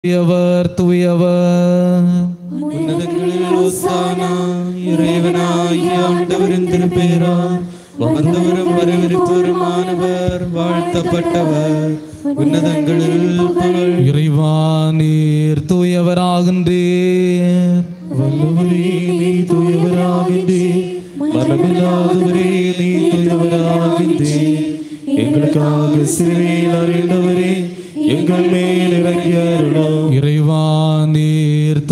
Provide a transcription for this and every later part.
தூயவர் தூயவர் உன்னதங்களில் ஓசானா இறைவனாகிய ஆண்டவரின் திருப்பேரார் வந்தவரும் வரவிருப்பவருமானவர் வாழ்த்தப்பட்டவர் உன்னதங்களில் புகழ் இறைவா நீர் தூயவராகின்றீர் வல்லவரே நீ தூயவராகின்றே மரணமில்லாதவரே நீ தூயவராகின்றே எங்களுக்காக சிறையில் அறிந்தவரே எங்கள் மேல் இறங்கி அருளும் இறைவா நீர்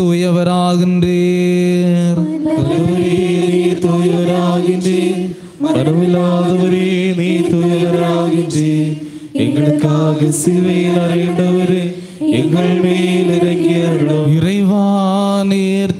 தூயவராகின்றீர் வல்லவரே நீ தூயவராகின்றே மரணமில்லாதவரே நீ தூயவராகின்றே எங்களுக்காக சிலுவையில் அறைந்தவரே எங்கள் மேல் இறங்கி அருளும் இறைவா நீர்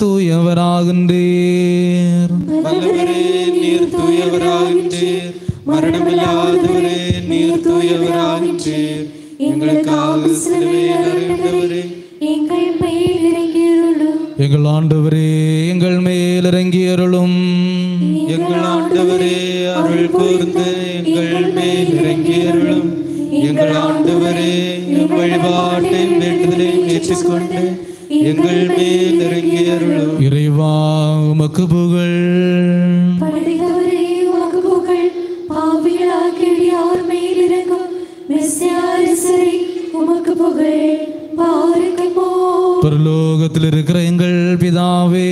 தூயவராகின்றீர் வல்லவரே நீர் தூயவராகின்றீர் மரணமில்லாதவரே நீர் தூயவராகின்றீர் எங்களுக்காக சிலுவையில் அறைந்தவரே எங்கள் மேல் இறங்கியுள்ளோம் எங்கள் ஆண்டவரே எங்கள் மேல் இறங்கி அருளும் எங்கள் ஆண்டவரே அருள் கூர்ந்து எங்கள் மேல் இறங்கி அருளும் எங்கள் ஆண்டவரே எங்கள் வழிபாட்டை வேண்டுதலை ஏற்றுக்கொண்டு எங்கள் மேல் இறங்கி அருளும் இறைவா உமக்கு புகழ் படைத்தவரே உமக்கு புகழ் பாவிகளாகிய யார் மேல் இறங்கும் மெஸ்ஸியாரிசரே உமக்கு புகழ் பாருங்கமோ பரலோகத்தில் இருக்கிற எங்கள் பிதாவே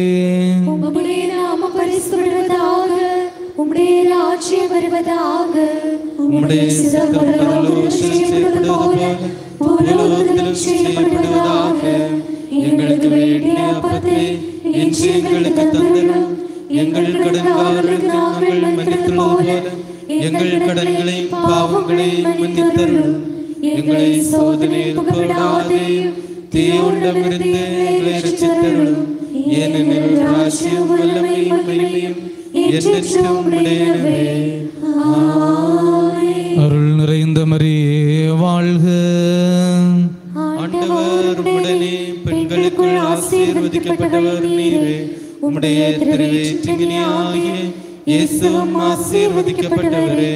உம்முடைய நாம பரிசுப்படுவதாக உம்முடைய ராஜ்யம் வருவதாக உம்முடைய சித்தம் பரலோகத்தில் செய்யப்படுவது போல பூலோகத்திலும் செய்யப்படுவதாக எங்களுக்கு வேண்டிய அப்பத்தை இன்று எங்களுக்கு தந்தரும் எங்கள் கடன்காரர்களுக்கு நாங்கள் மன்னித்துள்ளது போல எங்கள் கடன்களை பாவங்களை மன்னித்தரும் எங்களை சோதனையில் போடாதே தீயுள்ளமிருந்து எங்களை ரசித்தருளும் ஏனெனில் ராசியம் வல்லமையும் மகிமையும் என்றென்றும் உடையனவே அருள் நிறைந்த மரியே வாழ்க ஆண்டவர் உடனே பெண்களுக்குள் ஆசீர்வதிக்கப்பட்டவர் நீரே உம்முடைய திருவேற்றினியாகிய இயேசுவும் ஆசீர்வதிக்கப்பட்டவரே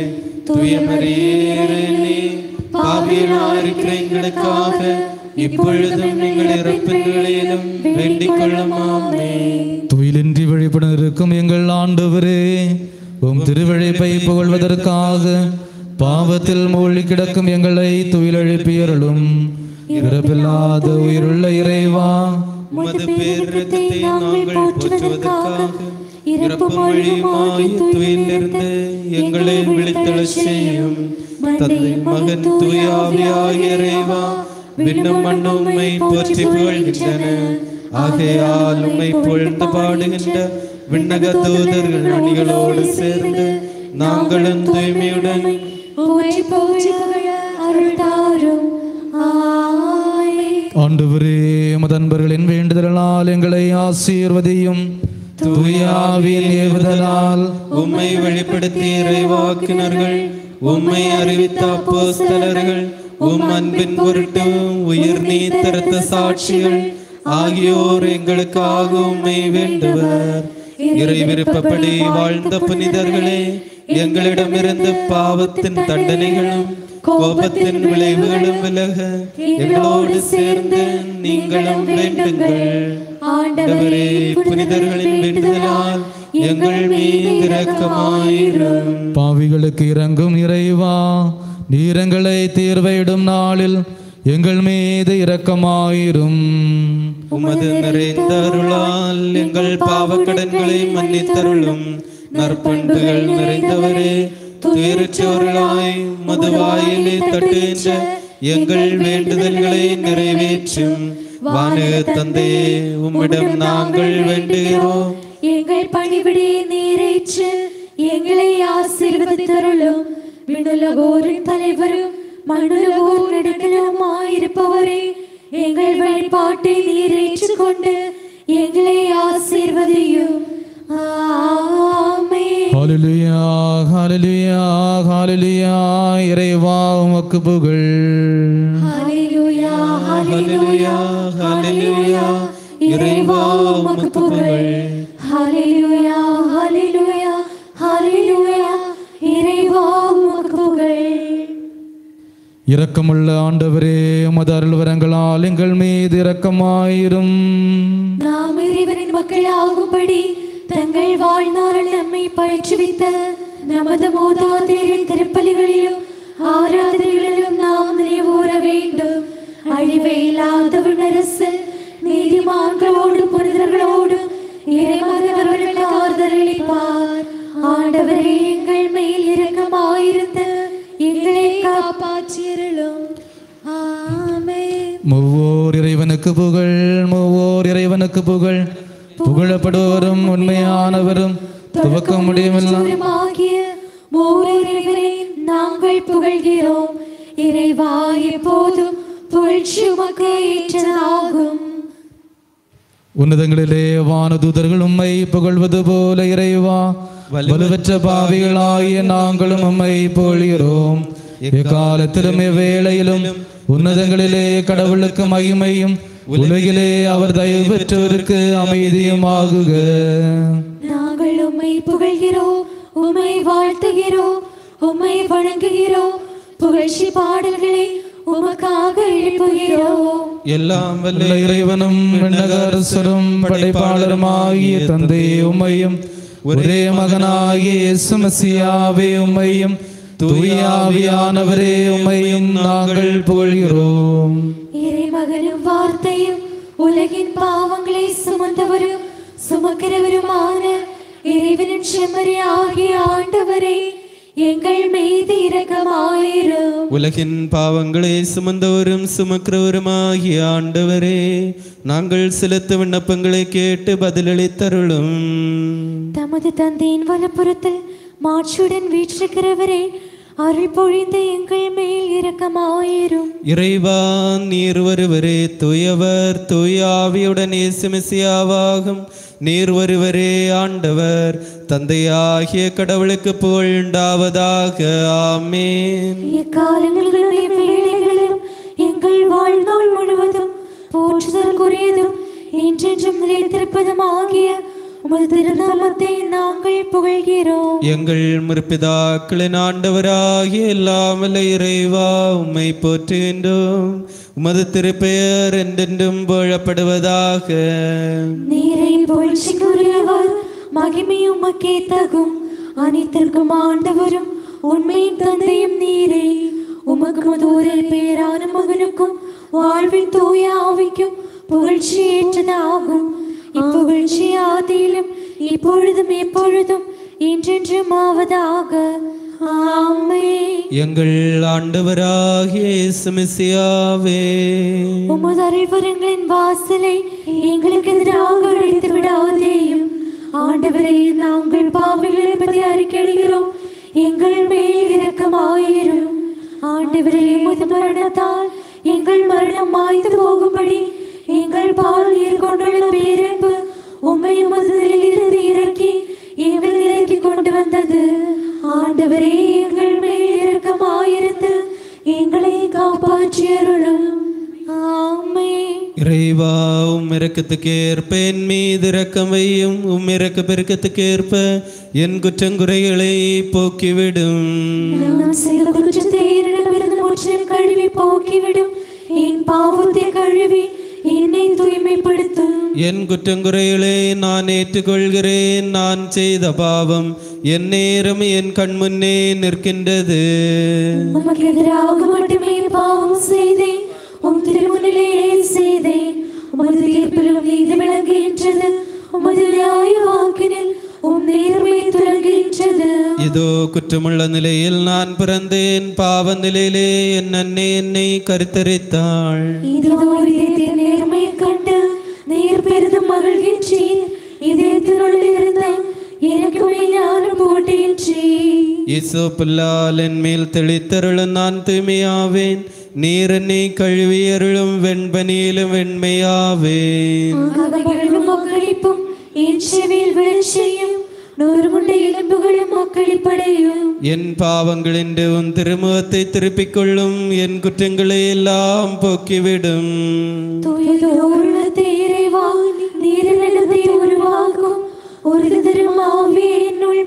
தூயமரேறே பாவியனாயிருக்கிற எங்களுக்காக இப்பொழுதும் எங்கள் இறப்பின்களிலும் வேண்டிக் கொள்ளுமாமே துயிலின்றி வழிபட இருக்கும் எங்கள் ஆண்டவரே உம் திருவழிப்பை புகழ்வதற்காக பாவத்தில் மூழ்கி கிடக்கும் எங்களை துயிலெழுப்பியருளும் இறப்பில்லாத உயிருள்ள இறைவா உமது பேரத்தை நாங்கள் போற்றுவதற்காக இறப்பும் வழியுமாய் துயிலிருந்து எங்களை விழித்தெழச் செய்யும் தந்தை மகன் தூயாவியாகிய இறைவா விண்ணும் மண்ணும் உம்மை போற்றி புகழ்கின்றன ஆகையால் உம்மை புகழ்ந்து பாடுகின்ற விண்ணக தூதர்கள் அணிகளோடு சேர்ந்து நாங்களும் தூய்மையுடன் உம்மை போற்றி புகழ அருள் தாரும் ஆயே ஆண்டவரே மதன்பர்களின் வேண்டுதலால் எங்களை ஆசீர்வதியும் தூயாவின் ஏவுதலால் உம்மை வெளிப்படுத்திய இறைவாக்கினர்கள் உம்மை அறிவித்த அப்போஸ்தலர்கள் உம் அன்பின் பொருட்டு உயிர் நீத்தரத்த சாட்சிகள் ஆகியோர் எங்களுக்காக உம்மை வேண்டுவர் இறை விருப்பப்படி வாழ்ந்த புனிதர்களே எங்களிடமிருந்து பாவத்தின் தண்டனைகளும் கோபத்தின் விளைவுகளும் விலக எங்களோடு சேர்ந்து நீங்களும் வேண்டுங்கள் ஆண்டவரே புனிதர்களின் வேண்டுதலால் எங்கள் மீது இரக்கமாயிரும் பாவிகளுக்கு இறங்கும் இறைவா நீரங்களை தீர்வையிடும் நாளில் எங்கள் மீது இரக்கமாயிரும் உமது நிறைந்த அருளால் எங்கள் பாவக்கடன்களை மன்னித்தருளும் நற்பண்புகள் நிறைந்தவரே துயரற்றவர்களாய் மது வாயிலே தட்டுகின்ற எங்கள் வேண்டுதல்களை நிறைவேற்றும் வானக தந்தையே உம்மிடம் நாங்கள் வேண்டுகிறோம் எங்கள் பணிவிடை நீரேற்று எங்களை ஆசீர்வதித்தருளும் விண்ணுலகோரின் தலைவரும் மண்ணுலகோர் நடுக்கலுமாயிருப்பவரே எங்கள் வழிபாட்டை நீரேற்றுக் கொண்டு எங்களை ஆசீர்வதியும் ஆமென் ஹalleluya ஹalleluya ஹalleluya இறைவா உமக்கு புகழ் ஹalleluya ஹalleluya ஹalleluya இறைவா உமக்கு புகழ் ஹalleluya ஹalleluya ஹalleluya இறைவா உமக்கு புகழ் இரக்கமுள்ள ஆண்டவரே உமது அருள் வரங்களால் எங்கள் மீது இரக்கமாயிரும் நாம் இறைவனின் மக்கள் ஆகும்படி தங்கள் வாழ்நாள் நம்மை பயிற்றுவித்த நமது மூதாதையரின் திருப்பலிகளிலும் ஆராதனைகளிலும் நாம் நினைவூற வேண்டும் அழிவே இல்லாதவன் அரசு நீதிமான்களோடு புனிதர்களோடு இறைமகனவர்களுக்கு ஆறுதலளிப்பார் ஆண்டவரே எங்கள் மேல் இரக்கமாயிருந்து எங்களை காப்பாற்றியருளும் ஆமென் மூவோர் இறைவனுக்கு புகழ் மூவோர் இறைவனுக்கு புகழ் புகழப்படுவரும் உண்மையானவரும் துவக்க முடியுமில்லாம் ஆகிய மூவரை நாங்கள் புகழ்கிறோம் இறைவா எப்போதும் புகழ்ச்சி உமக்கு ஏற்றதாகும் உன்னதங்களிலே வானதூதர்கள் உம்மை புகழ்வது போல இறைவா வலுவற்ற பாவிகளாகிய நாங்களும் உம்மை புகழ்கிறோம் எக்காலத்திலும் எவ்வேளையிலும் உன்னதங்களிலே கடவுளுக்கு மகிமையும் உலகிலே அவர் தயவு பெற்றோருக்கு அமைதியும் ஆகுக நாங்கள் உம்மை புகழ்கிறோம் உம்மை வாழ்த்துகிறோம் உம்மை வணங்குகிறோம் புகழ்ச்சி பாடல்களை உமக்காக எழுப்புகிறோம் எல்லாம் வல்ல வல்ல இறைவனும் விண்ணகரசரும் படைப்பாளருமாகிய தந்தை உம்மையும் ஒரே மகனாகிய இயேசு மசியாவே உம்மையும் தூயாவியானவரே உம்மையும் நாங்கள் புகழ்கிறோம் இறைமகனும் வார்த்தையும் உலகின் பாவங்களை சுமந்தவரும் சுமக்கிறவருமான இறைவனின் செம்மறி ஆகிய ஆண்டவரே எங்கள் மீது இரக்கமாயிரும் உலகின் பாவங்களை சுமந்தவரும் சுமக்கிறவருமாகிய ஆண்டவரே நாங்கள் செலுத்த விண்ணப்பங்களை கேட்டு பதிலளித்தருளும் தமது தந்தையின் வலப்புறத்தில் மாட்சியுடன் வீற்றிருக்கிறவரே அருள் பொழிந்த எங்கள் மேல் இரக்கமாயிரும் இறைவா நீர் ஒருவரே தூயவர் தூய ஆவியுடன் இயேசுமெசியாவாகும் நீர் ஒருவரே ஆண்டவர் தந்தையாகிய கடவுளுக்கு புகழ்ண்டாவதாக ஆமென் எக்காலங்களிலுடைய வேலைகளிலும் எங்கள் வாழ்நாள் முழுவதும் போற்றுதற்குரியதும் என்றென்றும் நிலைத்திருப்பதும் ஆகிய உமது திருநாமத்தை நாங்கள் புகழ்கிறோம் எங்கள் முற்பிதாக்களின் ஆண்டவராகிய எல்லாமல்ல இறைவா உம்மை போற்றுகின்றோம் உமது திருப்பெயர் என்றென்றும் புகழப்படுவதாக நீரை புகழ்ச்சிக்குரியவர் மகிமையும் உமக்கே தகும் அனைத்திற்கும் ஆண்டவரும் உண்மையின் தந்தையும் நீரே உமக்கு முதூரில் பேரான மகனுக்கும் வாழ்வின் தூய ஆவிக்கும் புகழ்ச்சி ஏற்றதாகும் இப்புகழ்ச்சி ஆதியிலும் இப்பொழுதும் எப்பொழுதும் என்றென்றும் ஆவதாக ஆமே எங்கள் ஆண்டவராகிய இயேசுமெசியாவே உமது அருள்வரங்களின் வாசலை எங்களுக்கு எதிராக அழைத்து விடாதேயும் ஆண்டவரே நாங்கள் பாவிகள் என்பதை அறிக்கையிடுகிறோம் எங்கள் மேல் இரக்கமாயிரும் ஆண்டவரே உமது மரணத்தால் எங்கள் மரணம் மாய்ந்து போகும்படி எங்கள் பால் நீர் கொண்டுள்ள பேரன்பு உம்மை உமது நிலையிலிருந்து இறக்கி எங்கள் நிலைக்கு கொண்டு வந்தது ஆண்டவரே எங்கள் மேல் இரக்கமாயிருந்து எங்களை காப்பாற்றியருளும் ஆமே இறைவா உம் இரக்கத்துக்கு ஏற்ப என் மீது இரக்கம் வையும் உம் இரக்க பெருக்கத்துக்கு ஏற்ப என் குற்றங்குறைகளை போக்கிவிடும் நான் செய்த குற்றத்தை என்னிடமிருந்து முற்றிலும் கழுவி போக்கிவிடும் என் பாவத்தை கழுவி என்னை தூய்மைப்படுத்தும் என் குற்றங்குறைகளை நான் ஏற்றுக்கொள்கிறேன் நான் செய்த பாவம் என் நேரம் என் கண் முன்னே நிற்கின்றது உமக்கு எதிராக மட்டுமே பாவம் செய்தேன் உம் திருமுன்னிலேயே செய்தேன் உமது தீர்ப்பிலும் நீதி விளங்குகின்றது உமது நியாய வாக்கினில் உம் நேர்மை துலங்குகின்றது இதோ குற்றமுள்ள நிலையில் நான் பிறந்தேன் பாவ நிலையிலே என் அன்னை என்னை கருத்தரித்தாள் இதோ இதயத்தின் நேர்மையை கண்டு நீர் பெரிதும் மகிழ்கின்றீர் இதயத்தினுள் இருந்த எனக்குமே ஞானம் போட்டுகின்றீர் இயேசு புல்லால் என் மேல் தெளித்தருளும் நான் தூய்மையாவேன் நீர் என்னை கழுவி அருளும் வெண்பனியிலும் வெண்மையாவேன் அவைகளும் மக்களிப்பும் என் செவியில் விளைச்சையும் நூறு முண்டை எலும்புகளும் மக்களிப்படையும் என் பாவங்களின்று உன் திருமுகத்தை திருப்பிக் கொள்ளும் என் குற்றங்களை எல்லாம் போக்கிவிடும் தூயதோருளத்தை இறைவா நீரிலிடத்தை உருவாக்கும் ஒரு திருமாவே என்னுள்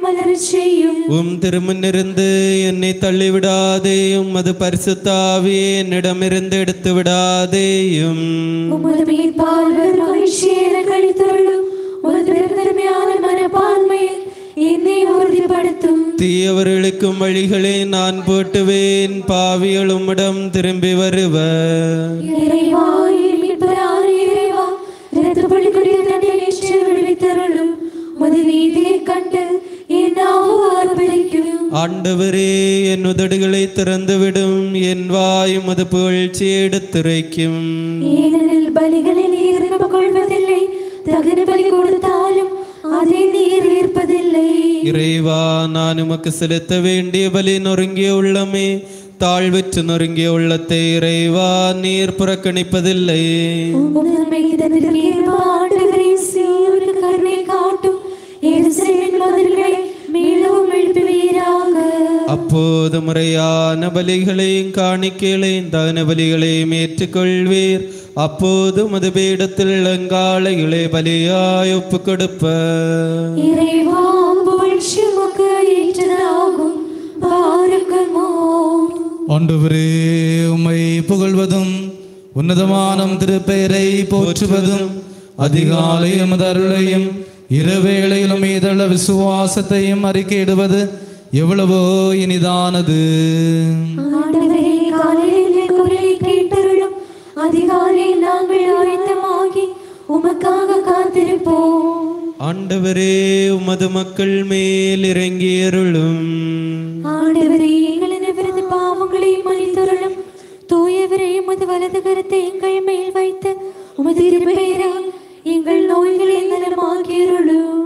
மலரச் செய்யும் உம் திருமுன்னிருந்து என்னை தள்ளிவிடாதேயும் அது பரிசுத்தாவியே என்னிடமிருந்து எடுத்து விடாதேயும் உமது மீட்பால் வரும் மகிழ்ச்சியை கழித்தருளும் உமது பெருந்தன்மையான மனப்பான்மையில் என்னை உறுதிப்படுத்தும் தீயவர்களுக்கும் வழிகளை நான் போட்டுவேன் பாவிகள் உம்மிடம் திரும்பி வருவர் இறைவா என் மீட்பரான இறைவா இரத்தப்பள்ளி கொடிய தண்டனை விடுவித்தருளும் உமது நீதியை கண்டு என் நாவு ஆர்ப்பரிக்கும் ஆண்டவரே என் உதடுகளை திறந்துவிடும் என் வாய் உமது புகழ்ச்சியை எடுத்துரைக்கும் ஏனெனில் பலிகளை நீர் விரும்பக் கொள்வதில்லை தகுந்த பலி கொடுத்தாலும் அதை நீர் ஏற்பதில்லை இறைவா நான் உமக்கு செலுத்த வேண்டிய பலி நொறுங்கிய உள்ளமே தாழ்வற்று நொறுங்கிய உள்ளத்தை இறைவா நீர் புறக்கணிப்பதில்லை உமது இதற்கு ஏற்ப ஆண்டவரே சீருக்கு கருணை காட்டும் எருசலேமின் மதில்களை மீளவும் எழுப்புவீராக அப்போது முறையான பலிகளையும் காணிக்கைகளையும் தகன பலிகளையும் ஏற்றுக்கொள்வீர் அப்போது மது பீடத்தில் இளங்காளைகளை பலியாய் ஒப்பு கொடுப்ப இறைவா புகழ்ச்சி உமக்கு ஏற்றதாகும் பாருக்கமோ ஆண்டவரே உம்மை புகழ்வதும் உன்னதமானம் திருப்பெயரை போற்றுவதும் அதிகாலை எமது அருளையும் இரவேளையிலும் மீதள விசுவாசத்தையும் அறிக்கையிடுவது எவ்வளவோ இனிதானது ஆண்டவரே காலையில் என் குரலை கேட்டருளும் அதிகாலை நாங்கள் ஆயத்தமாகி உமக்காக காத்திருப்போம் ஆண்டவரே உமது மக்கள் மேல் இறங்கி அருளும் ஆண்டவரே எங்களின் விருது பாவங்களை மன்னித்தருளும் தூயவரே உமது வலது கருத்தை எங்கள் மேல் வைத்து உமது இருபெயரால் எங்கள் நோய்களை நலமாக்கியருளும்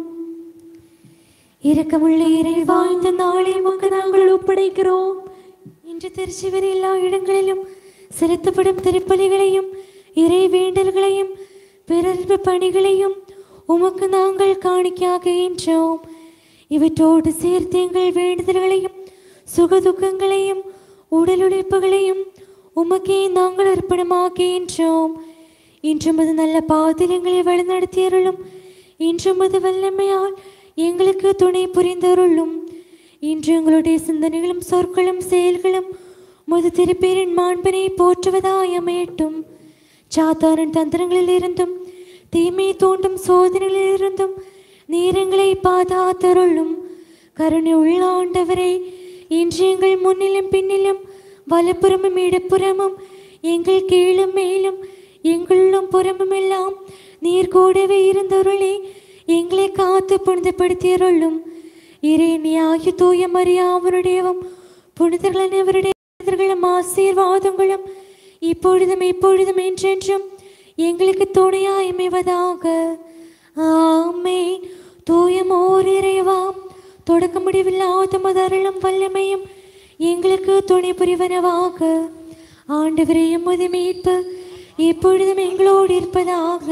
இரக்கமுள்ள இறைவா இந்த நாளை உமக்கு நாங்கள் ஒப்படைக்கிறோம் இன்று திருச்சிவர் எல்லா இடங்களிலும் செலுத்தப்படும் திருப்பலிகளையும் இறை வேண்டல்களையும் பிறர்பு பணிகளையும் உமக்கு நாங்கள் காணிக்காகின்றோம் இவற்றோடு சேர்த்து எங்கள் வேண்டுதல்களையும் சுகதுக்கங்களையும் உடல் உழைப்புகளையும் உமக்கே நாங்கள் அர்ப்பணமாக்குகின்றோம் இன்றும் அது நல்ல பாதையில் எங்களை வழிநடத்தியருளும் இன்றும் அது வல்லமையால் எங்களுக்கு துணை புரிந்தருளும் இன்று எங்களுடைய சிந்தனைகளும் சொற்களும் செயல்களும் முது திருப்பேரின் மாண்பினை போற்றுவதாய் அமையட்டும் சாத்தாரன் தந்திரங்களில் இருந்தும் தீமை தோண்டும் சோதனைகளில் இருந்தும் நீரங்களை பாதாத்தருளும் கருணை உள்ள ஆண்டவரே இன்று எங்கள் முன்னிலும் பின்னிலும் வலப்புறமும் இடப்புறமும் எங்கள் கீழும் மேலும் எங்களும் புறமும் எல்லாம் நீர் கூடவே இருந்தருளே எங்களை காத்து புனிதப்படுத்தியருளும் இறைநியாகி தூய மரியாவருடையவும் புனிதர்கள் அனைவருடைய புனிதர்களும் ஆசீர்வாதங்களும் இப்பொழுதும் இப்பொழுதும் என்றென்றும் எங்களுக்கு துணையாய் அமைவதாக ஆமே தூய மோர் இறைவாம் தொடக்க முடிவில்லாத மதரளும் வல்லமையும் எங்களுக்கு துணை புரிவனவாக ஆண்டவரையும் முது மீட்பு இப்பொழுதும் எங்களோடு இருப்பதாக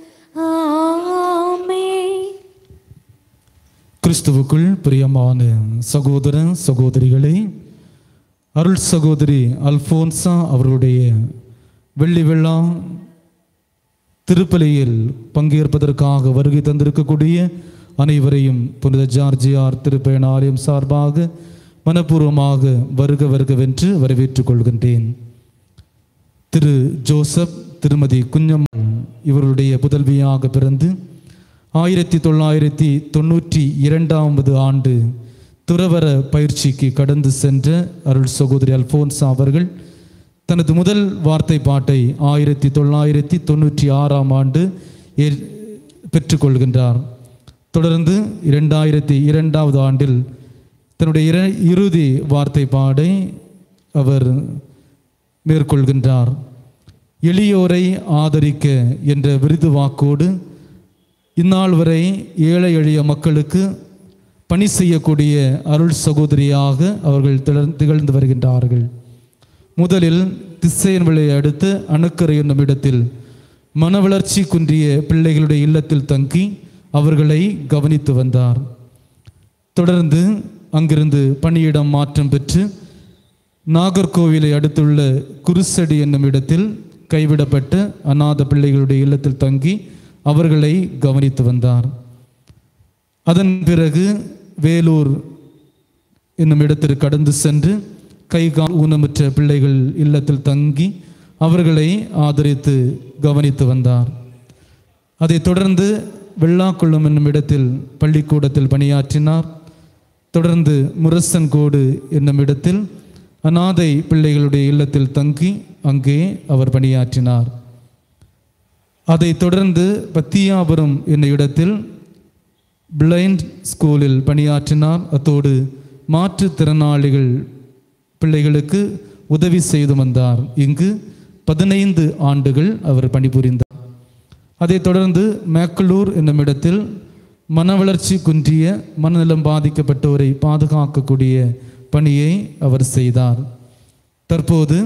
ஆமே கிறிஸ்துவுக்குள் பிரியமான சகோதர சகோதரிகளே அருள் சகோதரி அல்போன்சா அவர்களுடைய வெள்ளி விழா திருப்பலியில் பங்கேற்பதற்காக வருகை தந்திருக்கக்கூடிய அனைவரையும் புனித ஜார்ஜியார் திருப்பயண ஆலயம் சார்பாக மனப்பூர்வமாக வருக வருகவென்று வரவேற்றுக் கொள்கின்றேன் திரு ஜோசப் திருமதி குஞ்சம்மாள் இவருடைய புதல்வியாக பிறந்து ஆயிரத்தி தொள்ளாயிரத்தி தொண்ணூற்றி இரண்டாவது ஆண்டு துறவர பயிற்சிக்கு கடந்து சென்ற அருள் சகோதரி அல்போன்சா அவர்கள் தனது முதல் வார்த்தை பாட்டை ஆயிரத்தி தொள்ளாயிரத்தி தொண்ணூற்றி ஆறாம் ஆண்டு ஏற்- பெற்றுக்கொள்கின்றார் தொடர்ந்து இரண்டாயிரத்தி இரண்டாவது ஆண்டில் தன்னுடைய இர- இறுதி வார்த்தை பாடை அவர் மேற்கொள்கின்றார் எளியோரை ஆதரிக்க என்ற விருது வாக்கோடு இந்நாள் வரை ஏழை எளிய மக்களுக்கு பணி செய்யக்கூடிய அருள் சகோதரியாக அவர்கள் திளர்- திகழ்ந்து வருகின்றார்கள் முதலில் திசையன்விளை அடுத்து அணுக்கரை என்னும் இடத்தில் மன வளர்ச்சி குன்றிய பிள்ளைகளுடைய இல்லத்தில் தங்கி அவர்களை கவனித்து வந்தார் தொடர்ந்து அங்கிருந்து பணியிடம் மாற்றம் பெற்று நாகர்கோவிலை அடுத்துள்ள குருசடி என்னும் இடத்தில் கைவிடப்பட்ட அநாத பிள்ளைகளுடைய இல்லத்தில் தங்கி அவர்களை கவனித்து வந்தார் அதன் பிறகு வேலூர் என்னும் இடத்திற்கு கடந்து சென்று கை கால் ஊனமுற்ற பிள்ளைகள் இல்லத்தில் தங்கி அவர்களை ஆதரித்து கவனித்து வந்தார் அதைத் தொடர்ந்து வெள்ளாக்குளம் என்னும் இடத்தில் பள்ளிக்கூடத்தில் பணியாற்றினார் தொடர்ந்து முரசன்கோடு என்னும் இடத்தில் அனாதை பிள்ளைகளுடைய இல்லத்தில் தங்கி அங்கே அவர் பணியாற்றினார் அதைத் தொடர்ந்து பத்தியாபுரம் என்னும் இடத்தில் பிளைண்ட் ஸ்கூலில் பணியாற்றினார் அத்தோடு மாற்றுத்திறனாளிகள் பிள்ளைகளுக்கு உதவி செய்து வந்தார் இங்கு பதினைந்து ஆண்டுகள் அவர் பணிபுரிந்தார் அதைத் தொடர்ந்து மேக்கலூர் என்னும் இடத்தில் மனவளர்ச்சி குன்றிய மனநலம் பாதிக்கப்பட்டோரை பாதுகாக்கக்கூடிய பணியை அவர் செய்தார் தற்போது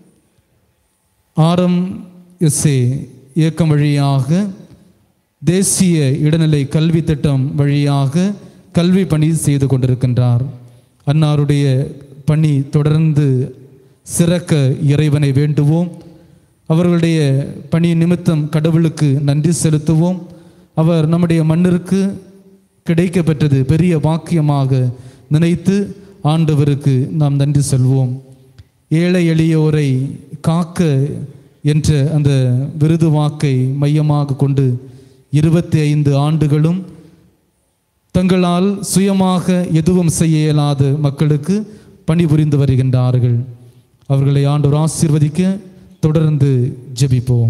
ஆரம் எஸ்ஏ இயக்கம் வழியாக தேசிய இடைநிலை கல்வி திட்டம் வழியாக கல்வி பணி செய்து கொண்டிருக்கின்றார் அன்னாருடைய பணி தொடர்ந்து சிறக்க இறைவனை வேண்டுவோம் அவர்களுடைய பணி நிமித்தம் கடவுளுக்கு நன்றி செலுத்துவோம் அவர் நம்முடைய மண்ணிற்கு கிடைக்கப்பெற்றது பெரிய வாக்கியமாக நினைத்து ஆண்டவருக்கு நாம் நன்றி சொல்வோம் ஏழை எளியோரை காக்க என்ற அந்த விருது வாக்கை மையமாக கொண்டு இருபத்தி ஐந்து ஆண்டுகளும் தங்களால் சுயமாக எதுவும் செய்ய இயலாத மக்களுக்கு பணிபுரிந்து வருகின்றார்கள் அவர்களை ஆண்டவர் ஆசீர்வதிக்க தொடர்ந்து ஜெபிப்போம்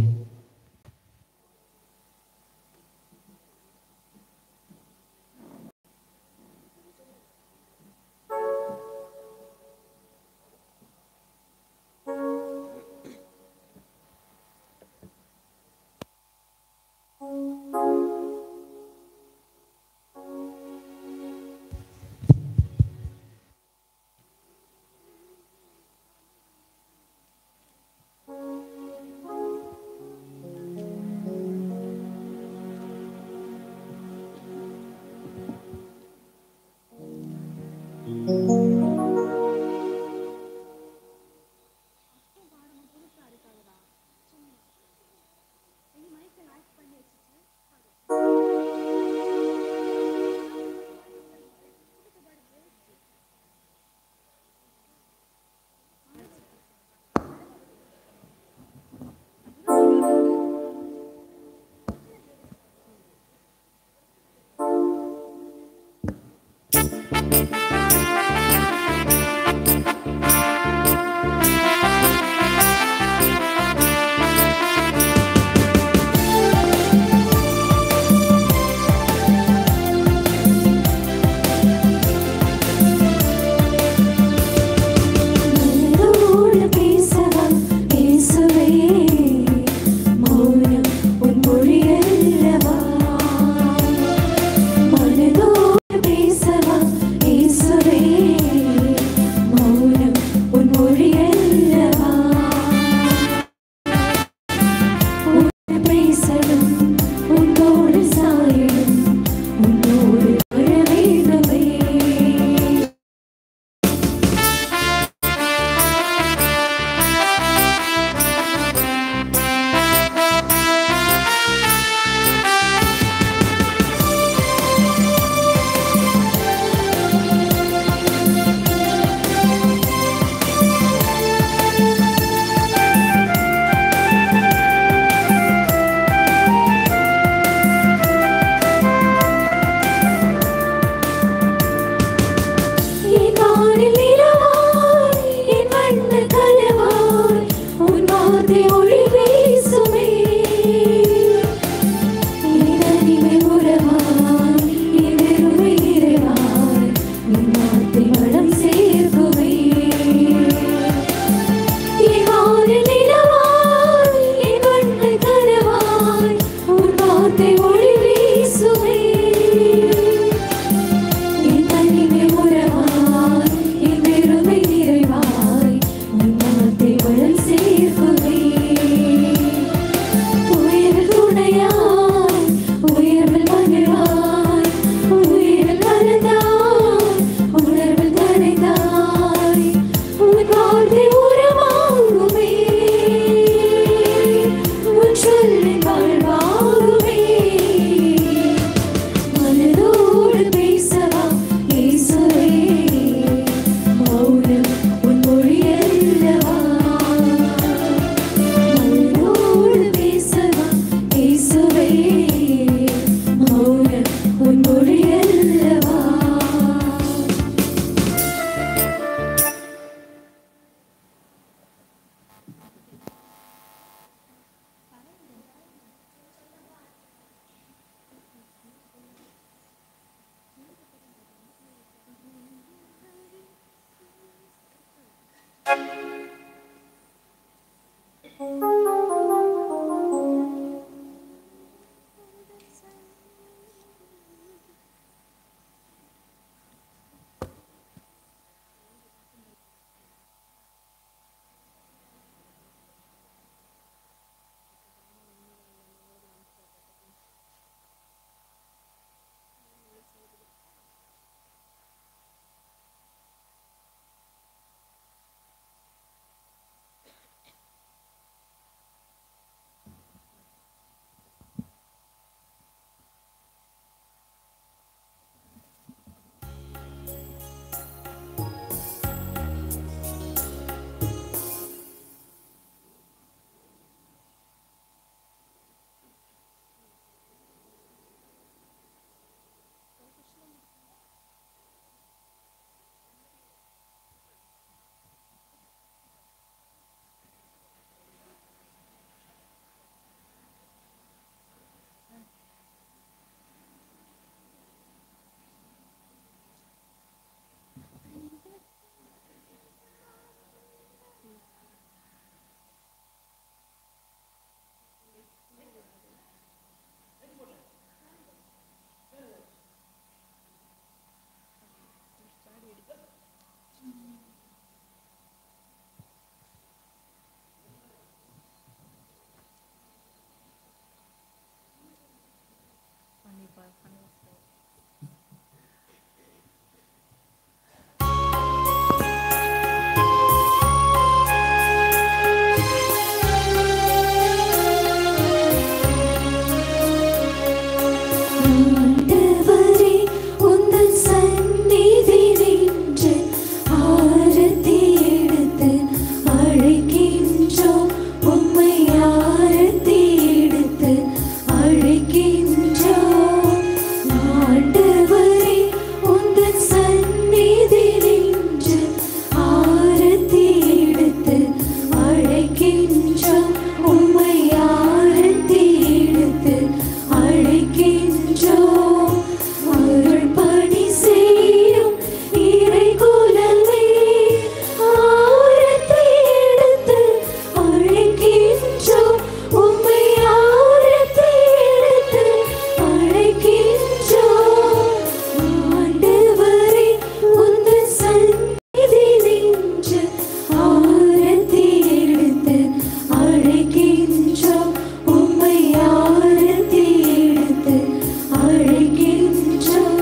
ஆண்டவரே உந்தன் சந்நிதி நின்று ஆரத்தி எடுத்து அழைக்கின்றோம் உம்மை ஆரத்தி எடுத்து அழைக்கின்றோம் ஆண்டவரே உந்தன் சந்நிதி நின்று ஆரத்தி எடுத்து அழைக்கின்றோம் உம்மை ஆரத்தி எடுத்து அழைக்கின்றோம் அருள் பணி செய்யும் இறை குலமே ஆரத்தி எடுத்து அழைக்கின்றோம் உம்மை ஆரத்தி எடுத்து அழைக்கின்றோம் ஆண்டவரே உந்தன் சந்நிதி நின்று ஆரத்தி எடுத்து அழைக்கின்றோம் உம்மை ஆரத்தி எடுத்து அழைக்கின்றோம்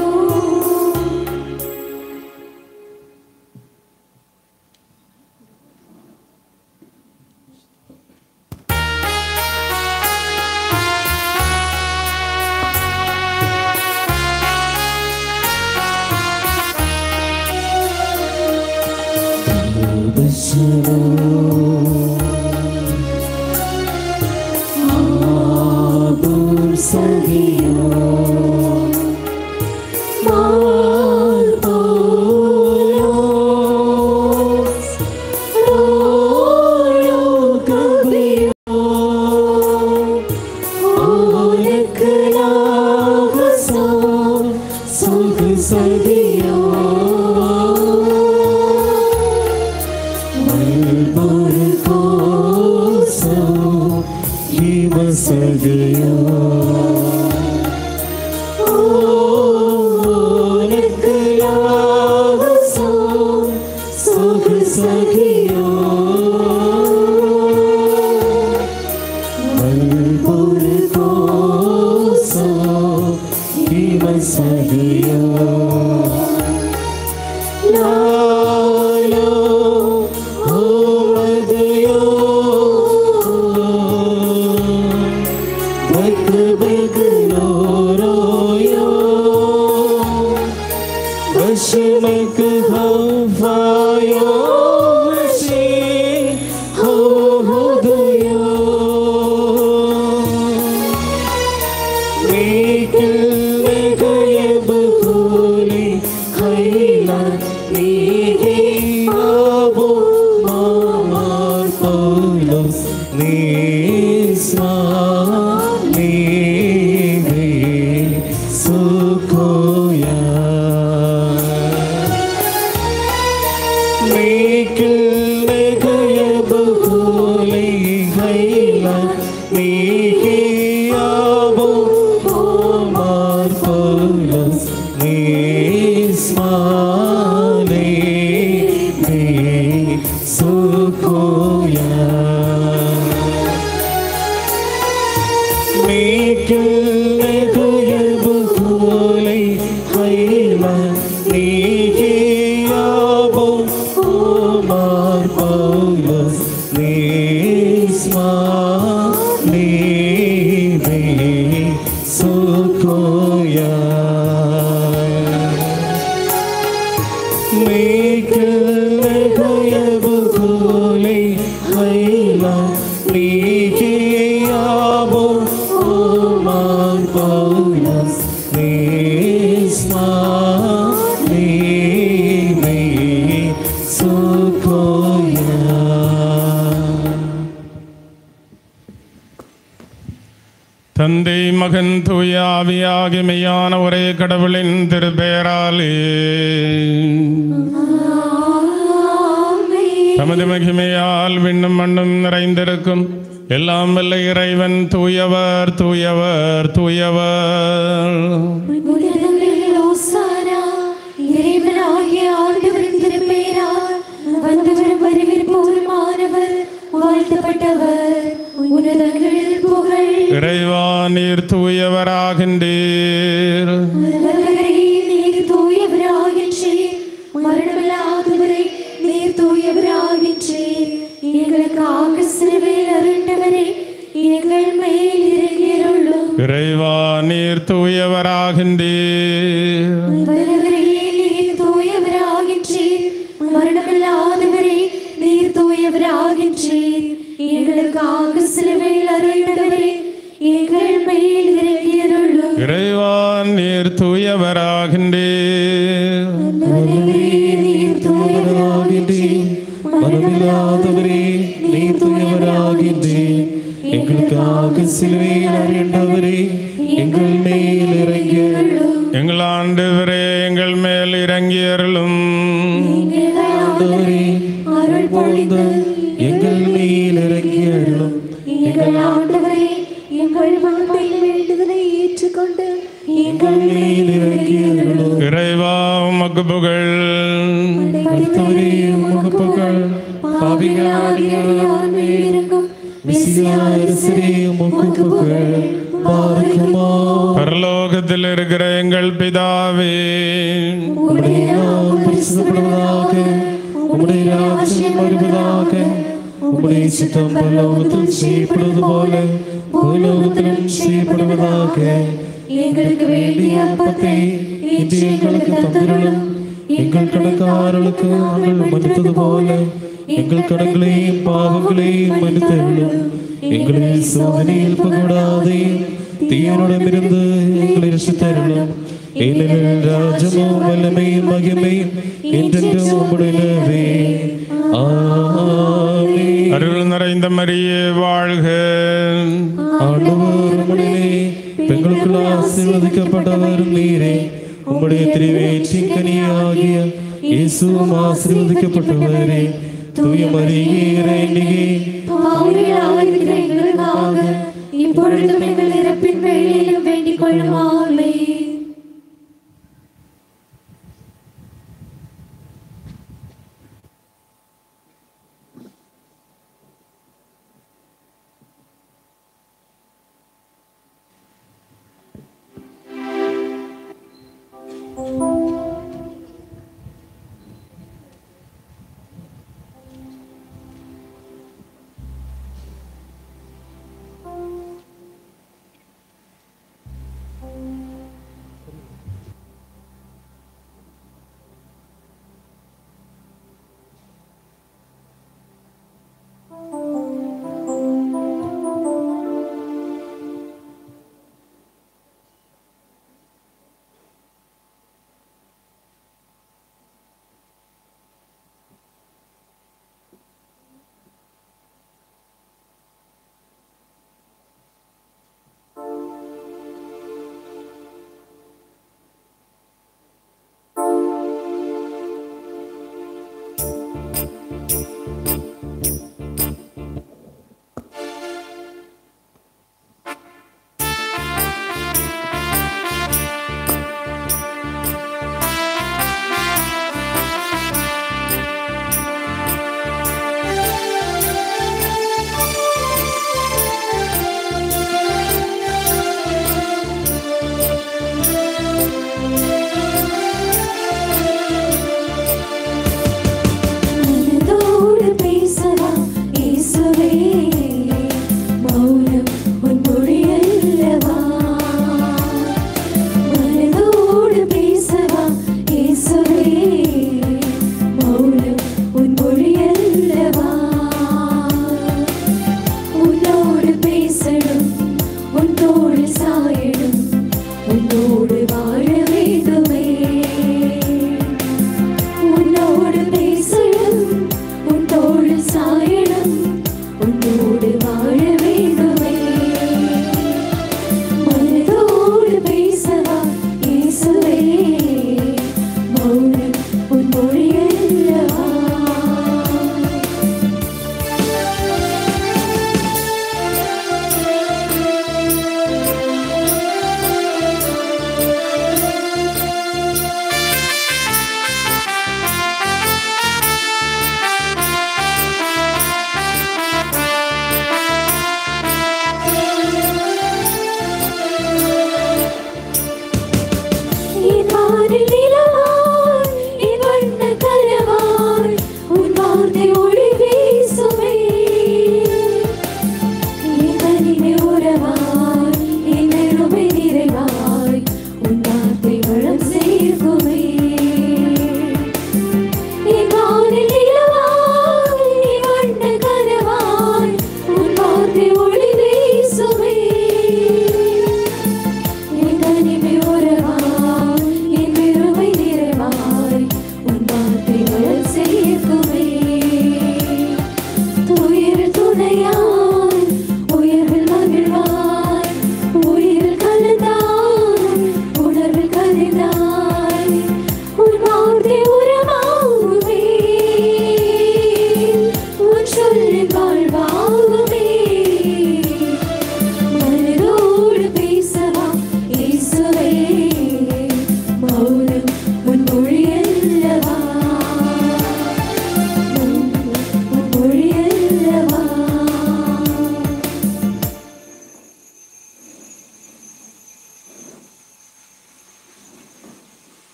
தந்தை மகன் தூய ஆவியாகி மெய்யான ஒரே கடவுளின் திருப்பெயராலே தமது மகிமையால் விண்ணும் மண்ணும் நிறைந்திருக்கும் எல்லாம் வல்ல இறைவன் தூயவர் தூயவர் தூயவர் உன்னதங்களில் ஓசானா, இறைவனாகிய ஆண்டவரின் திருப்பெயரால் வந்தவரும் வரவேற்போருமானவர் வாழ்த்தப்பட்டவர் உன்னதங்களில் புகழ் இறைவா நீர் தூயவராகின்றீர் இறைவா நீர் தூயவராகின்றீர் வருகிறவரே நீர் தூயவராகின்றீர் மரணமில்லாதவரே நீர் தூயவராகின்றீர் எங்களுக்காக சிலுவையில் அறையிடவரே எங்கள் மேல் இறங்கியருளும் இறைவா நீர் தூயவராகின்றீர் நீர் தூயவராகின்றீர் மனமில்லாதவரே நீ தூயவராகின்றீர் எங்களுக்காக சிலுவையில் அறியண்டவரே எங்கள் மேல் இறங்கியருளும் எங்கள் ஆண்டவரே எங்கள் மேல் இறங்கி அருளும் ஆண்டவரே அருள் பொழிந்து எங்கள் மேல் இறங்கியருளும் எங்கள் ஆண்டவரே எங்கள் வாழ்வில் வேண்டுதலை ஏற்றுக்கொண்டு எங்கள் மேல் இறங்கியருளும் இறைவா உமக்கு புகழ் கர்த்தவரே உமக்கு புகழ் பாவிகளாகிய யார் மேல் இருக்கும் விசியாயரசரே உமக்கு புகழ் பாருக்குமா பரலோகத்தில் இருக்கிற எங்கள் பிதாவே உம்முடைய நாமம் பரிசுத்தப்படுவதாக உம்முடைய ராஜ்யம் வருவதாக உம்முடைய சித்தம் பரலோகத்தில் செய்யப்படுவது போல பூலோகத்திலும் செய்யப்படுவதாக எங்களுக்கு வேண்டிய அப்பத்தை இன்று எங்களுக்கு தந்திரலும் எங்கள் கடன்காரர்களுக்கு நாங்கள் மன்னித்தது போல எங்கள் கடன்களையும் பாவங்களையும் மன்னித்தருளும் எங்களை சோதனையில் பகடாதே தீயனுடமிருந்து எங்களை ரசித்தருளும் ஏனெனில் ராஜமும் வல்லமையும் மகிமையும் என்றென்றும் உம்முடையவே ஆமென் அருள் நிறைந்த மரியே வாழ்க ஆண்டவர் உம்முடைய பெண்களுக்குள் ஆசீர்வதிக்கப்பட்டவர் நீரே உம்முடைய திருவேற்றின் கனியாகிய இயேசுவும் ஆசீர்வதிக்கப்பட்டவரே தூய மரியே பாவிகளாயிருக்கிற எங்களுக்காக இப்பொழுதும் எங்கள் இறப்பின் வேளையிலும் வேண்டிக் கொள்ளுமாமே ஆ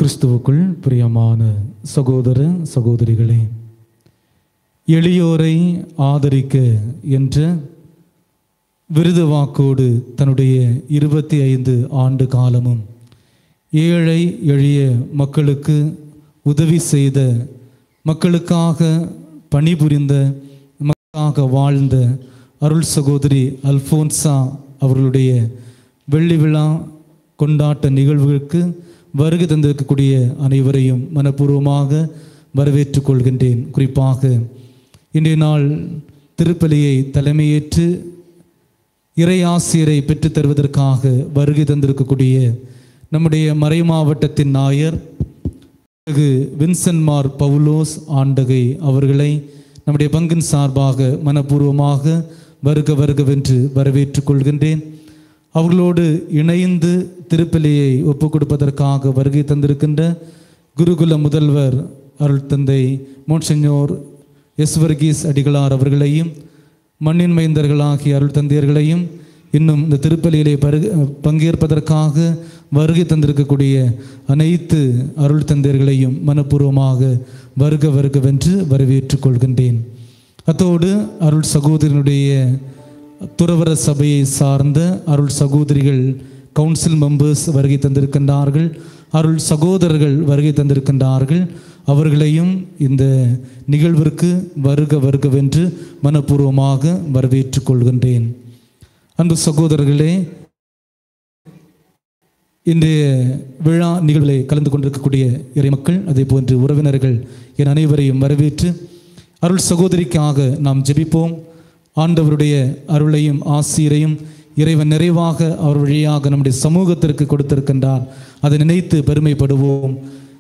கிறிஸ்துவுக்குள் பிரியமான சகோதர சகோதரிகளே எளியோரை ஆதரிக்க என்ற விருது வாக்கோடு தன்னுடைய இருபத்தி ஐந்து ஆண்டு காலமும் ஏழை எளிய மக்களுக்கு உதவி செய்த மக்களுக்காக பணிபுரிந்த மக்களாக வாழ்ந்த அருள் சகோதரி அல்போன்சா அவர்களுடைய வெள்ளி விழா கொண்டாட்ட நிகழ்வுகளுக்கு வருகை தந்திருக்கக்கூடிய அனைவரையும் மனப்பூர்வமாக வரவேற்றுக் கொள்கின்றேன் குறிப்பாக இன்றைய நாள் திருப்பலியை தலைமையேற்று இறை ஆசிரியரை பெற்றுத் தருவதற்காக வருகை தந்திருக்கக்கூடிய நம்முடைய மறை மாவட்டத்தின் நாயர் திரு வின்சென்மார் பவுலோஸ் ஆண்டகை அவர்களை நம்முடைய பங்கின் சார்பாக மனப்பூர்வமாக வருக வருகவென்று வரவேற்றுக் கொள்கின்றேன் அவர்களோடு இணைந்து திருப்பலியை ஒப்புக் கொடுப்பதற்காக வருகை தந்திருக்கின்ற குருகுல முதல்வர் அருள் தந்தை மோன்செஞ்சோர் எஸ் வர்கீஸ் அடிகளார் அவர்களையும் மண்ணின் மைந்தர்களாகிய அருள் தந்தையர்களையும் இன்னும் இந்த திருப்பலியிலே பருக பங்கேற்பதற்காக வருகை தந்திருக்கக்கூடிய அனைத்து அருள் தந்தையர்களையும் மனப்பூர்வமாக வருக வருகவென்று வரவேற்றுக் கொள்கின்றேன் அத்தோடு அருள் சகோதரனுடைய துறவர சபையை சார்ந்த அருள் சகோதரிகள் கவுன்சில் மெம்பர்ஸ் வருகை தந்திருக்கின்றார்கள் அருள் சகோதரர்கள் வருகை தந்திருக்கின்றார்கள் அவர்களையும் இந்த நிகழ்விற்கு வருக வருகவென்று மனப்பூர்வமாக வரவேற்றுக் கொள்கின்றேன் அன்பு சகோதரர்களே இன்றைய விழா நிகழ்விலே கலந்து கொண்டிருக்கக்கூடிய இறைமக்கள் அதே போன்று உறவினர்கள் என் அனைவரையும் வரவேற்று அருள் சகோதரிக்காக நாம் ஜெபிப்போம் ஆண்டவருடைய அருளையும் ஆசிரியரையும் இறைவன் நிறைவாக அவர் வழியாக நம்முடைய சமூகத்திற்கு கொடுத்திருக்கின்றார் அதை நினைத்து பெருமைப்படுவோம்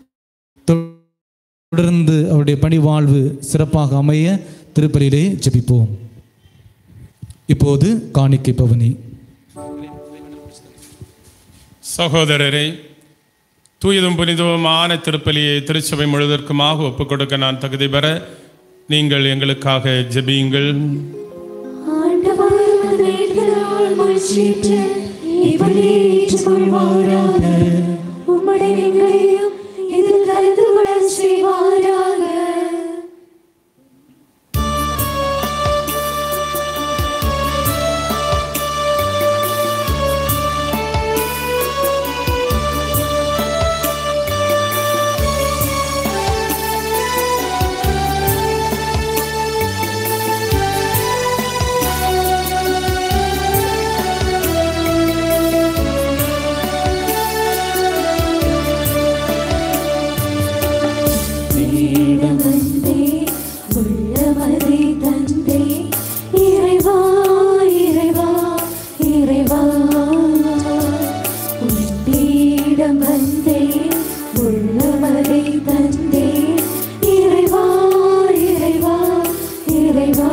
தொடர்ந்து அவருடைய பணிவாழ்வு சிறப்பாக அமைய திருப்பலியிலே ஜெபிப்போம் இப்போது காணிக்கை பவனி சகோதரரை தூயதும் புனிதவுமான திருப்பலியை திருச்சபை முழுவதற்குமாக ஒப்புக் கொடுக்க நான் தகுதி பெற நீங்கள் எங்களுக்காக ஜெபியுங்கள் ஆண்டவர் வேண்டுதலால் முயற்சியிட்டு இப்படி ஏற்றுக்கொள்வாராக. உம்முடைய எங்களையும் இதில் கலந்து கொள்ள செய்வாராக வந்தே உள்ளமதை தந்தே இறைவா இறைவா இறைவா உன்னிடம் வந்தே உள்ளமதை தந்தே இறைவா இறைவா இறைவா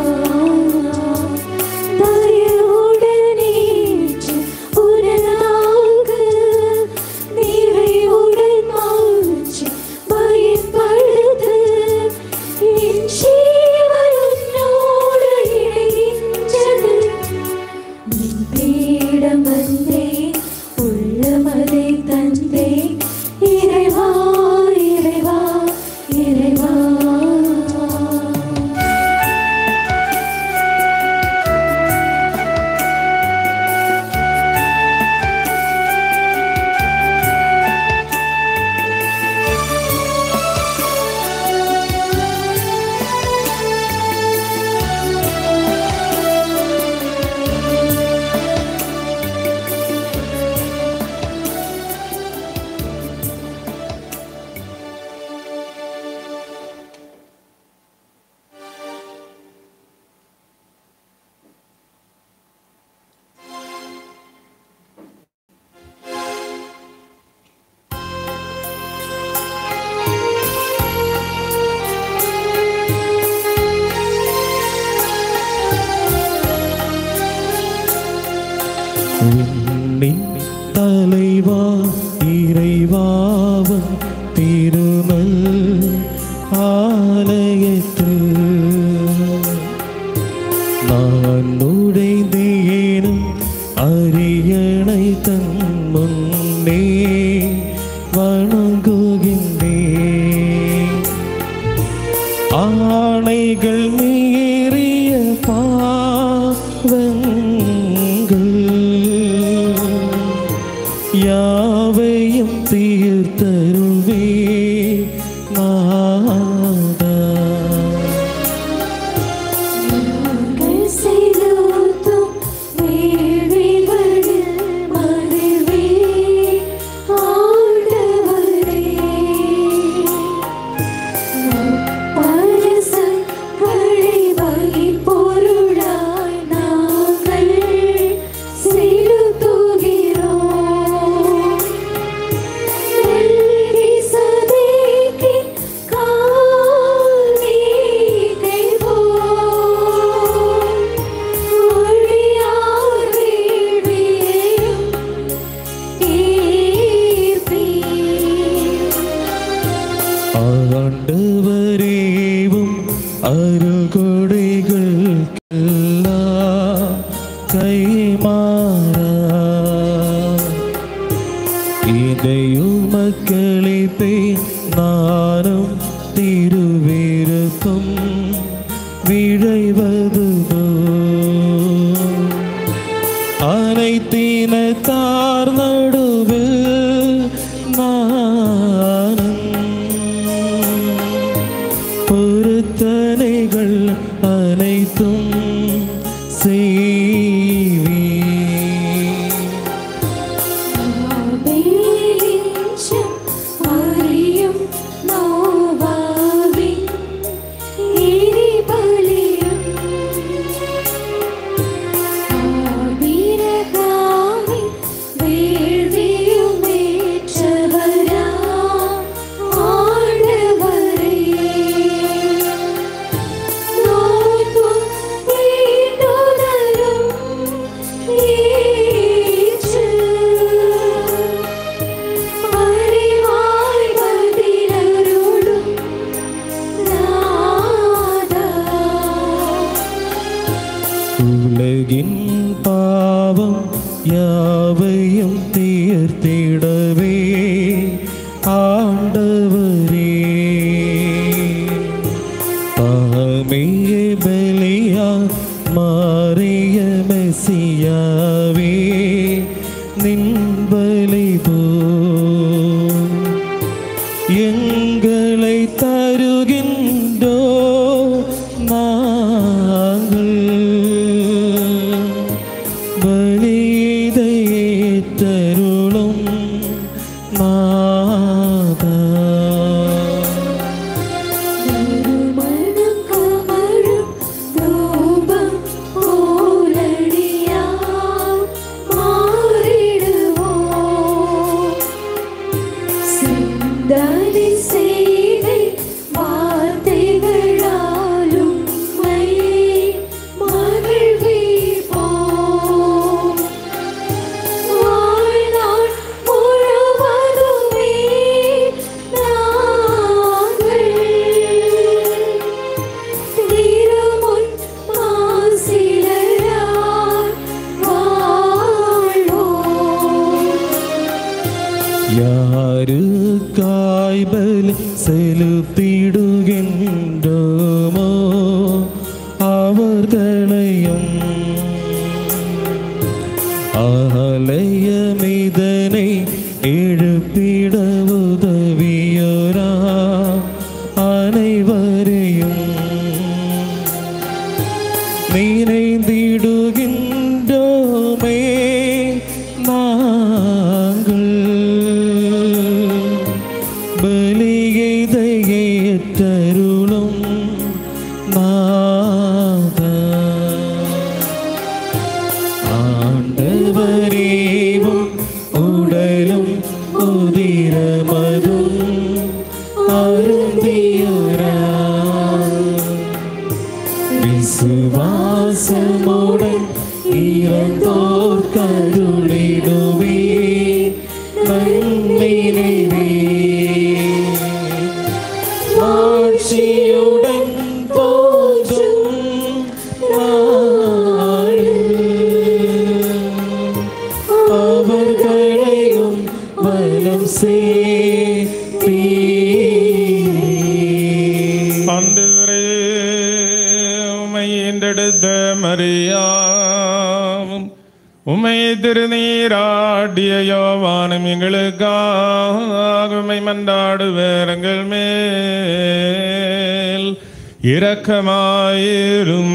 தயவுடன் ஏற்று உனதாக நிறைவுடன் மாற்றி பயன்படுத்து என் ஜீவன் உன்னோடு இணைகின்றது நின் பீடம் வந்தேன் உள்ளமதை தந்தேன் இறைவா இறைவா இறைவா விண்ணின் தலைவா இறைவாவன் திருமல் ஆலயத்தில் நான் நுழைந்தேனும் அரியணை தன் முன்னே வணங்குகிறேன் யாவையும் தீர்த்தருள்வே நாதா நாங்கள் செய்தோத்தும் வேள்விகளில் மகிழ்வே ஆண்டவரே. பரிசுகளை வகிப்பொருளாய் நாங்கள் செலுத்துகிறோம். வெள்ளி சதைக்கு காணிக்கை போல் ஒளியார் வேள்வியையும் ஏற்பீர். ஆண்டவரேவும் அருள் கொடைகள் கைமாறா இதையும் மக்களிப்பே நானும் திருவிருப்பம் விழைவது அனைத்தின தார் நடுவில் நானும் பொருத்தனைகள் அனைத்தும் செய்வே ஆபேலின்சம் அறியும் நோவாவின் எரிபலியும் ஆபிரகாமின் வேள்வியும் ஏற்றவரா ஆண்டவரே நோய்க்கும் வேண்டுதலும் ஏற்று அறிவாய் பதிலருளும் நாதா உலகின் பாவம் யாவையும் தீர்த்திடவே ஆண்டவரே பாமிய பலியா மாறிய மெசியாவே நின் பலி போ எங்களை தருகின்றோ நாங்கள் பலிதையேற்றருளும் நாதா திருமணம் கமழும் தூபம் போலடியார் மாறிடுவோம். சிந்தனை செய்கை வார்த்தைகளாலும் உம்மை மகிழ்விப்போம். வாழ்நாள் முழுவதுமே நாங்கள் திருமுன் மாசிலராய் வாழ்வோம். யாருக்காய் பலி செலுத்திடுகின்றோமோ அவர்களையும் ஆலயமிதனை எழுப்பிட உதவியோரா அனைவரையும் நினைந்திடுகின்றோமே நாங்கள் பலியைதையேற்றருளும் நாதா ஆண்டவரேவும் உடலும் உதிரமதும் அருந்தியுரா விசுவாசமுடன் இறந்தோர் கருளிடுவே நன்னினைவே ஆட்சியுடன் போற்றும் நாளில் அவர்களையும் வலம் சேர்த்தீ ஆண்டவரே உமை ஈண்டெடுத்த மரியா யாவும் உம்மை திருநீராடிய யோவானும் எங்களுக்காக உம்மை மன்றாடுவேரங்கள் மேல் இரக்கமாயிரும்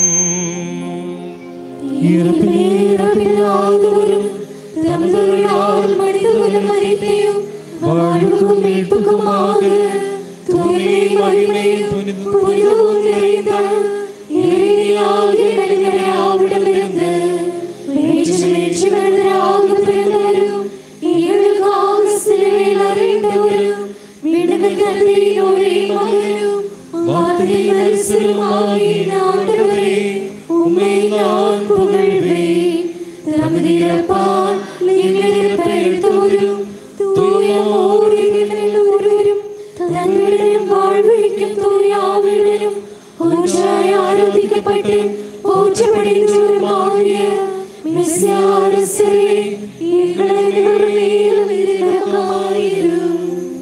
இறப்பில்லாதவரும் தமதுள்ளால் மனிதகுலம் அனைத்தையும் வாழ்வுக்கும் மீட்புக்குமாக தூய்மை மகிமை புனிதமும் நிறைந்த இறையாகிய கலிகளையாவிடமிருந்து வேற்று வேற்று மனிதராக பிறந்தவரும் எங்களுக்காக சிலுவையில் அறைந்தவரும் விடுதல் தந்தையின் ஒரே மகனும் வார்த்தை நரிசலுமாகிய ஆண்டவரே உம்மை நான் புகழ்வேன் தமது இறப்பால் எங்களில் பெயர்த்தோரும் தூய ஓரிகளில் ஒருவரும் தங்களிடம் வாழ்வழிக்கும் தூய ஆவியுடனும் ஒன்றாய் ஆராதிக்கப்பட்டு போற்றப்படுகின்றோருமாகிய மெஸ்ஸியா அரசரே எங்களது மேலும் இரக்கமாயிரும்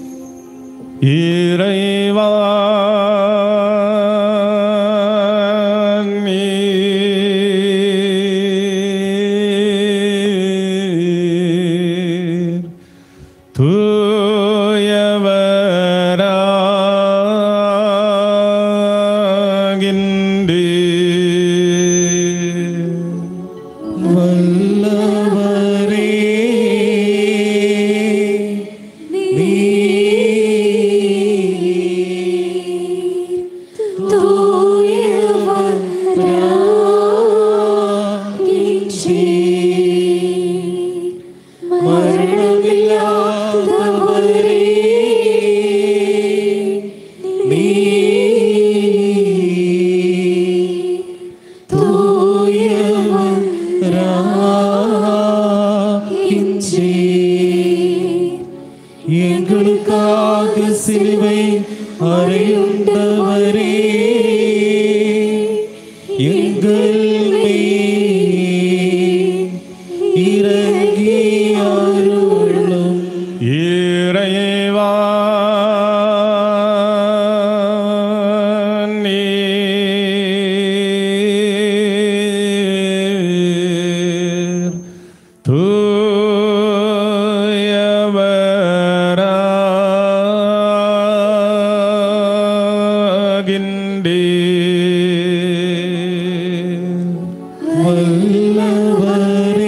இறைவா நீர் தூயவராகின்றீர் எங்களுக்காக சிலுவை அறையுண்டவரே எங்கள் மேல் இறங்கி அருளும் இறைவா நீர் தூயவராகின்றீர் வல்லவரே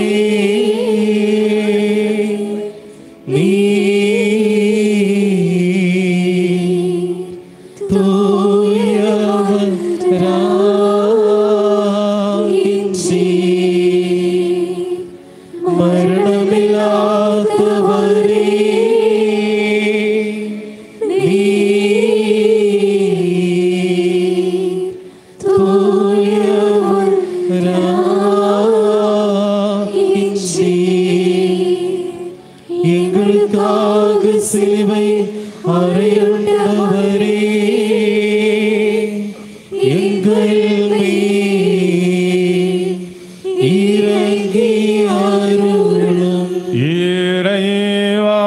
நீர் தூயவராகின்றீர் மரணமில்லாதவரே நீர் எங்களுக்காக சிலுவை அறையுண்டவரே எங்கள் மேல் இறங்கி அருளும் இறைவா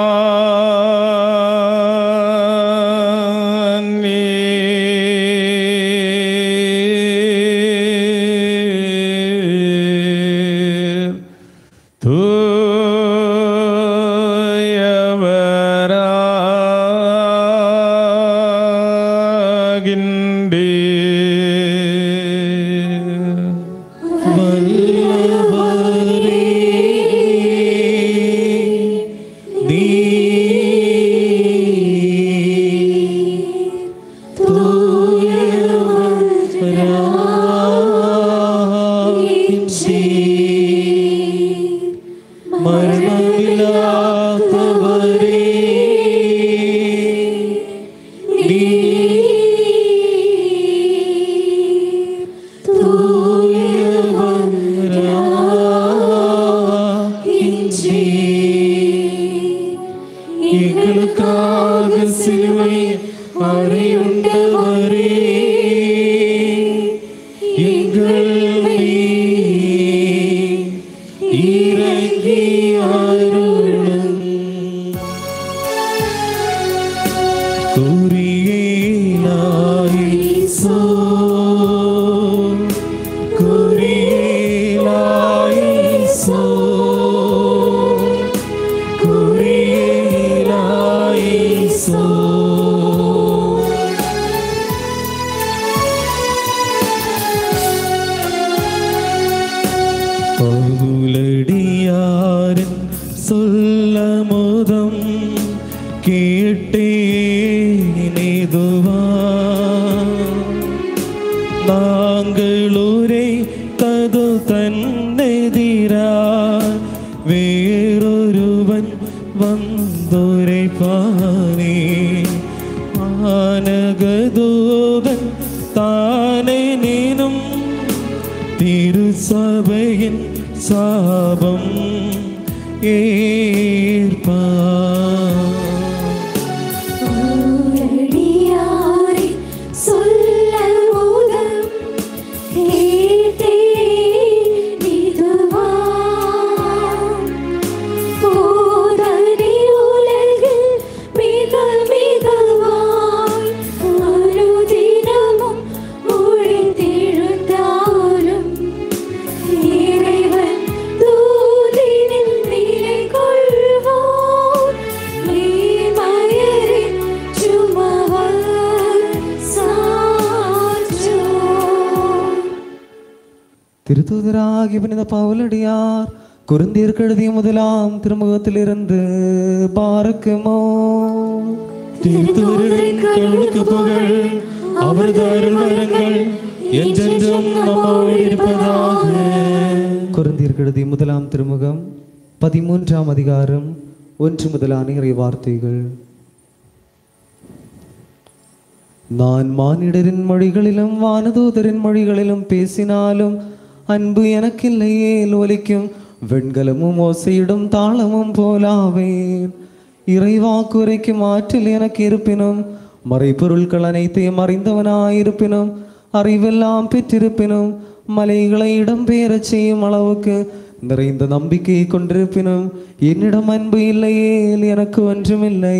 நீர் தூயவராகின்றீர் மரணமில்லாதவரே எங்களுக்காக சிலுவை அறையுண்டவரே எங்கள் மேல் பவுலடியாரின் சொல்லமுதம் கேட்டேனேதுவா நாங்களூரை கது தன்னெதிரா வேறொருவன் வந்துரை பானே மானகதூதன் தானே நீனும் திருசபையின் சாபம் ஏற்பா அடியாரை சொல்ல முதல் கேட்டே இதுவா போதனை உலகில் மிக மிகவாய் அனுதினமும் மொழித்திருந்தாலும் இறைவன் தூதினில் நிலை கொள்வோர் மேன்மயரின் சுமவர் சாற்றோர் திருத்தூதராகி புனித பவுலடியார் குருந்தியருக்கு எழுதிய முதலாம் திருமுகத்திலிருந்து பாரக்குமோ திருத்தூதரின் கடவுளுக்கு புகழ் அவரது அருள் வரங்கள் என்றென்றும் நம்மோடு இருப்பதாக குருந்தியருக்கு எழுதிய முதலாம் திருமுகம் பதிமூன்றாம் அதிகாரம் ஒன்று முதலான இறை வார்த்தைகள் நான் மானிடரின் மொழிகளிலும் வானதூதரின் மொழிகளிலும் பேசினாலும் அன்பு எனக்கில்லையே ஒலிக்கும் வெண்கலமும் ஓசையிடும் தாளமும் போலாவேன் இறைவாக்குரைக்கும் ஆற்றல் எனக்கு இருப்பினும் மறைபொருட்கள் அனைத்தையும் அறிந்தவனாயிருப்பினும் அறிவெல்லாம் பெற்றிருப்பினும் மலைகளை இடம்பெயரச் செய்யும் அளவுக்கு நிறைந்த நம்பிக்கையை கொண்டிருப்பினும் என்னிடம் அன்பு இல்லையே எனக்கு ஒன்றுமில்லை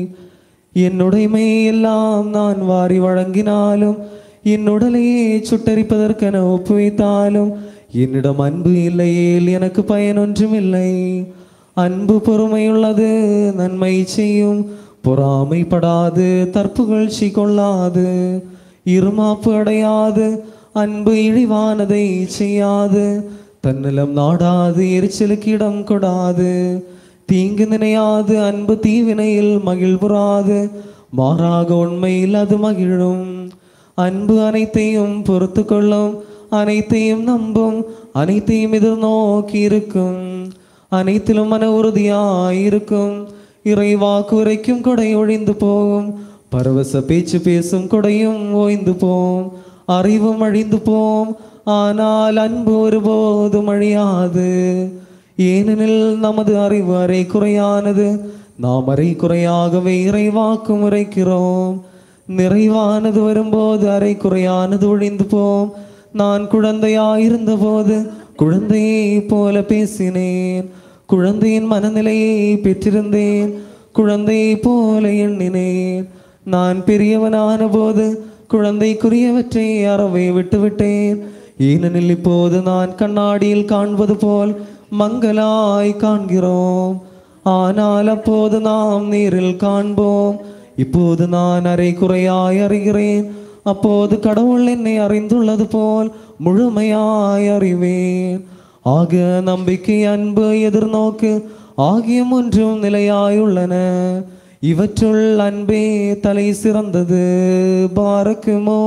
என்னுடைமை எல்லாம் நான் வாரி வழங்கினாலும் என் உடலையே சுட்டரிப்பதற்கென ஒப்புவித்தாலும் என்னிடம் அன்பு இல்லையேல் எனக்கு பயன் ஒன்றுமில்லை அன்பு பொறுமையுள்ளது நன்மை செய்யும் பொறாமைப்படாது தற்புகழ்ச்சி கொள்ளாது இருமாப்பு அடையாது அன்பு இழிவானதை செய்யாது தன்னிலம் நாடாது எரிச்சலுக்கு இடம் கொடாது தீங்கு நினையாது அன்பு தீவினையில் மகிழ்வுறாது மாறாக உண்மையில் அது மகிழும் அன்பு அனைத்தையும் பொறுத்து கொள்ளும் அனைத்தையும் நம்பும் அனைத்தையும் எதிர்நோக்கி இருக்கும் அனைத்திலும் மன உறுதியாயிருக்கும் இறைவாக்கு உரைக்கும் கொடை ஒழிந்து போகும் பரவச பேச்சு பேசும் கொடையும் ஓய்ந்து போம் அறிவும் அழிந்து போம் ஆனால் அன்பு ஒருபோதும் அழியாது ஏனெனில் நமது அறிவு அரை குறையானது நாம் அரை குறையாகவே இறைவாக்கு உரைக்கிறோம் நிறைவானது வரும்போது அரை குறையானது ஒழிந்து போம் நான் குழந்தையாயிருந்த போது குழந்தையை போல பேசினேன் குழந்தையின் மனநிலையை பெற்றிருந்தேன் குழந்தையை போல எண்ணினேன் நான் பெரியவனான போது குழந்தைக்குரியவற்றை அறவே விட்டுவிட்டேன் ஏனெனில் இப்போது நான் கண்ணாடியில் காண்பது போல் மங்கலாய் காண்கிறோம் ஆனால் அப்போது நாம் நேரில் காண்போம் இப்போது நான் அரை குறையாய் அறிகிறேன் அப்போது கடவுள் என்னை அறிந்துள்ளது போல் முழுமையாய் அறிவேன் ஆக நம்பிக்கை அன்பு எதிர்நோக்கு ஆகிய மூன்றும் நிலையாயுள்ளன இவற்றுள் அன்பே தலை சிறந்தது பாரக்குமோ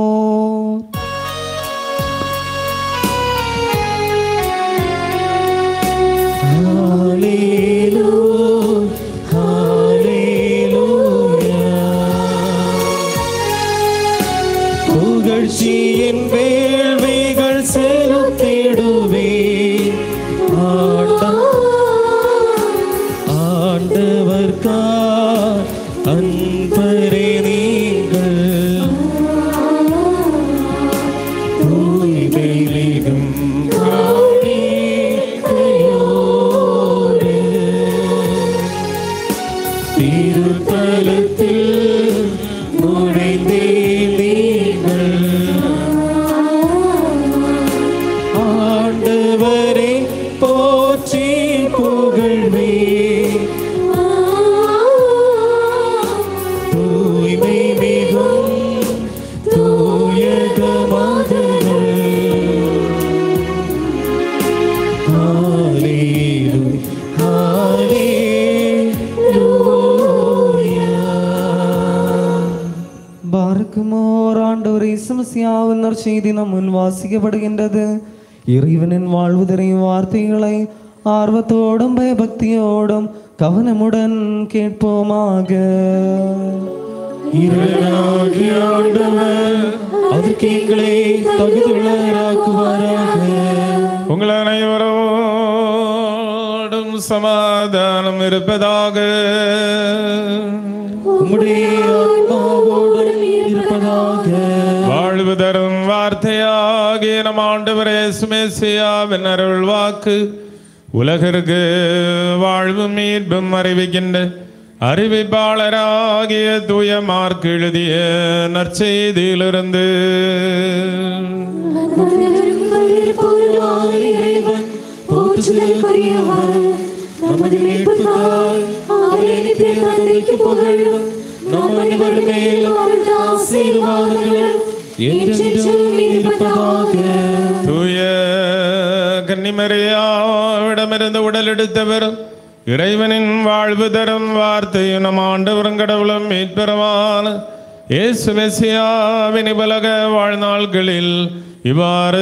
புகழ்ச்சியின் வேள்விகள் செலுத்திடுவே ஆண்டவர் அன்பரே நீங்கள் ஹalleluya பார்க்குமோர் ஆண்டவர் இசமசியாவின் நற்செய்தி நம் முன் வாசிக்கப்படுகின்றது இறைவனின் வாழ்வுதரையும் வார்த்தைகளை ஆர்வத்தோடும் பயபக்தியோடும் கவனமுடன் கேட்போமாக இறைவனாகிய ஆண்டவர் அதற்கு எங்களை தகுதியுள்ளவராக்குவாராக உங்கள் அனைவரோடும் சமாதானம் இருப்பதாக உம்முடைய ஆத்மாவோடும் இருப்பதாக வாழ்வு தரும் வார்த்தையாகிய நம் ஆண்டவரே சுமேசியாவின் அருள் வாக்கு உலகிற்கு வாழ்வும் மீட்பும் அறிவிக்கின்ற அறிவிப்பாளராகிய தூய மார்க் எழுதிய நற்செய்தியிலிருந்து நமது மீட்புக்காய் அவரை நித்திய தந்தைக்கு புகழும் நம் அனைவர் மேலும் அவரது ஆசீர்வாதங்கள் என்றென்றும் இருப்பதாக தூய கன்னிமரியாவிடமிருந்து உடல் எடுத்தவர் இறைவனின் வாழ்வு தரும் வார்த்தையும் நம் ஆண்டவரும் கடவுளும் மீட்பெருமான இயேசு மெசியாவின் உலக வாழ்நாள்களில் இவ்வாறு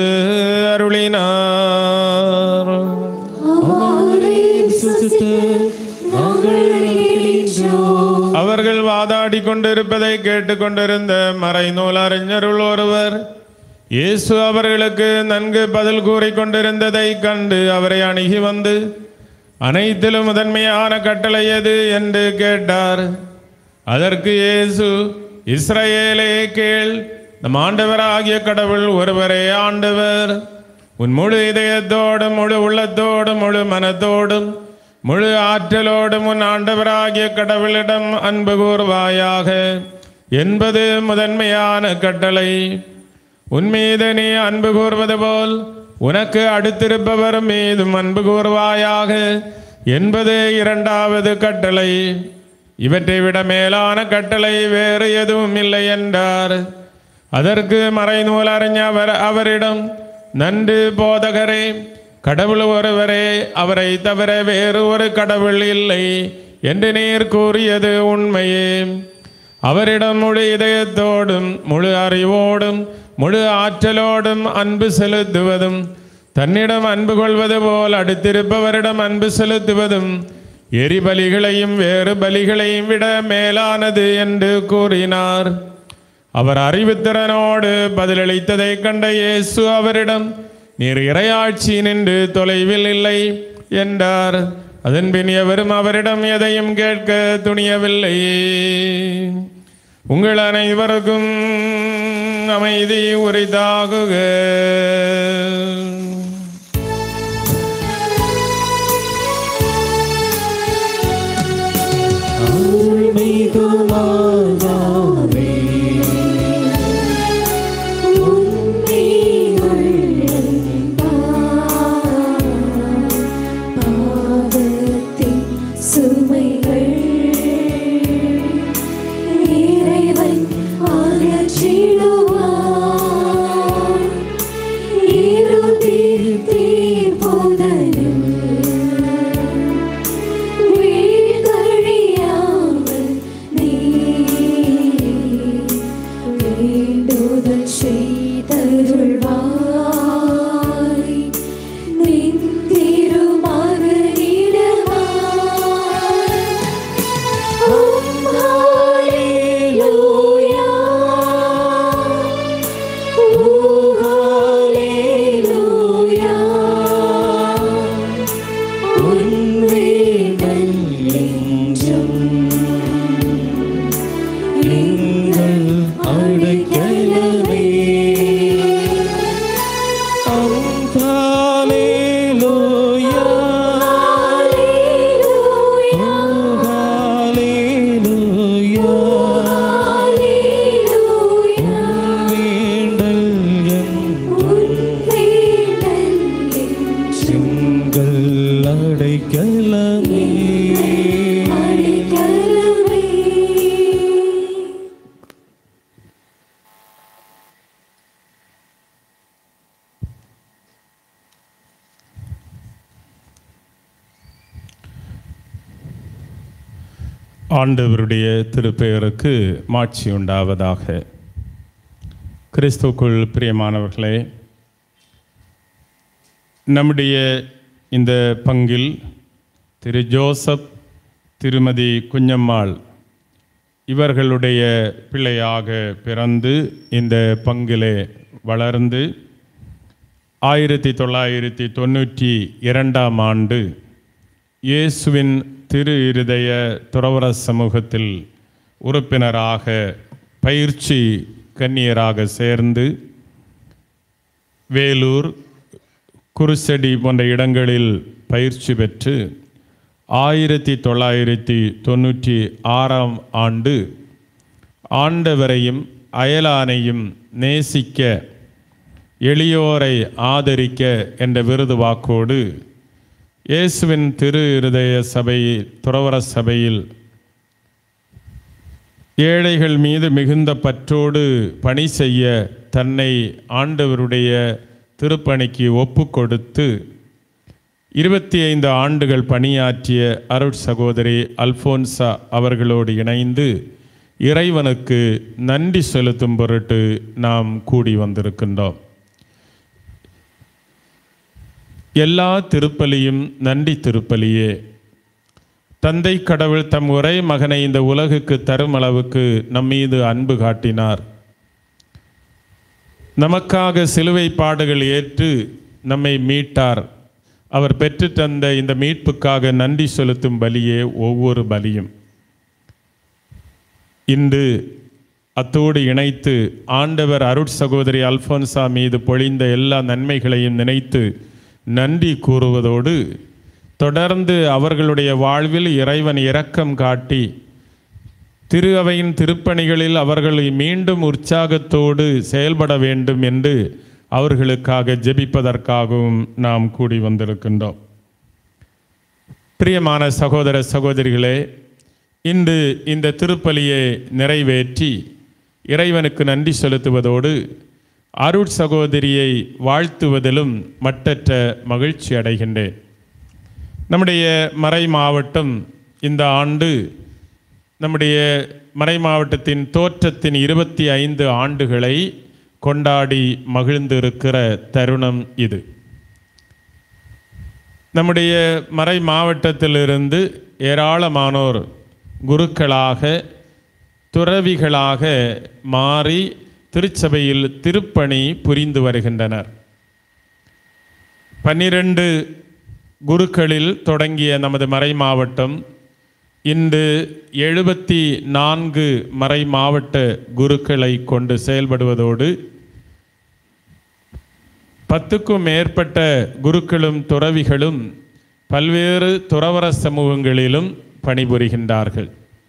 அருளினார் அவரை விசுவசித்து நாங்கள் நம்புகின்றோம். அவர்கள் வாதாடி கொண்டிருப்பதை கேட்டுக்கொண்டிருந்த மறைநூல் அறிஞருள் ஒருவர் இயேசு அவர்களுக்கு நன்கு பதில் கூறிக் கொண்டிருந்ததை கண்டு அவரை அணுகி வந்து அனைத்திலும் முதன்மையான கட்டளை எது என்று கேட்டார் அதற்கு இயேசு இஸ்ரவேலே கேள் நம் ஆண்டவராகிய கடவுள் ஒருவரே ஆண்டவர் உன் முழு இதயத்தோடும் முழு உள்ளத்தோடும் முழு மனத்தோடும் முழு ஆற்றலோடும் உன் ஆண்டவராகிய கடவுளிடம் அன்பு கூர்வாயாக என்பது முதன்மையான கட்டளை உன் மீது நீ அன்பு கூர்வது போல் உனக்கு அடுத்திருப்பவர் மீதும் அன்பு கூர்வாயாக என்பது இரண்டாவது கட்டளை இவற்றை விட மேலான கட்டளை வேறு எதுவும் இல்லை என்றார் அதற்கு மறைநூல் அறிஞர் அவரிடம் நன்று போதகரே கடவுள் ஒருவரே அவரை தவிர வேறு ஒரு கடவுள் இல்லை என்று நீர் கூறியது உண்மையே அவரிடம் முழு இதயத்தோடும் முழு அறிவோடும் முழு ஆற்றலோடும் அன்பு செலுத்துவதும் தன்னிடம் அன்பு கொள்வது போல் அடுத்திருப்பவரிடம் அன்பு செலுத்துவதும் எரிபலிகளையும் வேறு பலிகளையும் விட மேலானது என்று கூறினார் அவர் அறிவுத்திறனோடு பதிலளித்ததைக் கண்ட இயேசு அவரிடம் நீர் இறையாட்சி நின்று தொலைவில் இல்லை என்றார் அதன்பின் எவரும் அவரிடம் எதையும் கேட்க துணியவில்லை உங்கள் அனைவருக்கும் அமைதி உரிதாகுக பாவத்தின் சுமைகள் இறைவன் அகற்றிடுவார். இருளில் தீர்ப்போதலும் வீழ்கழியாமல் நீ வேண்டுதல் செய்தருள்வாய். நின் திருமகனிடமாய். ஓம் ஹalleluya. ஓம் ஹalleluya. உன்வேதல் என்றும் எங்கள் அடைக்கலமே ஹalleluya ஹalleluya ஹalleluya ஹalleluya வேண்டல் உன்வேதல் என்றும் எங்கள் அடைக்கலமே அடைக்கலமே ஆண்டவருடைய திருப்பெயருக்கு மாட்சி உண்டாவதாக கிறிஸ்துக்குள் பிரியமானவர்களே நம்முடைய இந்த பங்கில் திரு ஜோசப் திருமதி குஞ்சம்மாள் இவர்களுடைய பிள்ளையாக பிறந்து இந்த பங்கிலே வளர்ந்து ஆயிரத்தி தொள்ளாயிரத்தி தொண்ணூற்றி இரண்டாம் ஆண்டு இயேசுவின் திரு இருதய துறவர சமூகத்தில் உறுப்பினராக பயிற்சி கன்னியராக சேர்ந்து வேலூர் குருசெடி போன்ற இடங்களில் பயிற்சி பெற்று ஆயிரத்தி தொள்ளாயிரத்தி தொண்ணூற்றி ஆறாம் ஆண்டு ஆண்டவரையும் அயலானையும் நேசிக்க எளியோரை ஆதரிக்க என்ற விருது வாக்கோடு இயேசுவின் திரு இருதய சபையில் துறவர சபையில் ஏழைகள் மீது மிகுந்த பற்றோடு பணி செய்ய தன்னை ஆண்டவருடைய திருப்பணிக்கு ஒப்பு கொடுத்து இருபத்தி ஐந்து ஆண்டுகள் பணியாற்றிய அருட் சகோதரி அல்போன்சா அவர்களோடு இணைந்து இறைவனுக்கு நன்றி செலுத்தும் பொருட்டு நாம் கூடி வந்திருக்கின்றோம் எல்லா திருப்பலியும் நன்றி திருப்பலியே தந்தை கடவுள் தம் ஒரே மகனை இந்த உலகுக்கு தரும் அளவுக்கு நம் மீது அன்பு காட்டினார் நமக்காக சிலுவை பாடுகள் ஏற்று நம்மை மீட்டார் அவர் பெற்று தந்த இந்த மீட்புக்காக நன்றி செலுத்தும் பலியே ஒவ்வொரு பலியும் இன்று அத்தோடு இணைத்து ஆண்டவர் அருட் சகோதரி அல்போன்சா மீது பொழிந்த எல்லா நன்மைகளையும் நினைத்து நன்றி கூறுவதோடு தொடர்ந்து அவர்களுடைய வாழ்வில் இறைவன் இரக்கம் காட்டி திரு அவையின் திருப்பணிகளில் அவர்களை மீண்டும் உற்சாகத்தோடு செயல்பட வேண்டும் என்று அவர்களுக்காக ஜெபிப்பதற்காகவும் நாம் கூடி வந்திருக்கின்றோம் பிரியமான சகோதர சகோதரிகளே இன்று இந்த திருப்பலியை நிறைவேற்றி இறைவனுக்கு நன்றி செலுத்துவதோடு அருட் சகோதரியை வாழ்த்துவதிலும் மட்டற்ற மகிழ்ச்சி அடைகின்றேன் நம்முடைய மறை மாவட்டம் இந்த ஆண்டு நம்முடைய மறை மாவட்டத்தின் தோற்றத்தின் இருபத்தி ஐந்து ஆண்டுகளை கொண்டாடி மகிழ்ந்திருக்கிற தருணம் இது நம்முடைய மறை மாவட்டத்திலிருந்து ஏராளமானோர் குருக்களாக துறவிகளாக மாறி திருச்சபையில் திருப்பணி புரிந்து வருகின்றனர் பன்னிரண்டு குருக்களில் தொடங்கிய நமது மறை மாவட்டம் இன்று எழுபத்தி நான்கு மறை மாவட்ட குருக்களை கொண்டு செயல்படுவதோடு பத்துக்கும் மேற்பட்ட குருக்களும் துறவிகளும் பல்வேறு துறவர சமூகங்களிலும் பணிபுரிகின்றார்கள்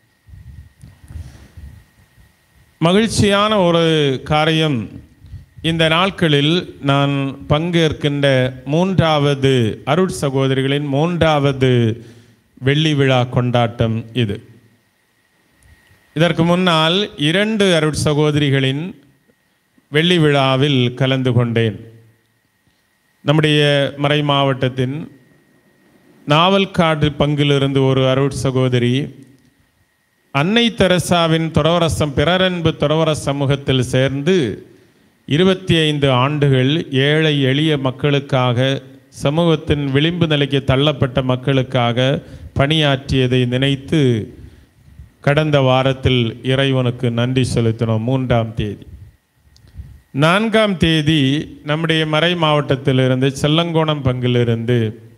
மகிழ்ச்சியான ஒரு காரியம் இந்த நாட்களில் நான் பங்கேற்கின்ற மூன்றாவது அருட் சகோதரிகளின் மூன்றாவது வெள்ளி விழா கொண்டாட்டம் இது இதற்கு முன்னால் இரண்டு அருட் சகோதரிகளின் வெள்ளி விழாவில் கலந்து கொண்டேன் நம்முடைய மறை மாவட்டத்தின் நாவல்காடு பங்கிலிருந்து ஒரு அருட் சகோதரி அன்னை தெரசாவின் துறவரசம் பிறரன்பு துறவர சமூகத்தில் சேர்ந்து இருபத்தி ஐந்து ஆண்டுகள் ஏழை எளிய மக்களுக்காக சமூகத்தின் விளிம்பு நிலைக்கு தள்ளப்பட்ட மக்களுக்காக பணியாற்றியதை நினைத்து கடந்த வாரத்தில் இறைவனுக்கு நன்றி செலுத்தினோம் மூன்றாம் தேதி நான்காம் தேதி நம்முடைய மறை மாவட்டத்திலிருந்து செல்லங்கோணம் பங்கிலிருந்து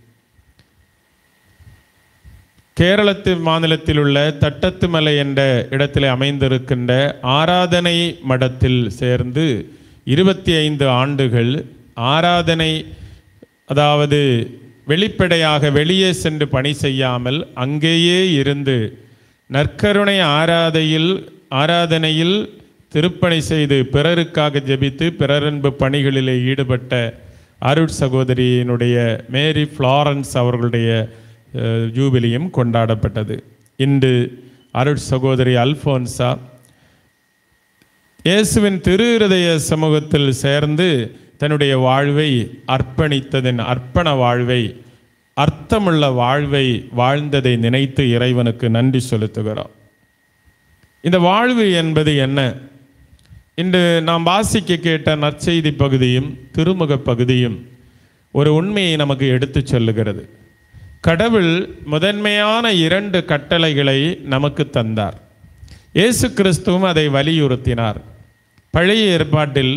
கேரளத்து மாநிலத்தில் உள்ள தட்டத்துமலை என்ற இடத்திலே அமைந்திருக்கின்ற ஆராதனை மடத்தில் சேர்ந்து இருபத்தி ஐந்து ஆண்டுகள் ஆராதனை அதாவது வெளிப்படையாக வெளியே சென்று பணி செய்யாமல் அங்கேயே இருந்து நற்கருணை ஆராதையில் ஆராதனையில் திருப்பணி செய்து பிறருக்காக ஜெபித்து பிறரன்பு பணிகளிலே ஈடுபட்ட அருட் சகோதரியினுடைய மேரி ஃப்ளாரன்ஸ் அவர்களுடைய அஹ், ஜூபிலியும் கொண்டாடப்பட்டது இன்று அருட் சகோதரி அல்போன்சா இயேசுவின் திரு இருதய சமூகத்தில் சேர்ந்து தன்னுடைய வாழ்வை அர்ப்பணித்ததின் அர்ப்பண வாழ்வை அர்த்தமுள்ள வாழ்வை வாழ்ந்ததை நினைத்து இறைவனுக்கு நன்றி செலுத்துகிறோம் இந்த வாழ்வு என்பது என்ன இன்று நாம் வாசிக்க கேட்ட நற்செய்தி பகுதியும் திருமுக பகுதியும் ஒரு உண்மையை நமக்கு எடுத்துச் சொல்லுகிறது கடவுள் முதன்மையான இரண்டு கட்டளைகளை நமக்கு தந்தார் இயேசு கிறிஸ்துவும் அதை வலியுறுத்தினார் பழைய ஏற்பாட்டில்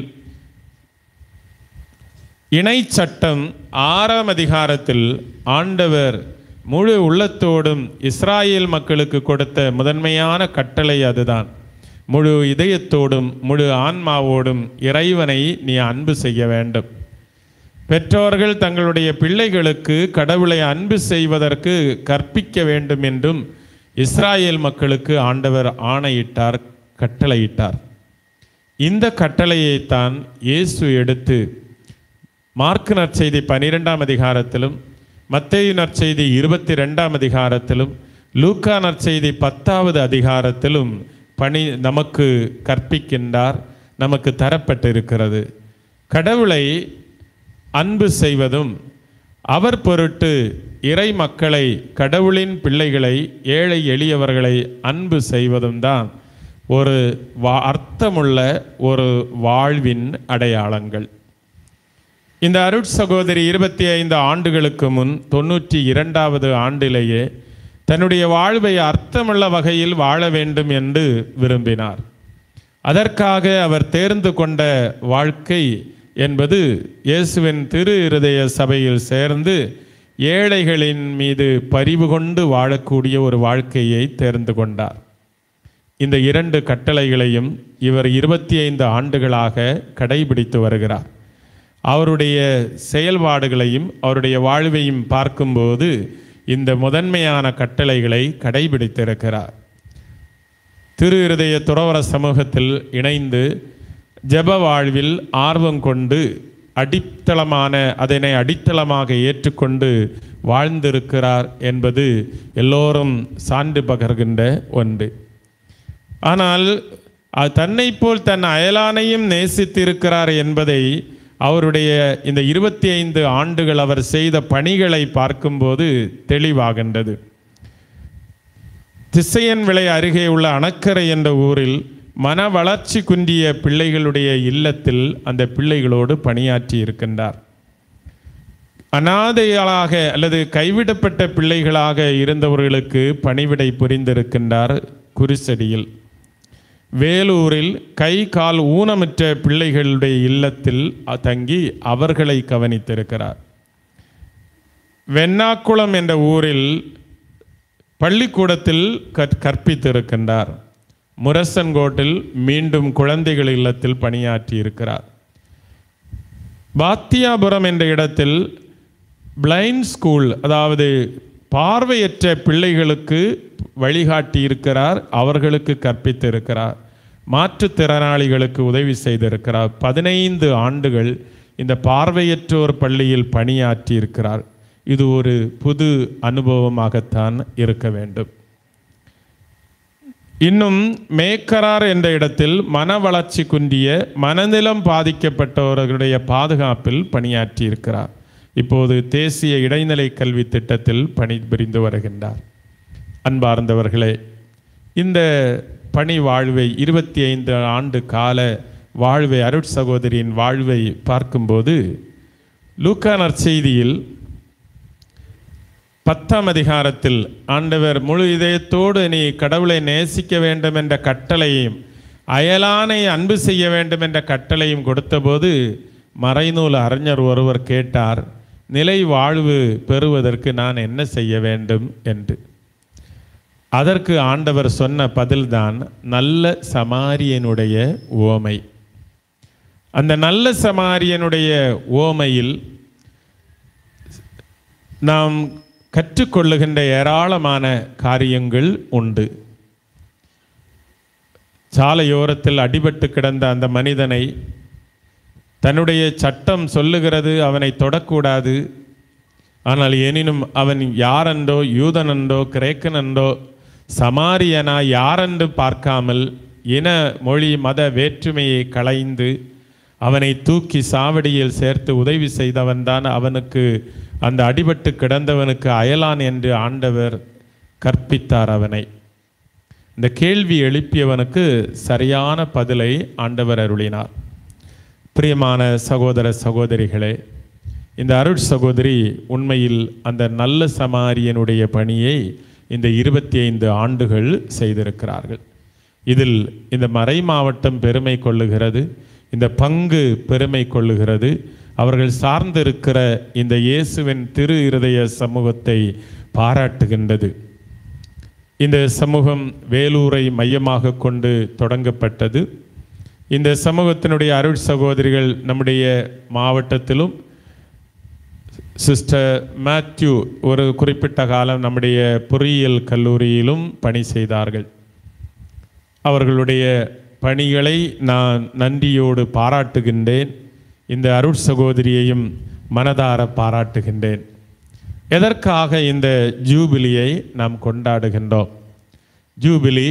இணை சட்டம் ஆறாம் அதிகாரத்தில் ஆண்டவர் முழு உள்ளத்தோடும் இஸ்ராயேல் மக்களுக்கு கொடுத்த முதன்மையான கட்டளை அதுதான் முழு இதயத்தோடும் முழு ஆன்மாவோடும் இறைவனை நீ அன்பு செய்ய வேண்டும் பெற்றோர்கள் தங்களுடைய பிள்ளைகளுக்கு கடவுளை அன்பு செய்வதற்கு கற்பிக்க வேண்டும் என்றும் இஸ்ராயேல் மக்களுக்கு ஆண்டவர் ஆணையிட்டார் கட்டளையிட்டார் இந்த கட்டளையைத்தான் இயேசு எடுத்து மார்க்கு நற்செய்தி பனிரெண்டாம் அதிகாரத்திலும் மத்தேயு நற்செய்தி இருபத்தி ரெண்டாம் அதிகாரத்திலும் லூக்கா நற்செய்தி பத்தாவது அதிகாரத்திலும் பணி நமக்கு கற்பிக்கின்றார் நமக்கு தரப்பட்டிருக்கிறது கடவுளை அன்பு செய்வதும் அவர் பொருட்டு இறை மக்களை கடவுளின் பிள்ளைகளை ஏழை எளியவர்களை அன்பு செய்வதும் தான் ஒரு வா அர்த்தமுள்ள ஒரு வாழ்வின் அடையாளங்கள் இந்த அருட் சகோதரி இருபத்தி ஐந்து ஆண்டுகளுக்கு முன் தொண்ணூற்றி இரண்டாவது ஆண்டிலேயே தன்னுடைய வாழ்வை அர்த்தமுள்ள வகையில் வாழ வேண்டும் என்று விரும்பினார் அதற்காக அவர் தேர்ந்து கொண்ட வாழ்க்கை என்பது இயேசுவின் திரு இருதய சபையில் சேர்ந்து ஏழைகளின் மீது பரிவு கொண்டு வாழக்கூடிய ஒரு வாழ்க்கையை தேர்ந்து கொண்டார் இந்த இரண்டு கட்டளைகளையும் இவர் இருபத்தி ஐந்து ஆண்டுகளாக கடைபிடித்து வருகிறார் அவருடைய செயல்பாடுகளையும் அவருடைய வாழ்வையும் பார்க்கும்போது இந்த முதன்மையான கட்டளைகளை கடைபிடித்திருக்கிறார் திரு இருதய துறவர சமூகத்தில் இணைந்து ஜெப வாழ்வில் ஆர்வம் கொண்டு அடித்தளமான அதனை அடித்தளமாக ஏற்றுக்கொண்டு வாழ்ந்திருக்கிறார் என்பது எல்லோரும் சான்று பகர்கின்ற ஒன்று ஆனால் அ- தன்னைப் போல் தன் அயலானையும் நேசித்திருக்கிறார் என்பதை அவருடைய இந்த இருபத்தி ஐந்து ஆண்டுகள் அவர் செய்த பணிகளை பார்க்கும்போது தெளிவாகின்றது திசையன் விளை அருகே உள்ள அணக்கரை என்ற ஊரில் மன வளர்ச்சி குன்றிய பிள்ளைகளுடைய இல்லத்தில் அந்த பிள்ளைகளோடு பணியாற்றி இருக்கின்றார் அனாதைகளாக அல்லது கைவிடப்பட்ட பிள்ளைகளாக இருந்தவர்களுக்கு பணிவிடை புரிந்திருக்கின்றார் குருசடியில் வேலூரில் கை கால் ஊனமுற்ற பிள்ளைகளுடைய இல்லத்தில் தங்கி அவர்களை கவனித்திருக்கிறார் வெண்ணாக்குளம் என்ற ஊரில் பள்ளிக்கூடத்தில் கற் கற்பித்திருக்கின்றார் முரசன்கோட்டில் மீண்டும் குழந்தைகள் இல்லத்தில் பணியாற்றி இருக்கிறார் பாத்தியாபுரம் என்ற இடத்தில் பிளைண்ட் ஸ்கூல் அதாவது பார்வையற்ற பிள்ளைகளுக்கு வழிகாட்டி இருக்கிறார் அவர்களுக்கு கற்பித்திருக்கிறார் மாற்றுத்திறனாளிகளுக்கு உதவி செய்திருக்கிறார் பதினைந்து ஆண்டுகள் இந்த பார்வையற்றோர் பள்ளியில் பணியாற்றி இருக்கிறார் இது ஒரு புது அனுபவமாகத்தான் இருக்க வேண்டும் இன்னும் மேக்கரார் என்ற இடத்தில் மன வளர்ச்சி குன்றிய மனநிலம் பாதிக்கப்பட்டவர்களுடைய பாதுகாப்பில் பணியாற்றி இருக்கிறார் இப்போது தேசிய இடைநிலை கல்வி திட்டத்தில் பணிபுரிந்து வருகின்றார் அன்பார்ந்தவர்களே இந்த பணி வாழ்வை இருபத்தி ஐந்து ஆண்டு கால வாழ்வை அருட் சகோதரியின் வாழ்வை பார்க்கும்போது லூக்கா நற்செய்தியில் பத்தாம் அதிகாரத்தில் ஆண்டவர் முழு இதயத்தோடு நீ கடவுளை நேசிக்க வேண்டும் என்ற கட்டளையும் அயலானை அன்பு செய்ய வேண்டும் என்ற கட்டளையும் கொடுத்தபோது மறைநூல் அறிஞர் ஒருவர் கேட்டார் நிலை வாழ்வு பெறுவதற்கு நான் என்ன செய்ய வேண்டும் என்று அதற்கு ஆண்டவர் சொன்ன பதில்தான் நல்ல சமாரியனுடைய ஓமை அந்த நல்ல சமாரியனுடைய ஓமையில் நாம் கற்றுக்கொள்ளுகின்ற ஏராளமான காரியங்கள் உண்டு சாலையோரத்தில் அடிபட்டு கிடந்த அந்த மனிதனை தன்னுடைய சட்டம் சொல்லுகிறது அவனை தொடக்கூடாது ஆனால் எனினும் அவன் யாரென்றோ யூதனன்றோ கிரேக்கனன்றோ சமாரியனா யாரென்று பார்க்காமல் இன மொழி மத வேற்றுமையை களைந்து அவனை தூக்கி சாவடியில் சேர்த்து உதவி செய்தவன்தான் அவனுக்கு அந்த அடிபட்டு கிடந்தவனுக்கு அயலான் என்று ஆண்டவர் கற்பித்தார் அவனை இந்த கேள்வி எழுப்பியவனுக்கு சரியான பதிலை ஆண்டவர் அருளினார் பிரியமான சகோதர சகோதரிகளே இந்த அருட் சகோதரி உண்மையில் அந்த நல்ல சமாரியனுடைய பணியை இந்த இருபத்தி ஐந்து ஆண்டுகள் செய்திருக்கிறார்கள் இதில் இந்த மறை மாவட்டம் பெருமை கொள்ளுகிறது இந்த பங்கு பெருமை கொள்ளுகிறது அவர்கள் சார்ந்திருக்கிற இந்த இயேசுவின் திரு இருதய சமூகத்தை பாராட்டுகின்றது இந்த சமூகம் வேலூரை மையமாக கொண்டு தொடங்கப்பட்டது இந்த சமூகத்தினுடைய அருள் சகோதரிகள் நம்முடைய மாவட்டத்திலும் சிஸ்டர் மேத்யூ ஒரு குறிப்பிட்ட காலம் நம்முடைய பொறியியல் கல்லூரியிலும் பணி செய்தார்கள் அவர்களுடைய பணிகளை நான் நன்றியோடு பாராட்டுகின்றேன் இந்த அருட் சகோதரியையும் மனதார பாராட்டுகின்றேன் எதற்காக இந்த ஜூபிலியை நாம் கொண்டாடுகின்றோம் ஜூபிலி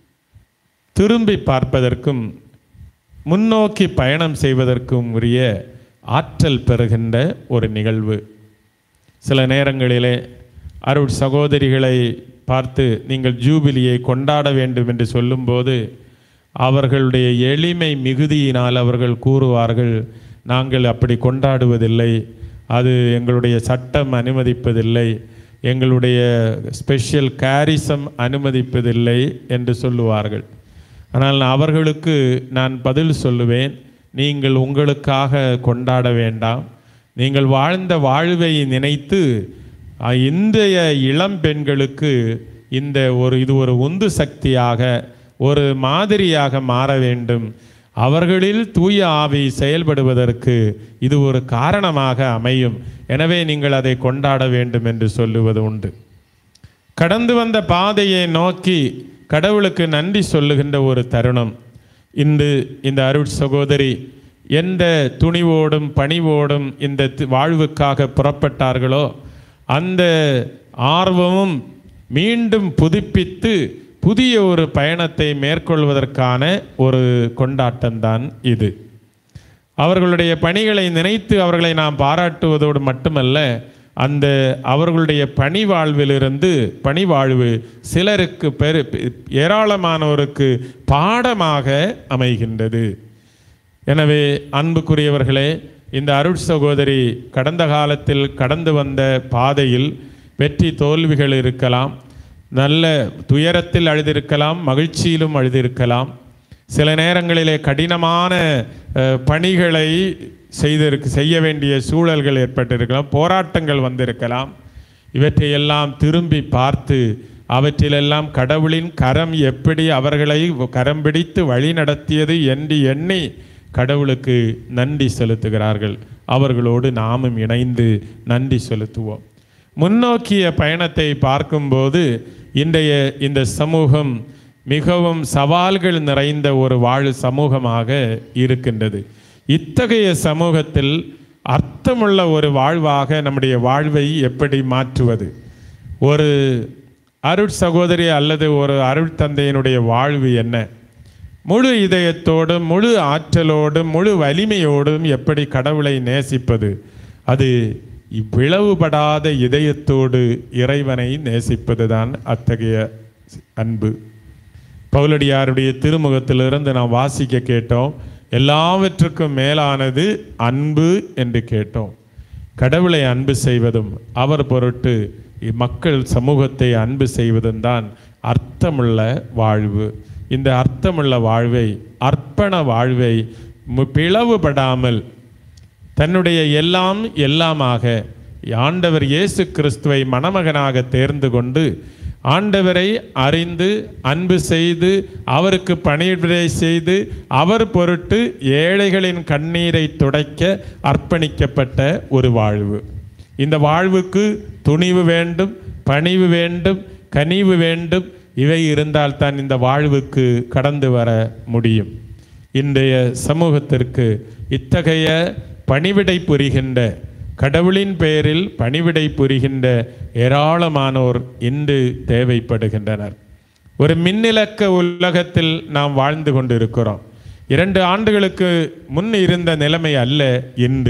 திரும்பி பார்ப்பதற்கும் முன்னோக்கி பயணம் செய்வதற்கும் உரிய ஆற்றல் பெறுகின்ற ஒரு நிகழ்வு சில நேரங்களிலே அருள் சகோதரிகளை பார்த்து நீங்கள் ஜூபிலியை கொண்டாட வேண்டும் என்று சொல்லும்போது அவர்களுடைய எளிமை மிகுதியினால் அவர்கள் கூறுவார்கள் நாங்கள் அப்படி கொண்டாடுவதில்லை அது எங்களுடைய சட்டம் அனுமதிப்பதில்லை எங்களுடைய ஸ்பெஷல் கேரிசம் அனுமதிப்பதில்லை என்று சொல்லுவார்கள் ஆனால் அவர்களுக்கு நான் பதில் சொல்லுவேன் நீங்கள் உங்களுக்காக கொண்டாட வேண்டாம் நீங்கள் வாழ்ந்த வாழ்வை நினைத்து அஹ், இன்றைய இளம் பெண்களுக்கு இந்த ஒரு இது ஒரு உந்து சக்தியாக ஒரு மாதிரியாக மாற வேண்டும் அவர்களில் தூய ஆவி செயல்படுவதற்கு இது ஒரு காரணமாக அமையும் எனவே நீங்கள் அதை கொண்டாட வேண்டும் என்று சொல்லுவது உண்டு கடந்து வந்த பாதையை நோக்கி கடவுளுக்கு நன்றி சொல்லுகின்ற ஒரு தருணம் இன்று இந்த அருட் சகோதரி எந்த துணிவோடும் பணிவோடும் இந்த தி- வாழ்வுக்காக புறப்பட்டார்களோ அந்த ஆர்வமும் மீண்டும் புதுப்பித்து புதிய ஒரு பயணத்தை மேற்கொள்வதற்கான ஒரு கொண்டாட்டம்தான் இது அவர்களுடைய பணிகளை நினைத்து அவர்களை நாம் பாராட்டுவதோடு மட்டுமல்ல அந்த அவர்களுடைய பணி வாழ்விலிருந்து பணி வாழ்வு சிலருக்கு பெரு ஏராளமானோருக்கு பாடமாக அமைகின்றது எனவே அன்புக்குரியவர்களே இந்த அருட் சகோதரி கடந்த காலத்தில் கடந்து வந்த பாதையில் வெற்றி தோல்விகள் இருக்கலாம் நல்ல துயரத்தில் அழுதிருக்கலாம் மகிழ்ச்சியிலும் அழுதிருக்கலாம் சில நேரங்களிலே கடினமான அஹ், பணிகளை செய்திருக்கு செய்ய வேண்டிய சூழல்கள் ஏற்பட்டிருக்கலாம் போராட்டங்கள் வந்திருக்கலாம் இவற்றையெல்லாம் திரும்பி பார்த்து அவற்றிலெல்லாம் கடவுளின் கரம் எப்படி அவர்களை கரம் பிடித்து வழி நடத்தியது என்று எண்ணி கடவுளுக்கு நன்றி செலுத்துகிறார்கள் அவர்களோடு நாமும் இணைந்து நன்றி செலுத்துவோம் முன்னோக்கிய பயணத்தை பார்க்கும்போது இன்றைய இந்த சமூகம் மிகவும் சவால்கள் நிறைந்த ஒரு வாழ் சமூகமாக இருக்கின்றது இத்தகைய சமூகத்தில் அர்த்தமுள்ள ஒரு வாழ்வாக நம்முடைய வாழ்வை எப்படி மாற்றுவது ஒரு அருட் சகோதரி அல்லது ஒரு அருட் தந்தையினுடைய வாழ்வு என்ன முழு இதயத்தோடும் முழு ஆற்றலோடும் முழு வலிமையோடும் எப்படி கடவுளை நேசிப்பது அது இவ்விளவுபடாத இதயத்தோடு இறைவனை நேசிப்பதுதான் அத்தகைய அன்பு பவுலடியாருடைய திருமுகத்திலிருந்து நாம் வாசிக்க கேட்டோம் எல்லாவற்றுக்கும் மேலானது அன்பு என்று கேட்டோம் கடவுளை அன்பு செய்வதும் அவர் பொருட்டு மக்கள் சமூகத்தை அன்பு செய்வதும் தான் அர்த்தமுள்ள வாழ்வு இந்த அர்த்தமுள்ள வாழ்வை அர்ப்பண வாழ்வை மு- பிளவுபடாமல் தன்னுடைய எல்லாம் எல்லாமாக ஆண்டவர் இயேசு கிறிஸ்துவை மணமகனாக தேர்ந்து கொண்டு ஆண்டவரை அறிந்து அன்பு செய்து அவருக்கு பணிவிடை செய்து அவர் பொருட்டு ஏழைகளின் கண்ணீரை துடைக்க அர்ப்பணிக்கப்பட்ட ஒரு வாழ்வு இந்த வாழ்வுக்கு துணிவு வேண்டும் பணிவு வேண்டும் கனிவு வேண்டும் இவை இருந்தால்தான் இந்த வாழ்வுக்கு கடந்து வர முடியும் இன்றைய சமூகத்திற்கு இத்தகைய பணிவிடை புரிகின்ற கடவுளின் பெயரில் பணிவிடை புரிகின்ற ஏராளமானோர் இன்று தேவைப்படுகின்றனர் ஒரு மின்னிலக்க உலகத்தில் நாம் வாழ்ந்து கொண்டிருக்கிறோம் இரண்டு ஆண்டுகளுக்கு முன் இருந்த நிலைமை அல்ல இன்று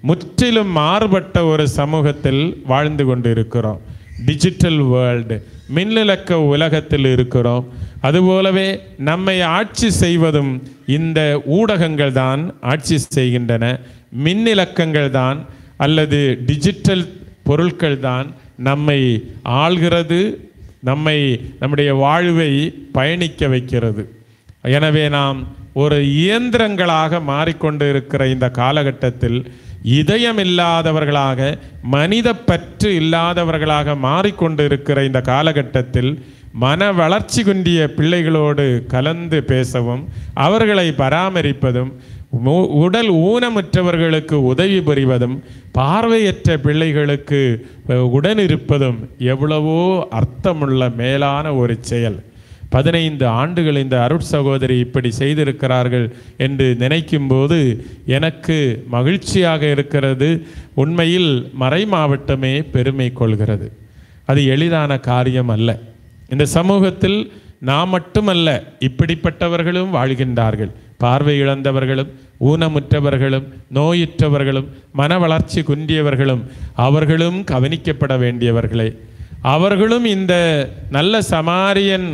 முற்றிலும் மாறுபட்ட ஒரு சமூகத்தில் வாழ்ந்து கொண்டு இருக்கிறோம் டிஜிட்டல் வேர்ல்டு மின்னிலக்க உலகத்தில் இருக்கிறோம் அதுபோலவே நம்மை ஆட்சி செய்வதும் இந்த ஊடகங்கள் தான் ஆட்சி செய்கின்றன மின்னிலக்கங்கள் தான் அல்லது டிஜிட்டல் பொருட்கள் தான் நம்மை ஆள்கிறது நம்மை நம்முடைய வாழ்வை பயணிக்க வைக்கிறது எனவே நாம் ஒரு இயந்திரங்களாக மாறிக்கொண்டு இருக்கிற இந்த காலகட்டத்தில் இதயம் இல்லாதவர்களாக மனித பற்று இல்லாதவர்களாக மாறிக்கொண்டு இருக்கிற இந்த காலகட்டத்தில் மன வளர்ச்சி குன்றிய பிள்ளைகளோடு கலந்து பேசவும் அவர்களை பராமரிப்பதும் மு- உடல் ஊனமுற்றவர்களுக்கு உதவி புரிவதும் பார்வையற்ற பிள்ளைகளுக்கு அஹ், உடனிருப்பதும் எவ்வளவோ அர்த்தமுள்ள மேலான ஒரு செயல் பதினைந்து ஆண்டுகள் இந்த அருட் சகோதரி இப்படி செய்திருக்கிறார்கள் என்று நினைக்கும்போது எனக்கு மகிழ்ச்சியாக இருக்கிறது உண்மையில் மறை மாவட்டமே பெருமை கொள்கிறது அது எளிதான காரியம் அல்ல இந்த சமூகத்தில் நாம் மட்டுமல்ல இப்படிப்பட்டவர்களும் வாழ்கின்றார்கள் பார்வை இழந்தவர்களும் ஊனமுற்றவர்களும் நோயுற்றவர்களும் மன வளர்ச்சி குன்றியவர்களும் அவர்களும் கவனிக்கப்பட வேண்டியவர்களே அவர்களும் இந்த நல்ல சமாரியன்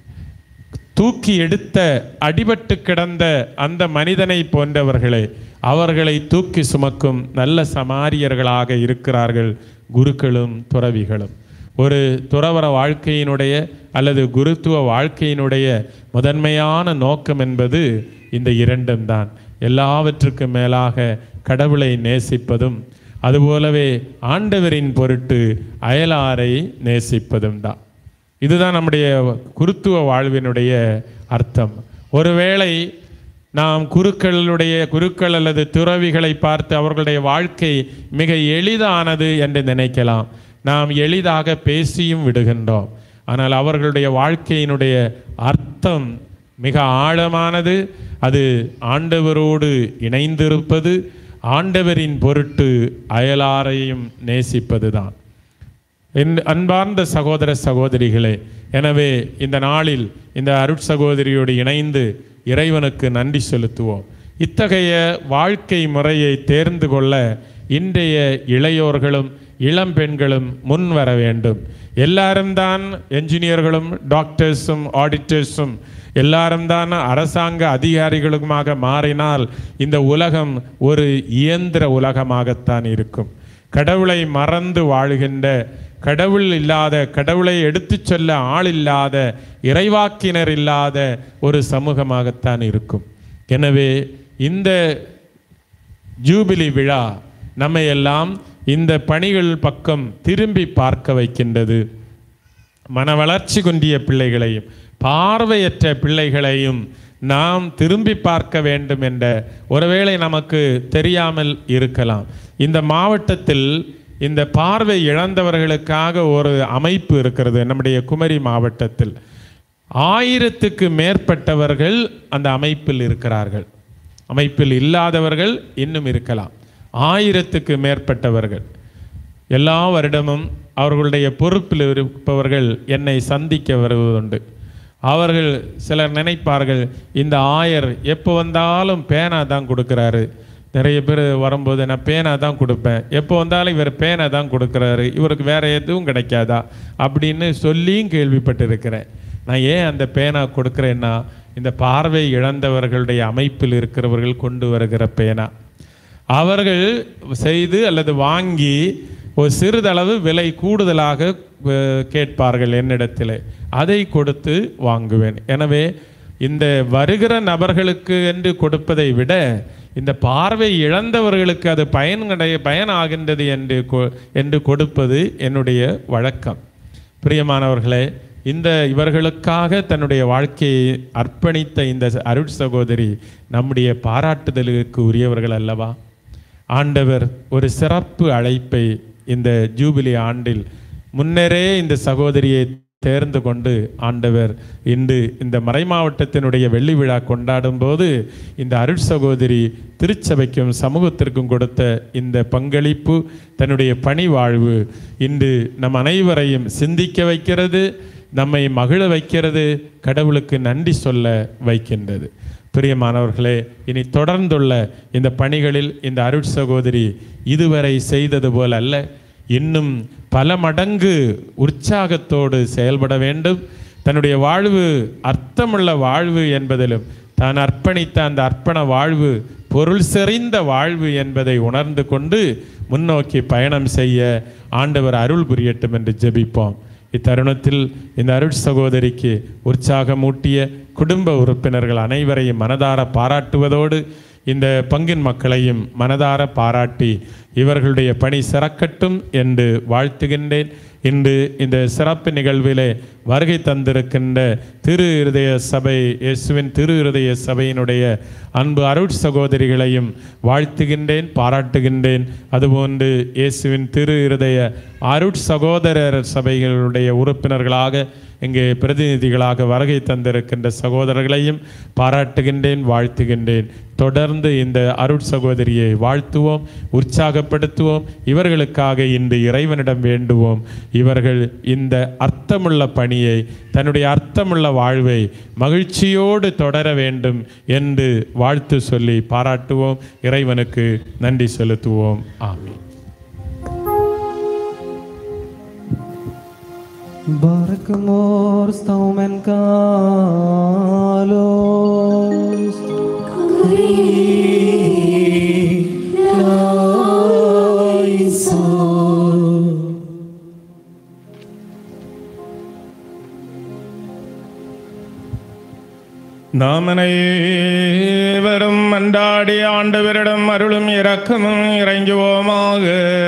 தூக்கி எடுத்த அடிபட்டு கிடந்த அந்த மனிதனை போன்றவர்களே அவர்களை தூக்கி சுமக்கும் நல்ல சமாரியர்களாக இருக்கிறார்கள் குருக்களும் துறவிகளும் ஒரு துறவர வாழ்க்கையினுடைய அல்லது குருத்துவ வாழ்க்கையினுடைய முதன்மையான நோக்கம் என்பது இந்த இரண்டும் தான் எல்லாவற்றுக்கும் மேலாக கடவுளை நேசிப்பதும் அதுபோலவே ஆண்டவரின் பொருட்டு அயலாரை நேசிப்பதும் தான் இதுதான் நம்முடைய குருத்துவ வாழ்வினுடைய அர்த்தம் ஒருவேளை நாம் குருக்களுடைய குருக்கள் அல்லது துறவிகளை பார்த்து அவர்களுடைய வாழ்க்கை மிக எளிதானது என்று நினைக்கலாம் நாம் எளிதாக பேசியும் விடுகின்றோம் ஆனால் அவர்களுடைய வாழ்க்கையினுடைய அர்த்தம் மிக ஆழமானது அது ஆண்டவரோடு இணைந்திருப்பது ஆண்டவரின் பொருட்டு அயலாரையும் நேசிப்பதுதான் என் அன்பார்ந்த சகோதர சகோதரிகளே எனவே இந்த நாளில் இந்த அருட் சகோதரியோடு இணைந்து இறைவனுக்கு நன்றி செலுத்துவோம் இத்தகைய வாழ்க்கை முறையை தேர்ந்து கொள்ள இன்றைய இளையோர்களும் இளம் பெண்களும் முன் வர வேண்டும் எல்லாரும் தான் என்ஜினியர்களும் டாக்டர்ஸும் ஆடிட்டர்ஸும் எல்லாரும் தான் அரசாங்க அதிகாரிகளுமாக மாறினால் இந்த உலகம் ஒரு இயந்திர உலகமாகத்தான் இருக்கும் கடவுளை மறந்து வாழ்கின்ற கடவுள் இல்லாத கடவுளை எடுத்துச் சொல்ல ஆள் இல்லாத இறைவாக்கினர் இல்லாத ஒரு சமூகமாகத்தான் இருக்கும் எனவே இந்த ஜூபிலி விழா நம்மை எல்லாம் இந்த பணிகள் பக்கம் திரும்பி பார்க்க வைக்கின்றது மன வளர்ச்சி குன்றிய பிள்ளைகளையும் பார்வையற்ற பிள்ளைகளையும் நாம் திரும்பி பார்க்க வேண்டும் என்ற ஒருவேளை நமக்கு தெரியாமல் இருக்கலாம் இந்த மாவட்டத்தில் இந்த பார்வை இழந்தவர்களுக்காக ஒரு அமைப்பு இருக்கிறது நம்முடைய குமரி மாவட்டத்தில் ஆயிரத்துக்கு மேற்பட்டவர்கள் அந்த அமைப்பில் இருக்கிறார்கள் அமைப்பில் இல்லாதவர்கள் இன்னும் இருக்கலாம் ஆயிரத்துக்கு மேற்பட்டவர்கள் எல்லா வருடமும் அவர்களுடைய பொறுப்பில் இருப்பவர்கள் என்னை சந்திக்க வருவதுண்டு அவர்கள் சிலர் நினைப்பார்கள் இந்த ஆயர் எப்போ வந்தாலும் பேனா தான் கொடுக்குறாரு நிறைய பேர் வரும்போது நான் பேனா தான் கொடுப்பேன் எப்போ வந்தாலும் இவர் பேனா தான் கொடுக்குறாரு இவருக்கு வேற எதுவும் கிடைக்காதா அப்படின்னு சொல்லியும் கேள்விப்பட்டிருக்கிறேன் நான் ஏன் அந்த பேனா கொடுக்குறேன்னா இந்த பார்வை இழந்தவர்களுடைய அமைப்பில் இருக்கிறவர்கள் கொண்டு வருகிற பேனா அவர்கள் செய்து அல்லது வாங்கி ஒரு சிறிதளவு விலை கூடுதலாக அஹ், கேட்பார்கள் என்னிடத்தில் அதை கொடுத்து வாங்குவேன் எனவே இந்த வருகிற நபர்களுக்கு என்று கொடுப்பதை விட இந்த பார்வை இழந்தவர்களுக்கு அது பயன் கிடை பயனாகின்றது என்று கொ- என்று கொடுப்பது என்னுடைய வழக்கம் பிரியமானவர்களே இந்த இவர்களுக்காக தன்னுடைய வாழ்க்கையை அர்ப்பணித்த இந்த அருட் சகோதரி நம்முடைய பாராட்டுதலுக்கு உரியவர்கள் அல்லவா ஆண்டவர் ஒரு சிறப்பு அழைப்பை இந்த ஜூபிலி ஆண்டில் முன்னரே இந்த சகோதரியை தேர்ந்து கொண்டு ஆண்டவர் இன்று இந்த மறைமாவட்டத்தினுடைய வெள்ளி விழா கொண்டாடும் போது இந்த அருட் சகோதரி திருச்சபைக்கும் சமூகத்திற்கும் கொடுத்த இந்த பங்களிப்பு தன்னுடைய பணி வாழ்வு இன்று நம் அனைவரையும் சிந்திக்க வைக்கிறது நம்மை மகிழ வைக்கிறது கடவுளுக்கு நன்றி சொல்ல வைக்கின்றது பிரியமானவர்களே இனி தொடர்ந்துள்ள இந்த பணிகளில் இந்த அருட் சகோதரி இதுவரை செய்தது போல் அல்ல இன்னும் பல மடங்கு உற்சாகத்தோடு செயல்பட வேண்டும் தன்னுடைய வாழ்வு அர்த்தமுள்ள வாழ்வு என்பதிலும் தான் அர்ப்பணித்த அந்த அர்ப்பண வாழ்வு பொருள் செறிந்த வாழ்வு என்பதை உணர்ந்து கொண்டு முன்னோக்கி பயணம் செய்ய ஆண்டவர் அருள் புரியட்டும் என்று ஜெபிப்போம் இத்தருணத்தில் இந்த அருட் சகோதரிக்கு உற்சாகமூட்டிய குடும்ப உறுப்பினர்கள் அனைவரையும் மனதார பாராட்டுவதோடு இந்த பங்கின் மக்களையும் மனதார பாராட்டி இவர்களுடைய பணி சிறக்கட்டும் என்று வாழ்த்துகின்றேன் இன்று இந்த சிறப்பு நிகழ்விலே வருகை தந்திருக்கின்ற திரு இருதய சபை இயேசுவின் திரு இருதய சபையினுடைய அன்பு அருட் சகோதரிகளையும் வாழ்த்துகின்றேன் பாராட்டுகின்றேன் அதுபோன்று இயேசுவின் திரு இருதய அருட் சகோதரர் சபைகளுடைய உறுப்பினர்களாக இங்கே பிரதிநிதிகளாக வருகை தந்திருக்கின்ற சகோதரர்களையும் பாராட்டுகின்றேன் வாழ்த்துகின்றேன் தொடர்ந்து இந்த அருட் சகோதரியை வாழ்த்துவோம் உற்சாகப்படுத்துவோம் இவர்களுக்காக இன்று இறைவனிடம் வேண்டுவோம் இவர்கள் இந்த அர்த்தமுள்ள பணியை தன்னுடைய அர்த்தமுள்ள வாழ்வை மகிழ்ச்சியோடு தொடர வேண்டும் என்று வாழ்த்து சொல்லி பாராட்டுவோம் இறைவனுக்கு நன்றி செலுத்துவோம் ஆமென் Barkmor staumen kalos நாம் அனைவரும் அன்றாடி ஆண்டவரிடம் அருளும் இரக்கமும் இறங்குவோமாக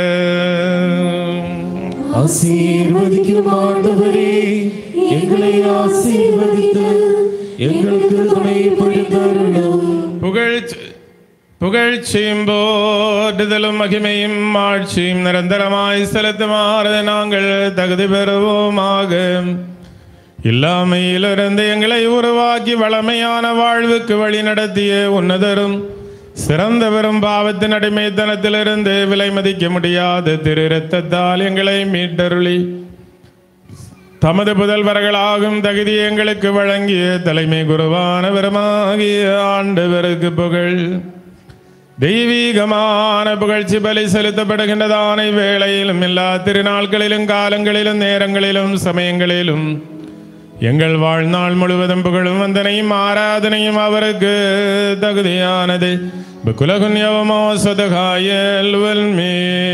ஆசீர்வதிக்கும் ஆண்டவரே எங்களை ஆசீர்வதித்து எங்களுக்கு துணை புரிந்தருளும் புகழ்ச்சி புகழ்ச்சியும் போற்றுதலும் மகிமையும் ஆட்சியும் நிரந்தரமாய் செலுத்துமாறு நாங்கள் தகுதி பெறுவோமாக இல்லாமையிலிருந்து எங்களை உருவாக்கி வளமையான வாழ்வுக்கு வழி நடத்திய உன்னதரும் சிறந்தவரும் பாவத்தின் அடிமைத்தனத்திலிருந்து விலை மதிக்க முடியாத திரு இரத்தத்தால் எங்களை மீட்டருளி தமது புதல்வர்களாகும் தகுதி எங்களுக்கு வழங்கிய தலைமை குருவானவருமாகிய ஆண்டவருக்கு புகழ் தெய்வீகமான புகழ்ச்சி பலி செலுத்தப்படுகின்றதான வேளையிலும் எல்லா திருநாட்களிலும் காலங்களிலும் நேரங்களிலும் சமயங்களிலும் எங்கள் வாழ்நாள் முழுவதும் புகழும் வந்தனையும் ஆராதனையும் அவருக்கு தகுதியானது குலகுன்யவமோ சொதகாயல் வல்மே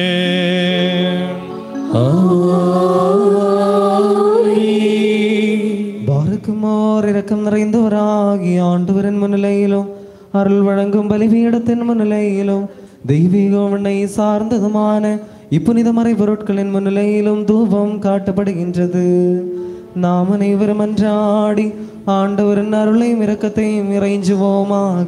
பாரக்குமார் இரக்கம் நிறைந்தவராகி ஆண்டவரின் முன்னிலையிலும் அருள் வழங்கும் பலிபீடத்தின் முன்னிலையிலும் தெய்வீக உன்னை சார்ந்ததுமான இப்புனித மறை பொருட்களின் முன்னிலையிலும் தூபம் காட்டப்படுகின்றது நாம் அனைவரும் அன்றாடி ஆண்டவரின் அருளையும் இரக்கத்தையும் இறைஞ்சுவோமாக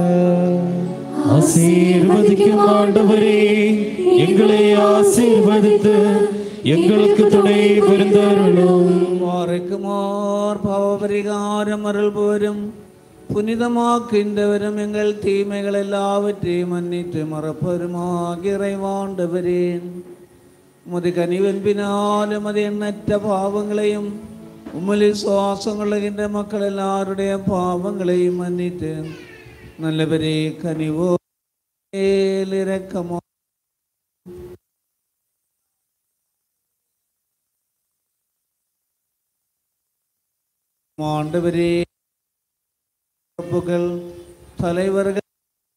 ஆசீர்வதிக்கும் ஆண்டவரே எங்களை ஆசீர்வதித்து எங்களுக்கு துணை புரிந்தருளும் മാറയ്ക്കുമാർ പാവപരിഹാരം അരുൾ പോരും പുനിതമാക്കിൻ്റവരും എങ്ങൾ തീമകൾ എല്ലാവറ്റെയും മന്നിട്ട് മറപ്പരുമാകി ഇറവാണ്ടവരേൻ മുതി കനിവൻപിനാലും അത് എണ്ണറ്റ പാവങ്ങളെയും ഉമ്മലി ശ്വാസങ്ങളുടെ മക്കളെല്ലാവരുടെയും പാവങ്ങളെയും മന്നിട്ട് നല്ലവരെ കനിവോ ഇറക്കമോ ஆண்டவரே பொறுப்புகள் தலைவர்கள்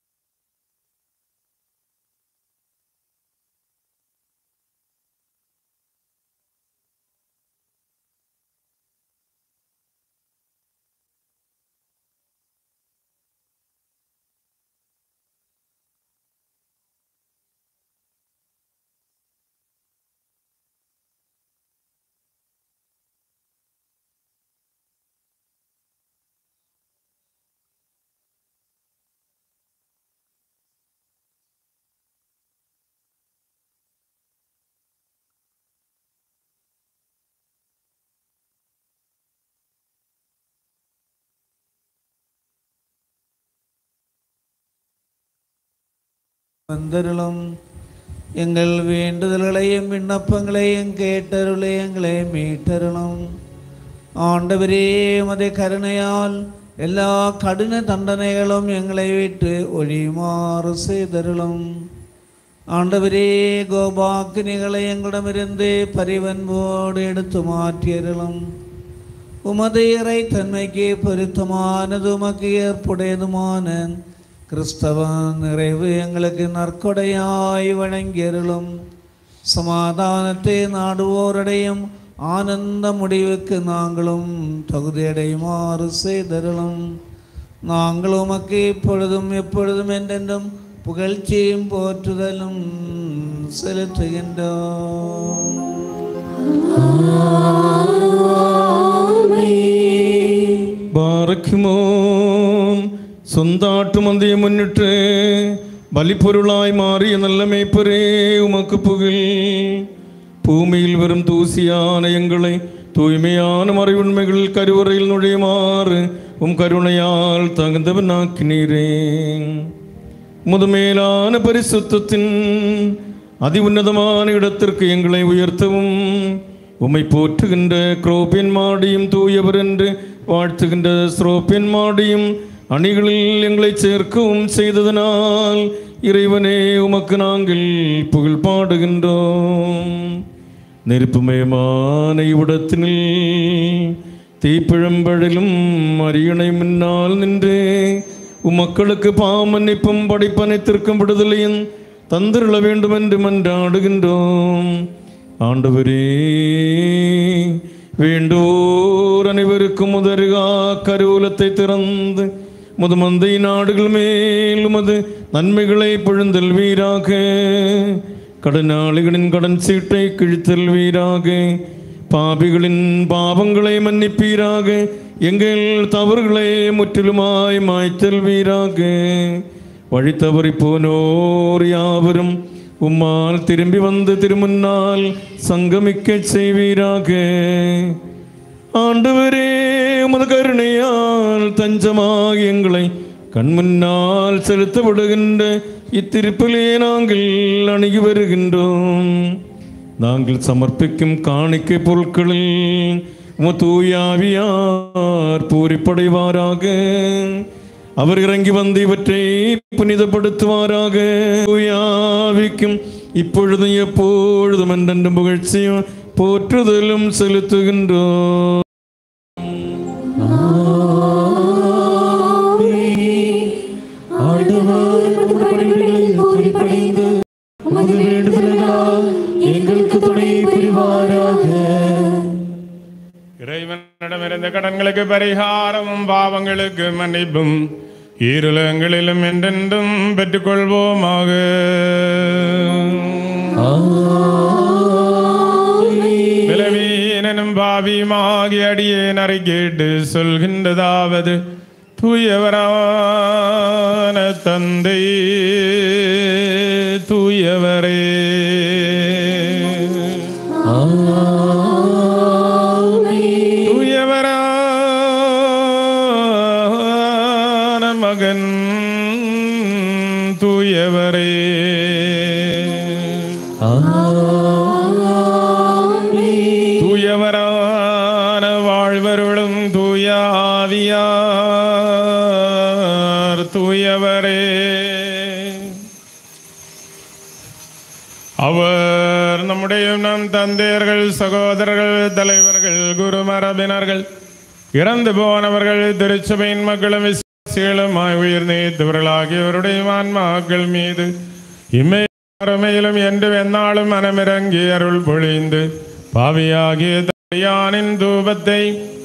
வந்தருளும் எங்கள் வேண்டுதல்களையும் விண்ணப்பங்களையும் கேட்டருளே எங்களை மீட்டருளும் ஆண்டவரே மதை கருணையால் எல்லா கடின தண்டனைகளும் எங்களை விட்டு ஒழியுமாறு செய்தருளும் ஆண்டவரே கோபாக்கினிகளை எங்களிடமிருந்து பரிவன்போடு எடுத்து மாற்றியருளும் உமது இறை தன்மைக்கு பொருத்தமானது உமக்கு ஏற்புடையதுமான கிறிஸ்தவ நிறைவு எங்களுக்கு நற்கொடையாய் வழங்கியருளும் சமாதானத்தை நாடுவோரடையும் ஆனந்த முடிவுக்கு நாங்களும் தகுதியடையுமாறு செய்தருளும் நாங்கள் உமக்கு இப்பொழுதும் எப்பொழுதும் என்றென்றும் புகழ்ச்சியும் போற்றுதலும் செலுத்துகின்றோம் ബാറക്കുമോൻ സ്വന്താട്ടു മന്തിയെ മുന്നിട്ട് ബലിപ്പൊരുളായി മാറിയ നല്ല മേപ്പരേ ഉമക്ക് പുകിൽ ഭൂമിയിൽ വെറും തൂസിயான எங்களை தூய்மையான மறைவுண்மைகளில் கருவறையில் நுழையுமாறு உம் கருணையால் தகுந்தவனாக்கினீரே முதுமேலான பரிசுத்தத்தின் அதி உன்னதமான இடத்திற்கு எங்களை உயர்த்தவும் உம்மை போற்றுகின்ற குரோப்பியன் மாடியும் தூயவர் என்று வாழ்த்துகின்ற ஸ்ரோப்பியன் மாடியும் அணிகளில் எங்களை சேர்க்கவும் செய்ததனால் இறைவனே உமக்கு நாங்கள் புகழ் பாடுகின்றோம் நெருப்புமயமான இவ்விடத்தினில் தீப்பிழம்பழிலும் அரியணை முன்னால் நின்று உம்மக்களுக்கு பாமன்னிப்பும் படிப்பனைத்திற்கும் விடுதலையும் தந்திருள வேண்டும் என்று மன்றாடுகின்றோம் ஆண்டவரே வேண்டோர் அனைவருக்கும் உதருகா கருவூலத்தை திறந்து முதுமந்தை நாடுகள் மேல் உமது நன்மைகளை பொழுந்தல் வீராக கடனாளிகளின் கடன் சீட்டை கிழித்தல் வீராக பாபிகளின் பாவங்களை மன்னிப்பீராக எங்கள் தவறுகளை முற்றிலுமாய் மாய்த்தல் வீராக வழி தவறி போனோர் யாவரும் உம்மால் திரும்பி வந்து திருமுன்னால் சங்கமிக்கச் செய்வீராக ஆண்டவரே உமது கருணையால் தஞ்சமாக எங்களை கண்முன்னால் செலுத்தப்படுகின்ற இத்திருப்பிலே நாங்கள் அணுகி வருகின்றோம் நாங்கள் சமர்ப்பிக்கும் காணிக்கை பொருட்களில் உம தூயாவியார் பூரிப்படைவாராக அவர் இறங்கி வந்து இவற்றை புனிதப்படுத்துவாராக தூயாவிக்கும் இப்பொழுதும் எப்பொழுதும் என்றென்றும் புகழ்ச்சியும் போற்றுதலும் செலுத்துகின்றோம் ஆண்டவர் உமது பணிகளில் பொறிப்படைந்து உமது வேண்டுதலால் எங்களுக்கு துணை புரிவாராக இறைவனிடமிருந்த கடன்களுக்கு பரிகாரமும் பாவங்களுக்கு மன்னிப்பும் ஈருலகங்களிலும் என்றென்றும் பெற்றுக்கொள்வோமாக பிளவீனனும் பாவியுமாகி அடியேன் அறிக்கேட்டு சொல்கின்றதாவது தூயவரான தந்தை தூயவரே தூயவரான மகன் தூயவரே தூயவரான வாழ்வருளும் தூய ஆவியார் தூயவரே அவர் நம்முடைய நம் தந்தையர்கள் சகோதரர்கள் தலைவர்கள் குருமரபினர்கள் இறந்து போனவர்கள் திருச்சபையின் மக்களும் விசுவாசிகளுமாய் உயிர் நீத்தவர்களாகியவருடைய ஆன்மாக்கள் மீது இம்மை அருமையிலும் என்று எந்நாளும் மனமிறங்கி அருள் பொழிந்து பாவியாகிய தடியானின் தூபத்தை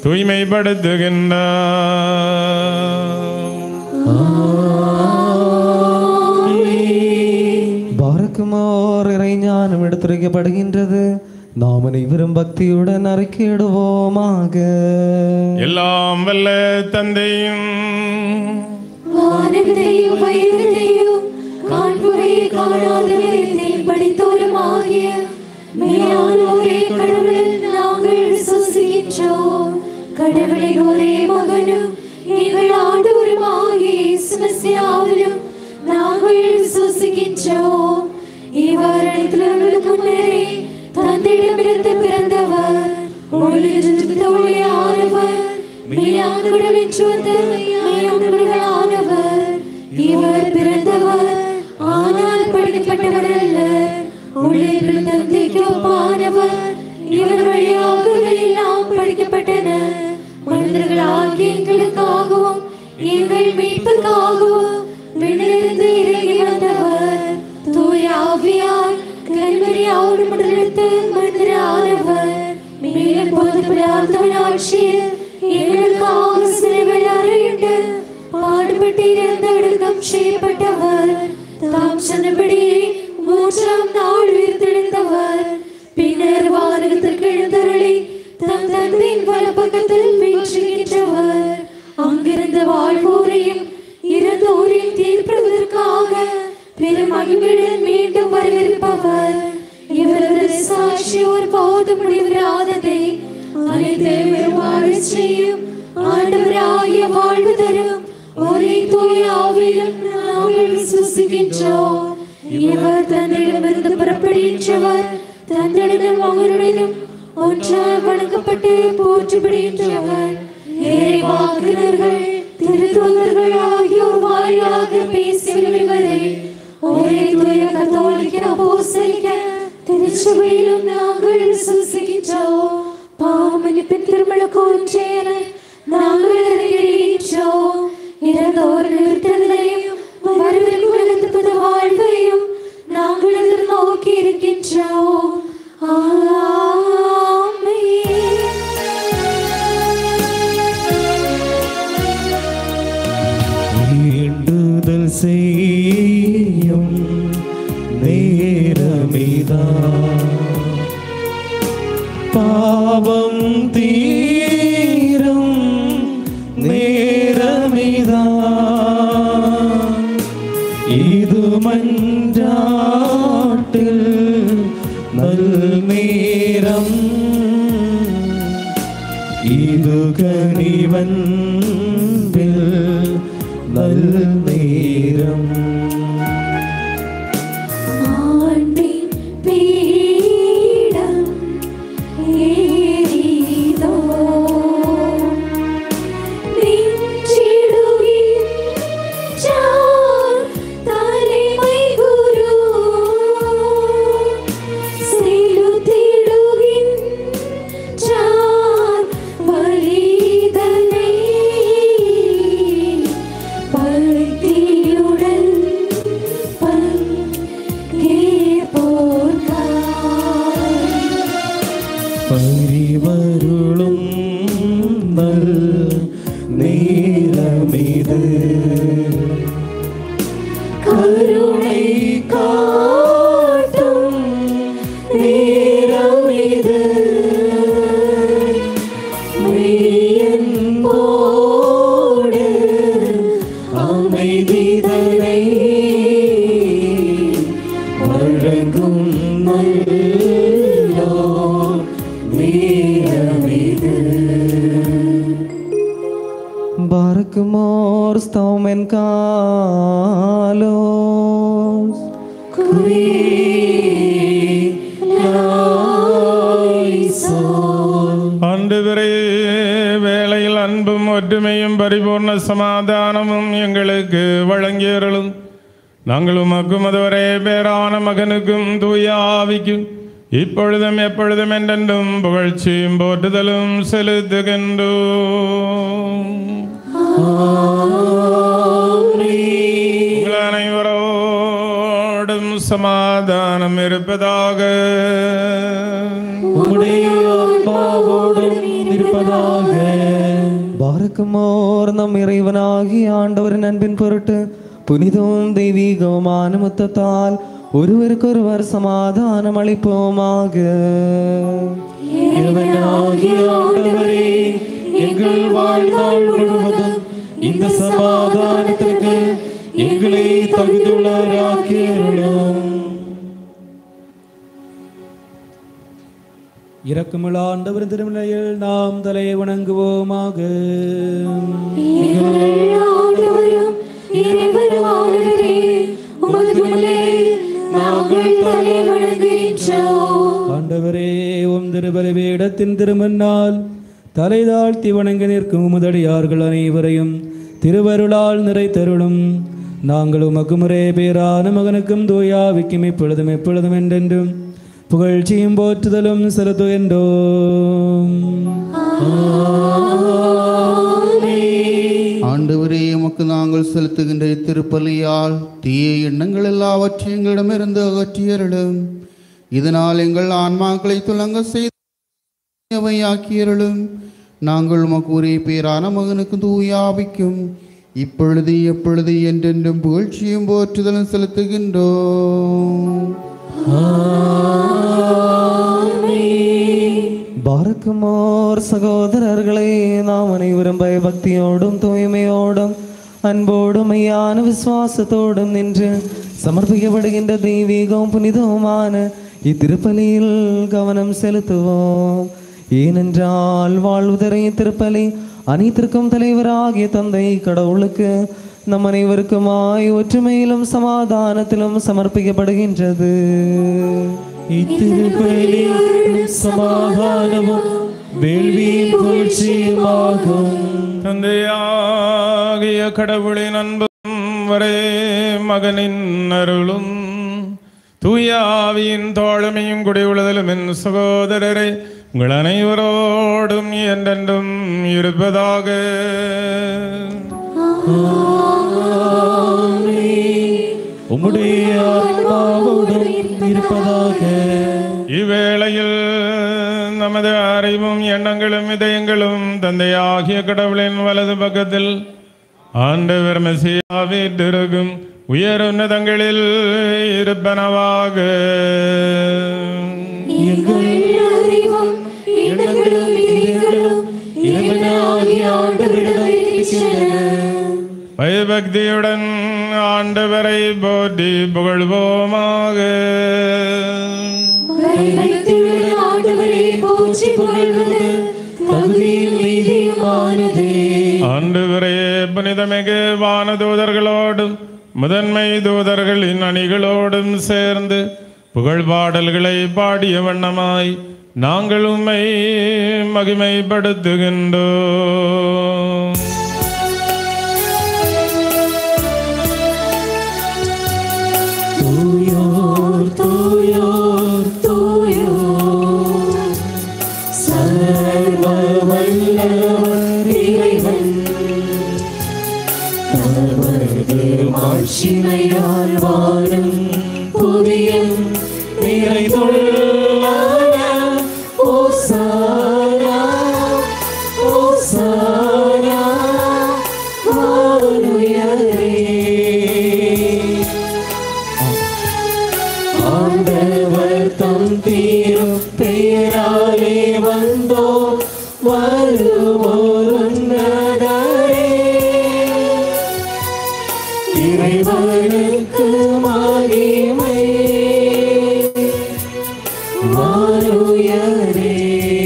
தூய்மைப்படுத்துகின்றார் பாரக்குமார் இறைஞானம் எடுத்துரைக்கப்படுகின்றது நாம் அனைவரும் பக்தியுடன் அறிக்கையிடுவோமாக எல்லாம் வல்ல தந்தையும் வானத்தையும் வயதையும் காண்புரை காணாதவரை படித்தோருமாகிய மேலான ஒரே கடவுளில் நாங்கள் விசுவசிக்கின்றோம் கடவுளின் ஒரே மகனும் எங்கள் ஆண்டவருமாகிய இயேசு மெசியாவிலும் நாங்கள் விசுவசிக்கின்றோம் இவர் அனைத்துலகளுக்கு முன்னரே தந்தையிடமிருந்து பிறந்தவர் ஒளியிலிருந்து ஒளியானவர் மெய்யான மெய்யான கடலின்று வந்த மெய்யானவர்களானவர் இவர் பிறந்தவர் ஆனால் படிக்கப்பட்டவர் அல்ல உள்ளே தந்தைக்கு ஒப்பானவர் இவர் வழியாக எல்லாம் படிக்கப்பட்டன மனிதர்களாகிய எங்களுக்காகவும் எங்கள் மீட்புக்காகவும் விண்ணிலிருந்து இறங்கி வந்தவர் தூய ஆவியால் கல்வரியாவோடு முதலெடுத்து மனிதரானவர் மேலும் போது பிரார்த்தவன் ஆட்சியில் எங்களுக்காக சிலுவையில் அறையிட்டு பாடுபட்டு இறந்து அடக்கம் செய்யப்பட்டவர் தாம் சொன்னபடி மூன்றாம் நாள் உயிர்த்தெழுந்தவர் பின்னர் வானகத்திற்கு எழுந்தருளி தம் தந்தையின் வலப்பக்கத்தில் வீற்றிருக்கின்றவர் அங்கிருந்து வாழ்வோரையும் இறந்தோரையும் தீர்ப்பதற்காக பெரும் மகிழ்வுடன் மீண்டும் வரவிருப்பவர் இவரது சாட்சி ஒரு போது முடிவராததை அனைத்தையும் வாழச் செய்யும் ஆண்டவராகிய வாழ்வு தரும் ஒரே தூய ஆவியிலும் நாங்கள் விசுவசிக்கின்றோம் இவர் தன்னிடமிருந்து புறப்படுகின்றவர் தன்னிடம் அவருடனும் ஒன்றாக வணங்கப்பட்டு போற்றப்படுகின்றவர் இறைவாக்கினர்கள் திருத்தூதர்கள் ஆகியோர் வாயிலாக பேசியவரை ஒரே தூய கத்தோலிக்க அப்போஸ்தலிக்க திருச்சபையிலும் நாங்கள் விசுவசிக்கின்றோம் பாவமன்னிப்பின் திருமணக்கு ஒன்றேன நாங்கள் அறிகிறோம் இறந்தோர்கள் விட்டதையும் வரவிருக்கும் உலகத்துக்கு புது வாழ்வையும் நாங்கள் எதிர்நோக்கி இருக்கின்றோம் வேண்டுதல் செய்யும் நேரமிதா பாவம் தீரும் நேரமிதா இது மன்றாட்டில் நல் நேரம் இது கனிவன்பில் நல் நேரம் ஆண்டின் பீடம் ஏறிதோ நெஞ்சிடுகின்றார் தலைமை குரு செலுத்திடுகின்றார் பலிதனை பக்தியுடன் பங்கேற்போர்க்காய் பரிவருளும் நல் நேரமிது கருணை காட்டும் நேரம் இது மெய்யன்போடு அமைதிதனை வழங்கும் நல்லோ நேரம் இது Barkmore Staumen Kalos ஆண்டவரே வேளையில் அன்பும் ஒற்றுமையும் பரிபூர்ண சமாதானமும் எங்களுக்கு வழங்கியருளும் நாங்கள் உமக்கும் அதுவரே பேரான மகனுக்கும் தூய ஆவிக்கும் இப்பொழுதும் எப்பொழுதும் என்றென்றும் புகழ்ச்சியும் போற்றுதலும் செலுத்துகின்றோம் உங்கள் அனைவரோடும் சமாதானம் இருப்பதாக உம்முடைய ஆன்மாவோடும் இருப்பதாக பாரக்குமோர் நம் இறைவனாகி ஆண்டவரின் அன்பின் பொருட்டு புனிதவும் தெய்வீகவுமான முத்தத்தால் ஒருவருக்கொருவர் சமாதானம் அளிப்போமாக இறைவனாகிய ஆண்டவரே எங்கள் வாழ்நாள் முழுவதும் இந்த சமாதானத்திற்கு எங்களை தகுதியுள்ளவராக்கியருளும் இரக்கமுள்ள ஆண்டவர் திருமலையில் நாம் தலை வணங்குவோமாக ஆண்டவரும் இறைவருமானவரே, உமது முன்னே நாங்கள் தலை வணங்குகின்றோம். ஆண்டவரே உம் திருபலிபீடத்தின் திருமன்னால் தலை தாழ்த்தி வணங்கி நிற்கும் உமதடியார்கள் அனைவரையும் திருவருளால் நிறைத்தருளும் நாங்கள் உமக்கு முறை பேரான மகனுக்கும் தூயாவிக்கும் இப்பொழுதும் எப்பொழுதும் என்றென்றும் புகழ்ச்சியும் போற்றுதலும் செலுத்துகின்றோம் ஆண்டவரே உமக்கு நாங்கள் செலுத்துகின்ற திருப்பலியால் தீய எண்ணங்கள் எல்லாவற்றையும் எங்களிடமிருந்து அகற்றியருளும் இதனால் எங்கள் ஆன்மாக்களை துலங்க செய்தவையாக்கியருளும் நாங்கள் உமக்கு ஒரே பேரான மகனுக்கு தூயாவிக்கும் இப்பொழுது எப்பொழுது என்றென்றும் புகழ்ச்சியும் போற்றுதலும் செலுத்துகின்றோம் பாரக்குமார் சகோதரர்களே நாம் அனைவரும் பயபக்தியோடும் தூய்மையோடும் அன்போடும் மெய்யான விசுவாசத்தோடும் நின்று சமர்ப்பிக்கப்படுகின்ற தெய்வீகம் புனிதவுமான இத்திருப்பலியில் கவனம் செலுத்துவோம் ஏனென்றால் வாழ்வுதரை திருப்பலி அனைத்திற்கும் தலைவராகிய தந்தை கடவுளுக்கு நம் அனைவருக்குமாய் ஒற்றுமையிலும் சமாதானத்திலும் சமர்ப்பிக்கப்படுகின்றது இத்திருப்பலியும் சமாதானமும் வேள்வியும் புகழ்ச்சியுமாகும் தந்தையாகிய கடவுளின் அன்பும் வரே மகனின் அருளும் தூயாவியின் தோழமையும் குடியுள்ளதிலும் என் சகோதரரை உங்கள் அனைவரோடும் என்றென்றும் இருப்பதாக உம்முடைய ஆத்மாவோடும் இருப்பதாக இவ்வேளையில் நமது அறிவும் எண்ணங்களும் இதயங்களும் தந்தையாகிய கடவுளின் வலது பக்கத்தில் ஆண்டவர் மெசியாவே திருகும் உயர் உன்னதங்களில் இருப்பனவாக எங்கள் அறிவும் எண்ணங்களும் இதயங்களும் இறைவனாகிய ஆண்டவரிடம் இருக்கின்றன பயபக்தியுடன் ஆண்டவரை போற்றி புகழ்வோமாக பயபக்தியுடன் ஆண்டவரை போற்றி புகழ்வது தகுதியும் நீதியுமானதே ஆண்டவரே புனிதமிகு வானதூதர்களோடும் முதன்மை தூதர்களின் அணிகளோடும் சேர்ந்து புகழ் பாடல்களை பாடிய வண்ணமாய் நாங்கள் உம்மை மகிமைப்படுத்துகின்றோம் தூயோர் தூயோர் தூயோர் சர்வ வல்லவர் இறைவன் அவரது மாட்சிமையால் வாழும் புதியம் நிறைந்துள்ள ஓசானா ஓசானா வானுயரே ஆண்டவர் தம் தீரு பெயராலே வந்தோ வருவோருன்னதரே இறைவனுக்கு மகிமை வானுயரே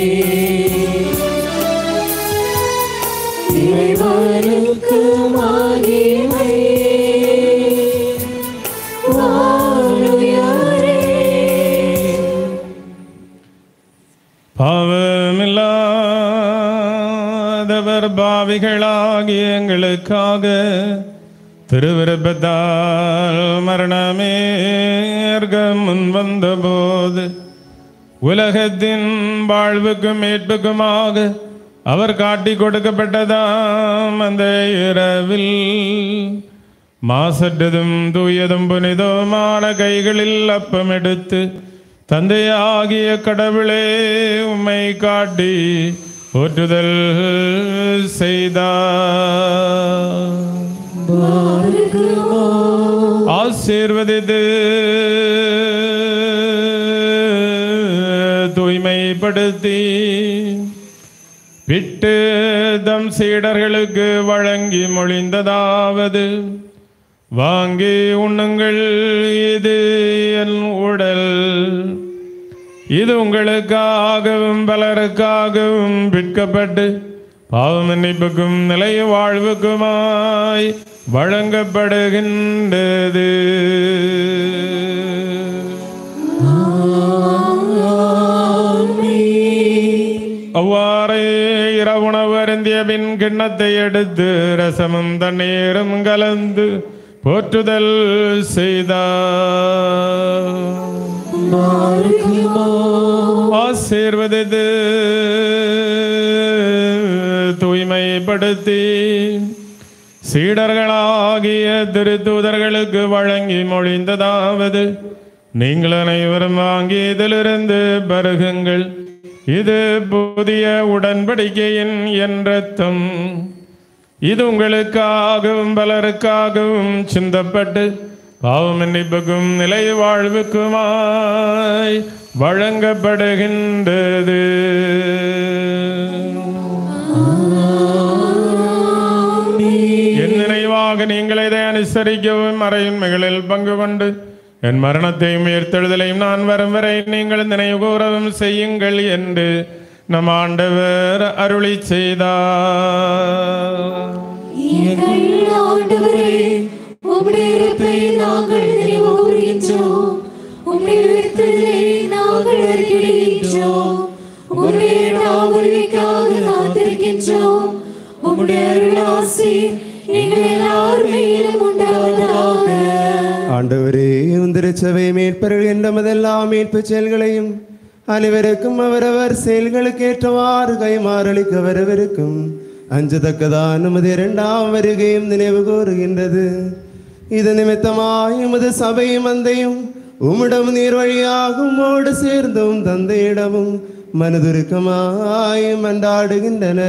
இறைவனுக்கு மகிமை பாவமில்லாதவர் பாவிகளாகிய எங்களுக்காக திருவிருப்பத்தால் மரணமேற்க முன் வந்தபோது உலகத்தின் வாழ்வுக்கும் மீட்புக்குமாக அவர் காட்டி கொடுக்கப்பட்டதாம் அந்த இரவில் மாசற்றதும் தூயதும் புனிதமான கைகளில் அப்பம் எடுத்து தந்தையாகிய கடவுளே உம்மை காட்டி போற்றுதல் செய்தார் ஆசீர்வதித்து தூய்மைப்படுத்தி விட்டு தம் சீடர்களுக்கு வழங்கி மொழிந்ததாவது வாங்கி உண்ணுங்கள் இது என் உடல் இது உங்களுக்காகவும் பலருக்காகவும் விற்கப்பட்டு பாவ மன்னிப்புக்கும் நிலைய வாழ்வுக்குமாய் வழங்கப்படுகின்றது அவ்வாறே இரவுணவு அருந்திய பின் கிண்ணத்தை எடுத்து ரசமும் தண்ணீரும் கலந்து போற்றுதல் செய்தார் ஆசீர்வதித்து தூய்மைப்படுத்தி சீடர்களாகிய திருத்தூதர்களுக்கு வழங்கி மொழிந்ததாவது நீங்கள் அனைவரும் வாங்கி இதிலிருந்து பருகுங்கள் இது புதிய உடன்படிக்கையின் என் ரத்தம் இது உங்களுக்காகவும் பலருக்காகவும் சிந்தப்பட்டு பாவம் மன்னிப்புக்கும் நிலை வாழ்வுக்குமாய் வழங்கப்படுகின்றது என் நினைவாக நீங்கள் இதை அனுசரிக்கவும் மறையுண்மைகளில் பங்கு கொண்டு என் மரணத்தையும் உயிர்த்தெழுதலையும் நான் வரும் வரை நீங்கள் நினைவு கூறவும் செய்யுங்கள் என்று நம் ஆண்டவர் அருளி செய்தார் எங்கள் ஆண்டவரே உம்முடைய இருப்பை நாங்கள் நினைவு கூறுகின்றோம் உம்முடைய உயிர்த்தெழுதலை நாங்கள் அறிக்கையிடுகின்றோம் உம்முடைய நாவலுக்காக காத்திருக்கின்றோம் உம்முடைய அருளாசி எங்கள் எல்லார் மேலும் உண்டாவதாக ஆண்டவரே திருச்சபை மீட்பர்கள் என்றமதெல்லாம் மீட்பு செயல்களையும் அனைவருக்கும் அவரவர் செயல்களுக்கு ஏற்றவாறு கைமாறளிக்க வரவிருக்கும் அஞ்சத்தக்கதான் உமது இரண்டாம் வருகையும் நினைவு கூறுகின்றது இது நிமித்தமாய் உமது சபையும் அந்தையும் உம்மிடம் நீர் வழியாக உம்மோடு சேர்ந்தும் தந்தையிடமும் மனதுருக்கமாய் மன்றாடுகின்றன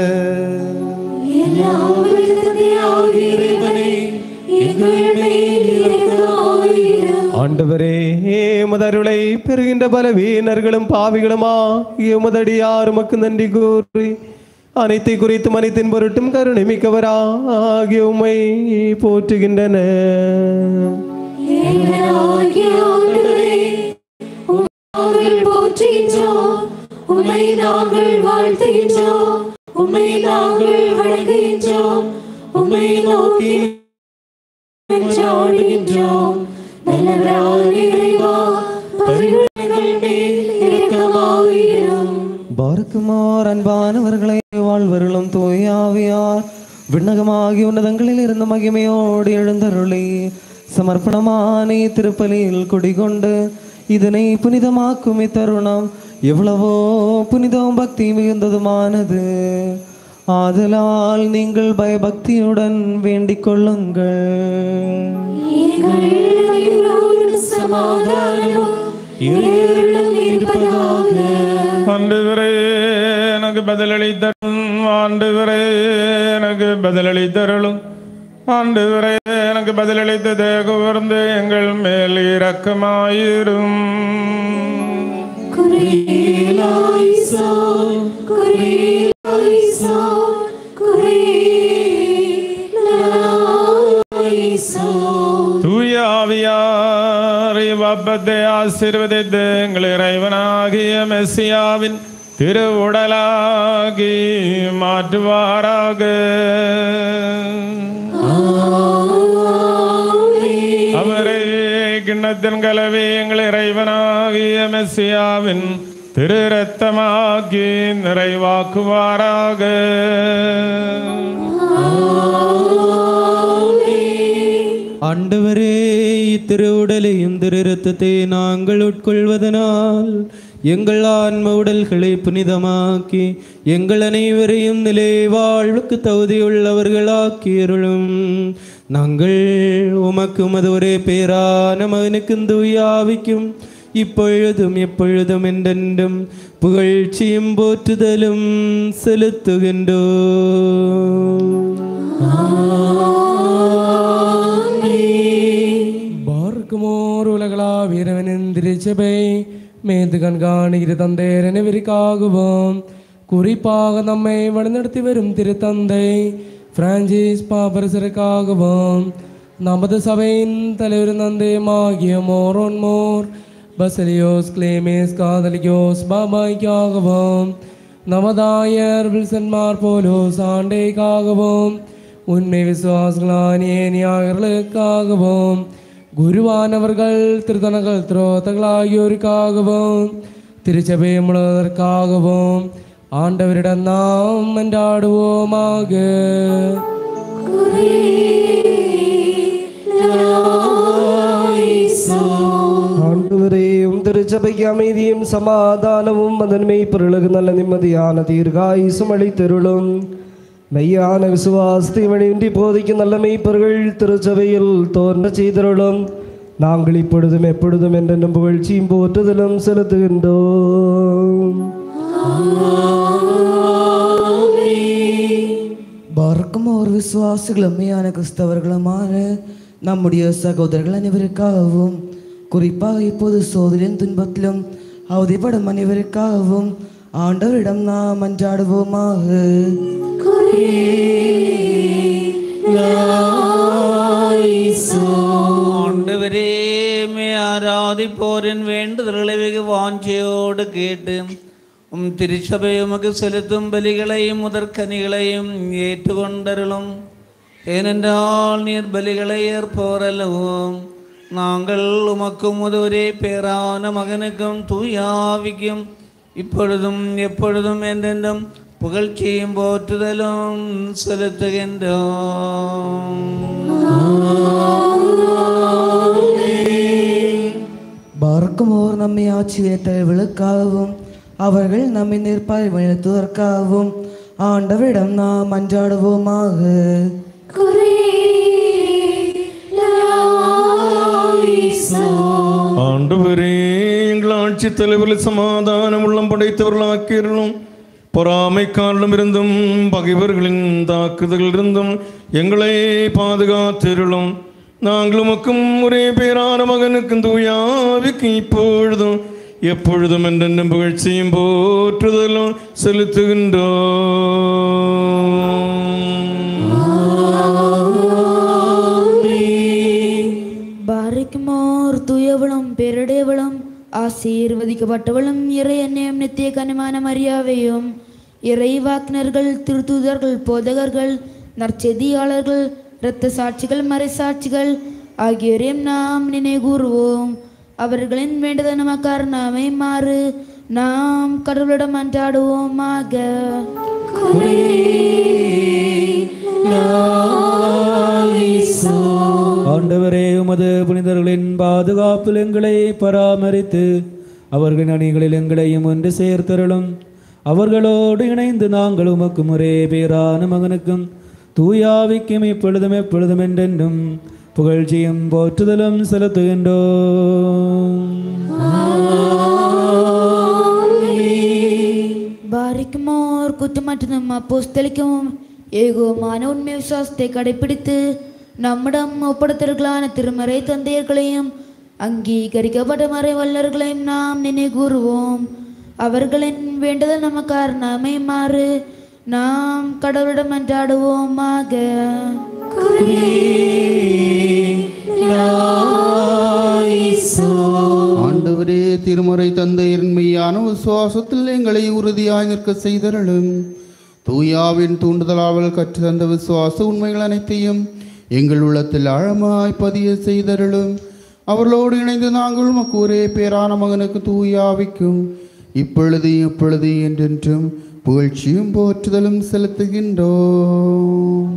எல்லாம் வல்ல தந்தையாகிய இறைவனே, எங்கள் மேல் இரக்கமாயிரும். ஆண்டவரே உமதருளை பெறுகின்ற பலவீனர்களும் பாவிகளுமா உமதடியார் உமக்கு நன்றி கூறி அனைத்தை குறித்தும் அனைத்தின் பொருட்டும் கருணை மிக்கவரா ஆகிய உம்மை போற்றுகின்றன இறைவனாகிய ஆண்டவரே, உம்மை நாங்கள் போற்றுகின்றோம். உம்மை நாங்கள் வாழ்த்துகின்றோம் உம்மை நாங்கள் வணங்குகின்றோம் உம்மை நோக்கி மன்றாடுகின்றோம் நல்லவரான இறைவா பரிவுகள் மேல் இரக்கமாயிரும் பார்க்குமார் அன்பானவர்களை வாழ்வருளும் தூயாவியார் விண்ணகமாகிய உன்னதங்களில் இருந்த மகிமையோடு எழுந்தருளி சமர்ப்பணமானே திருப்பலியில் குடிகொண்டு இதனை புனிதமாக்கும் இத்தருணம் எவ்வளவோ புனிதம் பக்தி மிகுந்ததுமானது ஆதலால் நீங்கள் பயபக்தியுடன் வேண்டிக் கொள்ளுங்கள் எங்கள் உயிரோடு சமாதானமும் இருளும் இருப்பதாக ஆண்டவரே எனக்கு பதிலளித்தரும் ஆண்டவரே எனக்கு பதிலளித்தருளும் ஆண்டவரே எனக்கு பதிலளித்ததே கூர்ந்து எங்கள் மேல் இரக்கமாயிரும் குரேலாயிசோ குரேலாயிசோ குரேலாயிசோ தூய ஆவியார் இவ்வப்பத்தை ஆசீர்வதித்து எங்கள் இறைவனாகிய மெஸ்ஸியாவின் திருவுடலாகி மாற்றுவாராக அவரே கிண்ணத்தின் கலவை எங்கள் இறைவனாகிய மெஸ்ஸியாவின் திரு ரத்தமாக்கி நிறைவாக்குவாராக ஆண்டவரே இத்திரு உடலையும் திரு இரத்தத்தை நாங்கள் உட்கொள்வதனால் எங்கள் ஆன்ம உடல்களை புனிதமாக்கி எங்கள் அனைவரையும் நிலை வாழ்வுக்கு தகுதியுள்ளவர்களாக்கியருளும் நாங்கள் உமக்கு உமது ஒரே பேரான மகனுக்கும் தூயாவிக்கும் இப்பொழுதும் எப்பொழுதும் என்றென்றும் புகழ்ச்சியும் போற்றுதலும் செலுத்துகின்றோம் பார்க்குமோர் உலகளா வீரவனின் திருச்சபை மேந்து கண்காணிக்கிற தந்தையர் நினைவிற்காகவும் குறிப்பாக நம்மை வழிநடத்தி வரும் திருத்தந்தை பிரான்சிஸ் பாப்பரசருக்காகவும் நமது சபையின் தலைவர் தந்தையுமாகிய மோரோன் மோர் பசலியோஸ் கிளேமேஸ் காதலியோஸ் பாபாய்க்காகவும் நமதாயர் வில்சன்மார் போலோஸ் ஆண்டேக்காகவும் உண்மை விசுவாசங்களானியர்களுக்காகவும் குருவானவர்கள் திருத்தனங்கள் துரோத்தங்கள் ஆகியோருக்காகவும் திருச்சபை முழுவதற்காகவும் ஆண்டவரிடம் நாம் மன்றாடுவோமாக ஆண்டவரேயும் திருச்சபைக்கு அமைதியும் சமாதானமும் அதன் மெய்ப்பொருளுக்கு நல்ல நிம்மதியான தீர்காயுசும் அளித்தருளும் மெய்யான விசுவாசத்தை வழியின்றி போதிக்கும் நல்ல மெய்ப்பொருள் திருச்சபையில் தோன்ற செய்தருளும் நாங்கள் இப்பொழுதும் எப்பொழுதும் என்றென்றும் புகழ்ச்சியும் போற்றுதலும் செலுத்துகின்றோம் பார்க்கும் ஒரு விசுவாசிகள் உண்மையான கிறிஸ்தவர்களுமான நம்முடைய சகோதரர்கள் அனைவருக்காகவும் குறிப்பாக இப்போது சோதரின் துன்பத்திலும் அவதிப்படும் அனைவருக்காகவும் ஆண்டவரிடம் நாம் மன்றாடுவோமாக ஆண்டவரே மே ஆராதிப்போரின் வேண்டுதல்களை வெகு வாஞ்சையோடு கேட்டு உம் திருச்சபை உமக்கு செலுத்தும் பலிகளையும் முதற்கனிகளையும் ஏற்றுக்கொண்டருளும் ஏனென்றால் நீர் பலிகளை ஏற்போரல்லவும் நாங்கள் உமக்கும் ஒரே பேரான மகனுக்கும் தூயாவிக்கும் இப்பொழுதும் எப்பொழுதும் என்றென்றும் புகழ்ச்சியும் போற்றுதலும் செலுத்துகின்றோம் பார்க்கும் ஓர் நம்மை ஆட்சி வைத்தவர்களுக்காகவும் அவர்கள் நம்மை நிற்பாய் வழித்துவதற்காகவும் ஆண்டவரிடம் நாம் மன்றாடுவோமாக ஆண்டவரே எங்கள் ஆட்சி தலைவர்கள் சமாதானம் உள்ளம் படைத்தவர்களாக்கியிருளும் பொறாமை காரணமிருந்தும் பகைவர்களின் தாக்குதலிருந்தும் எங்களை பாதுகாத்திருளும் நாங்கள் உமக்கும் ஒரே பேரான மகனுக்கும் தூயாவிக்கு இப்பொழுதும் எப்பொழுதும் என்றென்றும் புகழ்ச்சியும் போற்றுதலும் செலுத்துகின்றோம் பாரிக்குமோர் தூயவளும் பேரடையவளும் ஆசீர்வதிக்கப்பட்டவளும் இறை எண்ணெயும் நித்திய கனிமான மரியாவையும் இறை வாக்கினர்கள் திருத்தூதர்கள் போதகர்கள் நற்செய்தியாளர்கள் இரத்த சாட்சிகள் மறைசாட்சிகள் ஆகியோரையும் நாம் நினைகூறுவோம் அவர்களின் வேண்டுதல் நமக்கார் நாமே மாறு நாம் கடவுளிடம் அன்றாடுவோமாக ஆண்டவரே உமது புனிதர்களின் பாதுகாப்பில் எங்களை பராமரித்து அவர்களின் அணிகளில் எங்களையும் ஒன்று சேர்த்தருளும் அவர்களோடு இணைந்து நாங்கள் உமக்கும் ஒரே பேரான மகனுக்கும் தூயாவிக்கும் இப்பொழுதும் எப்பொழுதும் என்றென்றும் புகழ்ச்சியும் போற்றுதலும் செலுத்துகின்றோம் பாரிக்குமோர் குற்றமற்றதும் அப்போஸ்தலிக்கவும் ஏகோமான உண்மை விசுவாசத்தை கடைபிடித்து நம்மிடம் ஒப்படைத்தர்களான திருமறை தந்தையர்களையும் அங்கீகரிக்கப்பட்ட மறை வல்லர்களையும் நாம் நினைகூறுவோம் அவர்களின் வேண்டுதல் நமக்கார் நாமே மாறு நாம் கடவுளிடம் அன்றாடுவோமாக ஆண்டவரே திருமுறை தந்தையரின் மெய்யான விசுவாசத்தில் எங்களை உறுதியாய் நிற்க செய்தருளும் தூயாவின் தூண்டுதலாவல் கற்று தந்த விசுவாச உண்மைகள் அனைத்தையும் எங்கள் உள்ளத்தில் ஆழமாய் பதிய செய்தருளும் அவர்களோடு இணைந்து நாங்கள் உமக்கு ஒரே பேரான மகனுக்கு தூயாவிக்கும் இப்பொழுது இப்பொழுது என்றென்றும் புகழ்ச்சியும் போற்றுதலும் செலுத்துகின்றோம்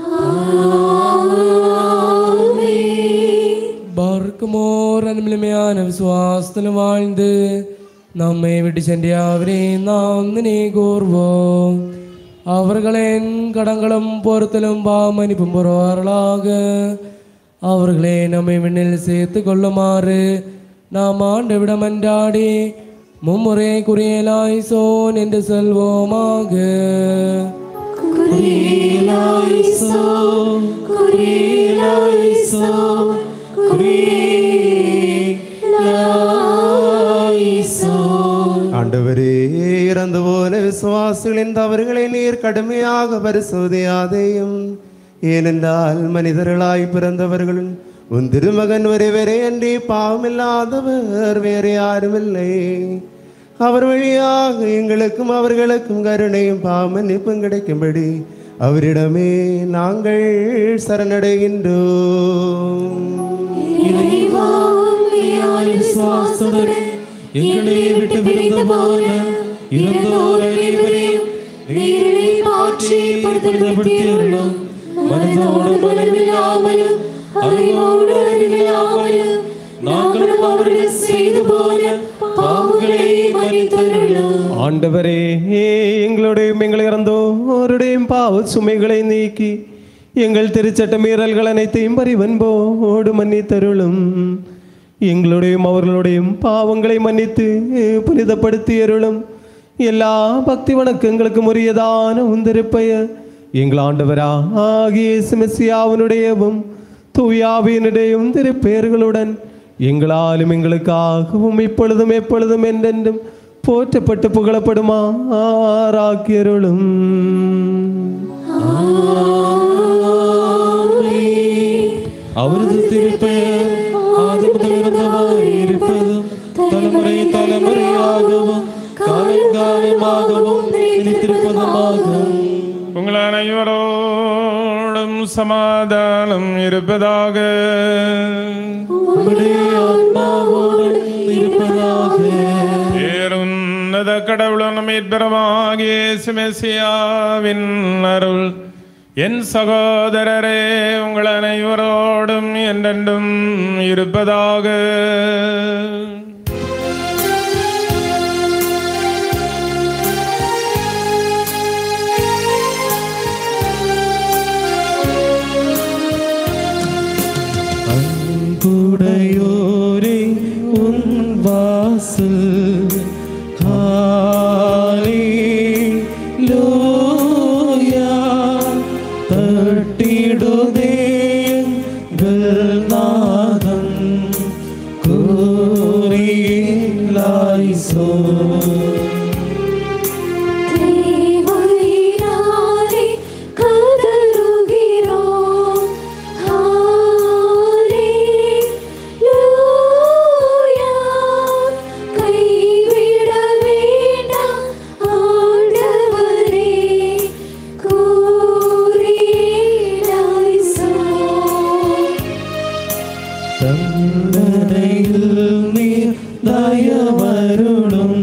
பார்க்குமோர் அன்புமையான விசுவாசத்தில் வாழ்ந்து நம்மை விட்டு சென்ற அவரையும் நாம் நினை கூர்வோம் அவர்களின் கடங்களும் பொறுத்தலும் பாமணிப்பும் பெறுவார்களாக அவர்களே நம்மை விண்ணில் சேர்த்து கொள்ளுமாறு நாம் ஆண்டவிடம் அன்றாடி மும்முறை குறியலாய் சோன் என்று சொல்வோமாக ஆண்டவரே இறந்து போன விசுவாசிகளின் தவறுகளை நீர் கடுமையாக பரிசோதியாதேயும் ஏனென்றால் மனிதர்களாய் பிறந்தவர்கள் உன் திருமகன் ஒருவரே அன்றி பாவமில்லாதவர் வேறு யாருமில்லை அவர் வழியாக எங்களுக்கும் அவர்களுக்கும் கருணையும் பாவமன்னிப்பும் கிடைக்கும்படி அவரிடமே நாங்கள் சரணடைகின்றோம் விசுவாசத்துடன் எங்களை விட்டு பிரிந்த போல இறந்தோர் அனைவரையும் நீரிலே மாற்றி படுத்தப்படுத்தியுள்ளோம் மனதோடு மனமில்லாமலும் அறிவோடு அறிவில்லாமலும் நாங்களும் அவர்கள் செய்து போன பாவங்களை மன்னித்தருளும் ஆண்டவரே எங்களுடைய எங்களை இறந்தோருடைய பாவ சுமைகளை நீக்கி எங்கள் திருச்சட்ட மீறல்கள் அனைத்தையும் பரிவன்போடு மன்னித்தருளும் எங்களுடையும் அவர்களுடையும் பாவங்களை மன்னித்து புனிதப்படுத்தி அருளும் எல்லா பக்தி வணக்கங்களுக்கும் உரியதான உந்திருப்பைய எங்கள் ஆண்டவராகிய சிமசியாவினுடையவும் தூயாவினுடையும் திருப்பெயர்களுடன் எங்களாலும் எங்களுக்காகவும் இப்பொழுதும் எப்பொழுதும் என்றென்றும் போற்றப்பட்டு புகழப்படுமா ஆராக்கியருளும் அவரது திருப்பெயர் ஆதி முதல் இருந்தவாறு இருப்பதும் தலைமுறை தலைமுறையாகவும் காலங்காலமாகவும் நிலைத்திருப்பதுமாகும் உங்கள் அனைவரோடும் சமாதானம் இருப்பதாக பேருன்னத கடவுளும் மீட்பெறமாகிய சிமெசியாவின் அருள் என் சகோதரரே உங்கள் அனைவரோடும் என்றென்றும் இருப்பதாக அன்புடையோரே உன் வாசல் ஹalleluya தட்டிடுதே எங்கள் நாதம் கூறியிலாய்சோ தேவரீராரே கதறுகிறோம் ஹalleluya கைவிட வேண்டாம் ஆண்டவரே கூறினாய்சோ தந்தனையில் நீர் தயவருளும்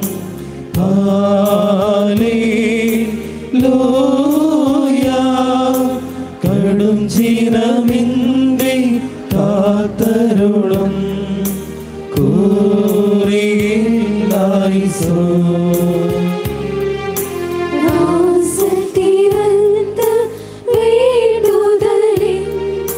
ஹalleluya கடும் ஜீனமின்றி காத்தருளும் கூறியிலாய்சோ வாசத்திறந்த வேண்டுதலின்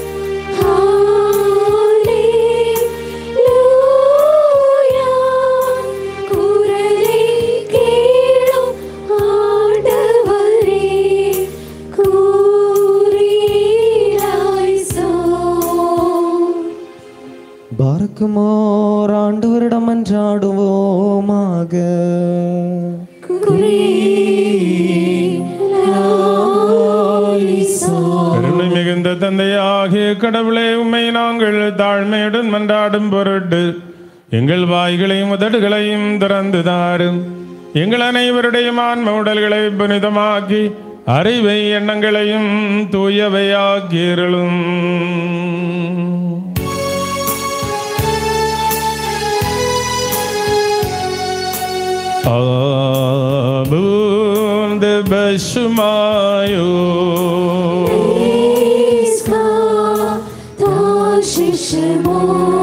ஹalleluya குரலை கேளும் ஆண்டவரே கூறினாய்சோ பார்க்குமோர் ஆண்டவரிடம் அன்றாடுவோமாக கருணை மிகுந்த தந்தையாகிய கடவுளே உம்மை நாங்கள் தாழ்மையுடன் மன்றாடும் பொருட்டு எங்கள் வாய்களையும் உதடுகளையும் திறந்து தாரும் எங்கள் அனைவருடைய ஆன்ம உடல்களை புனிதமாக்கி அறிவை எண்ணங்களையும் தூயவையாக்கியருளும் Abund Beshumayo Iska Tashishmo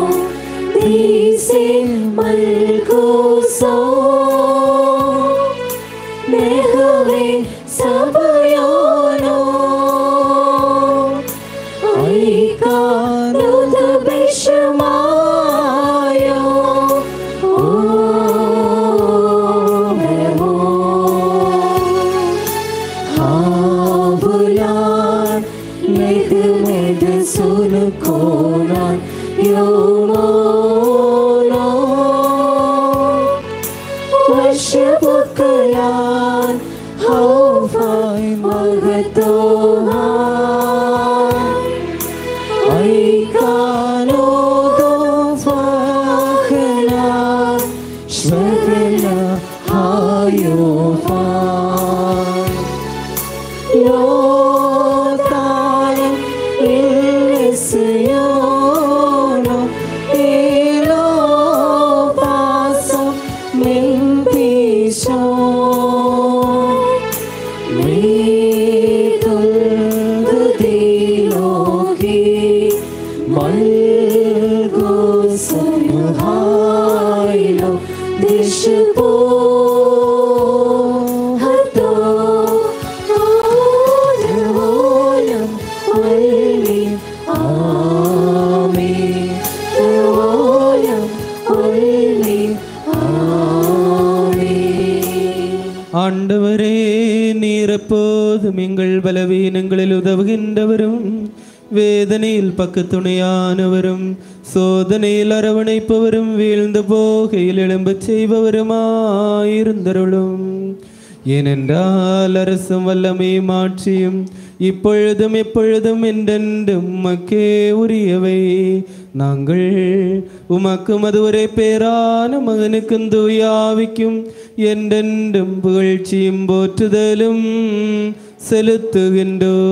Disim Malkuso Nehave Sabayano Aika Nuda Beshumayo Habulan Medu medu sunu konan Yomono Wasyabukalan Haufai magatohan Aikano dofakana Shvagana hayofan Lotalim ilisiyono Ilo paso min pisyon ஆண்டவரே நீர் எப்போதும் எங்கள் பலவீனங்களில் உதவுகின்றவரும் வேதனையில் பக்கத்துணையானவரும் சோதனையில் அரவணைப்பவரும் வீழ்ந்து போகையில் எழும்பச் செய்பவருமாயிருந்தருளும் ஏனென்றால் அரசும் வல்லமை மாற்றியும் இப்பொழுதும் எப்பொழுதும் என்றென்றும் உமக்கே உரியவை நாங்கள் உமக்கும் அது ஒரே பேரான மகனுக்கும் தூயாவிக்கும் என்றென்றும் புகழ்ச்சியும் போற்றுதலும் செலுத்துகின்றோ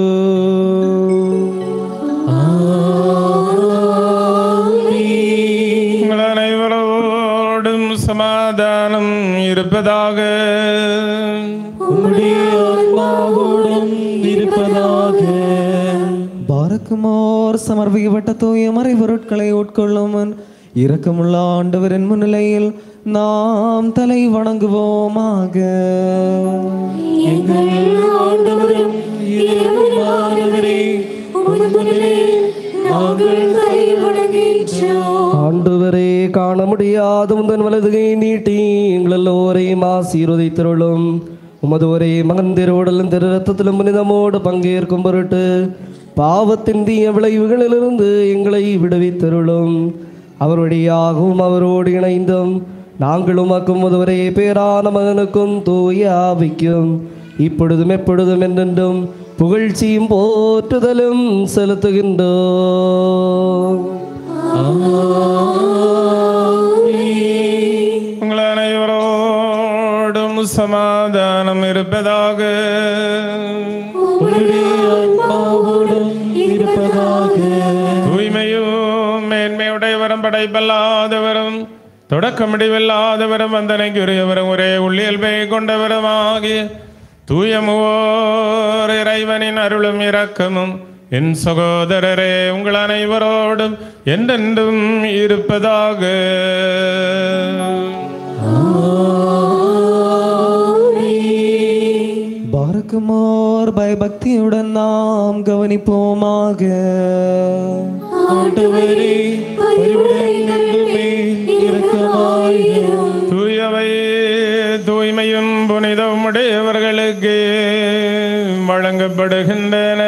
உங்கள் அனைவரோடும் சமாதானம் இருப்பதாக பாரக்குமார் சமர்ப்பிக்கப்பட்ட தூய மறை பொருட்களை உட்கொள்ளும் இரக்கமுள்ள ஆண்டவரின் முன்னிலையில் நாம் தலை வணங்குவோமாக எங்கள் ஆண்டவரும் இறைவனானவரே, உமது முன்னிலையில் நாங்கள் தலை வணங்குகின்றோம். ஆண்டவரே காண முடியாத உந்தன் வலதுகை நீட்டி எங்கள் எல்லோரையும் ஆசீர்வதித்தருளும் உமது ஒரே மகன் திருவுடலும் திரு ரத்தத்திலும் புனிதமோடு பங்கேற்கும் பொருட்டு பாவத்தின் தீய விளைவுகளிலிருந்து எங்களை விடுவித்தருளும் அவர் வழியாகவும் அவரோடு இணைந்தும் நாங்கள் உமக்கும் ஒருவரே பேரான மகனுக்கும் தூய ஆவிக்கும் இப்பொழுதும் எப்பொழுதும் என்றென்றும் புகழ்ச்சியும் போற்றுதலும் செலுத்துகின்றோம் உங்கள் அனைவரோடும் சமாதானம் இருப்பதாக தூய்மையும் மேன்மையுடையவரும் படைப்பல்லாதவரும் தொடக்க முடிவில்லாதவரும் வந்தனைக்குரியவரும் ஒரே உள்ளியல்பை கொண்டவருமாகிய தூயமுவோர் இறைவனின் அருளும் இரக்கமும் என் சகோதரரே உங்கள் அனைவரோடும் என்றென்றும் இருப்பதாக பாரக்குமார் பயபக்தியுடன் நாம் கவனிப்போமாக ஆண்டவரே, பரிவுரைகள் மேல் இரக்கமாயிரும். தூயவை தூய்மையும் புனிதம் உடையவர்களுக்கு வழங்கப்படுகின்றன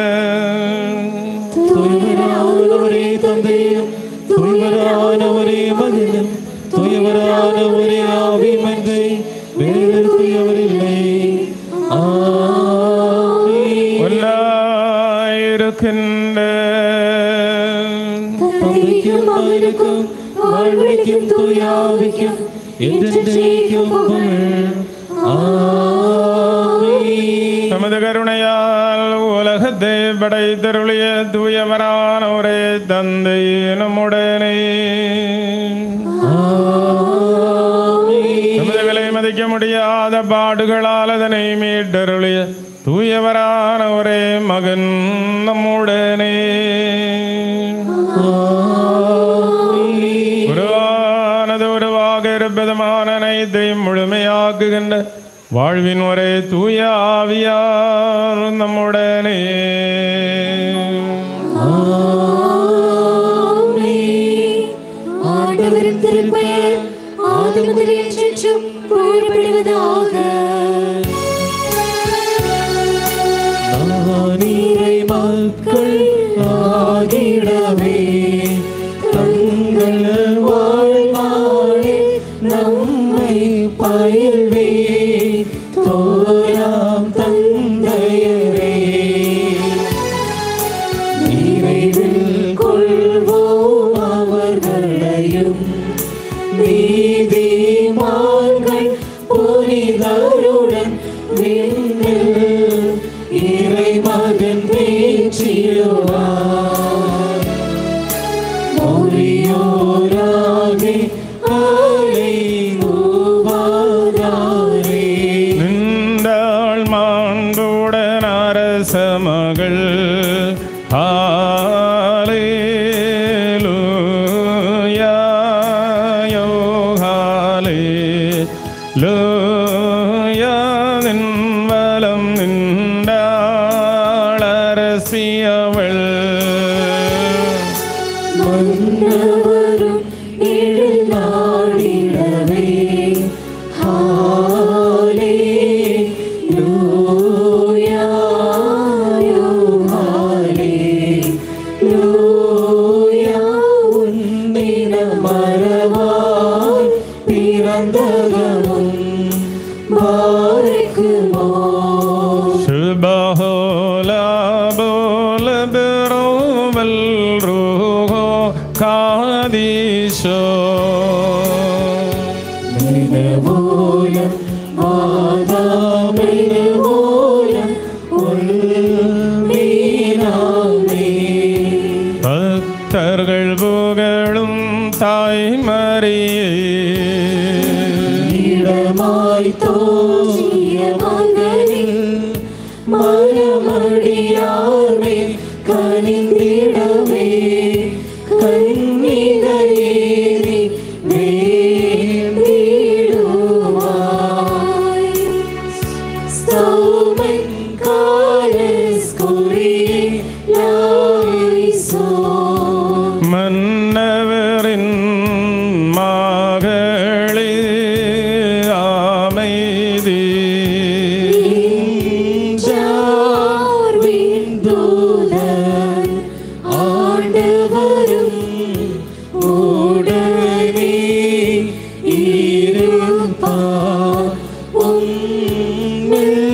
தூய்வரானவரே தந்தையும் தூய்வரானவரே மகனும் தூயவரானவரே ஆவிமன்றை வேறுபடுத்தியவரில்லை ஒன்றாயிருக்கின்ற தந்தைக்கும் மகனுக்கும் வாழ்வழிக்கும் தூயாவிக்கும் என்றென்றைக்கும் புகழ் தமது கருணையால் உலகத்தை படைத்தருளிய தூயவரான ஒரே தந்தை நம்முடனே நமது விலை மதிக்க முடியாத பாடுகளால் அதனை மீட்டருளிய தூயவரான ஒரே மகன் நம்முடனே உருவானது உருவாக இருப்பதுமான அனைத்தையும் முழுமையாக்குகின்ற வாழ்வின் ஒரே தூய ஆவியார் நம்முடனே ஆண்டவரின் திருப்பெயர் ஆதி முதல் என்றென்றும் புகழப்படுவதாக நீரை மக்கள் ஆகிடவே தங்கள் வாழ்நாளில் நம்மை பயில்வே தோராம் தந்தையரே நிறைவில் கொள்வோம் அவர்களையும் நீதிமான்கள் புனிதருடன் விண்ணில் இறைமகன் பேச்சிடுவார் மொழியோராகே அலை நூவாராரே நின்றாள் மாண்புடன் அரச மகள் ஹalleluya யோகாலேலூயா நின்வலம் நின்றாள் அரசியவள் மன்னவரும் எழுநாடிடவே ஹalleluya Subhola bola berovel ruho kadisho பக்தர்கள் புகழும் தாய்மரியே இடமாய் தோன்றிய மகனே மனமடியார்மே கனிந்திடவே கண்ணிகையேறி வேண்டிடுவாய் ஸ்தோமன் காலஸ் குறியே லாய்சோ மன்னவரின் மகளே அமைதி தூதன் ஆண்டவரும் உடனே இருப்பார் உம்மில்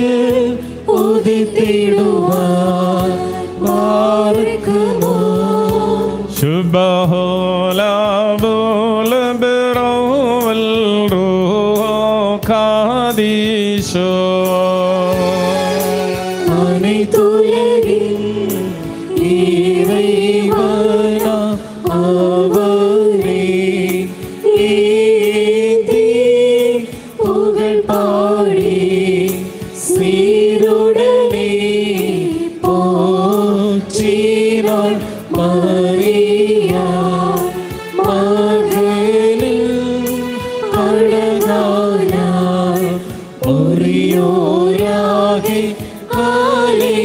உதித்திடுவார் பார்க்குமோ சுபஹோலா போல பெரோவல் ரூஹோ காதீஷோ அனைத்துலகின் இறைவனா அவரே ஏந்தி புகழ் பாடி சீருடனே போற்றினாள் மரியா மகனில் அழகானாய் ஒரியோராகி காலை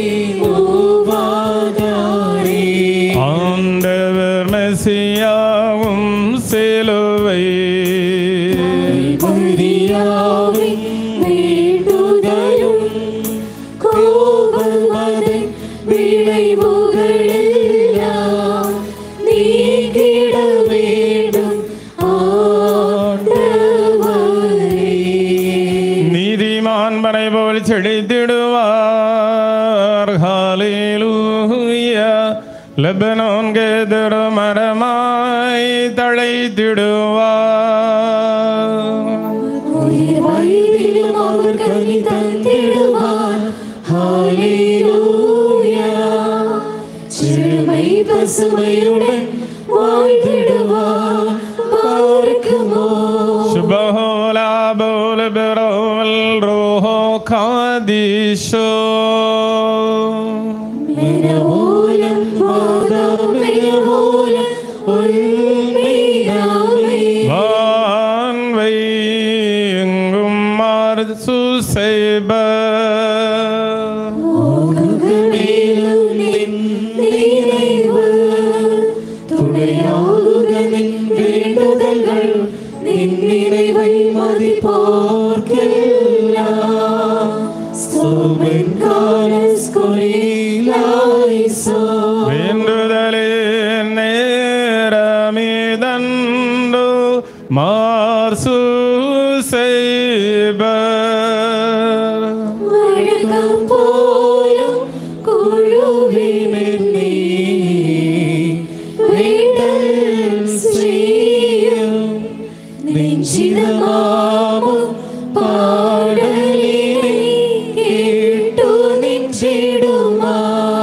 மூவாதாரே ஆண்டவர் மெசியாவும் சிலுவை மரியாவின் வேண்டுதலும் கோபமதன் விளைவுகளெல்லாம் நீங்கிட வேண்டும் ஆண்டவரே நீதிமான் வரை போல் செழித்திடுவார் ஹalleluya லெபனோன் கேதுரு மரமாய் தழைத்திடுவார் உயிர் வயதிலும் அவர் கனி தந்திடுவார் ஹalleluya சிறுமை பசுமையுடன் வாழ்ந்திடுவார் பார்க்குமோ சுபஹோலா போல பெரோவல் ரோஹோ காதிஷோ மெனவோலம் வாதாமெனவோலம் உண்மையாமே வான்வை எங்கும் மார்சு செய்ப மேலும் நின் நினைவு துணையாகுதலின் வேண்டுதல்கள் நின் நினைவை மதிப்போர்க்கெல்லாம் சோமன் காலஸ் குறிலாய்சோ வேண்டுதலே நேரமிதண்டு மார்சு செய்ப வழக்கம் போலும் குழுவினே வேண்டல் செய்யும் நெஞ்சிதமாமும் பாடலினை கேட்டு நின்றிடுமா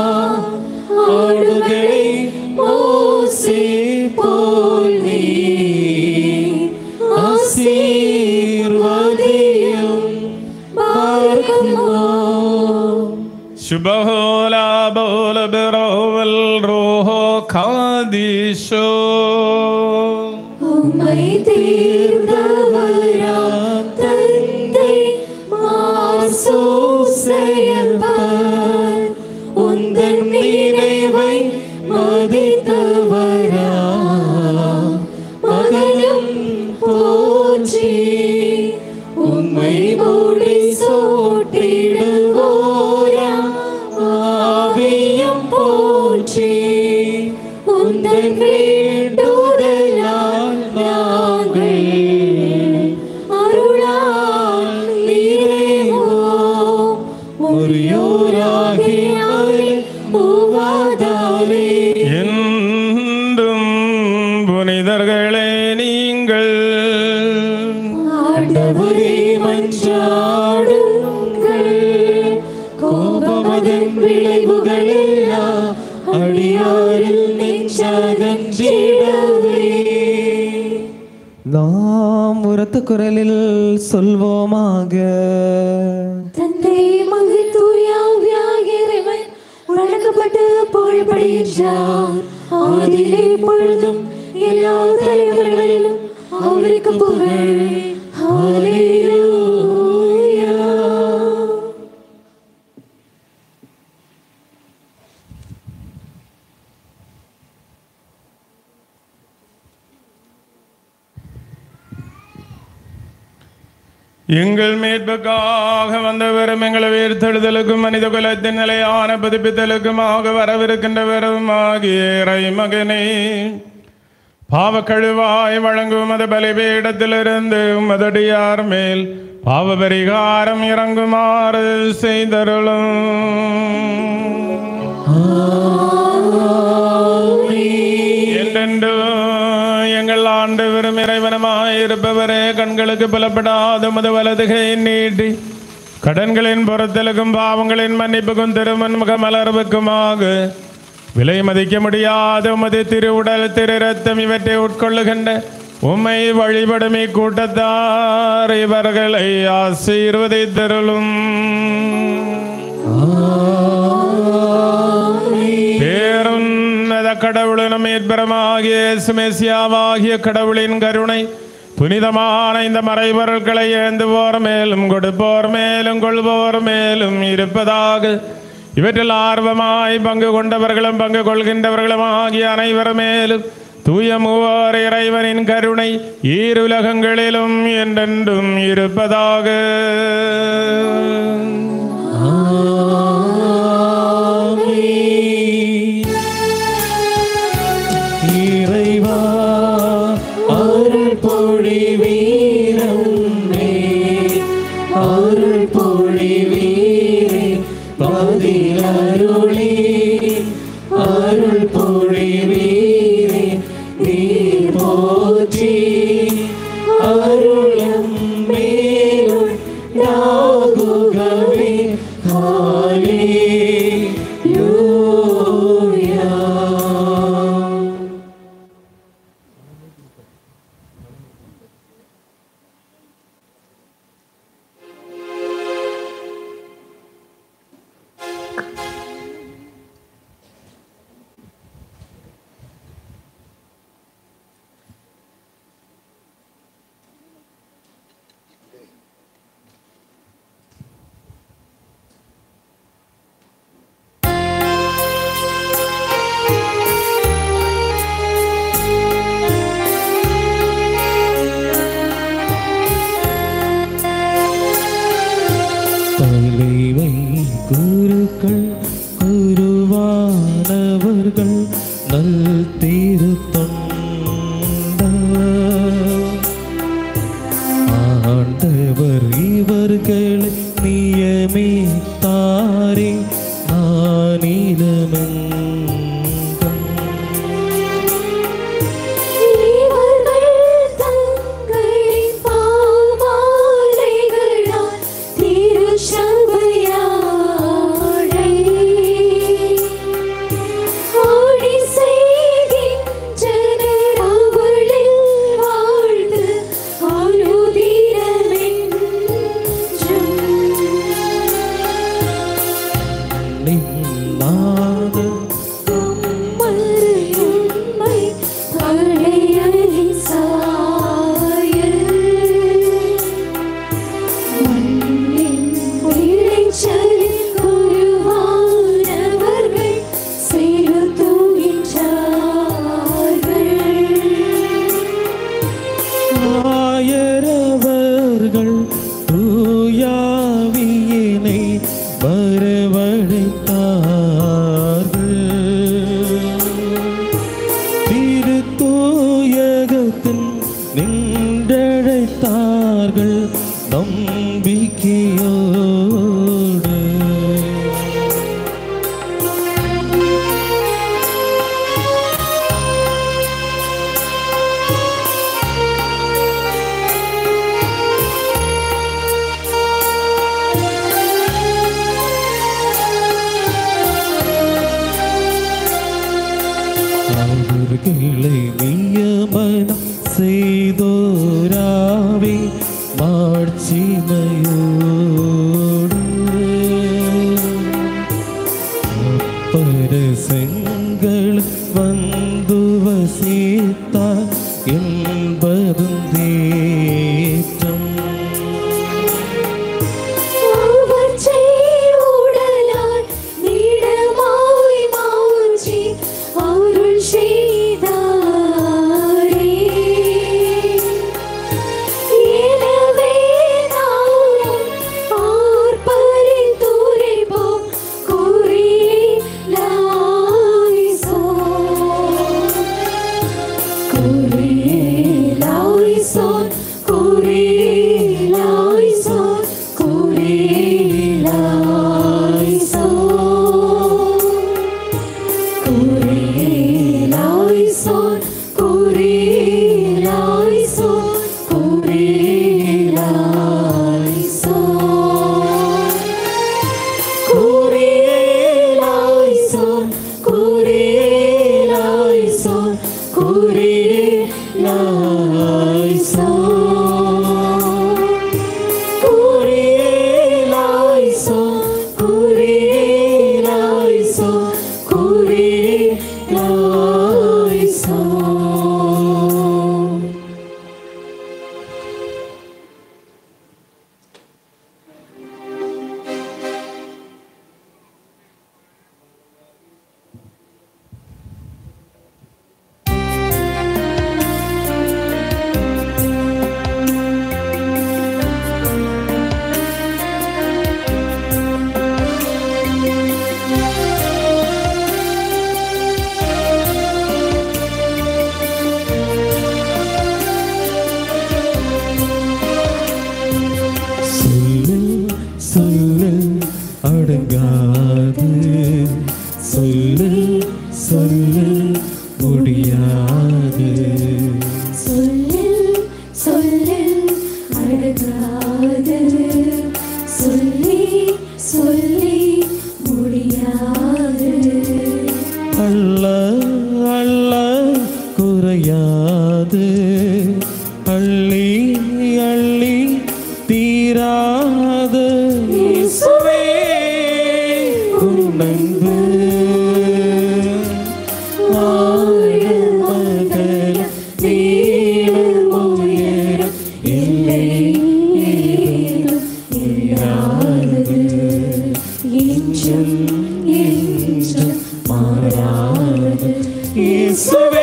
ஆடுகளை மோசி போல் நீ ஆசீர்வதியும் பார்க்குமோ சுபஹோலா போல பெரோவல் ரோஹோ காதிஷோ உம்மை தீர்ந்தவராம் தந்தை மாசோ செயல்பார் உந்தன் நினைவை மதித்தவரா மகனும் போற்றி உம்மை மூடி சூட்டிடுவோரா ஆவியும் போற்றி உந்தன் வேண்டுதலால் நாங்கள் அருளால் நிறைவோம் உரியோராகினாலே மூவாதாரே என்றும் புனிதர்களே நீங்கள் ஆண்டவரே மன்றாடுங்கள் கோபமதன் விளைவுகள் எல்லாம் அடியாரில் நெஞ்சகன்றிடவே நாம் உரத்த குரலில் சொல்வோமாக தந்தை மகன் தூயாவியாகிறவன் வழங்கப்பட்டு புகழ்படுகின்றார் ஆதியிலே பொழுதும் எல்லா தலைவர்களிலும் அவருக்கு புகழ் ஹalleluya எங்கள் மீட்புக்காக வந்தவரும் எங்களை உயிர்த்தெழுதலுக்கும் மனித குலத்தின் நிலையான புதுப்பித்தலுக்குமாக வரவிருக்கின்றவரும் ஆகிய இறை மகனே பாவக்கழுவாய் வழங்கும் அது பலிபீடத்திலிருந்து உமதடியார் மேல் பாவ பரிகாரம் இறங்குமாறு செய்தருளும் என்றென்று எங்கள் ஆண்டவரும் இறைவனமாய் இருப்பவரே கண்களுக்கு புலப்படாத முது வலதுகை நீட்டி கடன்களின் பொறுத்தலுக்கும் பாவங்களின் மன்னிப்புக்கும் திருமன்முக மலர்வுக்குமாக விலை மதிக்க முடியாத உமது திரு உடல் திரு ரத்தம் இவற்றை உட்கொள்ளுகின்ற உம்மை வழிபடும் இக்கூட்டத்தார் இவர்களை ஆசீர்வதித்தருளும் பேருன்னத கடவுளும் மீட்பரமாகிய சுமேசியாவாகிய கடவுளின் கருணை புனிதமான இந்த மறைபொருட்களை ஏந்துவோர் மேலும் கொடுப்போர் மேலும் கொள்வோர் மேலும் இருப்பதாக இவற்றில் ஆர்வமாய் பங்கு கொண்டவர்களும் பங்கு கொள்கின்றவர்களும் ஆகிய அனைவர் மேலும் தூய மூவர் இறைவனின் கருணை ஈருலகங்களிலும் என்றென்றும் இருப்பதாக இறைவா அருள் பொழி வீரமே அருள் பொழி வீரே பதில் அருளி அருள் பொழி வீரே நீர் போற்றி அருளம் மேலுள் நாகுகவே ஹalleluya தலைவை குருக்கள் குருவானவர்கள் நல் திருத்தொண்ட ஆண்டவர் இவர்களை நியமித்தாரே நானிலமெங்கும் இவர்கள் தங்களின் பாமாலைகளால் திருச்சபையாரை ஆடி செய்கின்றனர் அவளில் வாழ்ந்து அனுதினமென்றும் நின்னாத மறையும்மை பழையறி சாயல் மண்ணின் விளைச்சலில் குருவானவர்கள் செலுத்துகின்றார்கள் ஆயரவர்கள் தூயாவியினை வரவழைத்தார்கள் திருத்தூயகத்தின் நின்றழைத்தார்கள் நம்பிக்கையோடு தேசங்கள் வந்து வசித்தார் என்பதும் தேற்றம் உடலாய் நீடமாய் மாற்றி அருள் செய்தாரே எனவே நாமும் ஆர்ப்பரித்துரைப்போம் குறிலாய்சோன் குறிலாய்சோன் குறிலாய்சோன் குறிலாய்சோன் குறிலாய்சோன் குறிலாய்சோன் குறிலாய்சோன் குறிலாய்சோன் குறிலாய்சோன் சொல்லு சொல்லு அடங்காது சொல்லு சொல்லு முடியாது சொல்லு சொல்லு அழகாது சொல்லி சொல்லி முடியாது அள்ள அள்ள குறையாது அள்ளி அள்ளி தீராது இயேசுவே, உன்னன்பு ஆழமகல நீளமுயரம் இல்லை ஏதும் இல்லாதது என்றும் என்றும் மாறாது இயேசுவே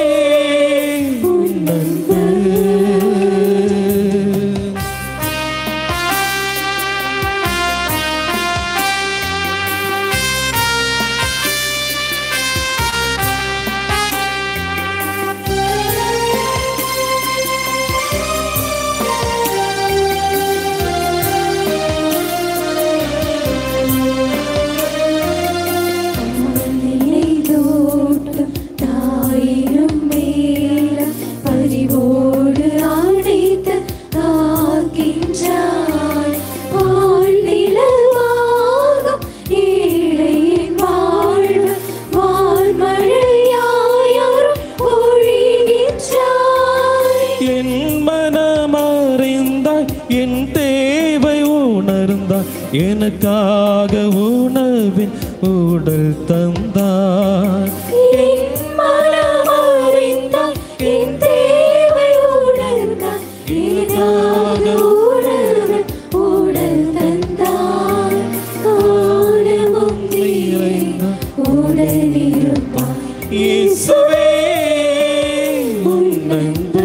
உன்னன்பு நினைதோட்டும் தாயினும் மேலும் பரிவோடு அழைத்து காக்கின்றாய் ஆழ்நிலவாகும் ஏழையின் வாழ்வு வான்மழையாயரும் பொழிகின்றாய் என் மனமறிந்தாய் என் தேவை உணர்ந்தாய் எனக்காக உணவின் உடல் தந்தாய் என் மனமறிந்தாய் என் தேவை உணர்ந்தாய் எனக்காக உணவு உடல் தந்தாய் காலமும் நீரை உடனிருப்பாய் இயேசுவே உன்னன்பு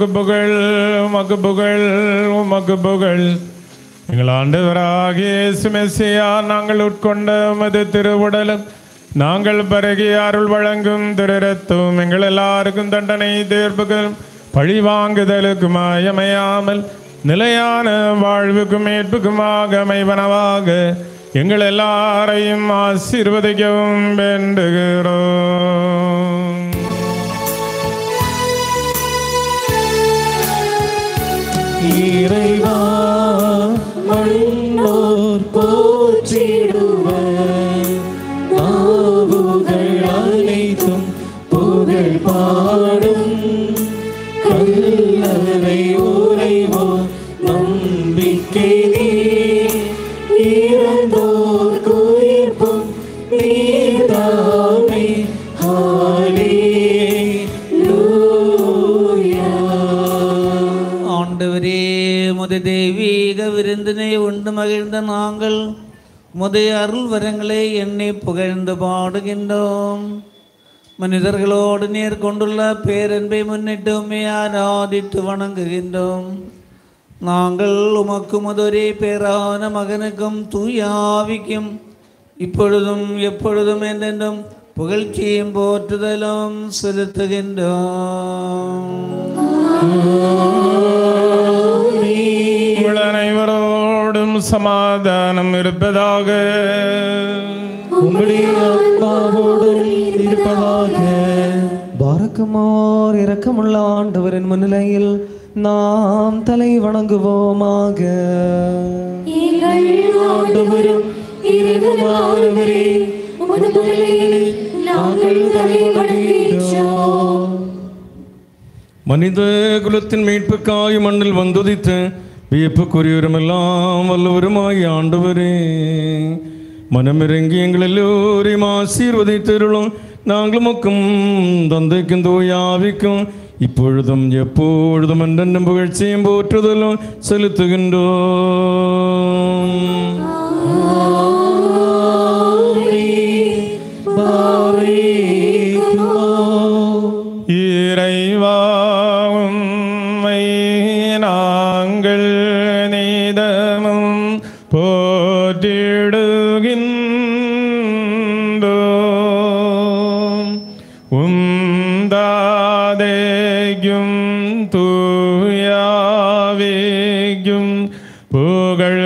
உமக்கு புகழ் உமக்கு புகழ் உமக்கு புகழ் எங்கள் ஆண்டவராகிய இயேசு மெஸ்ஸியா நாங்கள் உட்கொண்ட உமது திருவுடலும் நாங்கள் பருகிய அருள் வழங்கும் திருரத்தும் எங்கள் எல்லாருக்கும் தண்டனை தீர்ப்புகளும் பழி வாங்குதலுக்குமாய் அமையாமல் நிலையான வாழ்வுக்கும் மீட்புக்குமாக அமைவனவாக எங்கள் எல்லாரையும் ஆசீர்வதிக்கவும் வேண்டுகிறோம் இறைவா மண்ணோர் போற்றிடுவர் நாவுகள் அனைத்தும் புகழ் பாடும் கல்லறை உறைவோ நம்பிக்கை நீ இறந்தோர் குயிர்ப்பும் நீதாமே ஆண்டவரே முத தெய்வீக விருந்தினை உண்டு மகிழ்ந்த நாங்கள் முதைய அருள் வரங்களை எண்ணி புகழ்ந்து பாடுகின்றோம் மனிதர்களோடு நேர் கொண்டுள்ள பேரன்பை முன்னிட்டு உம்மை ஆராதித்து வணங்குகின்றோம் நாங்கள் உமக்கு முதொரே பேரான மகனுக்கும் தூயாவிக்கும் இப்பொழுதும் எப்பொழுதும் என்றென்றும் புகழ்ச்சியும் போற்றுதலும் செலுத்துகின்றோம் உங்கள் அனைவரோடும் சமாதானம் இருப்பதாக உம்முடைய ஆத்மாவோடும் இருப்பதாக பாரக்குமார் இரக்கமுள்ள ஆண்டவரின் முன்னிலையில் நாம் தலை வணங்குவோமாக எங்கள் ஆண்டவரும் இறைவனானவரே உமது முன்னிலையில் நாங்கள் தலை வணங்குகின்றோம் மனித குலத்தின் மீட்புக்காய் மண்ணில் வந்துதித்து வியப்புக்குரியவருமெல்லாம் வல்லவருமாய் ஆண்டவரே மனமிறங்கி எங்கள் எல்லோரையும் ஆசீர்வதித்தருளும் நாங்கள் மக்கும் தந்தைக்கும் தூயாவிக்கும் இப்பொழுதும் எப்பொழுதும் என்றென்றும் புகழ்ச்சியும் போற்றுதலும் செலுத்துகின்றோம் இறைவா உம்மை நாங்கள் நீதமும் போற்றிடுகின்றோம் உந்தாதேயும் தூயாவேயும் புகழ்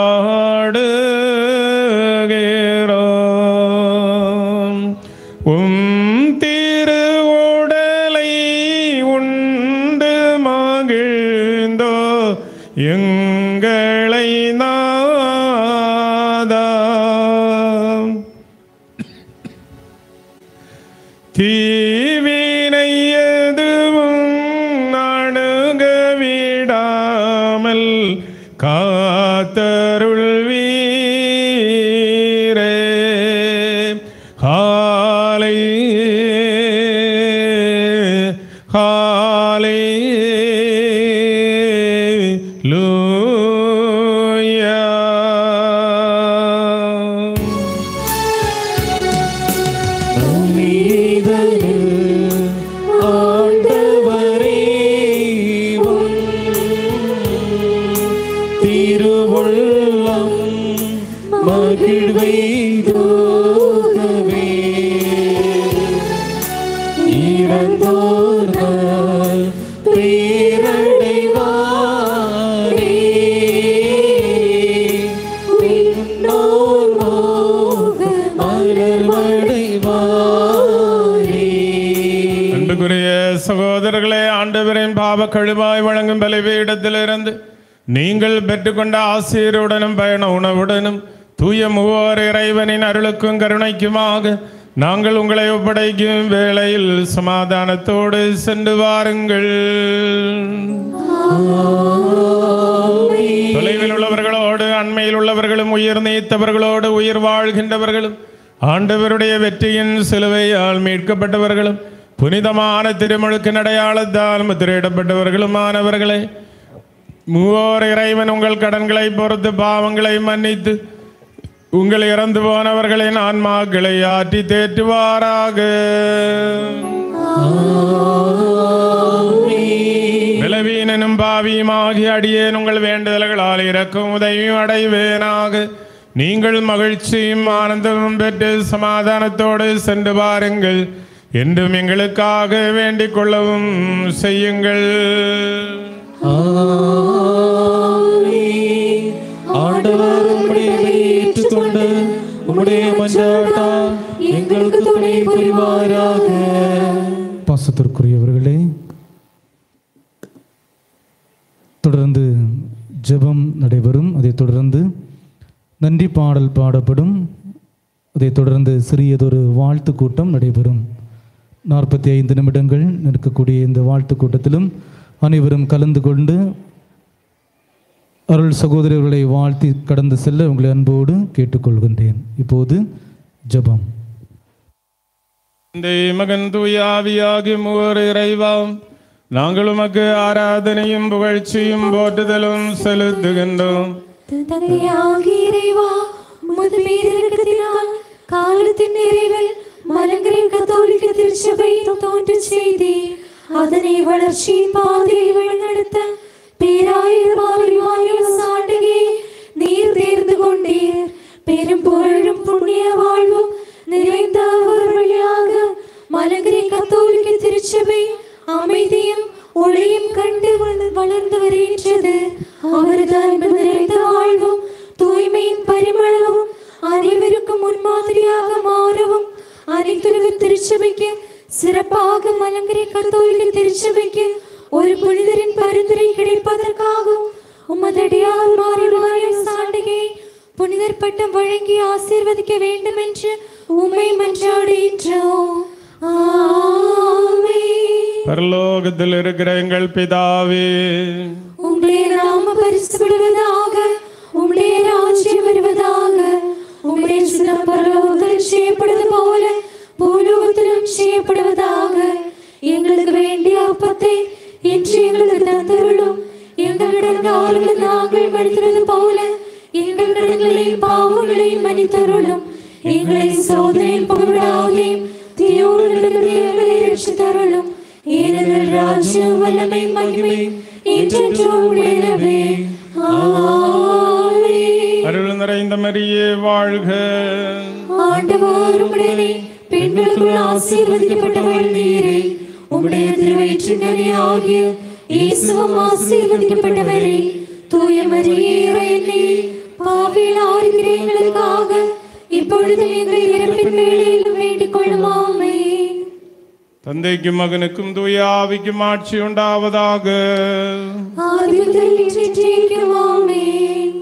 பாடுகிறோம் உம் திருவுடலை உண்டு மகிழ்ந்தோ எங்களை நாதா தீவினை எதுவும் அணுக விடாமல் காத்தருள் வீரே ஹாலை ஹாலை ஆண்டவரே உம் திருவுள்ளம் மகிழ்வை தூகவே இறந்தோர்கள் பேரடைவாரே விண்ணோர் மோக மலர்வடைவாரே அன்புக்குரிய சகோதரர்களே ஆண்டவரின் பாவ கழுவாய் வழங்கும் பலிபீடத்திலிருந்து நீங்கள் பெற்றுக்கொண்ட ஆசிரியருடனும் பயண உணவுடனும் தூய மூவர் இறைவனின் அருளுக்கும் கருணைக்குமாக நாங்கள் உங்களை ஒப்படைக்கும் வேளையில் சமாதானத்தோடு சென்று வாருங்கள் தொலைவில் உள்ளவர்களோடு அண்மையில் உள்ளவர்களும் உயிர் நீத்தவர்களோடு உயிர் வாழ்கின்றவர்களும் ஆண்டவருடைய வெற்றியின் சிலுவையால் மீட்கப்பட்டவர்களும் புனிதமான திருமுழுக்கு அடையாளத்தால் முத்திரையிடப்பட்டவர்களுமானவர்களே மூவோர் இறைவன் உங்கள் கடன்களை பொறுத்து பாவங்களை மன்னித்து உங்கள் இறந்து போனவர்களின் ஆன்மாக்களை ஆற்றி தேற்றுவாராக பாவியுமாகி அடியேன் உங்கள் வேண்டுதல்களால் இறக்கும் உதவியும் அடைவேனாக நீங்கள் மகிழ்ச்சியும் ஆனந்தமும் பெற்று சமாதானத்தோடு சென்று பாருங்கள் என்றும் எங்களுக்காக வேண்டிக் கொள்ளவும் செய்யுங்கள் ஆண்டவர் உம்முடைய ஏற்றுக்கொண்டு உம்முடைய மஞ்சாட்டா எங்களுக்கு துணை புரிவாராக பாசத்திற்குரியவர்களே தொடர்ந்து ஜெபம் நடைபெறும் அதைத் தொடர்ந்து நன்றி பாடல் பாடப்படும் அதைத் தொடர்ந்து சிறியதொரு வாழ்த்து கூட்டம் நடைபெறும் நாற்பத்தி ஐந்து நிமிடங்கள் நிற்கக்கூடிய இந்த வாழ்த்து கூட்டத்திலும் அனைவரும் கலந்து கொண்டு அருள் சகோதரர்களை வாழ்த்தி கடந்து செல்ல உங்களை அன்போடு கேட்டுக்கொள்கின்றேன் இப்போது ஜெபம் இந்த மகன் தூயாவியாகி மூவர் இறைவாம் நாங்கள் உமக்கு ஆராதனையும் புகழ்ச்சியும் போற்றுதலும் செலுத்துகின்றோம் தந்தையாகி இறைவா உமது பேரிரக்கத்தினால் காலத்தின் நிறைவில் மலங்கரை கத்தோலிக்க திருச்சபை தோன்ற செய்தி அதனை வளர்ச்சியின் பாதையை வழிநடத்த பேராயிரம் சாண்டகே நீர் தேர்ந்து கொண்டீர் பெரும் புகழும் புண்ணிய வாழ்வும் நிறைந்த அவர் வழியாக மலங்கரை கத்தோலிக்க திருச்சபை அமைதியும் ஒளியும் கண்டு வள- வளர்ந்து வருகின்றது அவரது அன்பு நிறைந்த வாழ்வும் தூய்மையின் பரிமளவும் அனைவருக்கும் முன்மாதிரியாக மாறவும் அனைத்துலக திருச்சபைக்கு சிறப்பாக மலங்கரை கத்தோலிக்க திருச்சபைக்கு ஒரு புனிதரின் பரிந்துரை கிடைப்பதற்காகவும் உமதடியார் மாறிடுவாய சாண்டிகை புனிதர் பட்டம் வழங்கி ஆசீர்வதிக்க வேண்டும் என்று உம்மை மன்றாடுகின்றோம் ஆமென் பரலோகத்தில் இருக்கிற எங்கள் பிதாவே உம்முடைய நாம பரிசுப்படுவதாக உம்முடைய ராஜ்யம் வருவதாக உம்முடைய சித்தம் பரலோகத்தில் செய்யப்படுவது போல பூலோகத்திலும் செய்யப்படுவதாக எங்களுக்கு வேண்டிய அப்பத்தை இன்று எங்களுக்கு தந்தருளும் எங்களிடம் நாளுக்கு நாங்கள் மன்னித்தது போல எங்கள் கடன்களையும் பாவங்களையும் மன்னித்தருளும் எங்களை சோதனையில் புகழாதையும் தீயோடு எங்களை ரட்சித்தருளும் ஏனெனில் ராஜ்யம் வல்லமை மகிமை என்றென்றும் உடையவே ஆமென். அருள் நிறைந்த மரியே வாழ்க ஆண்டவர் உம்முடனே பெண்களுக்குள் ஆசீர்வதிக்கப்பட்டவள் நீரே உம்முடைய திருவயிற்றின் கனியாகிய இயேசுவும் ஆசீர்வதிக்கப்பட்டவரே தூய மரியே இறையனே பாவியில் ஆறுகிற எங்களுக்காக இப்பொழுதும் எங்கள் இறப்பின் வேளையிலும் வேண்டிக் கொள்ளுமாமே தந்தைக்கும் மகனுக்கும் தூய ஆவிக்கும் ஆட்சி உண்டாவதாக ஆதி முதல் இன்றைக்கும் ஆமென்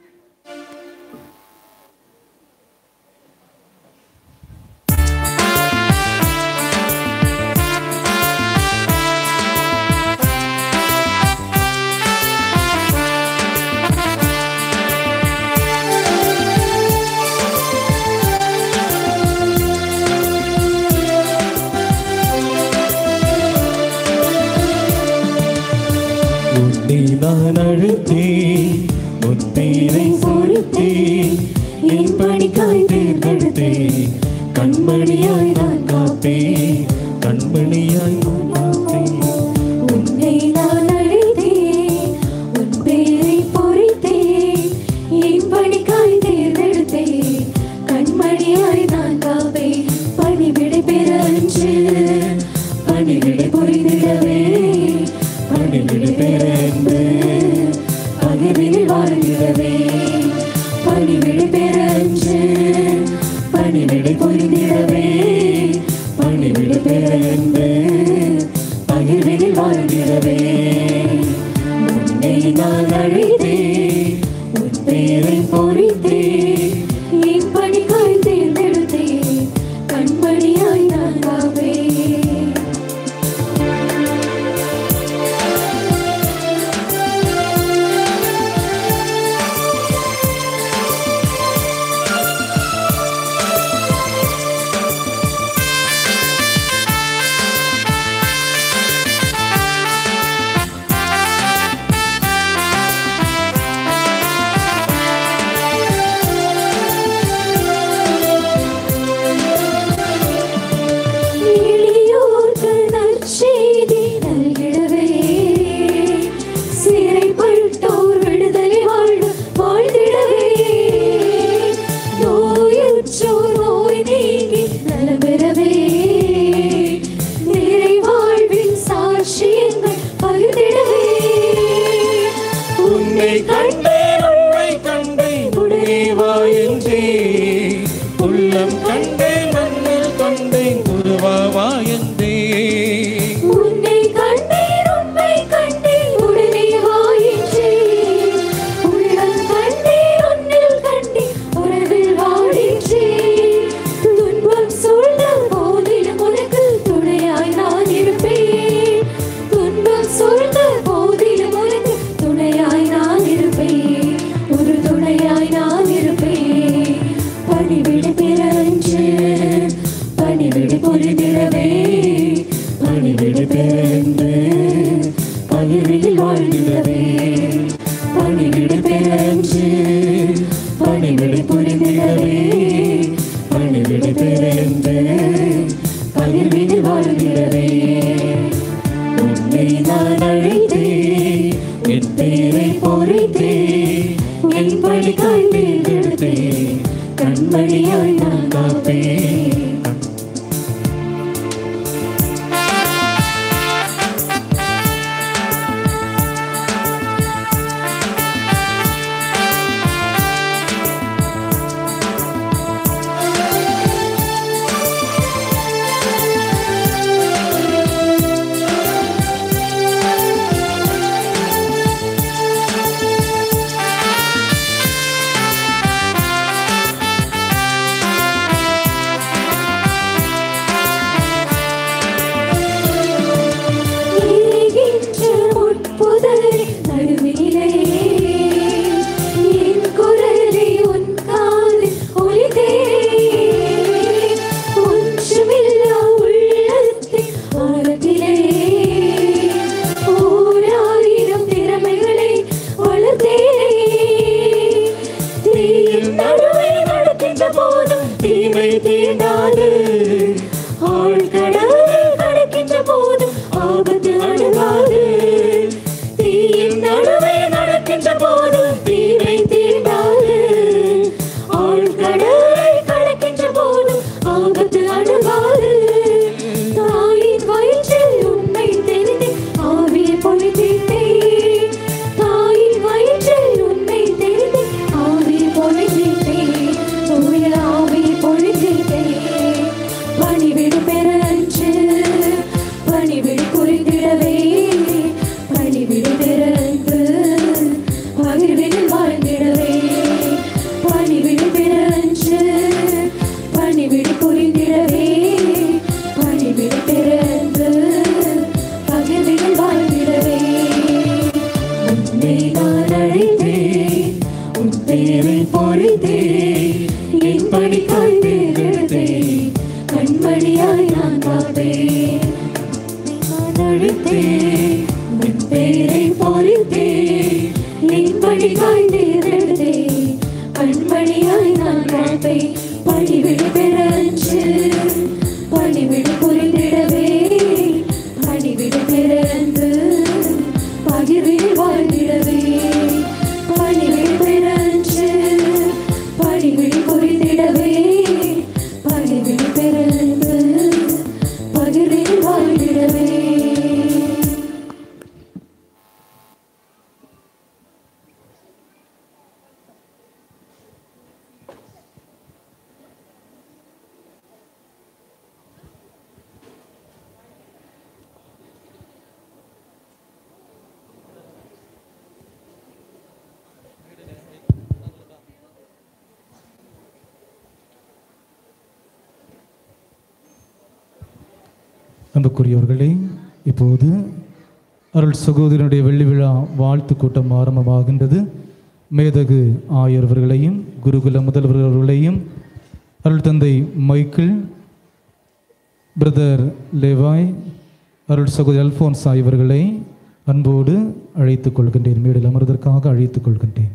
உன்னை நான் அழுத்தேன் உன் பேரை பொறுத்தேன் என் பணிக்காய் தேர்ந்தெடுத்தேன் கண்மணியாய் நான் காப்பேன் கண்மணியாய் நான் காப்பேன் உன்னை நான் அழைத்தேன் உன் பேரை பொறித்தேன் என் பணிக்காய் தேர்ந்தெடுத்தேன் கண்மணியாய் நான் காப்பே பணிவிடை பெற அன்று பணிவிடை புரிந்திடவே பணிவிடை பெற அன்பு பகிர்வில் வாழ்ந்திடவே பணிவிடை பெற அன்று பணிவிடை புரிந்திடவே பணிவிடை பெற அன்பு பகிர்வில் வாழ்ந்திடவே உன்னை நான் அழைத்தேன் உன் பேரை பொறித்தேன் என் பணிக்காய் தேர்ந்தெடுத்தேன் கண்மணியாய் நான் காப்பேன் உள்ளம் கண்டேன் மண்ணில் கண்டேன் உருவாவா என்றே உன்னை கண்டேன் உண்மை கண்டேன் உடனே வாயிற்றேன் உள்ளம் கண்டேன் உன்னில் கண்டேன் உறவில் வாடிற்றேன் துன்பம் சூழ்ந்த போதிலும் உனக்கு துணையாய் நான் இருப்பேன் துன்பம் சூழ்ந்த போதிலும் உனக்கு துணையாய் நான் இருப்பேன் ஒரு துணையாய் நான் இருப்பேன் பணிவிடு பிறன்று பணிவிடு பொழுதிடவே பணிவிடு பிறந்து பகிர்வில் வாழ்ந்திடவே பணிவிடு பிறன்று பணிவிடு புரிந்திடவே பணிவிடு பிறந்து பகிர்வில் வாழ்ந்திடவே உன்னை நான் அழைத்தேன் என் பேரை பொறித்தேன் என் பணிக்காய் தேர்ந்தெடுத்தேன் கண்மணியாய் நான் காப்பேன் எரிகின்ற முட்புதரின் நடுவிலே என் குரலை உன் காதில் ஒலித்தே ஒன்றுமில்லா உள்ளத்தின் ஆழத்திலே ஓராயிரம் திறமைகளை வளர்த்தேனே தீயின் நடுவே நடக்கின்ற போதும் தீமை தீண்டாது ஆழ்கடலை கடக்கின்ற போதும் ஆபத்து அணுகாது தீயின் நடுவே நடக்கின்ற போதும் தீமை தீண்டாது ஆழ்கடலை கடக்கின்ற போதும் ஆபத்து அணுகாது தாயின் வயிற்றில் உண்மை தெரிந்து ஆவியை பொழித்தேன் தாயின் வயிற்றில் உண்மை தெரிந்து ஆவியை பொழித்தேன் தூய ஆவியை பொழித்தேன் பணிவிடு பெறன்று பணிவிடு குறிந்திடவே பணிவிடு பெறன்று பகிர்வில் வாழ்ந்திடவே பணிவிடு பெறன்று பணிவிடு குறிந்திடவே பணிவிடு பெறன்று பகிர்வில் வாழ்ந்திடவே உன்னை நான் அழைத்தேன் உன் பேரை பொறித்தேன் என் பணிக்காய் தேர்ந்தெடுத்தேன் கண்மணியாய் நான் காப்பேன் நான் அழைத்தேன் உன் பேரை பொறித்தேன் என் பணிக்காய் தேர்ந்தெடுத்தேன் கண்மணியாய் நான் காப்பேன் பணிவிடு பெறன்று பணிவிடு புரிந்திடவே பணிவிடு பிறந்து பகிர்வில் வாழ்ந்திடவே பணிவிடு பிறன்று பணிவிடு புரிந்திடவே பணிவிடு பிறந்து பகிர்வில் வாழ்ந்திடவே அன்புக்குரியவர்களே இப்போது அருள் சகோதரனுடைய வெள்ளி விழா வாழ்த்து கூட்டம் ஆரம்பமாகின்றது மேதகு ஆயர்வர்களையும் குருகுல முதல்வர்களையும் அருள் தந்தை மைக்கிள் பிரதர் லேவாய் அருள் சகோதரி அல்போன்ஸ் ஆய்வர்களை அன்போடு அழைத்துக் கொள்கின்றேன் மேடையில் அமர்வதற்காக அழைத்துக் கொள்கின்றேன்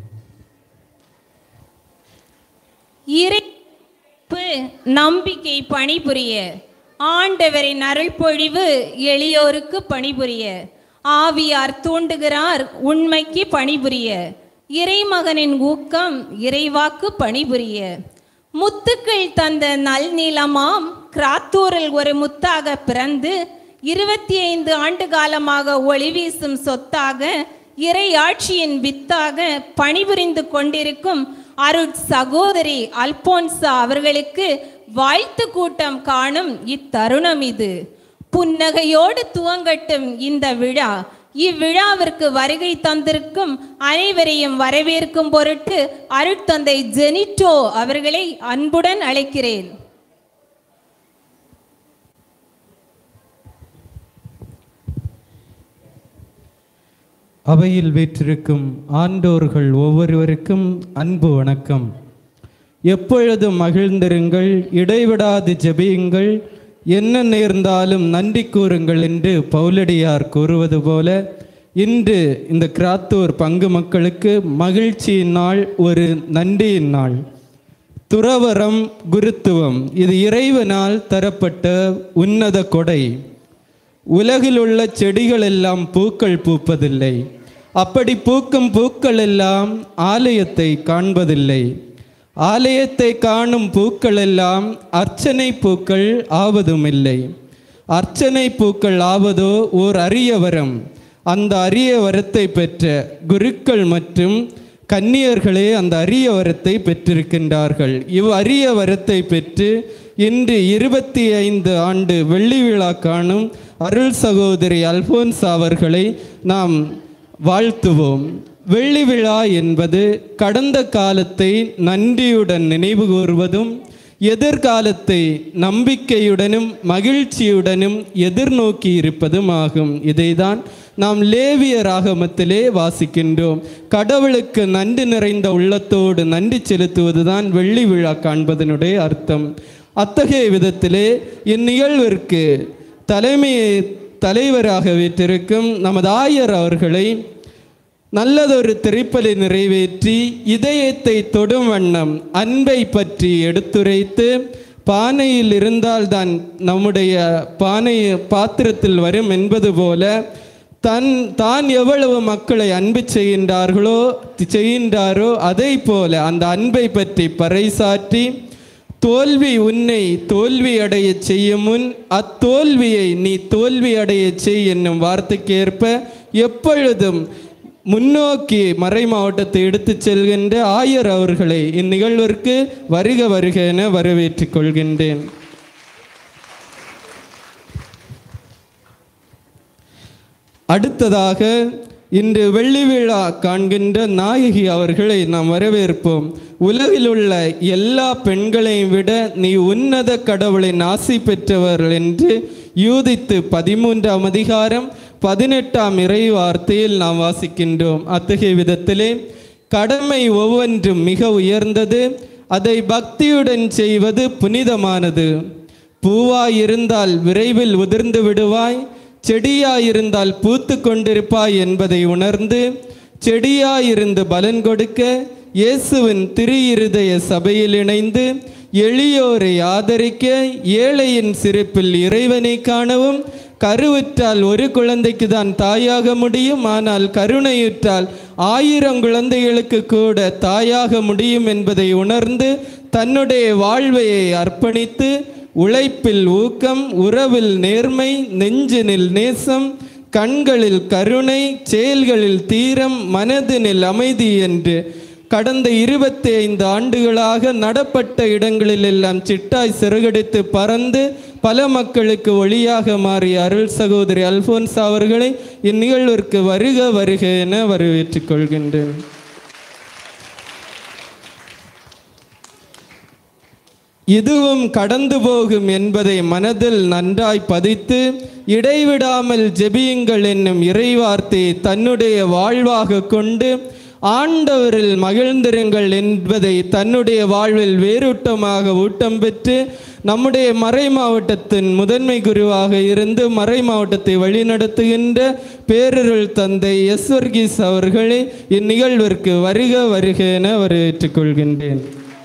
இறைப்பு நம்பிக்கை பணிபுரிய ஆண்டவரின் அருள்பொழிவு எளியோருக்கு பணிபுரிய ஆவியார் தூண்டுகிறார் உண்மைக்கு பணிபுரிய இறைமகனின் ஊக்கம் இறைவாக்கு பணிபுரிய முத்துக்கள் தந்த நல்நீளமாம் கிராத்தூரில் ஒரு முத்தாக பிறந்து இருபத்தி ஐந்து ஆண்டு காலமாக ஒளி வீசும் சொத்தாக இறை ஆட்சியின் வித்தாக பணிபுரிந்து கொண்டிருக்கும் அருட் சகோதரி அல்போன்சா அவர்களுக்கு வாழ்த்து கூட்டம் காணும் இத்தருணம் இது புன்னகையோடு துவங்கட்டும் இந்த விழா இவ்விழாவிற்கு வருகை தந்திருக்கும் அனைவரையும் வரவேற்கும் பொருட்டு அருட்தந்தை ஜெனிட்டோ அவர்களை அன்புடன் அழைக்கிறேன் அவையில் வீற்றிருக்கும் ஆண்டோர்கள் ஒவ்வொருவருக்கும் அன்பு வணக்கம் எப்பொழுதும் மகிழ்ந்திருங்கள் இடைவிடாது ஜெபியுங்கள் என்ன நேர்ந்தாலும் நன்றி கூறுங்கள் என்று பவுலடியார் கூறுவது போல இன்று இந்த கிராத்தூர் பங்கு மக்களுக்கு மகிழ்ச்சியின் நாள் ஒரு நன்றியின் நாள் துறவரம் குருத்துவம் இது இறைவனால் தரப்பட்ட உன்னத கொடை உலகில் உள்ள செடிகள் எல்லாம் பூக்கள் பூப்பதில்லை அப்படி பூக்கும் பூக்கள் எல்லாம் ஆலயத்தை காண்பதில்லை ஆலயத்தை காணும் பூக்கள் எல்லாம் அர்ச்சனை பூக்கள் ஆவதுமில்லை அர்ச்சனை பூக்கள் ஆவதோ ஓர் அரிய வரம் அந்த அரிய வரத்தை பெற்ற குருக்கள் மற்றும் கன்னியர்களே அந்த அரிய வரத்தை பெற்றிருக்கின்றார்கள் இவ் அரிய வரத்தை பெற்று இன்று இருபத்தி ஐந்து ஆண்டு வெள்ளி விழா காணும் அருள் சகோதரி அல்போன்ஸ் அவர்களை நாம் வாழ்த்துவோம் வெள்ளி விழா என்பது கடந்த காலத்தை நன்றியுடன் நினைவு கூறுவதும் எதிர்காலத்தை நம்பிக்கையுடனும் மகிழ்ச்சியுடனும் எதிர்நோக்கி இருப்பதும் ஆகும் இதைதான் நாம் லேவிய ராகமத்திலே வாசிக்கின்றோம் கடவுளுக்கு நன்றி நிறைந்த உள்ளத்தோடு நன்றி செலுத்துவதுதான் வெள்ளி விழா காண்பதனுடைய அர்த்தம் அத்தகைய விதத்திலே இந்நிகழ்விற்கு தலைமையை தலைவராக வீற்றிருக்கும் நமது ஆயர் அவர்களை நல்லதொரு திரைப்பலை நிறைவேற்றி இதயத்தை தொடும் வண்ணம் அன்பை பற்றி எடுத்துரைத்து பானையில் இருந்தால்தான் நம்முடைய பானை பாத்திரத்தில் வரும் என்பது போல தன் தான் எவ்வளவு மக்களை அன்பு செய்கின்றார்களோ செய்கின்றாரோ அதை போல அந்த அன்பை பற்றி பறைசாற்றி தோல்வி உன்னை தோல்வி அடைய செய்யும் முன் அத்தோல்வியை நீ தோல்வி அடைய செய் என்னும் வார்த்தைக்கு ஏற்ப எப்பொழுதும் முன்னோக்கி மறை மாவட்டத்தை எடுத்துச் செல்கின்ற ஆயர் அவர்களை இந்நிகழ்விற்கு வருக வருக என வரவேற்றுக் கொள்கின்றேன் அடுத்ததாக இன்று வெள்ளி விழா காண்கின்ற நாயகி அவர்களை நாம் வரவேற்போம் உலகில் உள்ள எல்லா பெண்களையும் விட நீ உன்னத கடவுளின் ஆசி பெற்றவர்கள் என்று யூதித்து பதிமூன்றாம் அதிகாரம் பதினெட்டாம் இறை வார்த்தையில் நாம் வாசிக்கின்றோம் அத்தகைய விதத்திலே கடமை ஒவ்வொன்றும் மிக உயர்ந்தது அதை பக்தியுடன் செய்வது புனிதமானது பூவாய் இருந்தால் விரைவில் உதிர்ந்து விடுவாய் செடியாயிருந்தால் பூத்து கொண்டிருப்பாய் என்பதை உணர்ந்து செடியாயிருந்து பலன் கொடுக்க இயேசுவின் திரு இருதய சபையில் இணைந்து எளியோரை ஆதரிக்க ஏழையின் சிரிப்பில் இறைவனை காணவும் கருவுற்றால் ஒரு குழந்தைக்கு தான் தாயாக முடியும் ஆனால் கருணையுற்றால் ஆயிரம் குழந்தைகளுக்கு கூட தாயாக முடியும் என்பதை உணர்ந்து தன்னுடைய வாழ்வையை அர்ப்பணித்து உழைப்பில் ஊக்கம் உறவில் நேர்மை நெஞ்சினில் நேசம் கண்களில் கருணை செயல்களில் தீரம் மனதினில் அமைதி என்று கடந்த இருபத்தி ஐந்து ஆண்டுகளாக நடப்பட்ட இடங்களில் எல்லாம் சிட்டாய் சிறகடித்து பறந்து பல மக்களுக்கு ஒளியாக மாறிய அருள் சகோதரி அல்போன்ஸ் அவர்களை இந்நிகழ்விற்கு வருக வருக என வரவேற்றுக் கொள்கின்றேன் இதுவும் கடந்து போகும் என்பதை மனதில் நன்றாய் பதித்து இடைவிடாமல் ஜெபியுங்கள் என்னும் இறைவார்த்தையை தன்னுடைய வாழ்வாக கொண்டு ஆண்டவரில் மகிழ்ந்திருங்கள் என்பதை தன்னுடைய வாழ்வில் வேரூட்டமாக ஊட்டம் பெற்று நம்முடைய மறை மாவட்டத்தின் முதன்மை குருவாக இருந்து மறை மாவட்டத்தை வழிநடத்துகின்ற பேரருள் தந்தை எஸ் வர்கீஸ் அவர்களை இந்நிகழ்விற்கு வருக வருக என வரவேற்றுக் கொள்கின்றேன்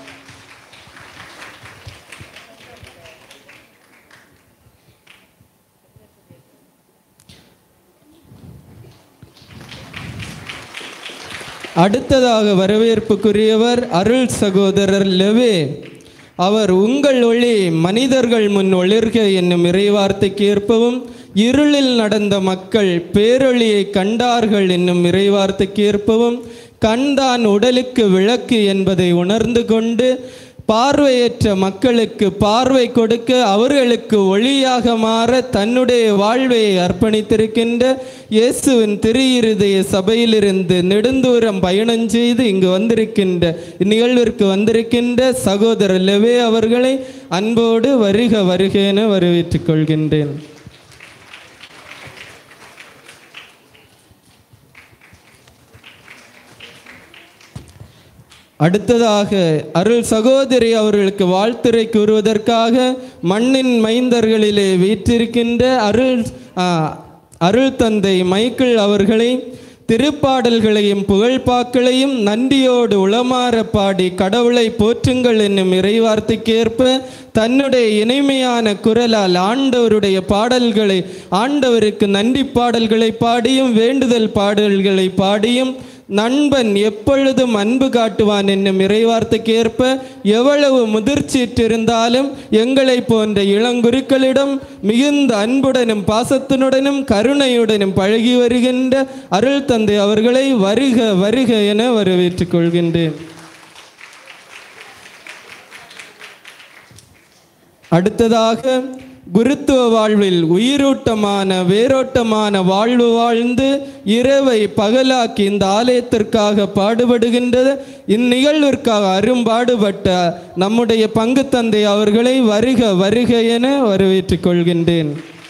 அடுத்ததாக வரவேற்புக்குரியவர் அருள் சகோதரர் லெவே அவர் உங்கள் ஒளி மனிதர்கள் முன் ஒளிர்க என்னும் இறைவார்த்தைக்கு ஏற்பவும் இருளில் நடந்த மக்கள் பேரொளியை கண்டார்கள் என்னும் இறைவார்த்தைக்கு ஏற்பவும் கண்தான் உடலுக்கு விளக்கு என்பதை உணர்ந்து கொண்டு பார்வையற்ற மக்களுக்கு பார்வை கொடுக்க அவர்களுக்கு ஒளியாக மாற தன்னுடைய வாழ்வை அர்ப்பணித்திருக்கின்ற இயேசுவின் திரு இருதய சபையிலிருந்து நெடுந்தூரம் பயணம் செய்து இங்கு வந்திருக்கின்ற இந்நிகழ்விற்கு வந்திருக்கின்ற சகோதரர் லெவே அவர்களை அன்போடு வருக வருக என வரவேற்றுக் கொள்கின்றேன் அடுத்ததாக அருள் சகோதரி அவர்களுக்கு வாழ்த்துரை கூறுவதற்காக மண்ணின் மைந்தர்களிலே வீற்றிருக்கின்ற அருள் ஆ, அருள் தந்தை மைக்கேல் அவர்களை திருப்பாடல்களையும் புகழ்பாக்களையும் நன்றியோடு உளமாற பாடி கடவுளை போற்றுங்கள் என்னும் இறைவார்த்தைக்கேற்ப தன்னுடைய இனிமையான குரலால் ஆண்டவருடைய பாடல்களை ஆண்டவருக்கு நன்றி பாடல்களை பாடியும் வேண்டுதல் பாடல்களை பாடியும் நண்பன் எப்பொழுதும் அன்பு காட்டுவான் என்னும் இறைவார்த்தைக்கேற்ப எவ்வளவு முதிர்ச்சியிட்டிருந்தாலும் எங்களை போன்ற இளங்குருக்களிடம் மிகுந்த அன்புடனும் பாசத்தினுடனும் கருணையுடனும் பழகி வருகின்ற அருள் தந்தை அவர்களை வருக வருக என வரவேற்றுக் கொள்கின்றேன் அடுத்ததாக குருத்துவ வாழ்வில் உயிரோட்டமான வேரோட்டமான வாழ்வு வாழ்ந்து இரவை பகலாக்கி இந்த ஆலயத்திற்காக பாடுபடுகின்றது இந்நிகழ்விற்காக அரும்பாடுபட்ட நம்முடைய பங்கு தந்தை அவர்களை வருக வருக என வரவேற்றுக் கொள்கின்றேன்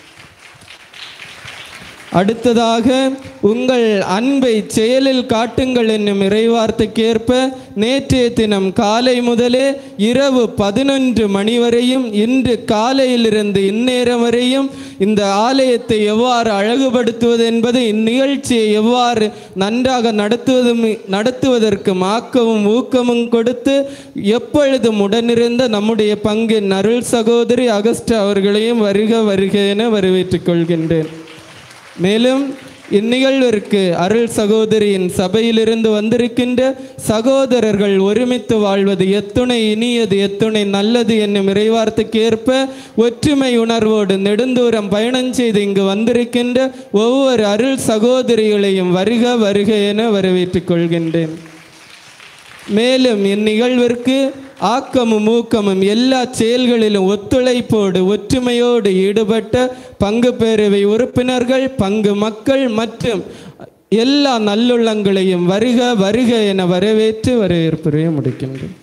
அடுத்ததாக உங்கள் அன்பை செயலில் காட்டுங்கள் என்னும் இறைவார்த்தைக்கேற்ப நேற்றைய தினம் காலை முதலே இரவு பதினொன்று மணி வரையும் இன்று காலையிலிருந்து இந்நேரம் வரையும் இந்த ஆலயத்தை எவ்வாறு அழகுபடுத்துவது என்பது இந்நிகழ்ச்சியை எவ்வாறு நன்றாக நடத்துவதும் நடத்துவதற்கு ஆக்கமும் ஊக்கமும் கொடுத்து எப்பொழுதும் உடனிருந்த நம்முடைய பங்கின் அருள் சகோதரி அகஸ்ட் அவர்களையும் வருக வருக என வரவேற்றுக் கொள்கின்றேன் மேலும் இந்நிகழ்விற்கு அருள் சகோதரியின் சபையிலிருந்து வந்திருக்கின்ற சகோதரர்கள் ஒருமித்து வாழ்வது எத்துணை இனியது எத்துணை நல்லது என்னும் இறைவார்த்தைக்கு ஏற்ப ஒற்றுமை உணர்வோடு நெடுந்தூரம் பயணம் செய்து இங்கு வந்திருக்கின்ற ஒவ்வொரு அருள் சகோதரிகளையும் வருக வருக என வரவேற்றுக் கொள்கின்றேன் மேலும் இந்நிகழ்விற்கு ஆக்கமும் ஊக்கமும் எல்லா செயல்களிலும் ஒத்துழைப்போடு ஒற்றுமையோடு ஈடுபட்ட பங்கு பேரவை உறுப்பினர்கள் பங்கு மக்கள் மற்றும் எல்லா நல்லுள்ளங்களையும் வருக வருக என வரவேற்று வரவேற்புரையை முடிக்கின்றேன்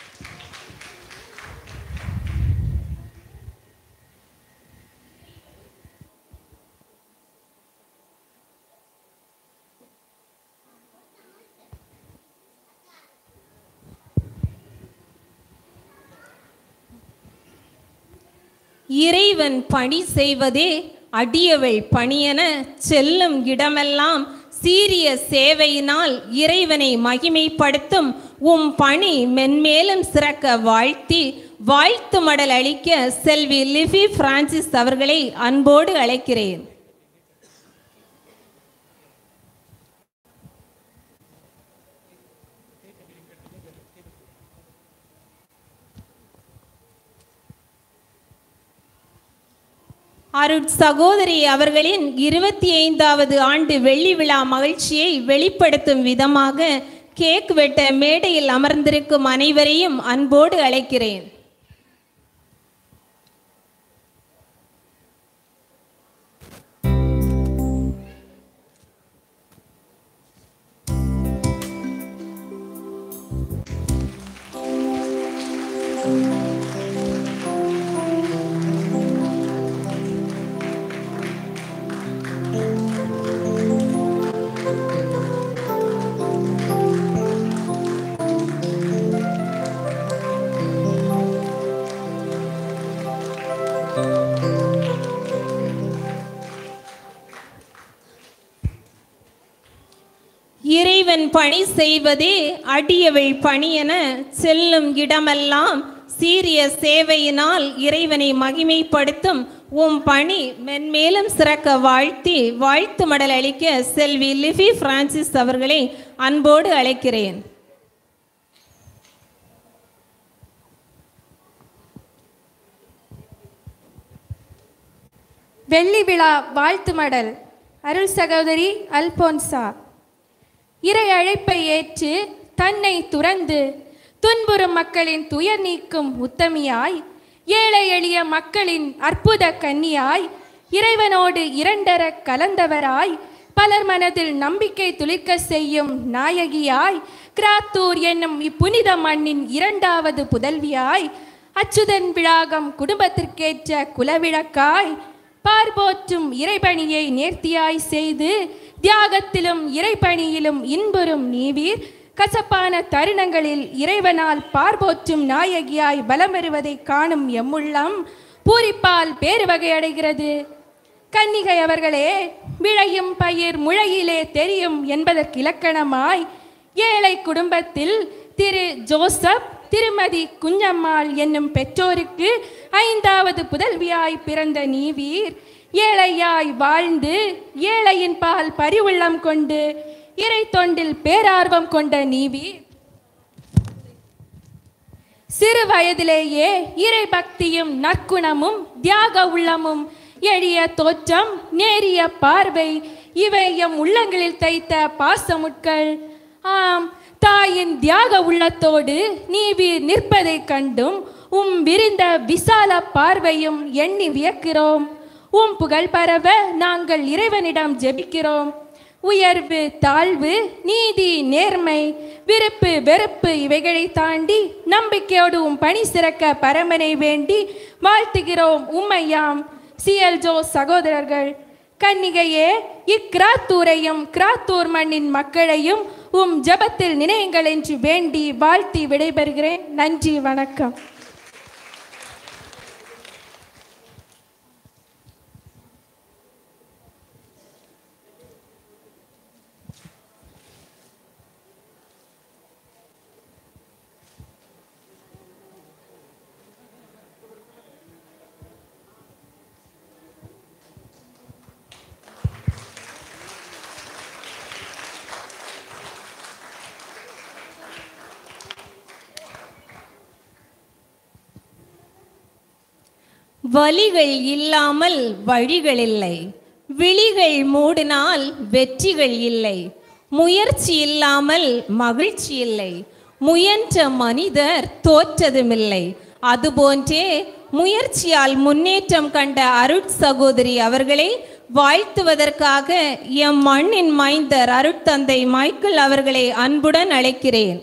இறைவன் பணி செய்வதே அடியவள் பணியென செல்லும் இடமெல்லாம் சீரிய சேவையினால் இறைவனை மகிமைப்படுத்தும் உம் பணி மென்மேலும் சிறக்க வாழ்த்தி வாழ்த்து மடல் அளிக்க செல்வி லிஃபி பிரான்சிஸ் அவர்களை அன்போடு அழைக்கிறேன் அருட் சகோதரி அவர்களின் இருபத்தி ஐந்தாவது ஆண்டு வெள்ளி விழா மகிழ்ச்சியை வெளிப்படுத்தும் விதமாக கேக் வெட்ட மேடையில் அமர்ந்திருக்கும் அனைவரையும் அன்போடு அழைக்கிறேன் இறைவன் பணி செய்வதே அடியவள் பணி என செல்லும் இடமெல்லாம் சீரிய சேவையினால் இறைவனை மகிமைப்படுத்தும் உம் பணி மென்மேலும் சிறக்க வாழ்த்தி வாழ்த்து மடல் அளிக்க செல்வி லிஃபி பிரான்சிஸ் அவர்களை அன்போடு அழைக்கிறேன் வெள்ளி விழா வாழ்த்து மடல் அருள் சகோதரி அல்போன்சா இறை அழைப்பை ஏற்று தன்னை துறந்து துன்புறும் மக்களின் துயர் நீக்கும் உத்தமியாய் ஏழை எளிய மக்களின் அற்புத கன்னியாய் இறைவனோடு இரண்டர கலந்தவராய் பலர் மனதில் நம்பிக்கை துளிர்க்க செய்யும் நாயகியாய் கிராத்தூர் என்னும் இப்புனித மண்ணின் இரண்டாவது புதல்வியாய் அச்சுதன் விழாகம் குடும்பத்திற்கேற்ற குலவிளக்காய் பார்போற்றும் இறைபணியை நேர்த்தியாய் செய்து தியாகத்திலும் இறைபணியிலும் இன்புறும் நீவீர் கசப்பான தருணங்களில் இறைவனால் பார்போற்றும் நாயகியாய் பலம் வருவதை காணும் எம்முள்ளம் பூரிப்பால் பேருவகை அடைகிறது கன்னிகை அவர்களே விளையும் பயிர் முளையிலே தெரியும் என்பதற்கு இலக்கணமாய் ஏழை குடும்பத்தில் திரு ஜோசப் திருமதி குஞ்சம்மாள் என்னும் பெற்றோருக்கு ஐந்தாவது புதல்வியாய் பிறந்த நீவீர் ஏழையாய் வாழ்ந்து ஏழையின் பால் பரிவுள்ளம் கொண்டு இறை தொண்டில் பேரார்வம் கொண்ட நீவீர் சிறு வயதிலேயே இறை பக்தியும் நற்குணமும் தியாக உள்ளமும் எளிய தோற்றம் நேரிய பார்வை இவை எம் உள்ளங்களில் தைத்த பாசமுட்கள் ஆம் தாயின் தியாக உள்ளத்தோடு நீவீர் நிற்பதைக் கண்டும் உம் விரிந்த விசால பார்வையும் எண்ணி வியக்கிறோம் உம் புகழ் பரவ நாங்கள் இறைவனிடம் ஜெபிக்கிறோம் உயர்வு தாழ்வு நீதி நேர்மை விருப்பு வெறுப்பு இவைகளை தாண்டி நம்பிக்கையோடு உம் பணி சிறக்க பரமனை வேண்டி வாழ்த்துகிறோம் உம்மையாம் சிஎல் ஜோ சகோதரர்கள் கன்னிகையே இக்கிராத்தூரையும் கிராத்தூர் மண்ணின் மக்களையும் உம் ஜெபத்தில் நினையுங்கள் என்று வேண்டி வாழ்த்தி விடைபெறுகிறேன் நன்றி வணக்கம் வலிகள் இல்லாமல் வழிகள் இல்லை விழிகள் மூடினால் வெற்றிகள் இல்லை முயற்சி இல்லாமல் மகிழ்ச்சி இல்லை முயன்ற மனிதர் தோற்றதுமில்லை அதுபோன்றே முயற்சியால் முன்னேற்றம் கண்ட அருட் சகோதரி அவர்களை வாழ்த்துவதற்காக எம் மண்ணின் மைந்தர் அருட்தந்தை மைக்கேல் அவர்களை அன்புடன் அழைக்கிறேன்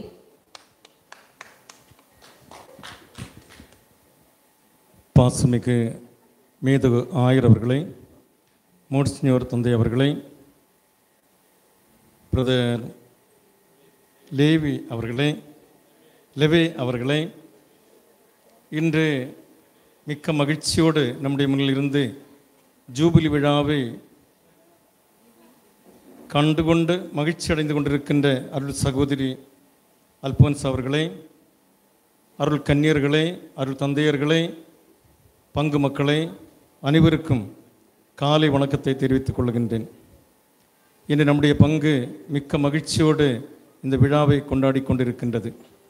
பாசமிகு மேதகு ஆயர் அவர்களை மோட்சினியோர் தந்தை அவர்களை பிரதர் லேவி அவர்களே லெவே அவர்களே இன்று மிக்க மகிழ்ச்சியோடு நம்முடைய முன்னில் இருந்து ஜூபிலி விழாவை கண்டுகொண்டு மகிழ்ச்சி அடைந்து கொண்டிருக்கின்ற அருள் சகோதரி அல்போன்ஸ் அவர்களே அருள் கன்னியர்களே அருள் தந்தையர்களே பங்கு மக்களே அனைவருக்கும் காலை வணக்கத்தை தெரிவித்துக் கொள்கின்றேன் இன்று நம்முடைய பங்கு மிக்க மகிழ்ச்சியோடு இந்த விழாவை கொண்டாடி கொண்டிருக்கின்றது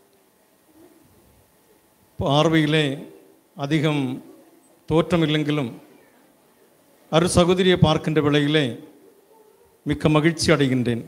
பார்வையிலே அதிகம் தோற்றம் இல்லைங்கிலும் அரு சகோதரியை பார்க்கின்ற வேளையிலே மிக்க மகிழ்ச்சி அடைகின்றேன்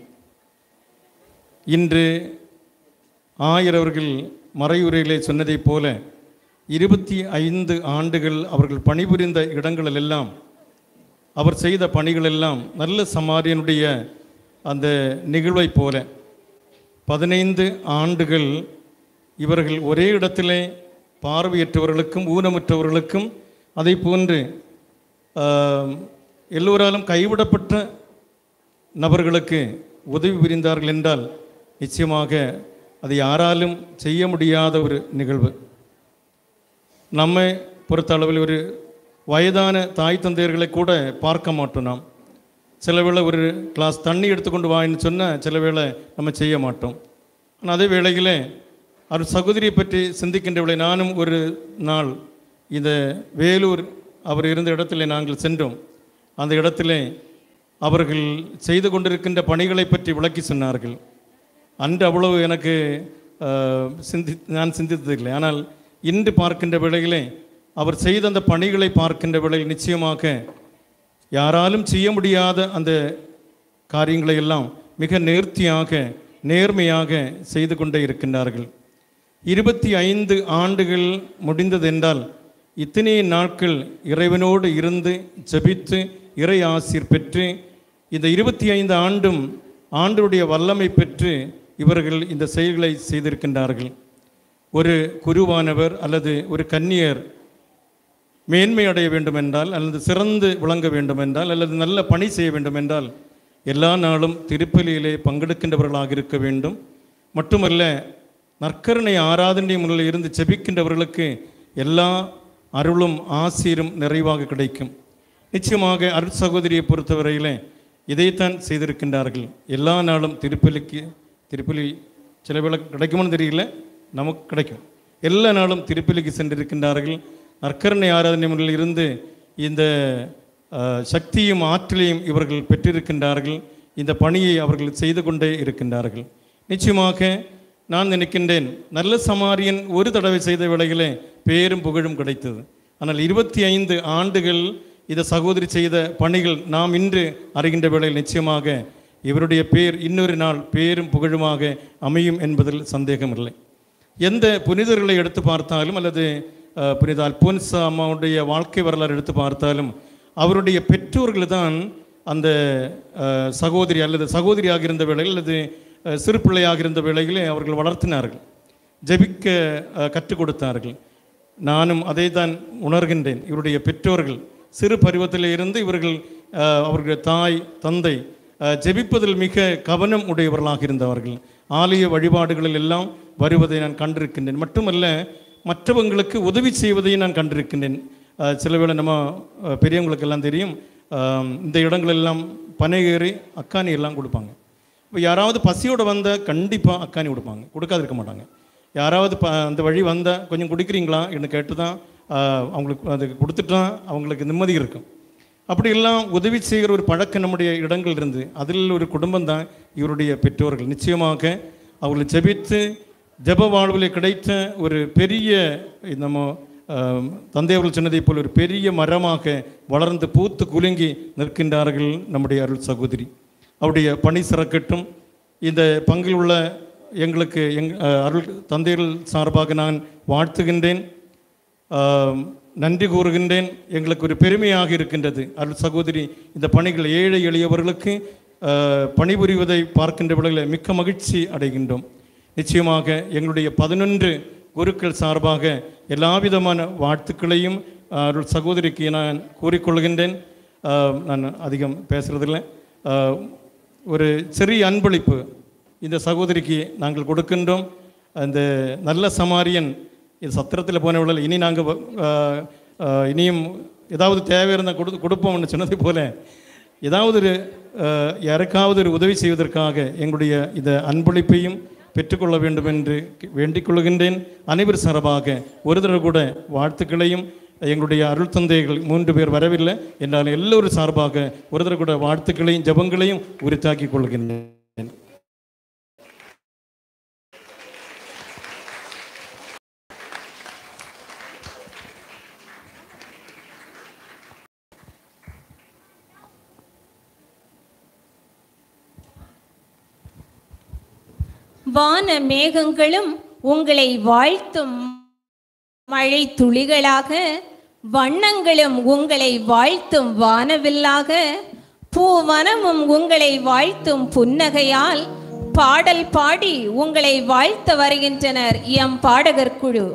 இன்று ஆயிரவர்கள் மறையுரையிலே சொன்னதைப் போல இருபத்தி ஐந்து ஆண்டுகள் அவர்கள் பணிபுரிந்த இடங்களிலெல்லாம் அவர் செய்த பணிகளெல்லாம் நல்ல சமாரியனுடைய அந்த நிகழ்வைப் போல பதினைந்து ஆண்டுகள் இவர்கள் ஒரே இடத்திலே பார்வையற்றவர்களுக்கும் ஊனமுற்றவர்களுக்கும் அதை போன்று ஆம், எல்லோராலும் கைவிடப்பட்ட நபர்களுக்கு உதவி புரிந்தார்கள் என்றால் நிச்சயமாக அது யாராலும் செய்ய முடியாத ஒரு நிகழ்வு நம்மை பொறுத்த அளவில் ஒரு வயதான தாய் தந்தையர்களை கூட பார்க்க மாட்டோம் நாம் சில வேளை ஒரு கிளாஸ் தண்ணி எடுத்துக்கொண்டு வான்னு சொன்னால் சில வேளை நம்ம செய்ய மாட்டோம் ஆனால் அதே வேளையிலே அவர் சகோதரியை பற்றி சிந்திக்கின்ற வேளை நானும் ஒரு நாள் இந்த வேலூர் அவர் இருந்த இடத்திலே நாங்கள் சென்றோம் அந்த இடத்திலே அவர்கள் செய்து கொண்டிருக்கின்ற பணிகளை பற்றி விளக்கி சொன்னார்கள் அன்று அவ்வளவு எனக்கு ஆஹ், சிந்தி நான் சிந்தித்ததில்லை ஆனால் இன்று பார்க்கின்ற வேளையிலே அவர் செய்த அந்த பணிகளை பார்க்கின்ற வேளையில் நிச்சயமாக யாராலும் செய்ய முடியாத அந்த காரியங்களை எல்லாம் மிக நேர்த்தியாக நேர்மையாக செய்து கொண்டே இருக்கின்றார்கள் இருபத்தி ஐந்து ஆண்டுகள் முடிந்ததென்றால் இத்தனை நாட்கள் இறைவனோடு இருந்து ஜெபித்து இறை ஆசீர் பெற்று இந்த இருபத்தி ஐந்து ஆண்டும் ஆண்டுடைய வல்லமை பெற்று இவர்கள் இந்த செயல்களை செய்திருக்கின்றார்கள் ஒரு குருவானவர் அல்லது ஒரு கன்னியர் மேன்மை அடைய வேண்டுமென்றால் அல்லது சிறந்து விளங்க வேண்டுமென்றால் அல்லது நல்ல பணி செய்ய வேண்டுமென்றால் எல்லா நாளும் திருப்பலியிலே பங்கெடுக்கின்றவர்களாக இருக்க வேண்டும் மட்டுமல்ல நற்கருணை ஆராதனை முறையில் இருந்து செபிக்கின்றவர்களுக்கு எல்லா அருளும் ஆசீரும் நிறைவாக கிடைக்கும் நிச்சயமாக அருட் சகோதரியை பொறுத்தவரையிலே இதைத்தான் செய்திருக்கின்றார்கள் எல்லா நாளும் திருப்பலிக்கு திருப்பலி சில வேளை கிடைக்குமான்னு தெரியல நமக்கு கிடைக்கும் எல்லா நாளும் திருப்பலிக்கு சென்றிருக்கின்றார்கள் நற்கருணை ஆராதனை முறையில் இருந்து இந்த அஹ், சக்தியும் ஆற்றலையும் இவர்கள் பெற்றிருக்கின்றார்கள் இந்த பணியை அவர்கள் செய்து கொண்டே இருக்கின்றார்கள் நிச்சயமாக நான் நினைக்கின்றேன் நல்ல சமாரியன் ஒரு தடவை செய்த வேளையிலே பேரும் புகழும் கிடைத்தது ஆனால் இருபத்தி ஐந்து ஆண்டுகள் இந்த சகோதரி செய்த பணிகள் நாம் இன்று அறிகின்ற வேளையில் நிச்சயமாக இவருடைய பேர் இன்னொரு நாள் பேரும் புகழுமாக அமையும் என்பதில் சந்தேகமில்லை எந்த புனிதர்களை எடுத்து பார்த்தாலும் அல்லது அஹ், புனித அல்போன்சா அம்மாவுடைய வாழ்க்கை வரலாறு எடுத்து பார்த்தாலும் அவருடைய பெற்றோர்கள் தான் அந்த அஹ், சகோதரி அல்லது சகோதரியாக இருந்த வேளையில் அல்லது அஹ், சிறு பிள்ளையாக இருந்த வேளையிலே அவர்கள் வளர்த்தினார்கள் ஜெபிக்க அஹ், கற்றுக் கொடுத்தார்கள் நானும் அதை தான் உணர்கின்றேன் இவருடைய பெற்றோர்கள் சிறு பருவத்திலே இருந்து இவர்கள் அஹ், அவர்களுடைய தாய் தந்தை அஹ், ஜெபிப்பதில் மிக கவனம் உடையவர்களாக இருந்தவர்கள் ஆலய வழிபாடுகளில் எல்லாம் வருவதை நான் கண்டிருக்கின்றேன் மட்டுமல்ல மற்றவங்களுக்கு உதவி செய்வதையும் நான் கண்டிருக்கின்றேன் அஹ், சில வேளை நம்ம அஹ், பெரியவங்களுக்கெல்லாம் தெரியும் அஹ், இந்த இடங்களெல்லாம் பனையேறி அக்காணி எல்லாம் கொடுப்பாங்க இப்போ யாராவது பசியோடு வந்தால் கண்டிப்பாக அக்காணி கொடுப்பாங்க கொடுக்காதிருக்க மாட்டாங்க யாராவது ப அந்த வழி வந்தால் கொஞ்சம் குடிக்கிறீங்களா என்று கேட்டு தான் ஆஹ், அவங்களுக்கு அது கொடுத்துட்டா அவங்களுக்கு நிம்மதி இருக்கும் அப்படியெல்லாம் உதவி செய்கிற ஒரு பழக்கம் நம்முடைய இடங்கள் இருந்து அதில் ஒரு குடும்பம் தான் இவருடைய பெற்றோர்கள் நிச்சயமாக அவர்களை ஜெபித்து ஜெப வாழ்வில் கிடைத்த ஒரு பெரிய நம்ம ஆஹ், தந்தை அவர்கள் சொன்னதைப் போல் ஒரு பெரிய மரமாக வளர்ந்து பூத்து குலுங்கி நிற்கின்றார்கள் நம்முடைய அருள் சகோதரி அவருடைய பணி சிறக்கட்டும் இந்த பங்கில் உள்ள எங்களுக்கு எங் அஹ், அருள் தந்தைகள் சார்பாக நான் வாழ்த்துகின்றேன் ஆம், நன்றி கூறுகின்றேன் எங்களுக்கு ஒரு பெருமையாக இருக்கின்றது அருள் சகோதரி இந்த பணிகள் ஏழை எளியவர்களுக்கு அஹ், பணிபுரிவதை பார்க்கின்ற வேளையில் மிக்க மகிழ்ச்சி அடைகின்றோம் நிச்சயமாக எங்களுடைய பதினொன்று குருக்கள் சார்பாக எல்லா விதமான வாழ்த்துக்களையும் அருள் சகோதரிக்கு நான் கூறிக்கொள்கின்றேன் ஆஹ், நான் அதிகம் பேசுறதில்லை ஆஹ், ஒரு சிறிய அன்பளிப்பு இந்த சகோதரிக்கு நாங்கள் கொடுக்கின்றோம் அந்த நல்ல சமாரியன் இது சத்திரத்தில் போனவர்கள் இனி நாங்கள் இனியும் ஏதாவது தேவை இருந்தால் கொடு கொடுப்போம்னு சொன்னது போல ஏதாவது ஒரு ஆஹ், யாருக்காவது ஒரு உதவி செய்வதற்காக எங்களுடைய இந்த அன்பளிப்பையும் பெற்றுக்கொள்ள வேண்டும் என்று வேண்டிக் கொள்கின்றேன் அனைவர் சார்பாக ஒரு தடவை கூட வாழ்த்துக்களையும் எங்களுடைய அருள் தந்தைகள் மூன்று பேர் வரவில்லை என்றால் எல்லோரும் சார்பாக ஒரு தடவை கூட வாழ்த்துக்களையும் ஜெபங்களையும் உரித்தாக்கிக் கொள்கின்றேன் வான மேகங்களும் உங்களை வாழ்த்தும் மழை துளிகளாக வண்ணங்களும் உங்களை வாழ்த்தும் வானவில்லாக பூவனமும் உங்களை வாழ்த்தும் புன்னகையால் பாடல் பாடி உங்களை வாழ்த்த வருகின்றனர் எம் பாடகர் குழு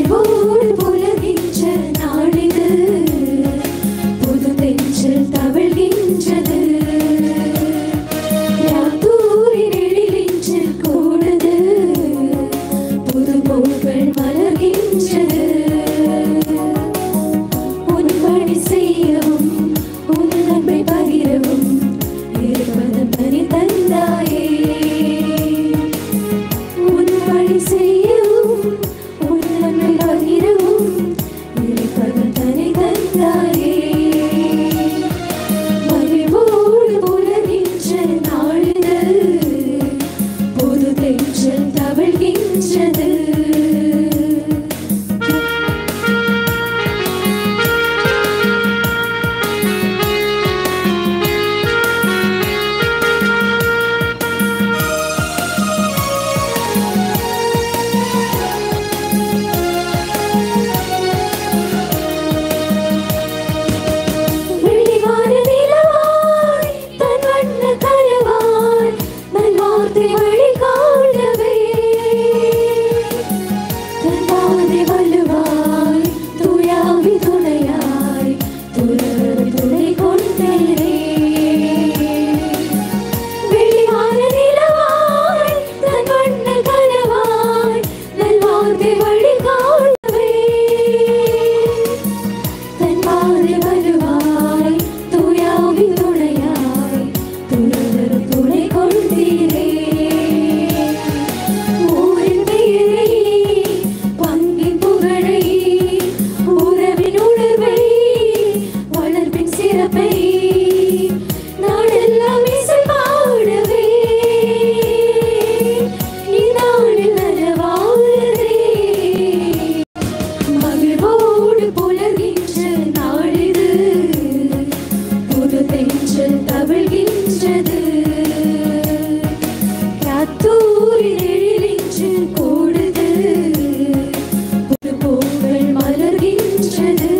மகிழ்வோடு புலகின்ற நாளிது புது பெஞ்சில் தவழ்கின்ற மலர்கின்றது காத்தூரின் எழிலின்று கூடுது புது பூக்கள் மலர்கின்றது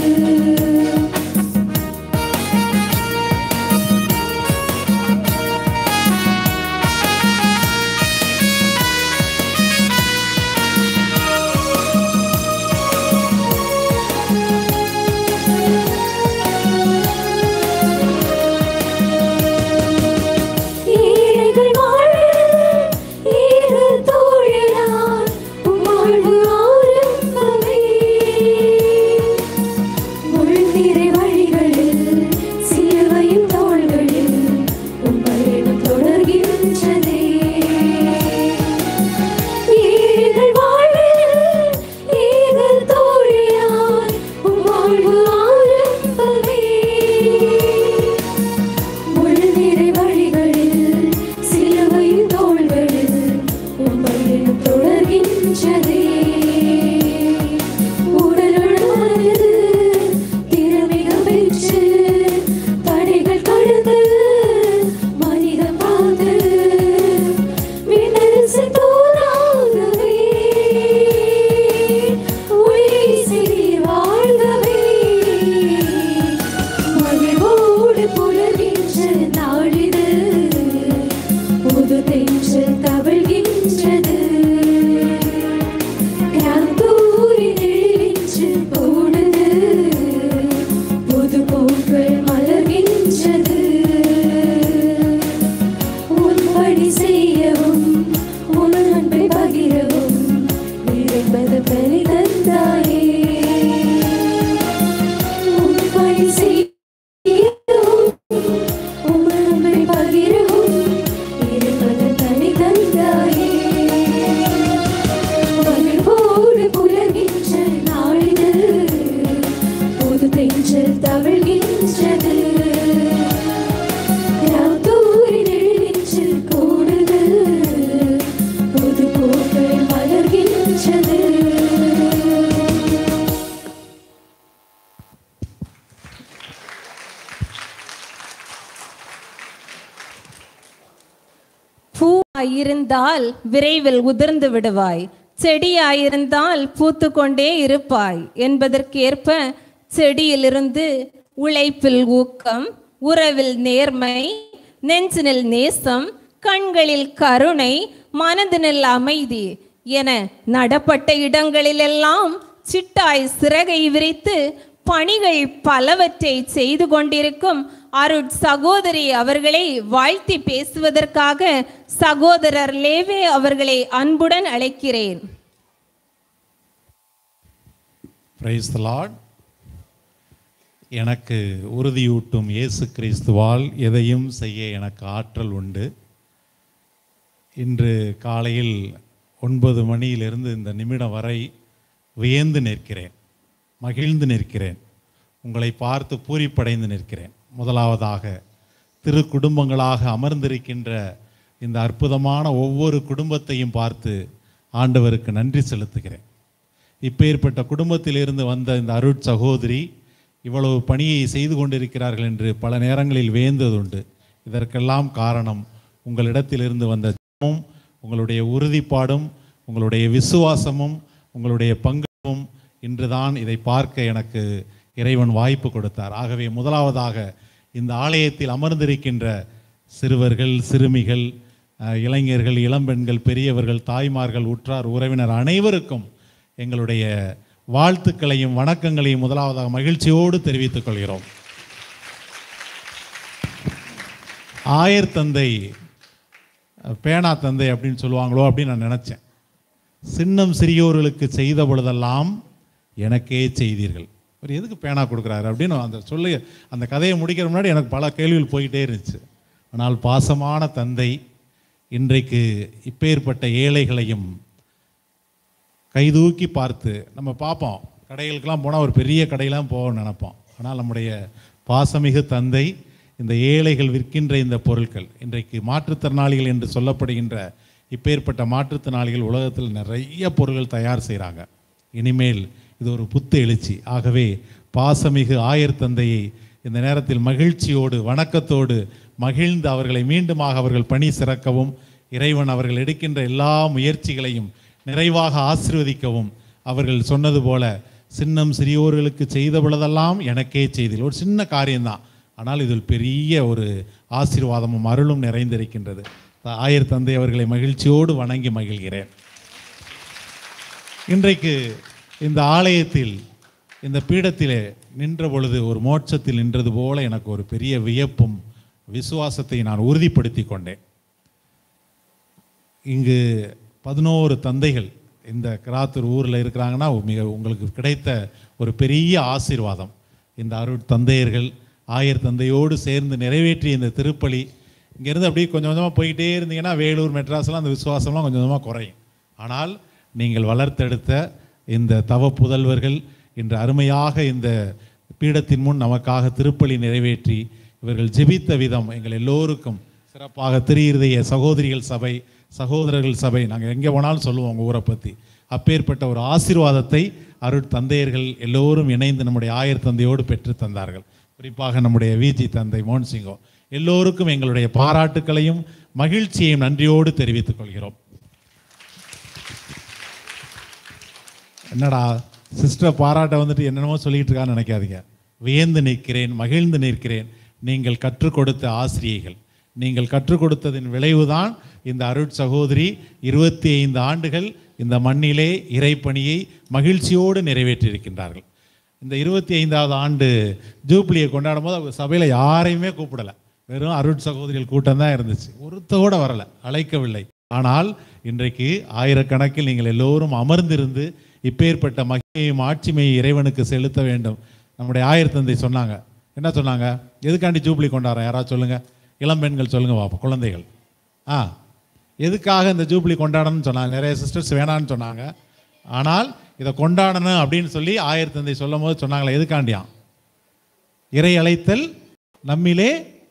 ஏழைகள் வாழ ஏறு தோழனாய் உம் வாழ்வு ஆரம்பமே முழுநிறை வழிகளில் சிலுவையும் தோள்களில் உம் பயணம் தொடர்கின்றதே ஏழைகள் வாழ ஏறு தோழனாய் உம் வாழ்வு ஆரம்பமே முழுநிறை வழிகளில் சிலுவையின் தோள்களில் உம்மையும் தொடர்கின்றதே உடலுடனது திறமிக பெற்று தடைகள் கடந்து மனிதம் பார்த்து விண்ணரசு தோறாகவே ஒளி சிறி வாழ்கவே மகிழ்வோடு புலர்கின்ற நாளிது புது தென்றல் தவழ்கின்றது கிராந்தூரின் எழிலின்று கூடுது புது பூக்கள் மலர்கின்றது உன் பணி செய்யவும் உன் அன்பை பகிரவும் நிறைவது பலி தந்தாயே உன் பணி செய்யவும் உன் அன்பை பகிரவும் நிறைவது பலி தந்தாயே மகிழ்வோடு புலர்கின்ற நாளிது புது தென்றல் தவழ்கின்றது ராத்தூரின் எழிலின்று கூடுது புது பூக்கள் மலர்கின்றது பூவாயிருந்தால் விரைவில் உதிர்ந்து விடுவாய் செடியாயிருந்தால் பூத்து கொண்டே இருப்பாய் என்பதற்கேற்ப செடியிலிருந்து உழைப்பில் ஊக்கம் உறவில் நேர்மை நெஞ்சினில் நேசம் கண்களில் கருணை மனதினில் அமைதி என நடப்பட்ட இடங்களிலெல்லாம் சிட்டாய் சிறகை விரித்து பணிகள் பலவற்றை செய்து கொண்டிருக்கும் அருட் சகோதரி அவர்களை வாழ்த்தி பேசுவதற்காக சகோதரர் லேவே அவர்களை அன்புடன் அழைக்கிறேன் பிரைஸ் லார்ட் எனக்கு உறுதியூட்டும் இயேசு கிறிஸ்துவால் எதையும் செய்ய எனக்கு ஆற்றல் உண்டு இன்று காலையில் ஒன்பது மணியிலிருந்து இந்த நிமிடம் வரை வியந்து நிற்கிறேன் மகிழ்ந்து நிற்கிறேன் உங்களை பார்த்து பூரிப்படைந்து நிற்கிறேன் முதலாவதாக திரு குடும்பங்களாக அமர்ந்திருக்கின்ற இந்த அற்புதமான ஒவ்வொரு குடும்பத்தையும் பார்த்து ஆண்டவருக்கு நன்றி செலுத்துகிறேன் இப்பேற்பட்ட குடும்பத்திலிருந்து வந்த இந்த அருட் சகோதரி இவ்வளவு பணியை செய்து கொண்டிருக்கிறார்கள் என்று பல நேரங்களில் வேந்ததுண்டு இதற்கெல்லாம் காரணம் உங்களிடத்திலிருந்து வந்த ஜெபமும் உங்களுடைய உறுதிப்பாடும் உங்களுடைய விசுவாசமும் உங்களுடைய பங்கும் இன்றுதான் இதை பார்க்க எனக்கு இறைவன் வாய்ப்பு கொடுத்தார் ஆகவே முதலாவதாக இந்த ஆலயத்தில் அமர்ந்திருக்கின்ற சிறுவர்கள் சிறுமிகள் அஹ், இளைஞர்கள் இளம்பெண்கள் பெரியவர்கள் தாய்மார்கள் உற்றார் உறவினர் அனைவருக்கும் எங்களுடைய வாழ்த்துக்களையும் வணக்கங்களையும் முதலாவதாக மகிழ்ச்சியோடு தெரிவித்துக் கொள்கிறோம் ஆயர் தந்தை பேனா தந்தை அப்படின்னு சொல்லுவாங்களோ அப்படின்னு நான் நினச்சேன் சின்னம் சிறியோர்களுக்கு செய்த பொழுதெல்லாம் எனக்கே செய்தீர்கள் அவர் எதுக்கு பேனா கொடுக்குறாரு அப்படின்னு அந்த சொல்லி அந்த கதையை முடிக்கிற முன்னாடி எனக்கு பல கேள்விகள் போயிட்டே இருந்துச்சு ஆனால் பாசமான தந்தை இன்றைக்கு இப்பேற்பட்ட ஏழைகளையும் கைதூக்கி பார்த்து நம்ம பார்ப்போம் கடைகளுக்கெல்லாம் போனால் ஒரு பெரிய கடையெல்லாம் போகணும்னு நினைப்போம் ஆனால் நம்முடைய பாசமிகு தந்தை இந்த ஏழைகள் விற்கின்ற இந்த பொருட்கள் இன்றைக்கு மாற்றுத்திறனாளிகள் என்று சொல்லப்படுகின்ற இப்பேற்பட்ட மாற்றுத்திறனாளிகள் உலகத்தில் நிறைய பொருட்கள் தயார் செய்கிறாங்க இனிமேல் இது ஒரு புத்து எழுச்சி ஆகவே பாசமிகு ஆயர் தந்தையை இந்த நேரத்தில் மகிழ்ச்சியோடு வணக்கத்தோடு மகிழ்ந்து அவர்களை மீண்டுமாக அவர்கள் பணி சிறக்கவும் இறைவன் அவர்கள் எடுக்கின்ற எல்லா முயற்சிகளையும் நிறைவாக ஆசீர்வதிக்கவும் அவர்கள் சொன்னது போல சின்னம் சிறியோர்களுக்கு செய்த பொழுதெல்லாம் எனக்கே செய்தில் ஒரு சின்ன காரியம்தான் ஆனால் இதில் பெரிய ஒரு ஆசீர்வாதமும் அருளும் நிறைந்திருக்கின்றது ஆயர் தந்தை அவர்களை மகிழ்ச்சியோடு வணங்கி மகிழ்கிறேன் இன்றைக்கு இந்த ஆலயத்தில் இந்த பீடத்திலே நின்ற பொழுது ஒரு மோட்சத்தில் நின்றது போல எனக்கு ஒரு பெரிய வியப்பும் விசுவாசத்தை நான் உறுதிப்படுத்தி கொண்டேன் இங்கு பதினோரு தந்தைகள் இந்த கிராத்தூர் ஊரில் இருக்கிறாங்கன்னா மிக உங்களுக்கு கிடைத்த ஒரு பெரிய ஆசீர்வாதம் இந்த அருட் தந்தையர்கள் ஆயர் தந்தையோடு சேர்ந்து நிறைவேற்றிய இந்த திருப்பலி இங்கேருந்து அப்படியே கொஞ்சம் கொஞ்சமாக போயிட்டே இருந்தீங்கன்னா வேலூர் மெட்ராஸ்லாம் அந்த விசுவாசம்லாம் கொஞ்சம் கொஞ்சமாக குறையும் ஆனால் நீங்கள் வளர்த்தெடுத்த இந்த தவ புதல்வர்கள் இன்று அருமையாக இந்த பீடத்தின் முன் நமக்காக திருப்பலி நிறைவேற்றி இவர்கள் ஜெபித்த விதம் எங்கள் எல்லோருக்கும் சிறப்பாக திரியிருதைய சகோதரிகள் சபை சகோதரர்கள் சபை நாங்கள் எங்கே போனாலும் சொல்லுவோம் உங்கள் ஊரை பற்றி அப்பேற்பட்ட ஒரு ஆசீர்வாதத்தை அருட் தந்தையர்கள் எல்லோரும் இணைந்து நம்முடைய ஆயர் தந்தையோடு பெற்று தந்தார்கள் குறிப்பாக நம்முடைய விஜி தந்தை மோகன் சிங்கோ எல்லோருக்கும் எங்களுடைய பாராட்டுக்களையும் மகிழ்ச்சியையும் நன்றியோடு தெரிவித்துக் கொள்கிறோம் என்னடா சிஸ்டர் பாராட்ட வந்துட்டு என்னென்னமோ சொல்லிட்டு இருக்கான்னு நினைக்காதீங்க வியந்து நிற்கிறேன் மகிழ்ந்து நிற்கிறேன் நீங்கள் கற்றுக் கொடுத்த ஆசிரியைகள் நீங்கள் கற்றுக் கொடுத்ததின் விளைவுதான் இந்த அருட் சகோதரி இருபத்தி ஐந்து ஆண்டுகள் இந்த மண்ணிலே இறைப்பணியை மகிழ்ச்சியோடு நிறைவேற்றியிருக்கின்றார்கள் இந்த இருபத்தி ஐந்தாவது ஆண்டு ஜூப்ளியை கொண்டாடும் போது அவங்க சபையில் யாரையுமே கூப்பிடலை வெறும் அருட் சகோதரிகள் கூட்டம் தான் இருந்துச்சு ஒருத்தோட வரலை அழைக்கவில்லை ஆனால் இன்றைக்கு ஆயிரக்கணக்கில் நீங்கள் எல்லோரும் அமர்ந்திருந்து இப்பேற்பட்ட மகிமையும் ஆட்சிமையை இறைவனுக்கு செலுத்த வேண்டும் நம்முடைய ஆயர் தந்தை சொன்னாங்க என்ன சொன்னாங்க எதுக்காண்டி ஜூப்ளி கொண்டாடுறோம் யாராவது சொல்லுங்க இளம் பெண்கள் சொல்லுங்க பாப்போம் குழந்தைகள் ஆ எதுக்காக இந்த ஜூப்ளி கொண்டாடணும்னு சொன்னாங்க நிறைய சிஸ்டர்ஸ் வேணான்னு சொன்னாங்க ஆனால் இதை கொண்டாடணும் அப்படின்னு சொல்லி ஆயர் தந்தை சொல்லும் போது சொன்னாங்களே எதுக்காண்டியாம் இறை அழைத்தல் நம்மிலே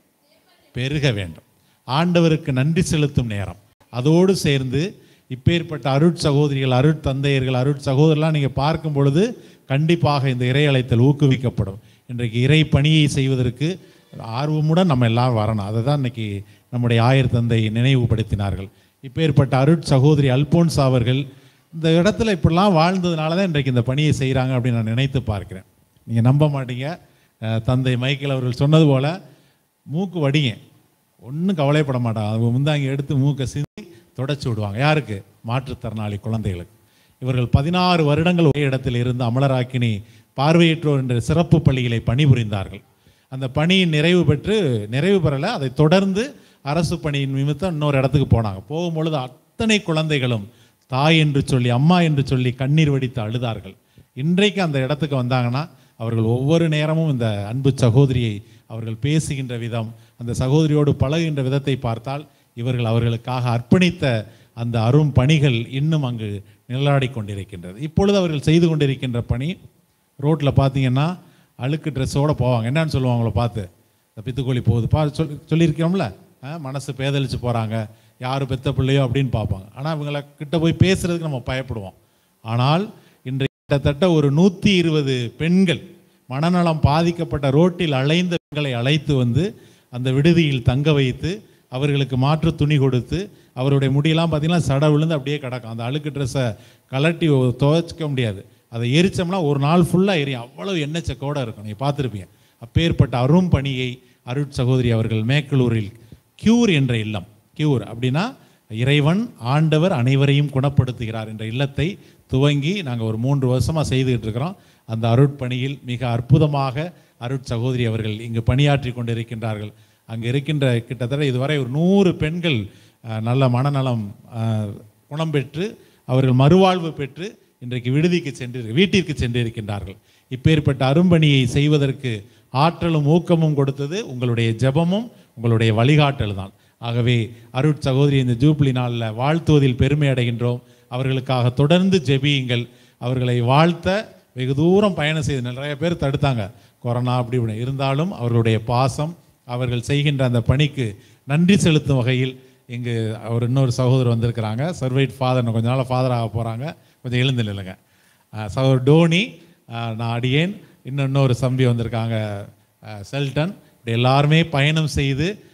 பெருக வேண்டும் ஆண்டவருக்கு நன்றி செலுத்தும் நேரம் அதோடு சேர்ந்து இப்பேற்பட்ட அருட் சகோதரிகள் அருட் தந்தையர்கள் அருட் சகோதரர்லாம் நீங்கள் பார்க்கும் பொழுது கண்டிப்பாக இந்த இறை அழைத்தல் ஊக்குவிக்கப்படும் இன்றைக்கு இறை பணியை செய்வதற்கு ஆர்வமுடன் நம்ம எல்லாரும் வரணும் அதை தான் இன்னைக்கு நம்முடைய ஆயர் தந்தை நினைவுபடுத்தினார்கள் இப்பேற்பட்ட அருட் சகோதரி அல்போன்ஸ் அவர்கள் இந்த இடத்துல இப்படிலாம் வாழ்ந்ததுனால தான் இன்றைக்கு இந்த பணியை செய்கிறாங்க அப்படின்னு நான் நினைத்து பார்க்கிறேன் நீங்கள் நம்ப மாட்டீங்க அஹ், தந்தை மைக்கேல் அவர்கள் சொன்னது போல் மூக்கு வடிங்க ஒன்றும் கவலைப்பட மாட்டாங்க அவங்க முந்தாங்க எடுத்து மூக்கை சிந்தி தொடச்சி விடுவாங்க யாருக்கு மாற்றுத்திறனாளி குழந்தைகளுக்கு இவர்கள் பதினாறு வருடங்கள் ஒரே இடத்தில் இருந்து அமலராக்கினி பார்வையற்றோர் என்ற சிறப்பு பள்ளிகளை பணிபுரிந்தார்கள் அந்த பணியின் நிறைவு பெற்று நிறைவு பெறலை அதை தொடர்ந்து அரசு பணியின் நிமித்தம் இன்னொரு இடத்துக்கு போனாங்க போகும்பொழுது அத்தனை குழந்தைகளும் தாய் என்று சொல்லி அம்மா என்று சொல்லி கண்ணீர் வடித்து அழுதார்கள் இன்றைக்கு அந்த இடத்துக்கு வந்தாங்கன்னா அவர்கள் ஒவ்வொரு நேரமும் இந்த அன்பு சகோதரியை அவர்கள் பேசுகின்ற விதம் அந்த சகோதரியோடு பழகுகின்ற விதத்தை பார்த்தால் இவர்கள் அவர்களுக்காக அர்ப்பணித்த அந்த அரும் பணிகள் இன்னும் அங்கு நிழலாடி கொண்டிருக்கின்றது இப்பொழுது அவர்கள் செய்து கொண்டிருக்கின்ற பணி ரோட்டில் பார்த்தீங்கன்னா அழுக்கு ட்ரெஸ்ஸோடு போவாங்க என்னன்னு சொல்லுவாங்களோ பார்த்து இந்த பித்துக்கோழி போகுது பா சொல் சொல்லியிருக்கிறோம்ல ஆ, மனசு பேதலிச்சு போகிறாங்க யார் பெத்த பிள்ளையோ அப்படின்னு பார்ப்பாங்க ஆனால் இவங்களை கிட்ட போய் பேசுறதுக்கு நம்ம பயப்படுவோம் ஆனால் இன்றைக்கு கிட்டத்தட்ட ஒரு நூற்றி இருபது பெண்கள் மனநலம் பாதிக்கப்பட்ட ரோட்டில் அலைந்த பெண்களை அழைத்து வந்து அந்த விடுதியில் தங்க வைத்து அவர்களுக்கு மாற்று துணி கொடுத்து அவருடைய முடியெல்லாம் பார்த்தீங்கன்னா சட விழுந்து அப்படியே கிடக்கும் அந்த அழுக்கு ட்ரெஸ்ஸை கலட்டி ஒ- துவைச்சிக்க முடியாது அதை எரிச்சோம்னா ஒரு நாள் ஃபுல்லாக எரியும் அவ்வளவு எண்ணெய் சக்கோட இருக்கும் நீங்கள் பார்த்துருப்பீங்க அப்பேற்பட்ட அரும் பணியை அருட் சகோதரி அவர்கள் மேக்கலூரில் கியூர் என்ற இல்லம் கியூர் அப்படின்னா இறைவன் ஆண்டவர் அனைவரையும் குணப்படுத்துகிறார் என்ற இல்லத்தை துவங்கி நாங்கள் ஒரு மூன்று வருஷமாக செய்துகிட்டு இருக்கிறோம் அந்த அருட்பணியில் மிக அற்புதமாக அருட் சகோதரி அவர்கள் இங்கு பணியாற்றி கொண்டிருக்கின்றார்கள் அங்கே இருக்கின்ற கிட்டத்தட்ட இதுவரை ஒரு நூறு பெண்கள் அஹ், நல்ல மனநலம் அஹ், குணம் பெற்று அவர்கள் மறுவாழ்வு பெற்று இன்றைக்கு விடுதிக்கு சென்று வீட்டிற்கு சென்றிருக்கின்றார்கள் இப்பேற்பட்ட அரும்பணியை செய்வதற்கு ஆற்றலும் ஊக்கமும் கொடுத்தது உங்களுடைய ஜெபமும் உங்களுடைய வழிகாட்டல் தான் ஆகவே அருட் சகோதரி இந்த ஜூப்ளி நாளில் வாழ்த்துவதில் பெருமை அடைகின்றோம் அவர்களுக்காக தொடர்ந்து ஜெபியுங்கள் அவர்களை வாழ்த்த வெகு தூரம் பயணம் செய்து நிறைய பேர் தடுத்தாங்க கொரோனா அப்படி இப்படி இருந்தாலும் அவர்களுடைய பாசம் அவர்கள் செய்கின்ற அந்த பணிக்கு நன்றி செலுத்தும் வகையில் இங்கு அவர் இன்னொரு சகோதரர் வந்திருக்கிறாங்க சர்வைட் ஃபாதர் கொஞ்ச நாள் ஃபாதர் ஆக போகிறாங்க கொஞ்சம் எழுந்து நில்லுங்க அஹ் சகோதரர் டோனி அஹ் நான் அடியேன் இன்னும் இன்னொரு தம்பி வந்திருக்காங்க அஹ் செல்டன் இப்படி எல்லாருமே பயணம் செய்து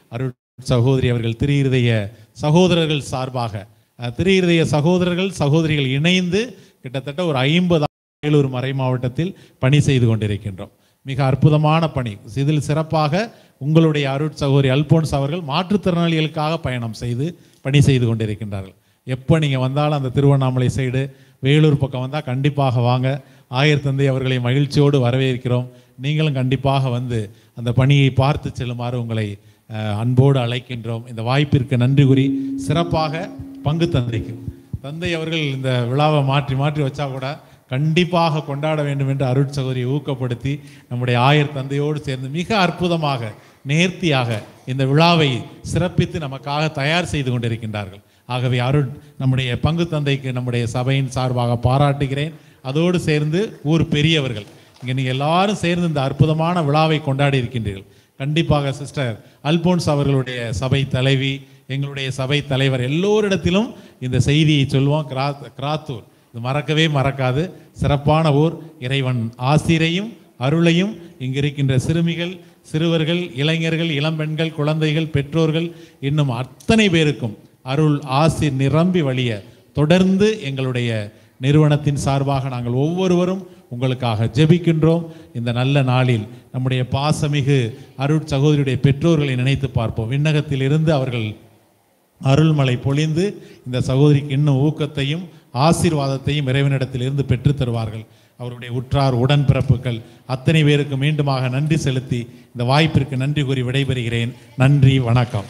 அருள் சகோதரி அவர்கள் திரு இருதய சகோதரர்கள் சார்பாக அஹ், திரு இருதய சகோதரர்கள் சகோதரிகள் இணைந்து கிட்டத்தட்ட ஒரு ஐம்பது வேலூர் மறை மாவட்டத்தில் பணி செய்து கொண்டிருக்கின்றோம் மிக அற்புதமான பணி இதில் சிறப்பாக உங்களுடைய அருட் சகோதரி அல்போன்ஸ் அவர்கள் மாற்றுத்திறனாளிகளுக்காக பயணம் செய்து பணி செய்து கொண்டிருக்கின்றார்கள் எப்போ நீங்கள் வந்தாலும் அந்த திருவண்ணாமலை சைடு வேலூர் பக்கம் வந்தால் கண்டிப்பாக வாங்க ஆயர் தந்தை அவர்களை மகிழ்ச்சியோடு வரவேற்கிறோம் நீங்களும் கண்டிப்பாக வந்து அந்த பணியை பார்த்து செல்லுமாறு உங்களை அஹ், அன்போடு அழைக்கின்றோம் இந்த வாய்ப்பிற்கு நன்றி கூறி சிறப்பாக பங்கு தந்தைக்கு தந்தை அவர்கள் இந்த விழாவை மாற்றி மாற்றி வச்சா கூட கண்டிப்பாக கொண்டாட வேண்டும் என்று அருட் சகோதரியை ஊக்கப்படுத்தி நம்முடைய ஆயர் தந்தையோடு சேர்ந்து மிக அற்புதமாக நேர்த்தியாக இந்த விழாவை சிறப்பித்து நமக்காக தயார் செய்து கொண்டிருக்கின்றார்கள் ஆகவே அருட் நம்முடைய பங்கு தந்தைக்கு நம்முடைய சபையின் சார்பாக பாராட்டுகிறேன் அதோடு சேர்ந்து ஊர் பெரியவர்கள் இங்கே நீங்கள் எல்லாரும் சேர்ந்து இந்த அற்புதமான விழாவை கொண்டாடி இருக்கின்றீர்கள் கண்டிப்பாக சிஸ்டர் அல்போன்ஸ் அவர்களுடைய சபை தலைவி எங்களுடைய சபை தலைவர் எல்லோரிடத்திலும் இந்த செய்தியை சொல்வோம் கிரா கிராத்தூர் இது மறக்கவே மறக்காது சிறப்பான ஊர் இறைவன் ஆசிரையும் அருளையும் இங்கு இருக்கின்ற சிறுமிகள் சிறுவர்கள் இளைஞர்கள் இளம்பெண்கள் குழந்தைகள் பெற்றோர்கள் இன்னும் அத்தனை பேருக்கும் அருள் ஆசிர் நிரம்பி வழிய தொடர்ந்து எங்களுடைய நிறுவனத்தின் சார்பாக நாங்கள் ஒவ்வொருவரும் உங்களுக்காக ஜெபிக்கின்றோம் இந்த நல்ல நாளில் நம்முடைய பாசமிகு அருட் சகோதரியுடைய பெற்றோர்களை நினைத்து பார்ப்போம் விண்ணகத்தில் இருந்து அவர்கள் அருள்மலை பொழிந்து இந்த சகோதரிக்கு இன்னும் ஊக்கத்தையும் ஆசீர்வாதத்தையும் இறைவனிடத்தில் இருந்து பெற்றுத் தருவார்கள் அவருடைய உற்றார் உடன்பிறப்புகள் அத்தனை பேருக்கு மீண்டுமாக நன்றி செலுத்தி இந்த வாய்ப்பிற்கு நன்றி கூறி விடைபெறுகிறேன் நன்றி வணக்கம்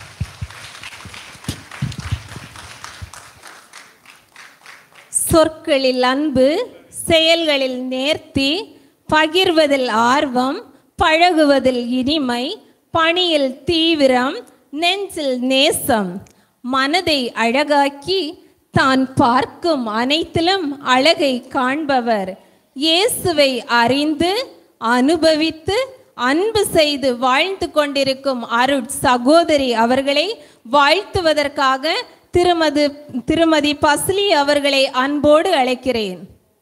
சொற்களில் அன்பு செயல்களில் நேர்த்தி பகிர்வதில் ஆர்வம் பழகுவதில் இனிமை பணியில் தீவிரம் நெஞ்சில் நேசம் மனதை அழகாக்கி தான் பார்க்கும் அனைத்திலும் அழகை காண்பவர் இயேசுவை அறிந்து அனுபவித்து அன்பு செய்து வாழ்ந்து கொண்டிருக்கும் அருட் சகோதரி அவர்களை வாழ்த்துவதற்காக திருமதி திருமதி பஸ்லி அவர்களை அன்போடு அழைக்கிறேன்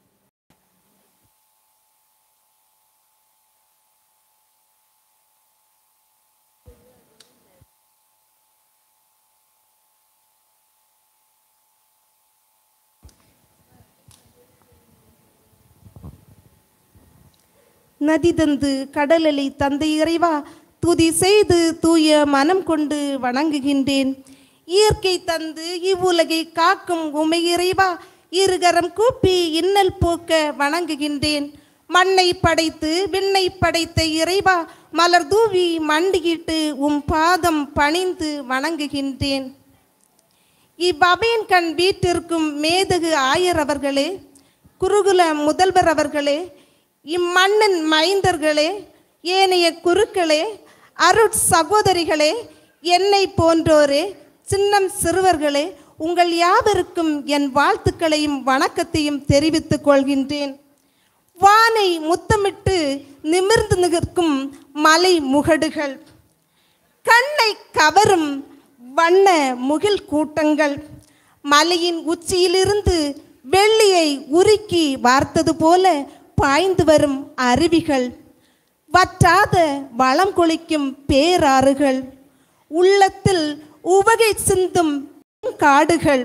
நதி தந்து கடலலை தந்தை இறைவா துதி செய்து தூய மனம் கொண்டு வணங்குகின்றேன் இயற்கை தந்து இவ்வுலகை காக்கும் உமை இறைவா இருகரம் கூப்பி இன்னல் போக்க வணங்குகின்றேன் மண்ணை படைத்து விண்ணை படைத்த இறைவா மலர் தூவி மண்டியிட்டு உம் பாதம் பணிந்து வணங்குகின்றேன் இவ்வபையின் கண் வீட்டிற்கும் மேதகு ஆயர் அவர்களே குருகுல முதல்வர் அவர்களே இம்மண்ணின் மைந்தர்களே ஏனைய குருக்களே அருட் சகோதரிகளே என்னை போன்றோரே சின்னம் சிறுவர்களே உங்கள் யாவருக்கும் என் வாழ்த்துக்களையும் வணக்கத்தையும் தெரிவித்துக் கொள்கின்றேன் வானை முத்தமிட்டு நிமிர்ந்து நிற்கும் மலை முகடுகள் கண்ணை கவரும் வண்ண முகில் கூட்டங்கள் மலையின் உச்சியிலிருந்து வெள்ளியை உருக்கி வார்த்தது போல பாய்ந்து வரும் அருவிகள் வற்றாத வளம் கொளிக்கும் பேராறுகள் உள்ளத்தில் உவகை சிந்தும் காடுகள்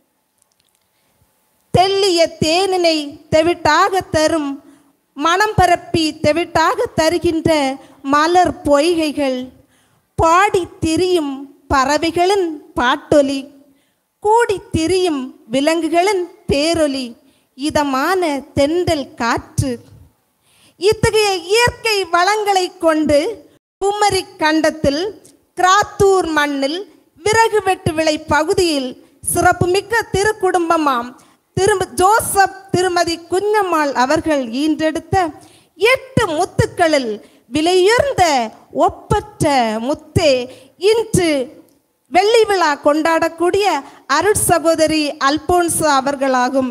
தெள்ளிய தேனினை தெவிட்டாக தரும் மனம் பரப்பி தெவிட்டாக தருகின்ற மலர் பொய்கைகள் பாடி திரியும் பறவைகளின் பாட்டொலி கூடி திரியும் விலங்குகளின் பேரொலி இதமான தென்றல் காற்று இத்தகைய இயற்கை வளங்களை கொண்டு குமரி கண்டத்தில் கிராத்தூர் மண்ணில் விறகு வெட்டு விளை பகுதியில் சிறப்புமிக்க திருக்குடும்பமாம் திரு ஜோசப் திருமதி குஞ்சம்மாள் அவர்கள் ஈன்றெடுத்த எட்டு முத்துக்களில் விலையுயர்ந்த ஒப்பற்ற முத்தே இன்று வெள்ளி விழா கொண்டாடக்கூடிய அருட் சகோதரி அல்போன்சா அவர்களாகும்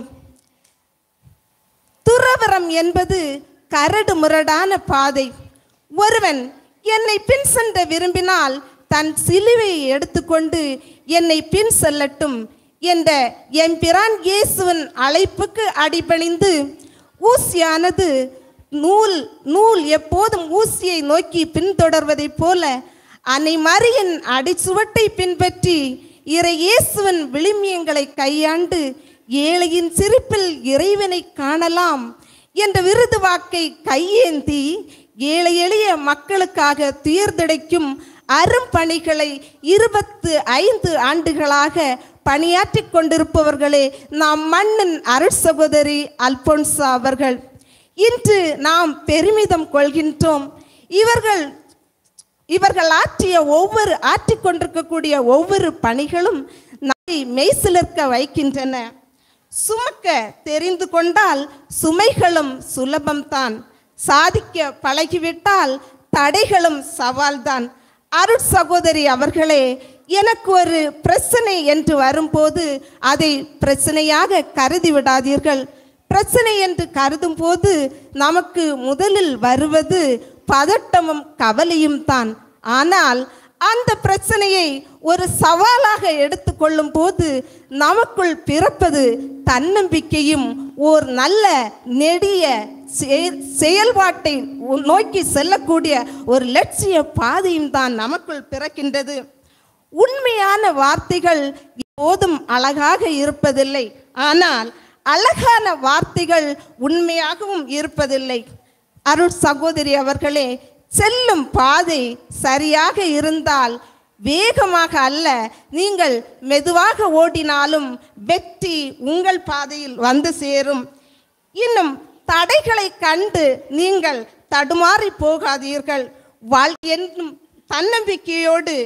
துறவரம் என்பது கரடு முரடான பாதை ஒருவன் என்னை பின் சென்ற விரும்பினால் தன் சிலுவையை எடுத்துக்கொண்டு என்னை பின் செல்லட்டும் என்ற எம்பிரான் இயேசுவின் அழைப்புக்கு அடிபணிந்து ஊசியானது நூல் நூல் எப்போதும் ஊசியை நோக்கி பின்தொடர்வதைப் போல அன்னை மரியின் அடிச்சுவட்டை பின்பற்றி இறை இயேசுவின் விளிமியங்களை கையாண்டு ஏழையின் சிரிப்பில் இறைவனை காணலாம் என்ற விருது வாக்கை கையேந்தி ஏழை எளிய மக்களுக்காக துயர்தடைக்கும் அரும்பணிகளை இருபத்து ஐந்து ஆண்டுகளாக பணியாற்றிக் கொண்டிருப்பவர்களே நாம் மண்ணின் அருள் சகோதரி அல்போன்சா அவர்கள் இன்று நாம் பெருமிதம் கொள்கின்றோம் இவர்கள் இவர்கள் ஆற்றிய ஒவ்வொரு ஆற்றிக் கொண்டிருக்கக்கூடிய ஒவ்வொரு பணிகளும் நம்மை மெய்சிலிர்க்க வைக்கின்றன சுமக்க தெரிந்து கொண்டால் சுமைகளும் சுலபம்தான் சாதிக்க பழகிவிட்டால் தடைகளும் சவால்தான் அருட் சகோதரி அவர்களே எனக்கு ஒரு பிரச்சனை என்று வரும்போது அதை பிரச்சனையாக கருதி விடாதீர்கள் பிரச்சனை என்று கருதும் போது நமக்கு முதலில் வருவது பதட்டமும் கவலையும் தான் ஆனால் அந்த பிரச்சனையை ஒரு சவாலாக எடுத்துக்கொள்ளும் போது நமக்குள் பிறப்பது தன்னம்பிக்கையும் ஓர் நல்ல நெடிய செய- செயல்பாட்டை நோக்கி செல்லக்கூடிய ஒரு லட்சிய பாதையும் தான் நமக்குள் பிறக்கின்றது உண்மையான வார்த்தைகள் எப்போதும் அழகாக இருப்பதில்லை ஆனால் அழகான வார்த்தைகள் உண்மையாகவும் இருப்பதில்லை அருள் சகோதரி அவர்களே செல்லும் பாதை சரியாக இருந்தால் வேகமாக அல்ல நீங்கள் மெதுவாக ஓடினாலும் வெற்றி உங்கள் பாதையில் வந்து சேரும் இன்னும் தடைகளை கண்டு நீங்கள் தடுமாறி போகாதீர்கள் வாழ் என்னும் தன்னம்பிக்கையோடு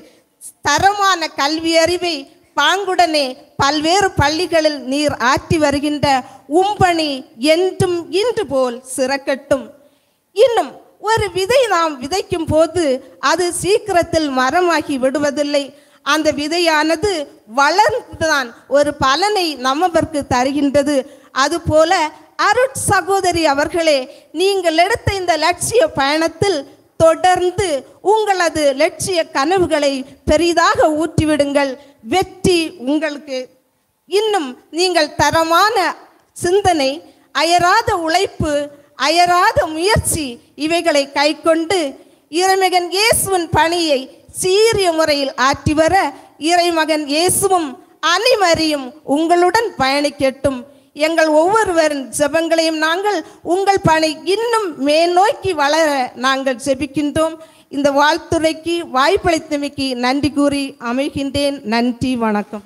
தரமான கல்வி அறிவை பாங்குடனே பல்வேறு பள்ளிகளில் நீர் ஆற்றி வருகின்ற உம்பணி என்றும் இன்று போல் சிறக்கட்டும் இன்னும் ஒரு விதை நாம் விதைக்கும் போது அது சீக்கிரத்தில் மரமாகி விடுவதில்லை அந்த விதையானது வளர்ந்துதான் ஒரு பலனை நம்மவர்க்கு தருகின்றது அதுபோல அருட் சகோதரி அவர்களே நீங்கள் எடுத்த இந்த லட்சிய பயணத்தில் தொடர்ந்து உங்களது லட்சிய கனவுகளை பெரிதாக ஊற்றிவிடுங்கள் வெற்றி உங்களுக்கு இன்னும் நீங்கள் தரமான சிந்தனை அயராத உழைப்பு அயராத முயற்சி இவைகளை கைக்கொண்டு இறைமகன் இயேசுவின் பணியை சீரிய முறையில் ஆற்றி வர இறைமகன் இயேசுவும் அனைவரையும் உங்களுடன் பயணிக்கட்டும் எங்கள் ஒவ்வொருவரின் ஜெபங்களையும் நாங்கள் உங்கள் பணி இன்னும் மேல்நோக்கி வளர நாங்கள் ஜெபிக்கின்றோம் இந்த வாழ்த்துறைக்கு வாய்ப்பளித்தமைக்கு நன்றி கூறி அமைகின்றேன் நன்றி வணக்கம்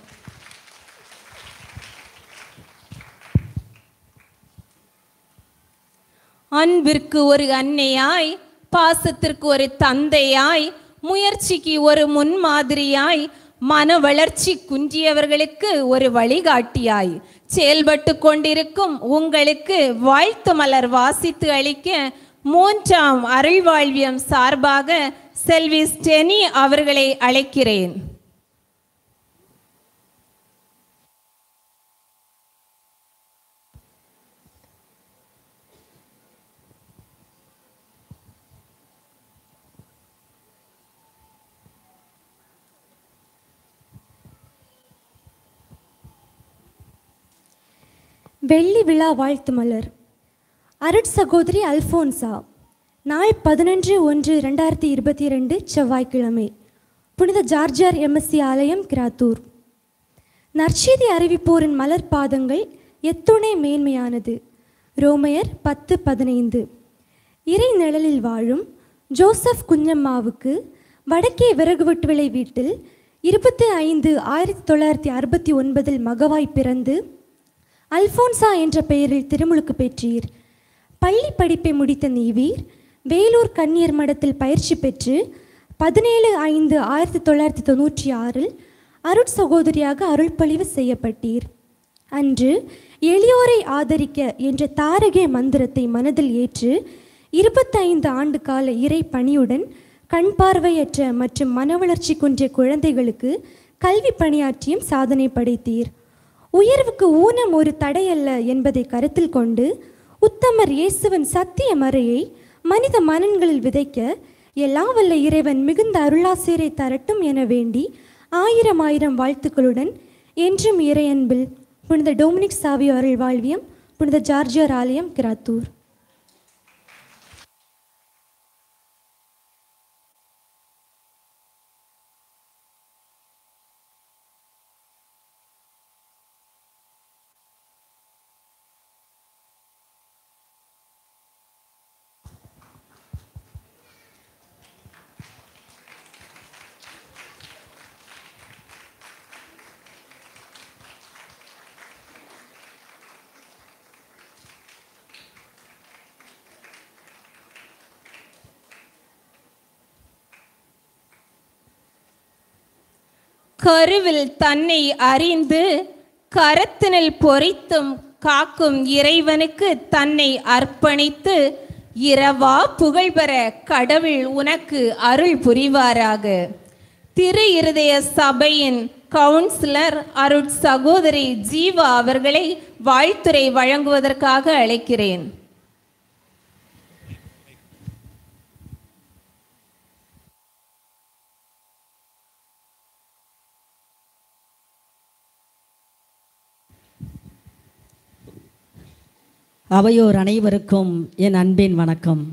அன்பிற்கு ஒரு அன்னையாய் பாசத்திற்கு ஒரு தந்தையாய் முயற்சிக்கு ஒரு முன்மாதிரியாய் மன வளர்ச்சி குன்றியவர்களுக்கு ஒரு வழிகாட்டியாய் செயல்பட்டு கொண்டிருக்கும் உங்களுக்கு வாழ்த்து மலர் வாசித்து அளிக்க மூன்றாம் அருள்வாழ்வியம் சார்பாக செல்வி ஸ்டெனி அவர்களை அழைக்கிறேன் வெள்ளி விழா வாழ்த்து மலர் அருட் சகோதரி அல்ஃபோன்சா நாள் பதினொன்று ஒன்று ரெண்டாயிரத்தி இருபத்தி ரெண்டு செவ்வாய்க்கிழமை புனித ஜார்ஜியார் எம்எஸ்சி ஆலயம் கிராத்தூர் நற்செய்தி அறிவிப்போரின் மலர் பாதங்கள் எத்துணை மேன்மையானது ரோமையர் பத்து பதினைந்து இறை நிழலில் வாழும் ஜோசப் குஞ்சம்மாவுக்கு வடக்கே விறகுவெட்டு விளை வீட்டில் இருபத்தி ஐந்து ஆயிரத்தி தொள்ளாயிரத்தி அறுபத்தி ஒன்பதில் மகவாய் பிறந்து அல்ஃபோன்சா என்ற பெயரில் திருமுழுக்கு பெற்றீர் பள்ளி படிப்பை முடித்த நீவீர் வேலூர் கன்னியர் மடத்தில் பயிற்சி பெற்று பதினேழு ஐந்து ஆயிரத்தி தொள்ளாயிரத்தி தொண்ணூற்றி ஆறில் அருட் சகோதரியாக அருள்பொழிவு செய்யப்பட்டீர் அன்று எளியோரை ஆதரிக்க என்ற தாரகே மந்திரத்தை மனதில் ஏற்று இருபத்தைந்து ஆண்டு கால இறை பணியுடன் கண் பார்வையற்ற மற்றும் மனவளர்ச்சி குன்றிய குழந்தைகளுக்கு கல்வி பணியாற்றியும் சாதனை படைத்தீர் உயர்வுக்கு ஊனம் ஒரு தடையல்ல என்பதை கருத்தில் கொண்டு உத்தமர் இயேசுவின் சத்திய மறையை மனித மனன்களில் விதைக்க எல்லா வல்ல இறைவன் மிகுந்த அருளாசிரை தரட்டும் என வேண்டி ஆயிரம் ஆயிரம் வாழ்த்துக்களுடன் என்றும் இறையன்பில் புனித டொமினிக் சாவியோ அருள் வாழ்வியம் புனித ஜார்ஜியர் ஆலயம் கிராத்தூர் கருவில் தன்னை அறிந்து கரத்தினில் பொறித்தும் காக்கும் இறைவனுக்கு தன்னை அர்ப்பணித்து இரவா புகழ்பெற கடவுள் உனக்கு அருள் புரிவாராக திரு இருதய சபையின் கவுன்சிலர் அருட் சகோதரி ஜீவா அவர்களை வாழ்த்துரை வழங்குவதற்காக அழைக்கிறேன் அவையோர் அனைவருக்கும் என் அன்பின் வணக்கம்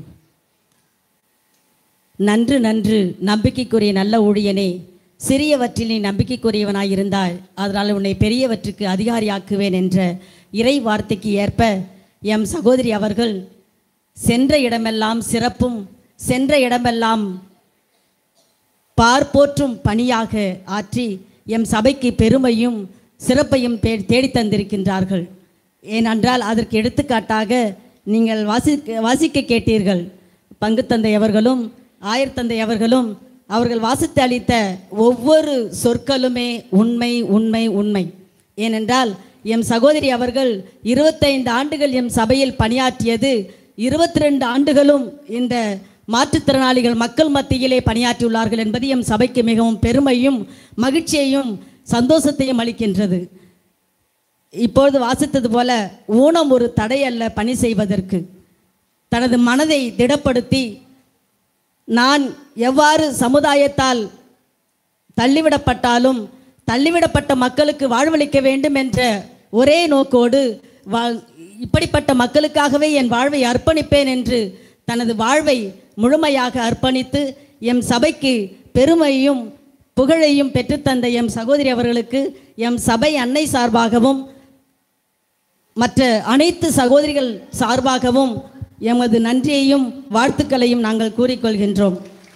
நன்று நன்று நம்பிக்கைக்குரிய நல்ல ஊழியனே சிறியவற்றில் நீ நம்பிக்கைக்குரியவனாயிருந்தால் அதனால் உன்னை பெரியவற்றுக்கு அதிகாரியாக்குவேன் என்ற இறை வார்த்தைக்கு ஏற்ப எம் சகோதரி அவர்கள் சென்ற இடமெல்லாம் சிறப்பும் சென்ற இடமெல்லாம் பார்ப்போற்றும் பணியாக ஆற்றி எம் சபைக்கு பெருமையும் சிறப்பையும் தே- தேடித் தந்திருக்கின்றார்கள் ஏனென்றால் அதற்கு எடுத்துக்காட்டாக நீங்கள் வாசிக்க வாசிக்க கேட்டீர்கள் பங்கு தந்தை அவர்களும் ஆயர் தந்தை அவர்களும் அவர்கள் வாசித்து அளித்த ஒவ்வொரு சொற்களுமே உண்மை உண்மை உண்மை ஏனென்றால் எம் சகோதரி அவர்கள் இருபத்தைந்து ஆண்டுகள் எம் சபையில் பணியாற்றியது இருபத்தி ரெண்டு ஆண்டுகளும் இந்த மாற்றுத்திறனாளிகள் மக்கள் மத்தியிலே பணியாற்றியுள்ளார்கள் என்பது எம் சபைக்கு மிகவும் பெருமையும் மகிழ்ச்சியையும் சந்தோஷத்தையும் அளிக்கின்றது இப்பொழுது வாசித்தது போல ஊனம் ஒரு தடை அல்ல பணி செய்வதற்கு தனது மனதை திடப்படுத்தி நான் எவ்வாறு சமுதாயத்தால் தள்ளிவிடப்பட்டாலும் தள்ளிவிடப்பட்ட மக்களுக்கு வாழ்வளிக்க வேண்டும் என்ற ஒரே நோக்கோடு வா இப்படிப்பட்ட மக்களுக்காகவே என் வாழ்வை அர்ப்பணிப்பேன் என்று தனது வாழ்வை முழுமையாக அர்ப்பணித்து எம் சபைக்கு பெருமையும் புகழையும் பெற்றுத்தந்த எம் சகோதரி அவர்களுக்கு எம் சபை அன்னை சார்பாகவும் மற்ற அனைத்து சகோதரிகள் சார்பாகவும் எமது நன்றியையும் வாழ்த்துக்களையும் நாங்கள் கூறிக்கொள்கின்றோம்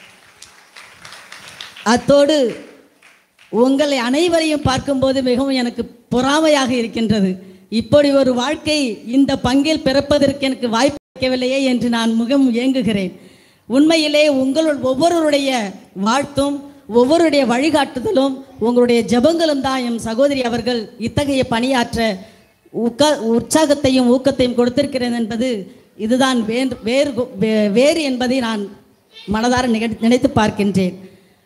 அத்தோடு உங்களை அனைவரையும் பார்க்கும்போது மிகவும் எனக்கு பொறாமையாக இருக்கின்றது இப்படி ஒரு வாழ்க்கை இந்த பங்கில் பிறப்பதற்கு எனக்கு வாய்ப்பு கிடைக்கவில்லையே என்று நான் மிகவும் ஏங்குகிறேன் உண்மையிலே உங்கள் ஒவ்வொருவருடைய வாழ்த்தும் ஒவ்வொருடைய வழிகாட்டுதலும் உங்களுடைய ஜெபங்களும் தான் எம் சகோதரி அவர்கள் இத்தகைய பணியாற்ற உக்க உற்சாகத்தையும் ஊக்கத்தையும் கொடுத்திருக்கிறேன் என்பது இதுதான் வேறு வேறு வே- வேறு என்பதை நான் மனதார நிக- நினைத்து பார்க்கின்றேன்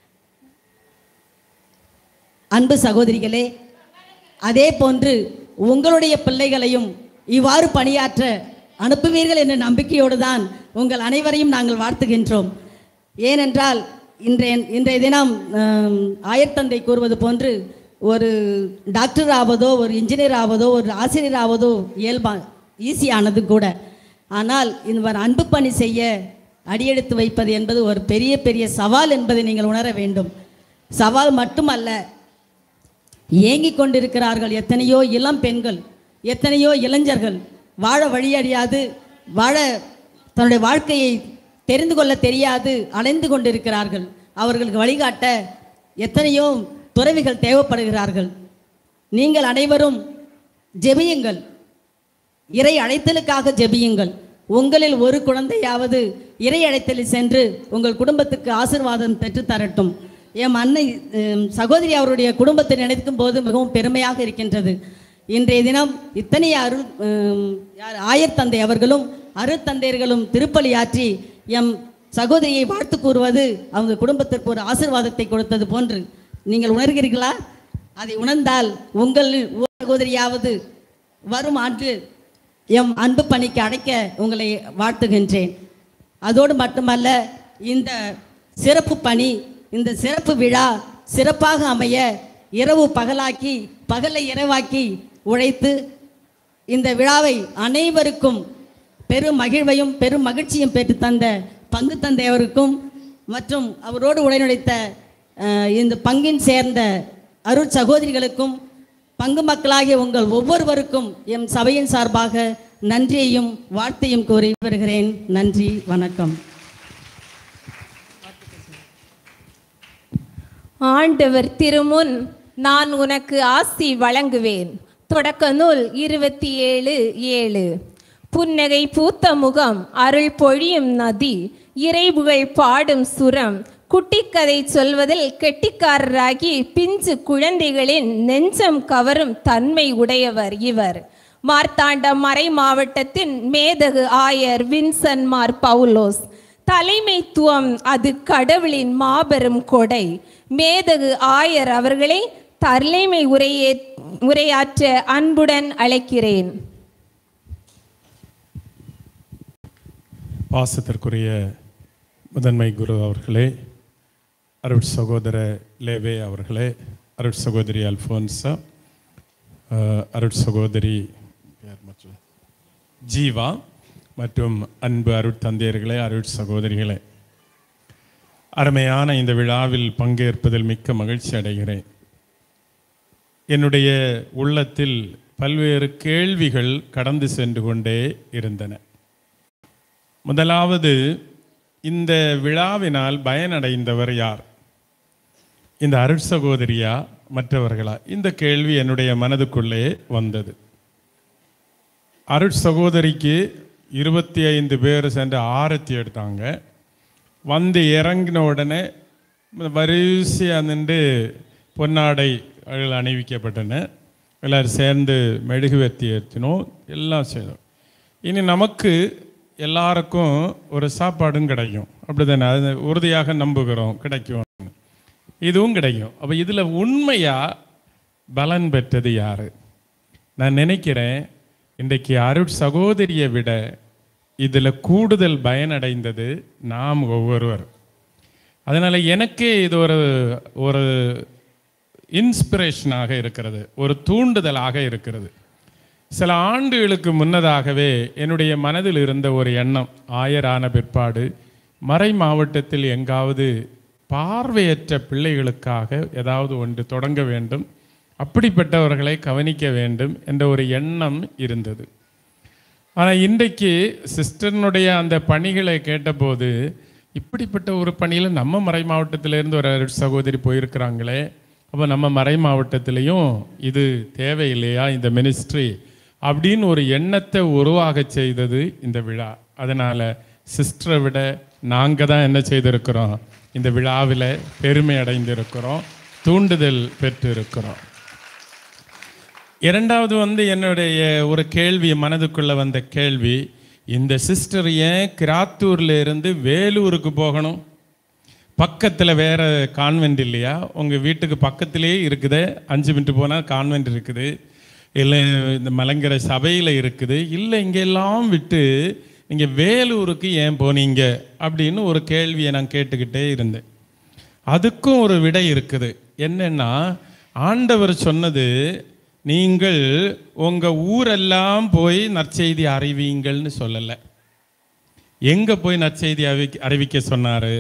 அன்பு சகோதரிகளே அதே போன்று உங்களுடைய பிள்ளைகளையும் இவ்வாறு பணியாற்ற அனுப்புவீர்கள் என்ற நம்பிக்கையோடு தான் உங்கள் அனைவரையும் நாங்கள் வாழ்த்துகின்றோம் ஏனென்றால் இன்றைய இன்றைய தினம் ஆம், ஆயர்தந்தை கூறுவது போன்று ஒரு டாக்டர் ஆவதோ ஒரு இன்ஜினியர் ஆவதோ ஒரு ஆசிரியர் ஆவதோ இயல்பா ஈஸியானது கூட ஆனால் இவர் அன்பு பணி செய்ய அடியெடுத்து வைப்பது என்பது ஒரு பெரிய பெரிய சவால் என்பதை நீங்கள் உணர வேண்டும் சவால் மட்டுமல்ல ஏங்கிக் கொண்டிருக்கிறார்கள் எத்தனையோ இளம் பெண்கள் எத்தனையோ இளைஞர்கள் வாழ வழியறியாது வாழ தன்னுடைய வாழ்க்கையை தெரிந்து கொள்ள தெரியாது அலைந்து கொண்டிருக்கிறார்கள் அவர்களுக்கு வழிகாட்ட எத்தனையோ துறவிகள் தேவைப்படுகிறார்கள் நீங்கள் அனைவரும் ஜெபியுங்கள் இறை அழைத்தலுக்காக ஜெபியுங்கள் உங்களில் ஒரு குழந்தையாவது இறை அழைத்தலில் சென்று உங்கள் குடும்பத்துக்கு ஆசீர்வாதம் பெற்று தரட்டும் என் அன்னை உம், சகோதரி அவருடைய குடும்பத்தை நினைக்கும் போது மிகவும் பெருமையாக இருக்கின்றது இன்றைய தினம் இத்தனை அருள் உம், யார் ஆயர்தந்தை அவர்களும் அருட்தந்தையர்களும் திருப்பலி ஆற்றி எம் சகோதரியை வாழ்த்து கூறுவது அவங்க குடும்பத்திற்கு ஒரு ஆசீர்வாதத்தை கொடுத்தது போன்று நீங்கள் உணர்கிறீர்களா அதை உணர்ந்தால் உங்கள் ஒரு சகோதரியாவது வரும் ஆண்டு எம் அன்பு பணிக்கு அடைக்க உங்களை வாழ்த்துகின்றேன் அதோடு மட்டுமல்ல இந்த சிறப்பு பணி இந்த சிறப்பு விழா சிறப்பாக அமைய இரவு பகலாக்கி பகலை இரவாக்கி உழைத்து இந்த விழாவை அனைவருக்கும் பெரும் மகிழ்வையும் பெரும் மகிழ்ச்சியும் பெற்று தந்த பங்கு தந்தையவருக்கும் மற்றும் அவரோடு உடனுழைத்த அஹ், இந்த பங்கின் சேர்ந்த அருட் சகோதரிகளுக்கும் பங்கு மக்களாகிய உங்கள் ஒவ்வொருவருக்கும் எம் சபையின் சார்பாக நன்றியையும் வாழ்த்தையும் கூறி வருகிறேன் நன்றி வணக்கம் ஆண்டவர் திருமுன் நான் உனக்கு ஆசி வழங்குவேன் தொடக்க நூல் இருபத்தி ஏழு ஏழு புன்னகை பூத்த முகம் அருள் பொழியும் நதி இறைபுகழ் பாடும் சுரம் குட்டிக்கதை சொல்வதில் கெட்டிக்காரராகி பிஞ்சு குழந்தைகளின் நெஞ்சம் கவரும் தன்மை உடையவர் இவர் மார்த்தாண்ட மறை மாவட்டத்தின் மேதகு ஆயர் வின்சன் மார் பவுலோஸ் தலைமைத்துவம் அது கடவுளின் மாபெரும் கொடை மேதகு ஆயர் அவர்களை தலைமை உரையே உரையாற்ற அன்புடன் அழைக்கிறேன் பாசத்திற்குரிய முதன்மை குரு அவர்களே அருட் சகோதர லேவே அவர்களே அருட் சகோதரி அல்ஃபோன்சா அஹ், அருட் சகோதரி பேர் மற்றும் ஜீவா மற்றும் அன்பு அருட் தந்தையர்களே அருட் சகோதரிகளே அருமையான இந்த விழாவில் பங்கேற்பதில் மிக்க மகிழ்ச்சி அடைகிறேன் என்னுடைய உள்ளத்தில் பல்வேறு கேள்விகள் கடந்து சென்று கொண்டே இருந்தன முதலாவது இந்த விழாவினால் பயனடைந்தவர் யார் இந்த அருட் சகோதரியா மற்றவர்களா இந்த கேள்வி என்னுடைய மனதுக்குள்ளே வந்தது அருட் சகோதரிக்கு இருபத்தி ஐந்து பேர் சென்று ஆரத்தி எடுத்தாங்க வந்து இறங்கின உடனே வரிசையாக நின்று பொன்னாடைகள் அணிவிக்கப்பட்டன எல்லாரும் சேர்ந்து மெழுகுவர்த்தி ஏற்றினோம் எல்லாம் செய்தோம் இனி நமக்கு எல்லாருக்கும் ஒரு சாப்பாடும் கிடைக்கும் அப்படிதானே அது உறுதியாக நம்புகிறோம் கிடைக்கும் இதுவும் கிடைக்கும் அப்போ இதில் உண்மையாக பலன் பெற்றது யார் நான் நினைக்கிறேன் இன்றைக்கு அருட் சகோதரியை விட இதில் கூடுதல் பயனடைந்தது நாம் ஒவ்வொருவர் அதனால் எனக்கே இது ஒரு ஒரு இன்ஸ்பிரேஷனாக இருக்கிறது ஒரு தூண்டுதலாக இருக்கிறது சில ஆண்டுகளுக்கு முன்னதாகவே என்னுடைய மனதில் இருந்த ஒரு எண்ணம் ஆயரான பிற்பாடு மறை மாவட்டத்தில் எங்காவது பார்வையற்ற பிள்ளைகளுக்காக ஏதாவது ஒன்று தொடங்க வேண்டும் அப்படிப்பட்டவர்களை கவனிக்க வேண்டும் என்ற ஒரு எண்ணம் இருந்தது ஆனால் இன்றைக்கு சிஸ்டர்னுடைய அந்த பணிகளை கேட்டபோது இப்படிப்பட்ட ஒரு பணியில் நம்ம மறை மாவட்டத்திலேருந்து ஒரு சகோதரி போயிருக்கிறாங்களே அப்போ நம்ம மறை மாவட்டத்திலையும் இது தேவையில்லையா இந்த மினிஸ்ட்ரி அப்படின்னு ஒரு எண்ணத்தை உருவாக செய்தது இந்த விழா அதனால் சிஸ்டரை விட நாங்கள் தான் என்ன செய்திருக்கிறோம் இந்த விழாவில் பெருமை அடைந்திருக்கிறோம் தூண்டுதல் பெற்று இருக்கிறோம் இரண்டாவது வந்து என்னுடைய ஒரு கேள்வி மனதுக்குள்ள வந்த கேள்வி இந்த சிஸ்டர் ஏன் கிராத்தூர்ல இருந்து வேலூருக்கு போகணும் பக்கத்தில் வேற கான்வென்ட் இல்லையா உங்கள் வீட்டுக்கு பக்கத்திலேயே இருக்குது அஞ்சு மினிட் போனால் கான்வென்ட் இருக்குது இல்லை இந்த மலங்கரை சபையில் இருக்குது இல்லை இங்கெல்லாம் விட்டு நீங்கள் வேலூருக்கு ஏன் போனீங்க அப்படின்னு ஒரு கேள்வியை நான் கேட்டுக்கிட்டே இருந்தேன் அதுக்கும் ஒரு விடை இருக்குது என்னன்னா ஆண்டவர் சொன்னது நீங்கள் உங்கள் ஊரெல்லாம் போய் நற்செய்தி அறிவிங்கள்னு சொல்லலை எங்கே போய் நற்செய்தி அறிவிக்க அறிவிக்க சொன்னார்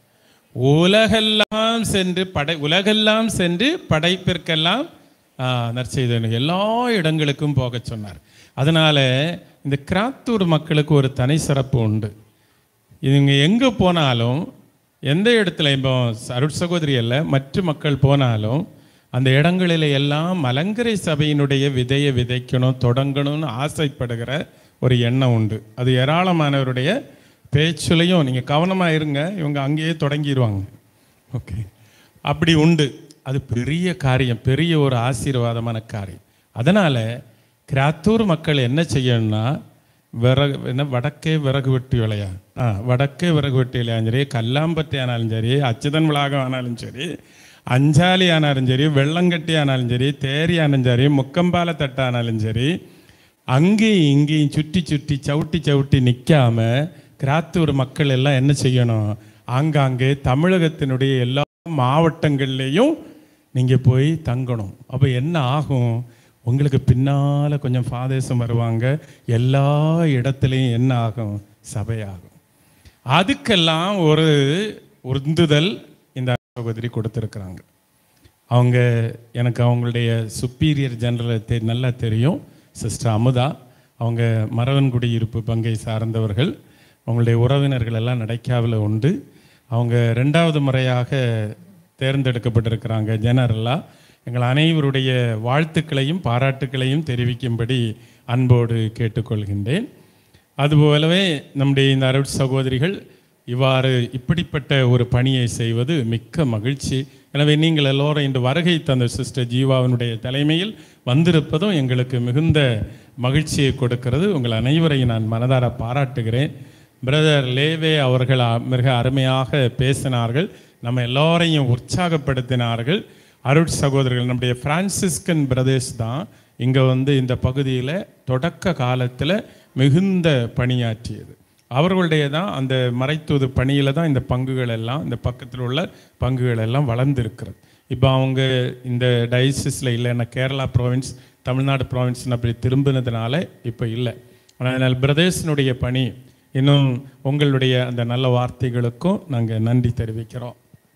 உலகெல்லாம் சென்று படை உலகெல்லாம் சென்று படைப்பிற்கெல்லாம் ஆ, நற்செய்தி எல்லா இடங்களுக்கும் போக சொன்னார் அதனால் இந்த கிராத்தூர் மக்களுக்கு ஒரு தனி சிறப்பு உண்டு இவங்க எங்கே போனாலும் எந்த இடத்துல இப்போ அருட் சகோதரி அல்ல மற்ற மக்கள் போனாலும் அந்த இடங்களில் எல்லாம் மலங்கரை சபையினுடைய விதையை விதைக்கணும் தொடங்கணும்னு ஆசைப்படுகிற ஒரு எண்ணம் உண்டு அது ஏராளமானவருடைய பேச்சுலையும் நீங்கள் கவனமாக இருங்க இவங்க அங்கேயே தொடங்கிடுவாங்க ஓகே அப்படி உண்டு அது பெரிய காரியம் பெரிய ஒரு ஆசீர்வாதமான காரியம் அதனால் கிராத்தூர் மக்கள் என்ன செய்யணும்னா விறகு என்ன வடக்கே விறகு வெட்டி விளையா ஆ வடக்கே விறகு வெட்டி விளையாலும் சரி கல்லாம்பட்டி ஆனாலும் சரி அச்சுதன் விளாகம் ஆனாலும் சரி அஞ்சாலி ஆனாலும் சரி வெள்ளங்கட்டி ஆனாலும் சரி தேரி ஆனாலும் சரி முக்கம்பால தட்டு ஆனாலும் சரி அங்கேயும் இங்கேயும் சுற்றி சுற்றி சவுட்டி சவுட்டி நிற்காம கிராத்தூர் மக்கள் எல்லாம் என்ன செய்யணும் ஆங்காங்கே தமிழகத்தினுடைய எல்லா மாவட்டங்கள்லேயும் நீங்கள் போய் தங்கணும் அப்போ என்ன ஆகும் உங்களுக்கு பின்னால் கொஞ்சம் ஃபாதர்ஸும் வருவாங்க எல்லா இடத்துலையும் என்ன ஆகும் சபையாகும் அதுக்கெல்லாம் ஒரு உந்துதல் இந்த சகோதரி கொடுத்துருக்குறாங்க அவங்க எனக்கு அவங்களுடைய சுப்பீரியர் ஜெனரலை தெ நல்லா தெரியும் சிஸ்டர் அமுதா அவங்க மரவன்குடியிருப்பு பங்கை சார்ந்தவர்கள் அவங்களுடைய உறவினர்கள் எல்லாம் நடைக்காவில் உண்டு அவங்க ரெண்டாவது முறையாக தேர்ந்தெடுக்கப்பட்டிருக்கிறாங்க ஜெனரலாக எங்கள் அனைவருடைய வாழ்த்துக்களையும் பாராட்டுக்களையும் தெரிவிக்கும்படி அன்போடு கேட்டுக்கொள்கின்றேன் அதுபோலவே நம்முடைய இந்த அருட் சகோதரிகள் இவ்வாறு இப்படிப்பட்ட ஒரு பணியை செய்வது மிக்க மகிழ்ச்சி எனவே நீங்கள் எல்லோரும் இன்று வருகை தந்த சிஸ்டர் ஜீவாவினுடைய தலைமையில் வந்திருப்பதும் எங்களுக்கு மிகுந்த மகிழ்ச்சியை கொடுக்கிறது உங்கள் அனைவரையும் நான் மனதார பாராட்டுகிறேன் பிரதர் லேவே அவர்கள் அ- மிக அருமையாக பேசினார்கள் நம்ம எல்லோரையும் உற்சாகப்படுத்தினார்கள் அருட் சகோதரர்கள் நம்முடைய பிரான்சிஸ்கன் பிரதர்ஸ் தான் இங்கே வந்து இந்த பகுதியில் தொடக்க காலத்தில் மிகுந்த பணியாற்றியது அவர்களுடைய தான் அந்த மறைத்தூது பணியில் தான் இந்த பங்குகள் எல்லாம் இந்த பக்கத்தில் உள்ள பங்குகள் எல்லாம் வளர்ந்துருக்கிறது இப்போ அவங்க இந்த டயசிஸில் இல்லைன்னா கேரளா ப்ராவின்ஸ் தமிழ்நாடு ப்ராவின்ஸ் அப்படி திரும்பினதுனால இப்போ இல்லை ஆனால் பிரதேசனுடைய பணி இன்னும் உங்களுடைய அந்த நல்ல வார்த்தைகளுக்கும் நாங்கள் நன்றி தெரிவிக்கிறோம்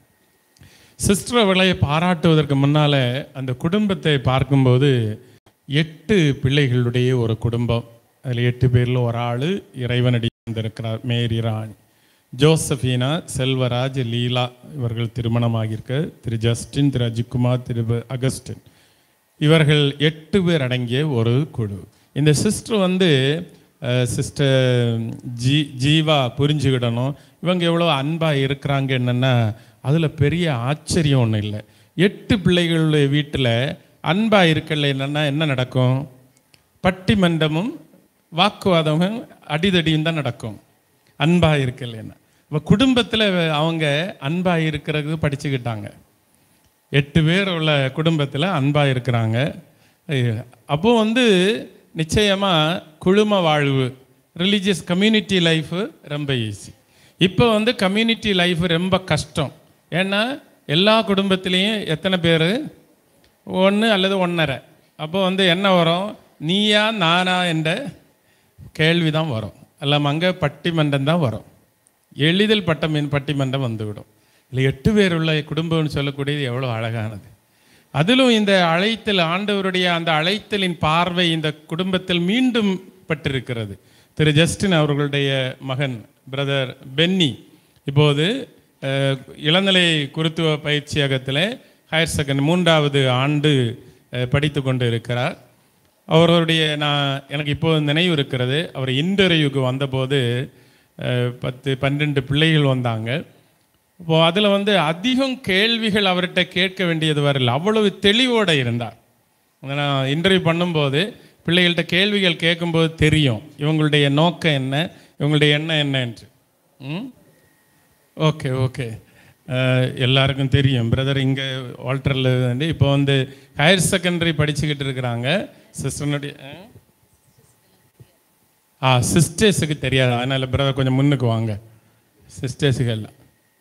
சிஸ்டர் அவர்களை பாராட்டுவதற்கு முன்னால் அந்த குடும்பத்தை பார்க்கும்போது எட்டு பிள்ளைகளுடைய ஒரு குடும்பம் அதில் எட்டு பேரில் ஒரு ஆள் இறைவனடி வந்திருக்கிறார் மேரி ராணி ஜோசஃபீனா செல்வராஜ் லீலா இவர்கள் திருமணமாகியிருக்க திரு ஜஸ்டின் திரு அஜிக்குமார் திரு அகஸ்டின் இவர்கள் எட்டு பேர் அடங்கிய ஒரு குழு இந்த சிஸ்டர் வந்து சிஸ்டர் ஜீ ஜீவா புரிஞ்சுக்கிடணும் இவங்க எவ்வளோ அன்பாக இருக்கிறாங்க என்னென்னா அதில் பெரிய ஆச்சரியம் ஒன்றும் இல்லை எட்டு பிள்ளைகளுடைய வீட்டில் அன்பாக இருக்கல என்னென்னா என்ன நடக்கும் பட்டிமன்றமும் வாக்குவாதமும் அடிதடியும் தான் நடக்கும் அன்பாக இருக்கலைன்னா இப்போ குடும்பத்தில் அவங்க அன்பாக இருக்கிறது படிச்சுக்கிட்டாங்க எட்டு பேர் உள்ள குடும்பத்தில் அன்பாக இருக்கிறாங்க அப்போ வந்து நிச்சயமாக குழும வாழ்வு ரிலீஜியஸ் கம்யூனிட்டி லைஃபு ரொம்ப ஈஸி இப்போ வந்து கம்யூனிட்டி லைஃப் ரொம்ப கஷ்டம் ஏன்னா எல்லா குடும்பத்திலையும் எத்தனை பேர் ஒன்று அல்லது ஒன்றரை அப்போ வந்து என்ன வரும் நீயா நானா என்ற கேள்வி தான் வரும் எல்லாம் அங்கே பட்டிமன்றம் தான் வரும் எளிதில் பட்டம் பட்டிமன்றம் வந்துவிடும் இல்லை எட்டு பேர் உள்ள குடும்பம்னு சொல்லக்கூடியது எவ்வளோ அழகானது அதிலும் இந்த அழைத்தல் ஆண்டவருடைய அந்த அழைத்தலின் பார்வை இந்த குடும்பத்தில் மீண்டும் பட்டிருக்கிறது திரு ஜஸ்டின் அவர்களுடைய மகன் பிரதர் பென்னி இப்போது அஹ், இளநிலை குருத்துவ பயிற்சியகத்தில் ஹையர் செகண்ட் மூன்றாவது ஆண்டு அஹ், படித்து கொண்டு இருக்கிறார் அவருடைய நான் எனக்கு இப்போ நினைவு இருக்கிறது அவர் இன்டர்வியூக்கு வந்தபோது அஹ், பத்து பன்னெண்டு பிள்ளைகள் வந்தாங்க இப்போ அதில் வந்து அதிகம் கேள்விகள் அவர்கிட்ட கேட்க வேண்டியது வரல அவ்வளவு தெளிவோடு இருந்தார் அதை நான் இன்டர்வியூ பண்ணும்போது பிள்ளைகள்கிட்ட கேள்விகள் கேட்கும்போது தெரியும் இவங்களுடைய நோக்கம் என்ன இவங்களுடைய எண்ணம் என்ன என்று ம் ஓகே ஓகே எல்லாருக்கும் தெரியும் பிரதர் இங்கே வால்டரில் வந்து இப்போ வந்து ஹையர் செகண்டரி படிச்சுக்கிட்டு இருக்கிறாங்க சிஸ்டனுடைய ஆ சிஸ்டர்ஸுக்கு தெரியாது அதனால் பிரதர் கொஞ்சம் முன்னுக்கு வாங்க சிஸ்டர்ஸுக்கு எல்லாம்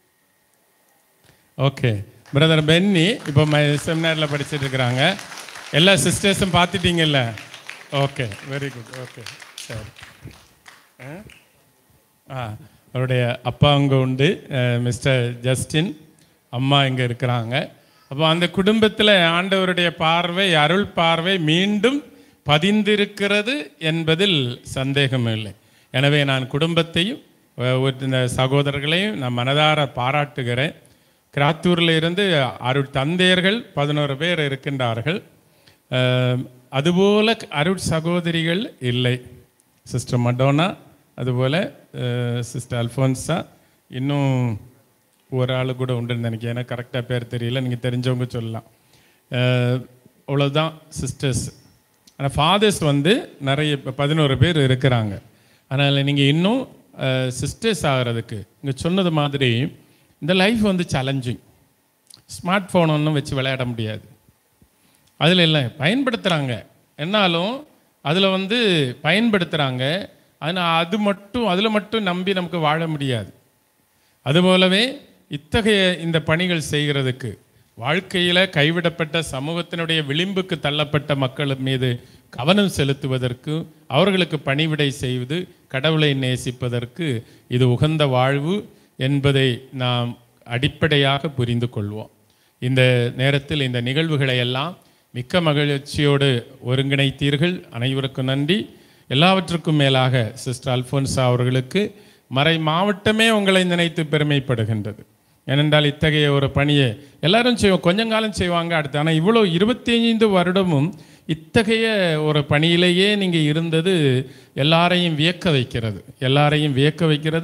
ஓகே பிரதர் பென்னி இப்போ செமினாரில் படிச்சுட்டு இருக்கிறாங்க எல்லா சிஸ்டர்ஸும் பார்த்துட்டீங்கல்ல ஓகே வெரி குட் ஓகே சரி ஆ? ஆ அவருடைய அப்பா அங்கே உண்டு அஹ், மிஸ்டர் ஜஸ்டின் அம்மா இங்கே இருக்கிறாங்க அப்போ அந்த குடும்பத்தில் ஆண்டவருடைய பார்வை அருள் பார்வை மீண்டும் பதிந்திருக்கிறது என்பதில் சந்தேகம் இல்லை எனவே நான் குடும்பத்தையும் அஹ், ஒரு இந்த சகோதரர்களையும் நான் மனதார பாராட்டுகிறேன் கிராத்தூரில் இருந்து அருள் தந்தையர்கள் பதினோரு பேர் இருக்கின்றார்கள் அஹ், அதுபோல அருள் சகோதரிகள் இல்லை சிஸ்டர் மடோனா அதுபோல் சிஸ்டர் அல்ஃபோன்ஸா இன்னும் ஒரு ஆள் கூட உண்டுன்னு நினைக்கிறேன் எனக்கு கரெக்டாக பேர் தெரியல நீங்கள் தெரிஞ்சவங்க சொல்லலாம் அஹ், அவ்வளவுதான் சிஸ்டர்ஸ் ஆனால் ஃபாதர்ஸ் வந்து நிறைய இப்போ பதினோரு பேர் இருக்கிறாங்க அதனால் நீங்கள் இன்னும் சிஸ்டர்ஸ் ஆகிறதுக்கு இங்கே சொன்னது மாதிரி இந்த லைஃப் வந்து சேலஞ்சிங் ஸ்மார்ட் ஃபோன் ஒன்றும் வச்சு விளையாட முடியாது அதில் இல்லை பயன்படுத்துகிறாங்க என்னாலும் அதில் வந்து பயன்படுத்துகிறாங்க ஆனால் அது மட்டும் அதில் மட்டும் நம்பி நமக்கு வாழ முடியாது அதுபோலவே இத்தகைய இந்த பணிகள் செய்கிறதுக்கு வாழ்க்கையில் கைவிடப்பட்ட சமூகத்தினுடைய விளிம்புக்கு தள்ளப்பட்ட மக்கள் மீது கவனம் செலுத்துவதற்கு அவர்களுக்கு பணிவிடை செய்வது கடவுளை நேசிப்பதற்கு இது உகந்த வாழ்வு என்பதை நாம் அடிப்படையாக புரிந்து கொள்வோம் இந்த நேரத்தில் இந்த நிகழ்வுகளை எல்லாம் மிக்க மகிழ்ச்சியோடு ஒருங்கிணைத்தீர்கள் அனைவருக்கும் நன்றி எல்லாவற்றுக்கும் மேலாக சிஸ்டர் அல்ஃபோன்சா அவர்களுக்கு மறை மாவட்டமே உங்களை நினைத்து பெருமைப்படுகின்றது ஏனென்றால் இத்தகைய ஒரு பணியை எல்லாரும் செய்வோம் கொஞ்சம் காலம் செய்வாங்க அடுத்து ஆனால் இவ்வளோ இருபத்தி ஐந்து வருடமும் இத்தகைய ஒரு பணியிலேயே நீங்கள் இருந்தது எல்லாரையும் வியக்க வைக்கிறது எல்லாரையும் வியக்க வைக்கிறது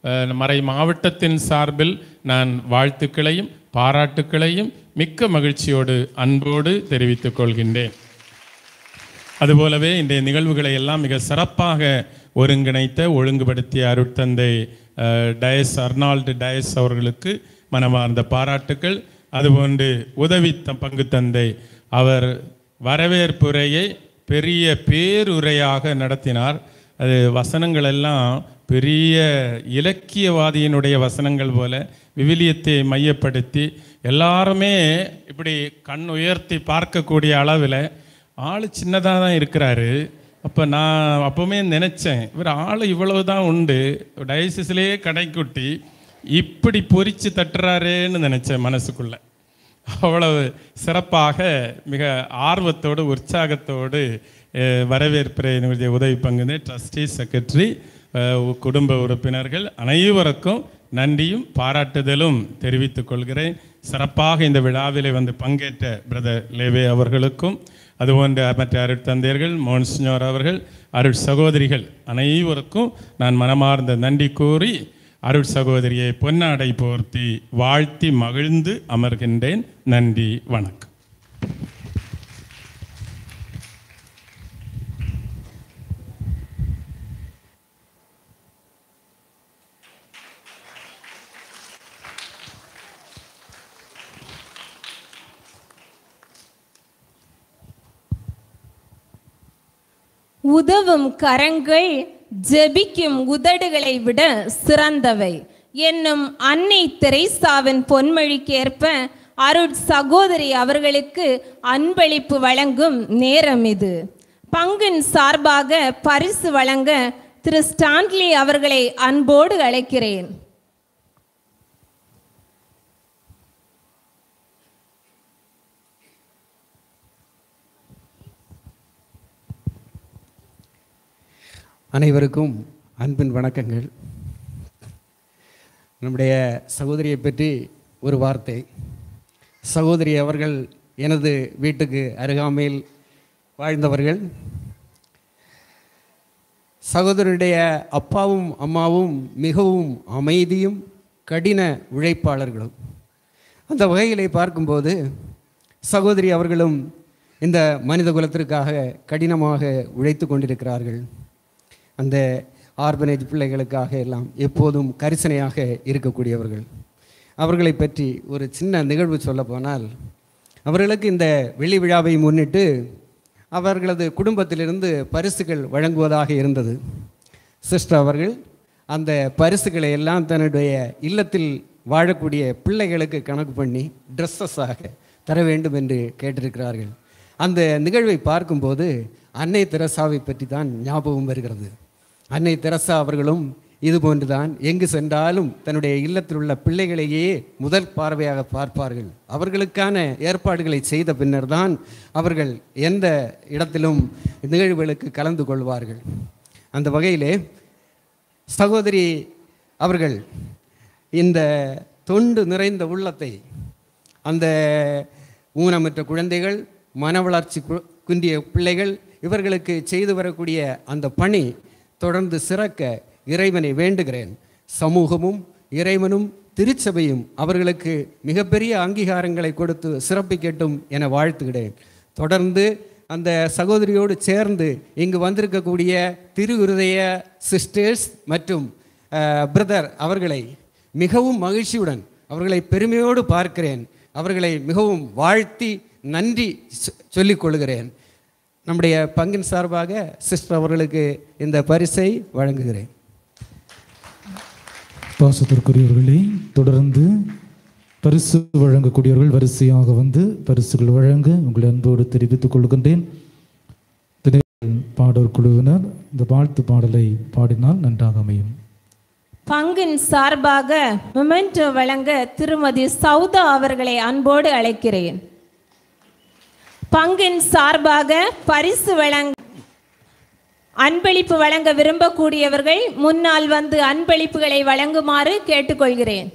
அஹ், மறை மாவட்டத்தின் சார்பில் நான் வாழ்த்துக்களையும் பாராட்டுக்களையும் மிக்க மகிழ்ச்சியோடு அன்போடு தெரிவித்துக் கொள்கின்றேன் அதுபோலவே இன்றைய நிகழ்வுகளை எல்லாம் மிக சிறப்பாக ஒருங்கிணைத்த ஒழுங்குபடுத்திய அருட்தந்தை அஹ், டயஸ் அர்னால்டு டயஸ் அவர்களுக்கு மனமார்ந்த பாராட்டுக்கள் அதுபோன்று உதவி த- பங்கு தந்தை அவர் வரவேற்புரையை பெரிய பேருரையாக நடத்தினார் அது வசனங்கள் எல்லாம் பெரிய இலக்கியவாதியினுடைய வசனங்கள் போல விவிலியத்தை மையப்படுத்தி எல்லாருமே இப்படி கண் உயர்த்தி பார்க்கக்கூடிய அளவில் ஆள் சின்னதாக தான் இருக்கிறாரு அப்போ நான் அப்போவுமே நினச்சேன் இவர் ஆள் இவ்வளவு தான் உண்டு டயசிஸ்லேயே கடைக்குட்டி இப்படி பொரிச்சு தட்டுறாரேன்னு நினச்சேன் மனசுக்குள்ள அவ்வளவு சிறப்பாக மிக ஆர்வத்தோடு உற்சாகத்தோடு அஹ், வரவேற்புரை நிகழ்ச்சிய உதவி பங்குனு ட்ரஸ்டி செக்ரட்டரி குடும்ப உறுப்பினர்கள் அனைவருக்கும் நன்றியும் பாராட்டுதலும் தெரிவித்துக் கொள்கிறேன் சிறப்பாக இந்த விழாவிலே வந்து பங்கேற்ற பிரதர் லேவே அவர்களுக்கும் அதுபோன்ற மற்ற அருட்தந்தையர்கள் மோன்சினோர் அவர்கள் அருட் சகோதரிகள் அனைவருக்கும் நான் மனமார்ந்த நன்றி கூறி அருட் சகோதரியை பொன்னாடை போர்த்தி வாழ்த்தி மகிழ்ந்து அமர்கின்றேன் நன்றி வணக்கம் உதவும் கரங்கள் ஜெபிக்கும் உதடுகளை விட சிறந்தவை என்னும் அன்னை தெரேசாவின் பொன்மொழிக்கேற்ப அருட் சகோதரி அவர்களுக்கு அன்பளிப்பு வழங்கும் நேரம் இது பங்கின் சார்பாக பரிசு வழங்க திரு ஸ்டான்லி அவர்களை அன்போடு அழைக்கிறேன் அனைவருக்கும் அன்பின் வணக்கங்கள் நம்முடைய சகோதரியை பற்றி ஒரு வார்த்தை சகோதரி அவர்கள் எனது வீட்டுக்கு அருகாமையில் வாழ்ந்தவர்கள் சகோதரனுடைய அப்பாவும் அம்மாவும் மிகவும் அமைதியும் கடின உழைப்பாளர்களும் அந்த வகையிலே பார்க்கும்போது சகோதரி அவர்களும் இந்த மனித குலத்திற்காக கடினமாக உழைத்து கொண்டிருக்கிறார்கள் அந்த ஆர்பனேஜ் பிள்ளைகளுக்காக எல்லாம் எப்போதும் கரிசனையாக இருக்கக்கூடியவர்கள் அவர்களை பற்றி ஒரு சின்ன நிகழ்வு சொல்ல போனால் அவர்களுக்கு இந்த வெள்ளி விழாவை முன்னிட்டு அவர்களது குடும்பத்திலிருந்து பரிசுகள் வழங்குவதாக இருந்தது சிஸ்டர் அவர்கள் அந்த பரிசுகளை எல்லாம் தன்னுடைய இல்லத்தில் வாழக்கூடிய பிள்ளைகளுக்கு கணக்கு பண்ணி ட்ரெஸ்ஸஸாக தர வேண்டும் என்று கேட்டிருக்கிறார்கள் அந்த நிகழ்வை பார்க்கும்போது அன்னை தெரசாவை பற்றி தான் ஞாபகம் வருகிறது அன்னை தெரசா அவர்களும் இது போன்றுதான் எங்கு சென்றாலும் தன்னுடைய இல்லத்தில் உள்ள பிள்ளைகளையே முதல் பார்வையாக பார்ப்பார்கள் அவர்களுக்கான ஏற்பாடுகளை செய்த பின்னர் தான் அவர்கள் எந்த இடத்திலும் நிகழ்வுகளுக்கு கலந்து கொள்வார்கள் அந்த வகையிலே சகோதரி அவர்கள் இந்த தொண்டு நிறைந்த உள்ளத்தை அந்த ஊனமற்ற குழந்தைகள் மன வளர்ச்சி கு- குன்றிய பிள்ளைகள் இவர்களுக்கு செய்து வரக்கூடிய அந்த பணி தொடர்ந்து சிறக்க இறைவனை வேண்டுகிறேன் சமூகமும் இறைவனும் திருச்சபையும் அவர்களுக்கு மிகப்பெரிய அங்கீகாரங்களை கொடுத்து சிறப்பிக்கட்டும் என வாழ்த்துகிறேன் தொடர்ந்து அந்த சகோதரியோடு சேர்ந்து இங்கு வந்திருக்கக்கூடிய திரு இருதய சிஸ்டர்ஸ் மற்றும் பிரதர் அவர்களை மிகவும் மகிழ்ச்சியுடன் அவர்களை பெருமையோடு பார்க்கிறேன் அவர்களை மிகவும் வாழ்த்தி நன்றி சொ- சொல்லிக் கொள்கிறேன் நம்முடைய பங்கின் சார்பாக சிஸ்டர் அவர்களுக்கு இந்த பரிசை வழங்குகிறேன் பாசத்திற்குரியவர்களே தொடர்ந்து பரிசு வழங்கக்கூடியவர்கள் வரிசையாக வந்து பரிசுகள் வழங்க உங்களை அன்போடு தெரிவித்துக் கொள்கின்றேன் திணைகள் பாடல் குழுவினர் இந்த வாழ்த்து பாடலை பாடினால் நன்றாக அமையும் பங்கின் சார்பாக மொமெண்டோ வழங்க திருமதி சௌதா அவர்களை அன்போடு அழைக்கிறேன் பங்கின் சார்பாக பரிசு வழங்க அன்பளிப்பு வழங்க விரும்பக்கூடியவர்கள் முன்னால் வந்து அன்பளிப்புகளை வழங்குமாறு கேட்டுக்கொள்கிறேன்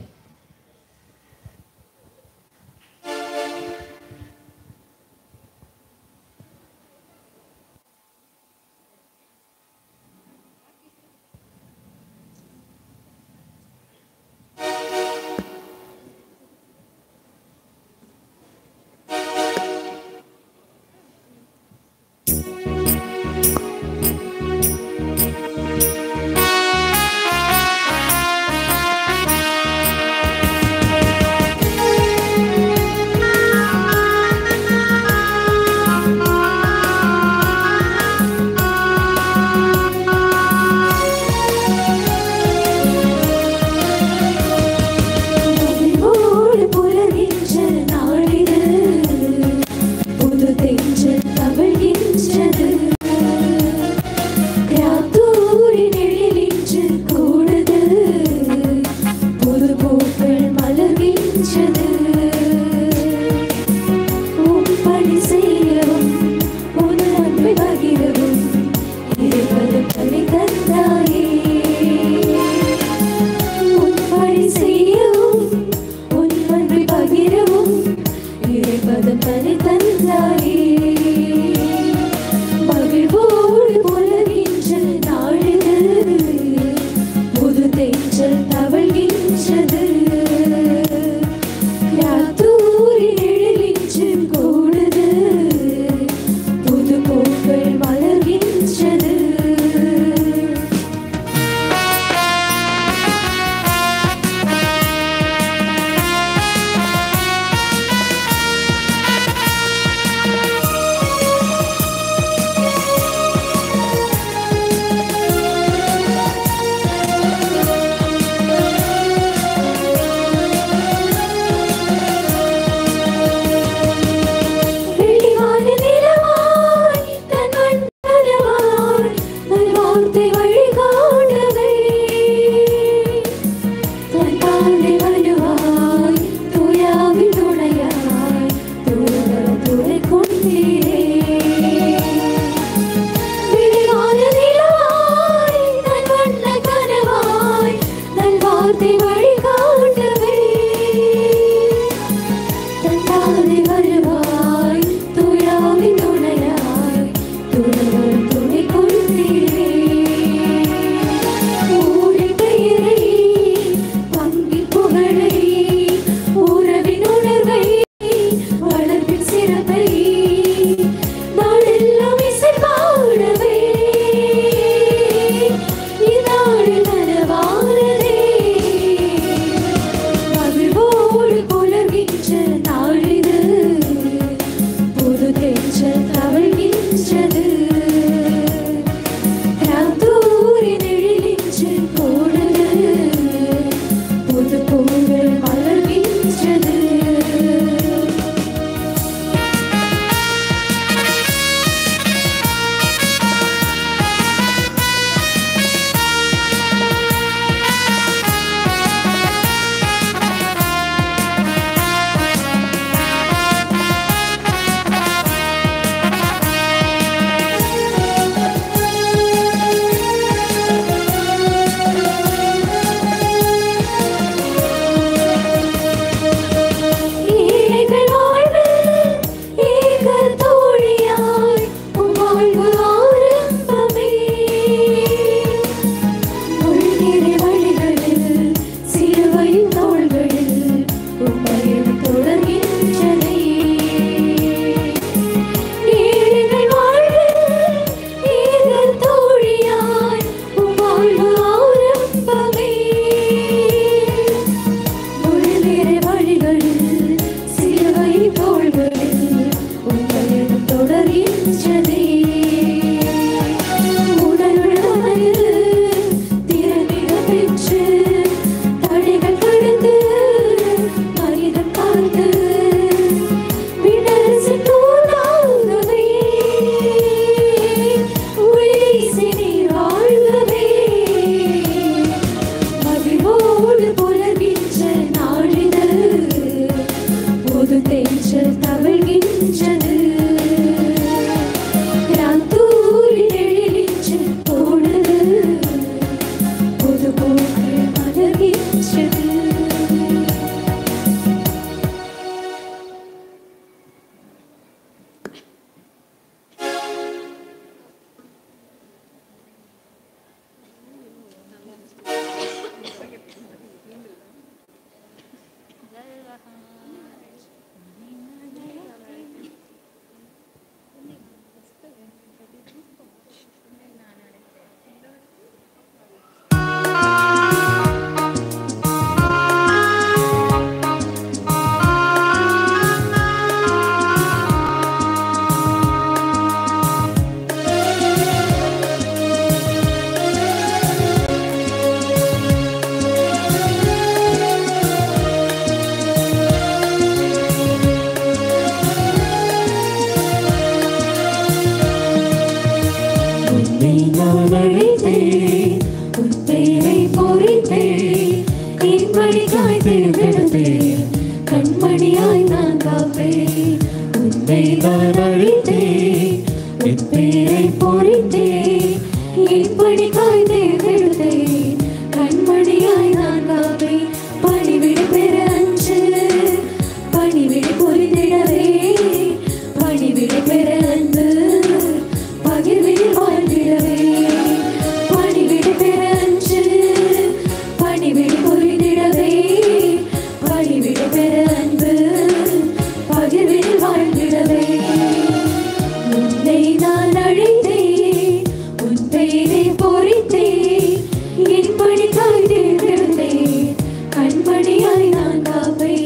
நான் அழைத்தேன் உன் பெயரை பொறித்தேன் என் வழிகாய் தேர்ந்தெடுத்தேன் கண்மணியாய் நான் காப்பேன் உன்னை நான் அழைத்தேன் என் பெயரை பொறித்தேன் என் வழிகாய் தேர்ந்தெடுத்தேன் கண்மணியாய் நான் காப்பேன் பணிவிட பெற அன்று பணிவிட புரிந்திடவே பணிவிட பெற அன்பு பகிர்வில் வாழ்ந்திடவே பணிவிட பெற அன்று பணிவிட புரிந்திடவே பணிவிட பெற அன்பு பகிர்வில் வாழ்ந்திடவே உன்னை நான் அழைத்தேன் உன் பெயரை பொறித்தேன் என் பணிக்காய் தேர்ந்தெடுத்தேன் கண்மணியாய் நான் காப்பேன்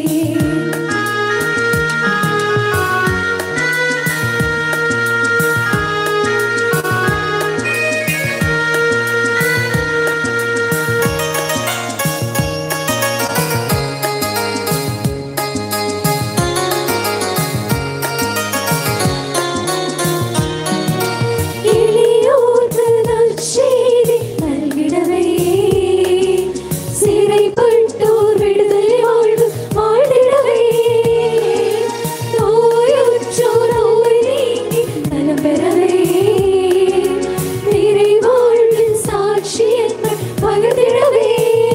எளியோர்க்கு நற்செய்தி நல்கிடவே சிறைப்பட்டோர் விடுதலை வாழ்வு வாழ்ந்திடவே நோயுற்றோர் நோய் நீங்கி நலம் பெறவே நிறைவாழ்வின் சாட்சியங்கள் பகிர்ந்திடவே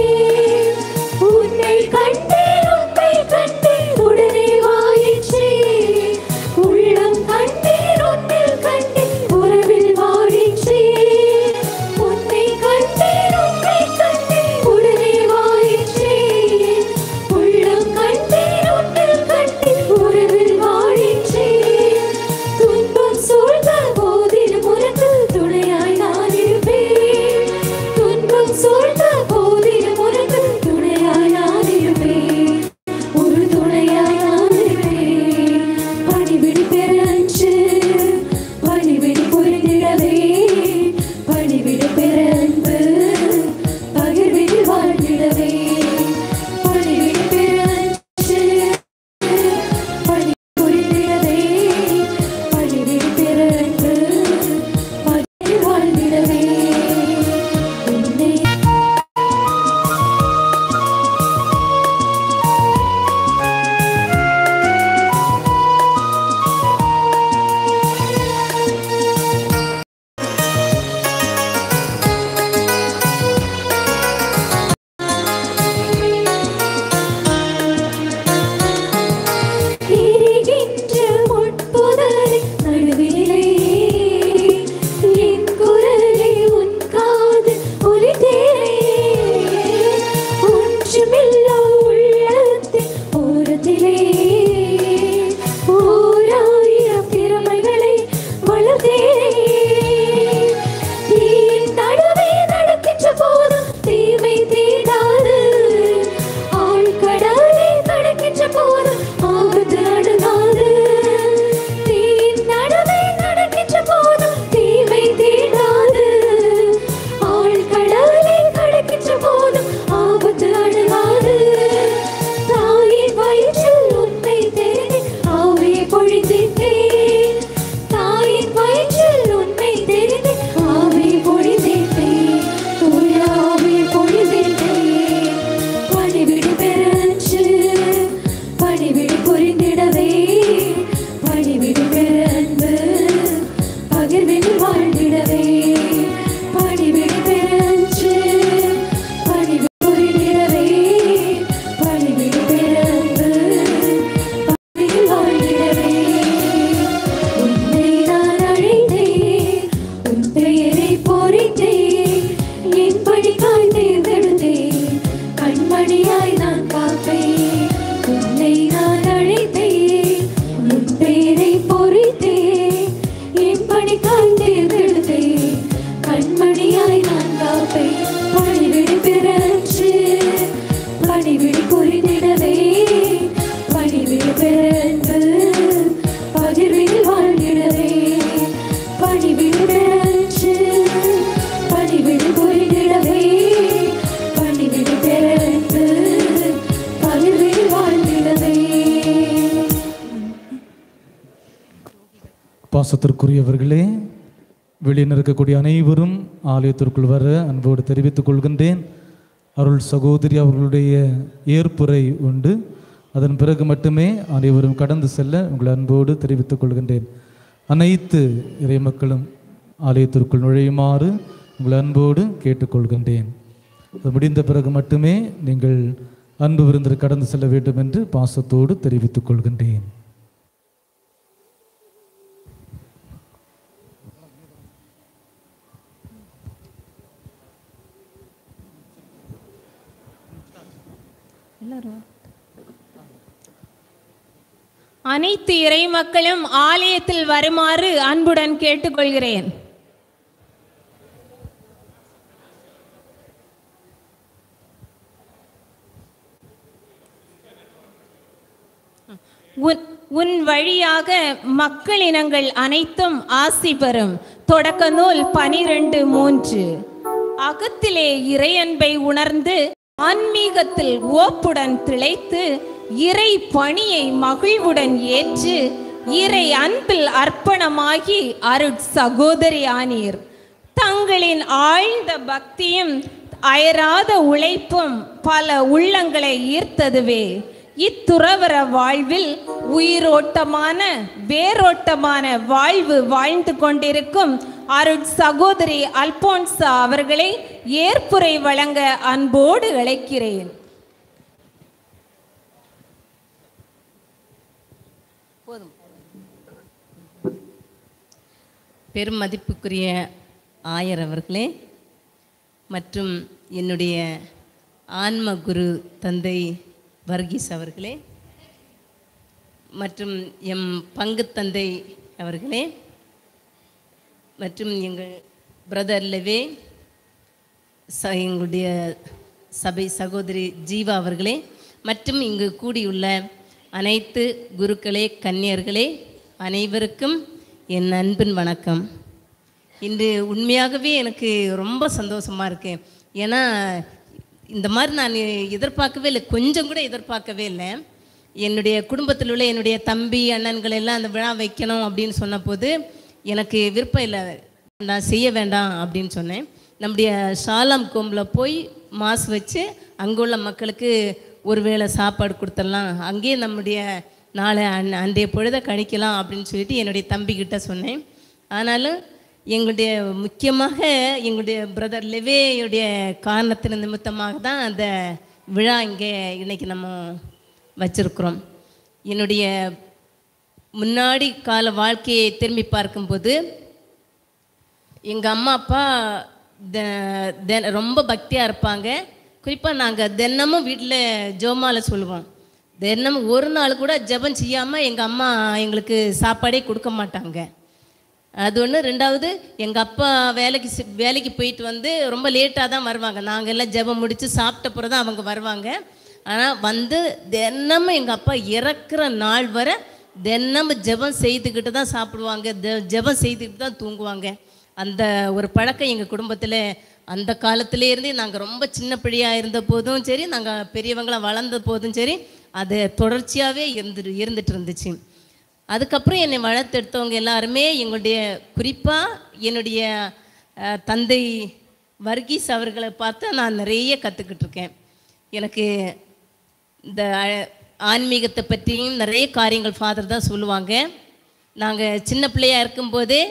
உன்னை கண்டேன் உன்னை கண்டேன் உடனே வாயிற்றே உள்ளம் கண்டேன் உன்னில் கண்டேன் உறவில் வாழிற்றே உன்னை கண்டேன் உன்னை கண்டேன் உடனே வாயிற்றே உள்ளம் கண்டேன் உன்னில் கண்டேன் உறவில் வாழிற்றே துன்பம் சூழ்ந்த போதிலும் உனக்கு துணையாய் நான் இருப்பேன் துன்பம் சூழ்ந்த போதிலும் உனக்கு துணையாய் நான் இருப்பேன் ஒரு துணையாய் நான் இருப்பேன் பணிவிடு பெற அன்று பணிவிடு புரிந்திடவே பணிவிடு பெற அன்பு பகிர்வில் வாழ்ந்திடவே பணிவிடு பெற அன்று பணி புரிந்திடவே பணிவிடு பெற அன்பு பகிர்வில் வாழ்ந்திடவே உன்னை எரிகின்ற முட்புதரை நடுவிலே என் குரலை உன் காது ஒலித்தேனே ஒன்றுமில்லா உள்ளத்தின் ஓரத்திலே ஓராயிரம் திறமைகளை வளர்த்தேனே என் நடுவே நடக்கின்ற போதும் தீமை தீண்டாது ஆழ்கடலை கடக்கின்ற போதும் ஆபத்து அணுகாது தீன் நடுவே நடக்கின்ற போதும் தீமை தீண்டாது ஆழ்கடலை கடக்கின்ற போதும் ஆபத்து அணுகாது தாயின் வயிற்றில் உன்னை தெரிந்து ஆவியை பொழிந்திட்டேன் தாயின் வயிற்றில் உன்னை தெரிந்து ஆவியை பொழிந்திட்டேன் தூய ஆவியை பொழிந்திட்டேன் பணிவிடு பெறன்று பணிவிடு புரிந்திடவே பணிவிடு பெற அன்பு பகிர்வில் வாழ்ந்திடவே பணிவிடு பெறன்று பணிவிடு புரிந்திடவே பணிவிடு பெற அன்பு பகிர்வில் வாழ்ந்திடவே உன்னை நான் அழைத்தேன் உன் பெயரை பொறித்தேன் என் படிக்காய் தேர்ந்தெடுத்தேன் கண்மணியாய் நான் காப்பேன் உன்னை நான் அழைத்தேன் உன் பெயரை பொறித்தேன் என் படிக்காய் தேர்ந்தெடுத்தேன் கண்மணியாய் நான் காப்பேன் பணிவிடு பெறன்று பணிவிடு புரிந்திடவே பணிவிடு பெறன்று பகிர்வில் வாழ்ந்திடவே பணிவிடு பெறன்று பணிவிடு புரிந்திடவே பணிவிடு பெறன்று பகிர்வில் வாழ்ந்திடவே பாசத்திற்குரியவர்களே வெளியில் இருக்கக்கூடிய அனைவரும் ஆலயத்திற்குள் வர அன்போடு தெரிவித்துக் கொள்கின்றேன் அருள் சகோதரி அவர்களுடைய ஏற்புரை உண்டு அதன் பிறகு மட்டுமே அனைவரும் கடந்து செல்ல உங்களை அன்போடு தெரிவித்துக் கொள்கின்றேன் அனைத்து இறைமக்களும் ஆலயத்திற்குள் நுழையுமாறு உங்களை அன்போடு கேட்டுக்கொள்கின்றேன் அது முடிந்த பிறகு மட்டுமே நீங்கள் அன்பு விருந்திற்கு கடந்து செல்ல வேண்டும் என்று பாசத்தோடு தெரிவித்துக் கொள்கின்றேன் அனைத்து இறை மக்களும் ஆலயத்தில் வருமாறு அன்புடன் கேட்டுக்கொள்கிறேன் உன் உன் வழியாக மக்களினங்கள் அனைத்தும் ஆசி பெறும் தொடக்க நூல் பனிரெண்டு மூன்று அகத்திலே இறையன்பை உணர்ந்து ஆன்மீகத்தில் ஓப்புடன் திளைத்து இறை பணியை மகிழ்வுடன் ஏற்று இறை அன்பில் அர்ப்பணமாகி அருட் சகோதரி ஆனீர் தங்களின் ஆழ்ந்த பக்தியும் அயராத உழைப்பும் பல உள்ளங்களை ஈர்த்ததுவே இத்துறவர வாழ்வில் உயிரோட்டமான வேரோட்டமான வாழ்வு வாழ்ந்து கொண்டிருக்கும் அருட் சகோதரி அல்போன்சா அவர்களை ஏற்புரை வழங்க அன்போடு அழைக்கிறேன் பெரும் மதிப்புக்குரிய ஆயர் அவர்களே மற்றும் என்னுடைய ஆன்ம குரு தந்தை வர்கீஸ் அவர்களே மற்றும் எம் பங்கு தந்தை அவர்களே மற்றும் எங்கள் பிரதர் லெவே ச எங்களுடைய சபை சகோதரி ஜீவா அவர்களே மற்றும் இங்கு கூடியுள்ள அனைத்து குருக்களே கன்னியர்களே அனைவருக்கும் என் அன்பின் வணக்கம் இன்று உண்மையாகவே எனக்கு ரொம்ப சந்தோஷமாக இருக்கு ஏன்னா இந்த மாதிரி நான் எதிர்பார்க்கவே இல்லை கொஞ்சம் கூட எதிர்பார்க்கவே இல்லை என்னுடைய குடும்பத்தில் உள்ள என்னுடைய தம்பி அண்ணன்கள் எல்லாம் அந்த விழா வைக்கணும் அப்படின்னு சொன்னபோது எனக்கு விருப்பம் இல்லை நான் செய்ய வேண்டாம் அப்படின்னு சொன்னேன் நம்முடைய ஷாலாம் கோம்பில் போய் மாசு வச்சு அங்கே உள்ள மக்களுக்கு ஒரு வேளை சாப்பாடு கொடுத்துடலாம் அங்கேயே நம்முடைய நாளை அன் அன்றைய பொழுதை கழிக்கலாம் அப்படின்னு சொல்லிட்டு என்னுடைய தம்பிக்கிட்ட சொன்னேன் ஆனாலும் எங்களுடைய முக்கியமாக எங்களுடைய பிரதர் லெவேயுடைய காரணத்தின் நிமித்தமாக தான் அந்த விழா இங்கே இன்னைக்கு நம்ம வச்சிருக்கிறோம் என்னுடைய முன்னாடி கால வாழ்க்கையை திரும்பி பார்க்கும்போது எங்கள் அம்மா அப்பா த- தெ- ரொம்ப பக்தியாக இருப்பாங்க குறிப்பாக நாங்கள் தினமும் வீட்டில் ஜோமால சொல்லுவோம் தினமும் ஒரு நாள் கூட ஜெபம் செய்யாமல் எங்கள் அம்மா எங்களுக்கு சாப்பாடே கொடுக்க மாட்டாங்க அது ஒன்று ரெண்டாவது எங்கள் அப்பா வேலைக்கு சி- வேலைக்கு போயிட்டு வந்து ரொம்ப லேட்டாக தான் வருவாங்க நாங்கள் எல்லாம் ஜெபம் முடித்து சாப்பிட்ட பிறகு தான் அவங்க வருவாங்க ஆனால் வந்து தினமும் எங்கள் அப்பா இறக்குற நாள் வரை தினமும் ஜெபம் செய்துக்கிட்டு தான் சாப்பிடுவாங்க ஜெ- ஜெபம் செய்துக்கிட்டு தான் தூங்குவாங்க அந்த ஒரு பழக்கம் எங்கள் குடும்பத்தில் அந்த காலத்திலே இருந்தே நாங்கள் ரொம்ப சின்ன பிள்ளையாக இருந்த போதும் சரி நாங்கள் பெரியவங்களாம் வளர்ந்த போதும் சரி அது தொடர்ச்சியாகவே இருந்து இருந்துட்டு இருந்துச்சு அதுக்கப்புறம் என்னை வளர்த்தெடுத்தவங்க எல்லாருமே எங்களுடைய குறிப்பாக என்னுடைய அஹ், தந்தை வர்கீஸ் அவர்களை பார்த்து நான் நிறைய கற்றுக்கிட்டு இருக்கேன் எனக்கு இந்த அஹ், ஆன்மீகத்தை பற்றியும் நிறைய காரியங்கள் ஃபாதர் தான் சொல்லுவாங்க நாங்கள் சின்ன பிள்ளையாக இருக்கும்போதே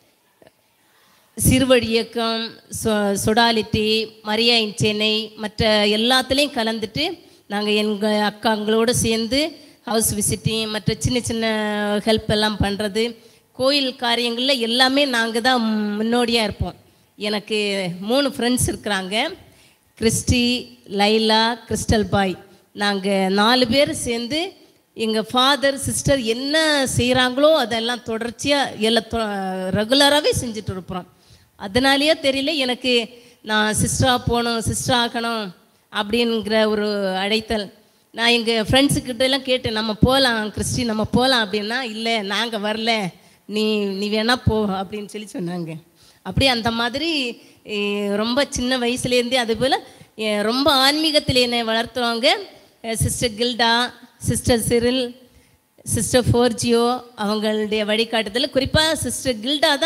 சிறுவழி இயக்கம் சொ சொடாலிட்டி மரியா இன் சென்னை மற்ற எல்லாத்துலேயும் கலந்துட்டு நாங்கள் எங்கள் அக்காங்களோடு சேர்ந்து ஹவுஸ் விசிட்டிங் மற்ற சின்ன சின்ன ஹெல்ப் எல்லாம் பண்ணுறது கோயில் காரியங்களில் எல்லாமே நாங்கள் தான் முன்னோடியாக இருப்போம் எனக்கு மூணு ஃப்ரெண்ட்ஸ் இருக்கிறாங்க கிறிஸ்டி லைலா கிறிஸ்டல் பாய் நாங்கள் நாலு பேர் சேர்ந்து எங்கள் ஃபாதர் சிஸ்டர் என்ன செய்கிறாங்களோ அதெல்லாம் தொடர்ச்சியாக எல்லாம் ரெகுலராகவே செஞ்சுட்டு இருப்போம் அதனாலேயே தெரியல எனக்கு நான் சிஸ்டராக போகணும் சிஸ்டர் ஆகணும் அப்படிங்கிற ஒரு அழைத்தல் நான் எங்கள் ஃப்ரெண்ட்ஸுக்கிட்ட எல்லாம் கேட்டேன் நம்ம போகலாம் கிறிஸ்டி நம்ம போகலாம் அப்படின்னா இல்லை நாங்கள் வரல நீ நீ வேணா போ அப்படின்னு சொல்லி சொன்னாங்க அப்படியே அந்த மாதிரி eh, ரொம்ப சின்ன வயசுலேருந்தே அதுபோல் eh, ரொம்ப ஆன்மீகத்தில் என்னை வளர்த்துவாங்க sister Gilda sister Cyril sister ஃபோர்ஜியோ அவங்களுடைய வழிகாட்டுதல் குறிப்பாக சிஸ்டர் கில்டா தான்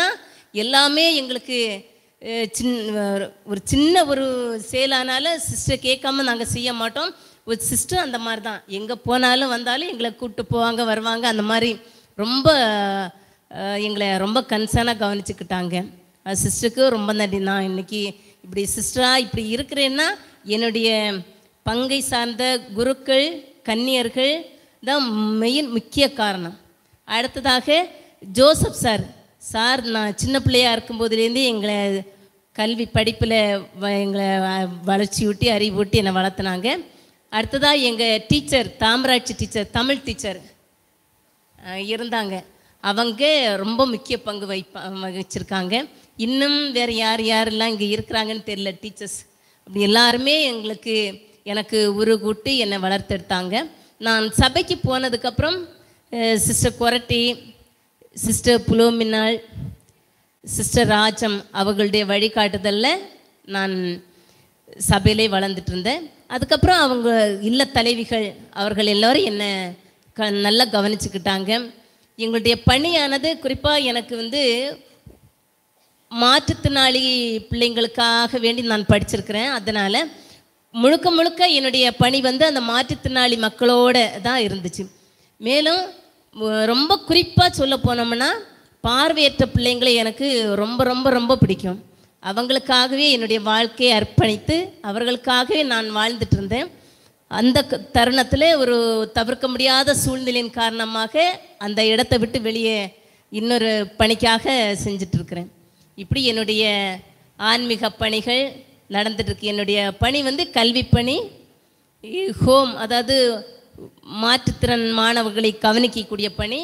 எல்லாமே எங்களுக்கு அஹ், சின்ன ஒரு சின்ன ஒரு சேலானாலும் சிஸ்டர் கேட்காம நாங்கள் செய்ய மாட்டோம் ஒரு சிஸ்டர் அந்த மாதிரி தான் எங்கே போனாலும் வந்தாலும் எங்களை கூப்பிட்டு போவாங்க வருவாங்க அந்த மாதிரி ரொம்ப அஹ், எங்களை ரொம்ப கன்சர்னாக கவனிச்சுக்கிட்டாங்க சிஸ்டருக்கு ரொம்ப நன்றி நான் இன்னைக்கு இப்படி சிஸ்டராக இப்படி இருக்கிறேன்னா என்னுடைய பங்கை சார்ந்த குருக்கள் கன்னியர்கள் தான் மெயின் முக்கிய காரணம் அடுத்ததாக ஜோசப் சார் சார் நான் சின்ன பிள்ளையா இருக்கும்போதுலேருந்து எங்களை கல்வி படிப்பில் எங்களை வ- வளர்ச்சி ஊட்டி அறிவூட்டி என்னை வளர்த்துனாங்க அடுத்ததாக எங்கள் teacher Thamaratchi teacher Tamil teacher அஹ் இருந்தாங்க அவங்க ரொம்ப முக்கிய பங்கு வைப்பா வகிச்சிருக்காங்க இன்னும் வேறு யார் யாரெல்லாம் இங்கே இருக்கிறாங்கன்னு தெரியல டீச்சர்ஸ் அப்படி எல்லாருமே எங்களுக்கு எனக்கு உரு கூட்டி என்னை வளர்த்தெடுத்தாங்க நான் சபைக்கு போனதுக்கப்புறம் சிஸ்டர் கொரட்டி சிஸ்டர் புலோமினாள் சிஸ்டர் ராஜம் அவர்களுடைய வழிகாட்டுதலில் நான் சபையிலே வளர்ந்துட்டு இருந்தேன் அதுக்கப்புறம் அவங்க இல்ல தலைவிகள் அவர்கள் எல்லாரும் என்னை க நல்லா கவனிச்சுக்கிட்டாங்க எங்களுடைய பணியானது குறிப்பாக எனக்கு வந்து மாற்றுத்திறனாளி பிள்ளைங்களுக்காக வேண்டி நான் படிச்சிருக்கிறேன் அதனால் முழுக்க முழுக்க என்னுடைய பணி வந்து அந்த மாற்றுத்திறனாளி மக்களோட தான் இருந்துச்சு மேலும் மு- ரொம்ப குறிப்பாக சொல்ல போனோம்னா பார்வையற்ற பிள்ளைங்களை எனக்கு ரொம்ப ரொம்ப ரொம்ப பிடிக்கும் அவங்களுக்காகவே என்னுடைய வாழ்க்கையை அர்ப்பணித்து அவர்களுக்காகவே நான் வாழ்ந்துட்டு இருந்தேன் அந்த க- தருணத்தில் ஒரு தவிர்க்க முடியாத சூழ்நிலையின் காரணமாக அந்த இடத்தை விட்டு வெளியே இன்னொரு பணிக்காக செஞ்சுட்டு இருக்கிறேன் இப்படி என்னுடைய ஆன்மீக பணிகள் நடந்துட்டு இருக்கு என்னுடைய பணி வந்து கல்வி பணி ஹோம் அதாவது மாற்றுத்திறன் மாணவர்களை கவனிக்கக்கூடிய பணி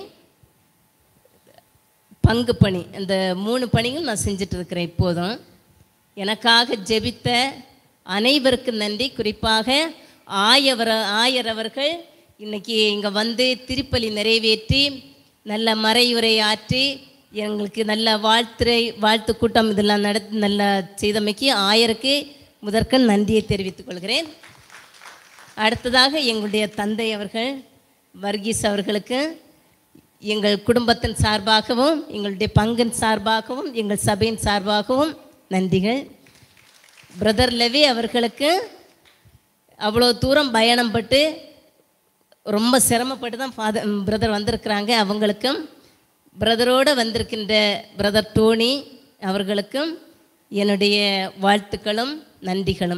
பங்கு பணி இந்த மூணு பணியும் நான் செஞ்சுட்டு இருக்கிறேன் இப்போதும் எனக்காக ஜெபித்த அனைவருக்கும் நன்றி குறிப்பாக ஆயவர ஆயர் அவர்கள் இன்னைக்கு இங்கே வந்து திருப்பலி நிறைவேற்றி நல்ல மறையுரை ஆற்றி எங்களுக்கு நல்ல வாழ்த்துரை வாழ்த்து கூட்டம் இதெல்லாம் நடத்தி நல்ல செய்தமைக்கு ஆயருக்கு முதற்கண் நன்றியை தெரிவித்துக் கொள்கிறேன் அடுத்ததாக எங்களுடைய தந்தை அவர்கள் வர்கீஸ் அவர்களுக்கு எங்கள் குடும்பத்தின் சார்பாகவும் எங்களுடைய பங்கின் சார்பாகவும் எங்கள் சபையின் சார்பாகவும் நன்றிகள் பிரதர் லெவி அவர்களுக்கு அவ்வளோ தூரம் பயணம் பட்டு ரொம்ப சிரமப்பட்டு தான் ஃபாதர் பிரதர் வந்திருக்கிறாங்க அவங்களுக்கும் பிரதரோடு வந்திருக்கின்ற பிரதர் டோனி அவர்களுக்கும் என்னுடைய வாழ்த்துக்களும் நன்றிகளும்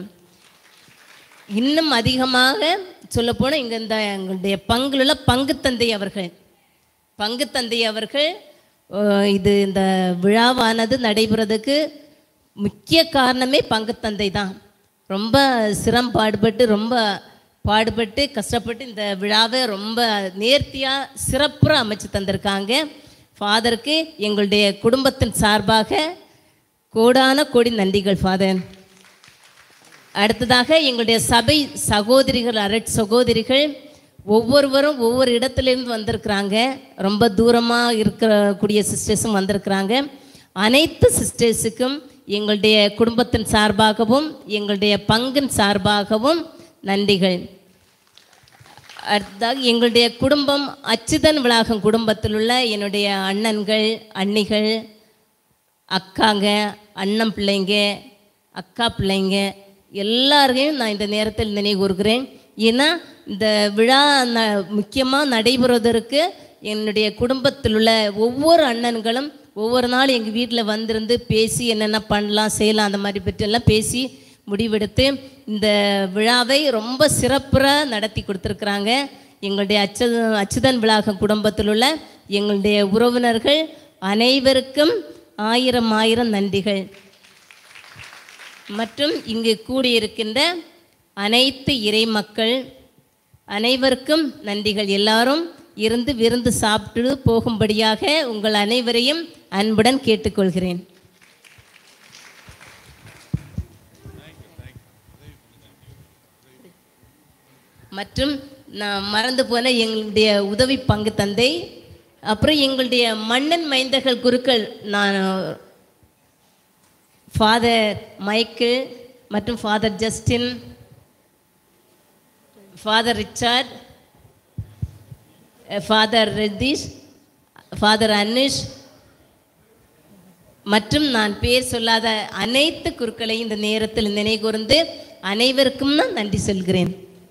இன்னும் அதிகமாக சொல்லப்போனால் இங்கே இந்த எங்களுடைய பங்குல பங்கு தந்தை அவர்கள் பங்கு தந்தை அவர்கள் அஹ், இது இந்த விழாவானது நடைபெறதுக்கு முக்கிய காரணமே பங்கு தந்தை தான் ரொம்ப சிரம் பாடுபட்டு ரொம்ப பாடுபட்டு கஷ்டப்பட்டு இந்த விழாவை ரொம்ப நேர்த்தியாக சிறப்புற அமைச்சு தந்திருக்காங்க ஃபாதருக்கு எங்களுடைய குடும்பத்தின் சார்பாக கோடான கோடி நன்றிகள் ஃபாதர் அடுத்ததாக எங்களுடைய சபை சகோதரிகள் அரட் சகோதரிகள் ஒவ்வொருவரும் ஒவ்வொரு இடத்துலேருந்து வந்திருக்கிறாங்க ரொம்ப தூரமாக இருக்கக்கூடிய சிஸ்டர்ஸும் வந்திருக்கிறாங்க அனைத்து சிஸ்டர்ஸுக்கும் எங்களுடைய குடும்பத்தின் சார்பாகவும் எங்களுடைய பங்கின் சார்பாகவும் நன்றிகள் அடுத்ததாக எங்களுடைய குடும்பம் அச்சுதன் விளாகம் குடும்பத்தில் உள்ள என்னுடைய அண்ணன்கள் அண்ணிகள் அக்காங்க அண்ணன் பிள்ளைங்க அக்கா பிள்ளைங்க எல்லாரையும் நான் இந்த நேரத்தில் நினைவு கூறுகிறேன் ஏன்னா இந்த விழா ந முக்கியமாக நடைபெறுவதற்கு என்னுடைய குடும்பத்தில் உள்ள ஒவ்வொரு அண்ணன்களும் ஒவ்வொரு நாள் எங்கள் வீட்டில் வந்திருந்து பேசி என்னென்ன பண்ணலாம் செய்யலாம் அந்த மாதிரி பற்றியெல்லாம் பேசி முடிவெடுத்து இந்த விழாவை ரொம்ப சிறப்புற நடத்தி கொடுத்துருக்குறாங்க எங்களுடைய அச்சு அச்சுதன் விழாகம் குடும்பத்தில் உள்ள எங்களுடைய உறவினர்கள் அனைவருக்கும் ஆயிரம் ஆயிரம் நன்றிகள் மற்றும் இங்கு கூடியிருக்கின்ற அனைத்து இறை மக்கள் அனைவருக்கும் நன்றிகள் எல்லாரும் இருந்து விருந்து சாப்பிட்டு போகும்படியாக உங்கள் அனைவரையும் அன்புடன் கேட்டுக்கொள்கிறேன் மற்றும் நான் மறந்து போன எங்களுடைய உதவி பங்கு தந்தை அப்புறம் எங்களுடைய மன்னன் மைந்தர்கள் குருக்கள் நான் ஃபாதர் மைக்கேல் மற்றும் father Justin father Richard father Ratheesh father Anush மற்றும் நான் பேர் சொல்லாத அனைத்து குருக்களையும் இந்த நேரத்தில் நினைவு கூர்ந்து அனைவருக்கும் நான் நன்றி சொல்கிறேன்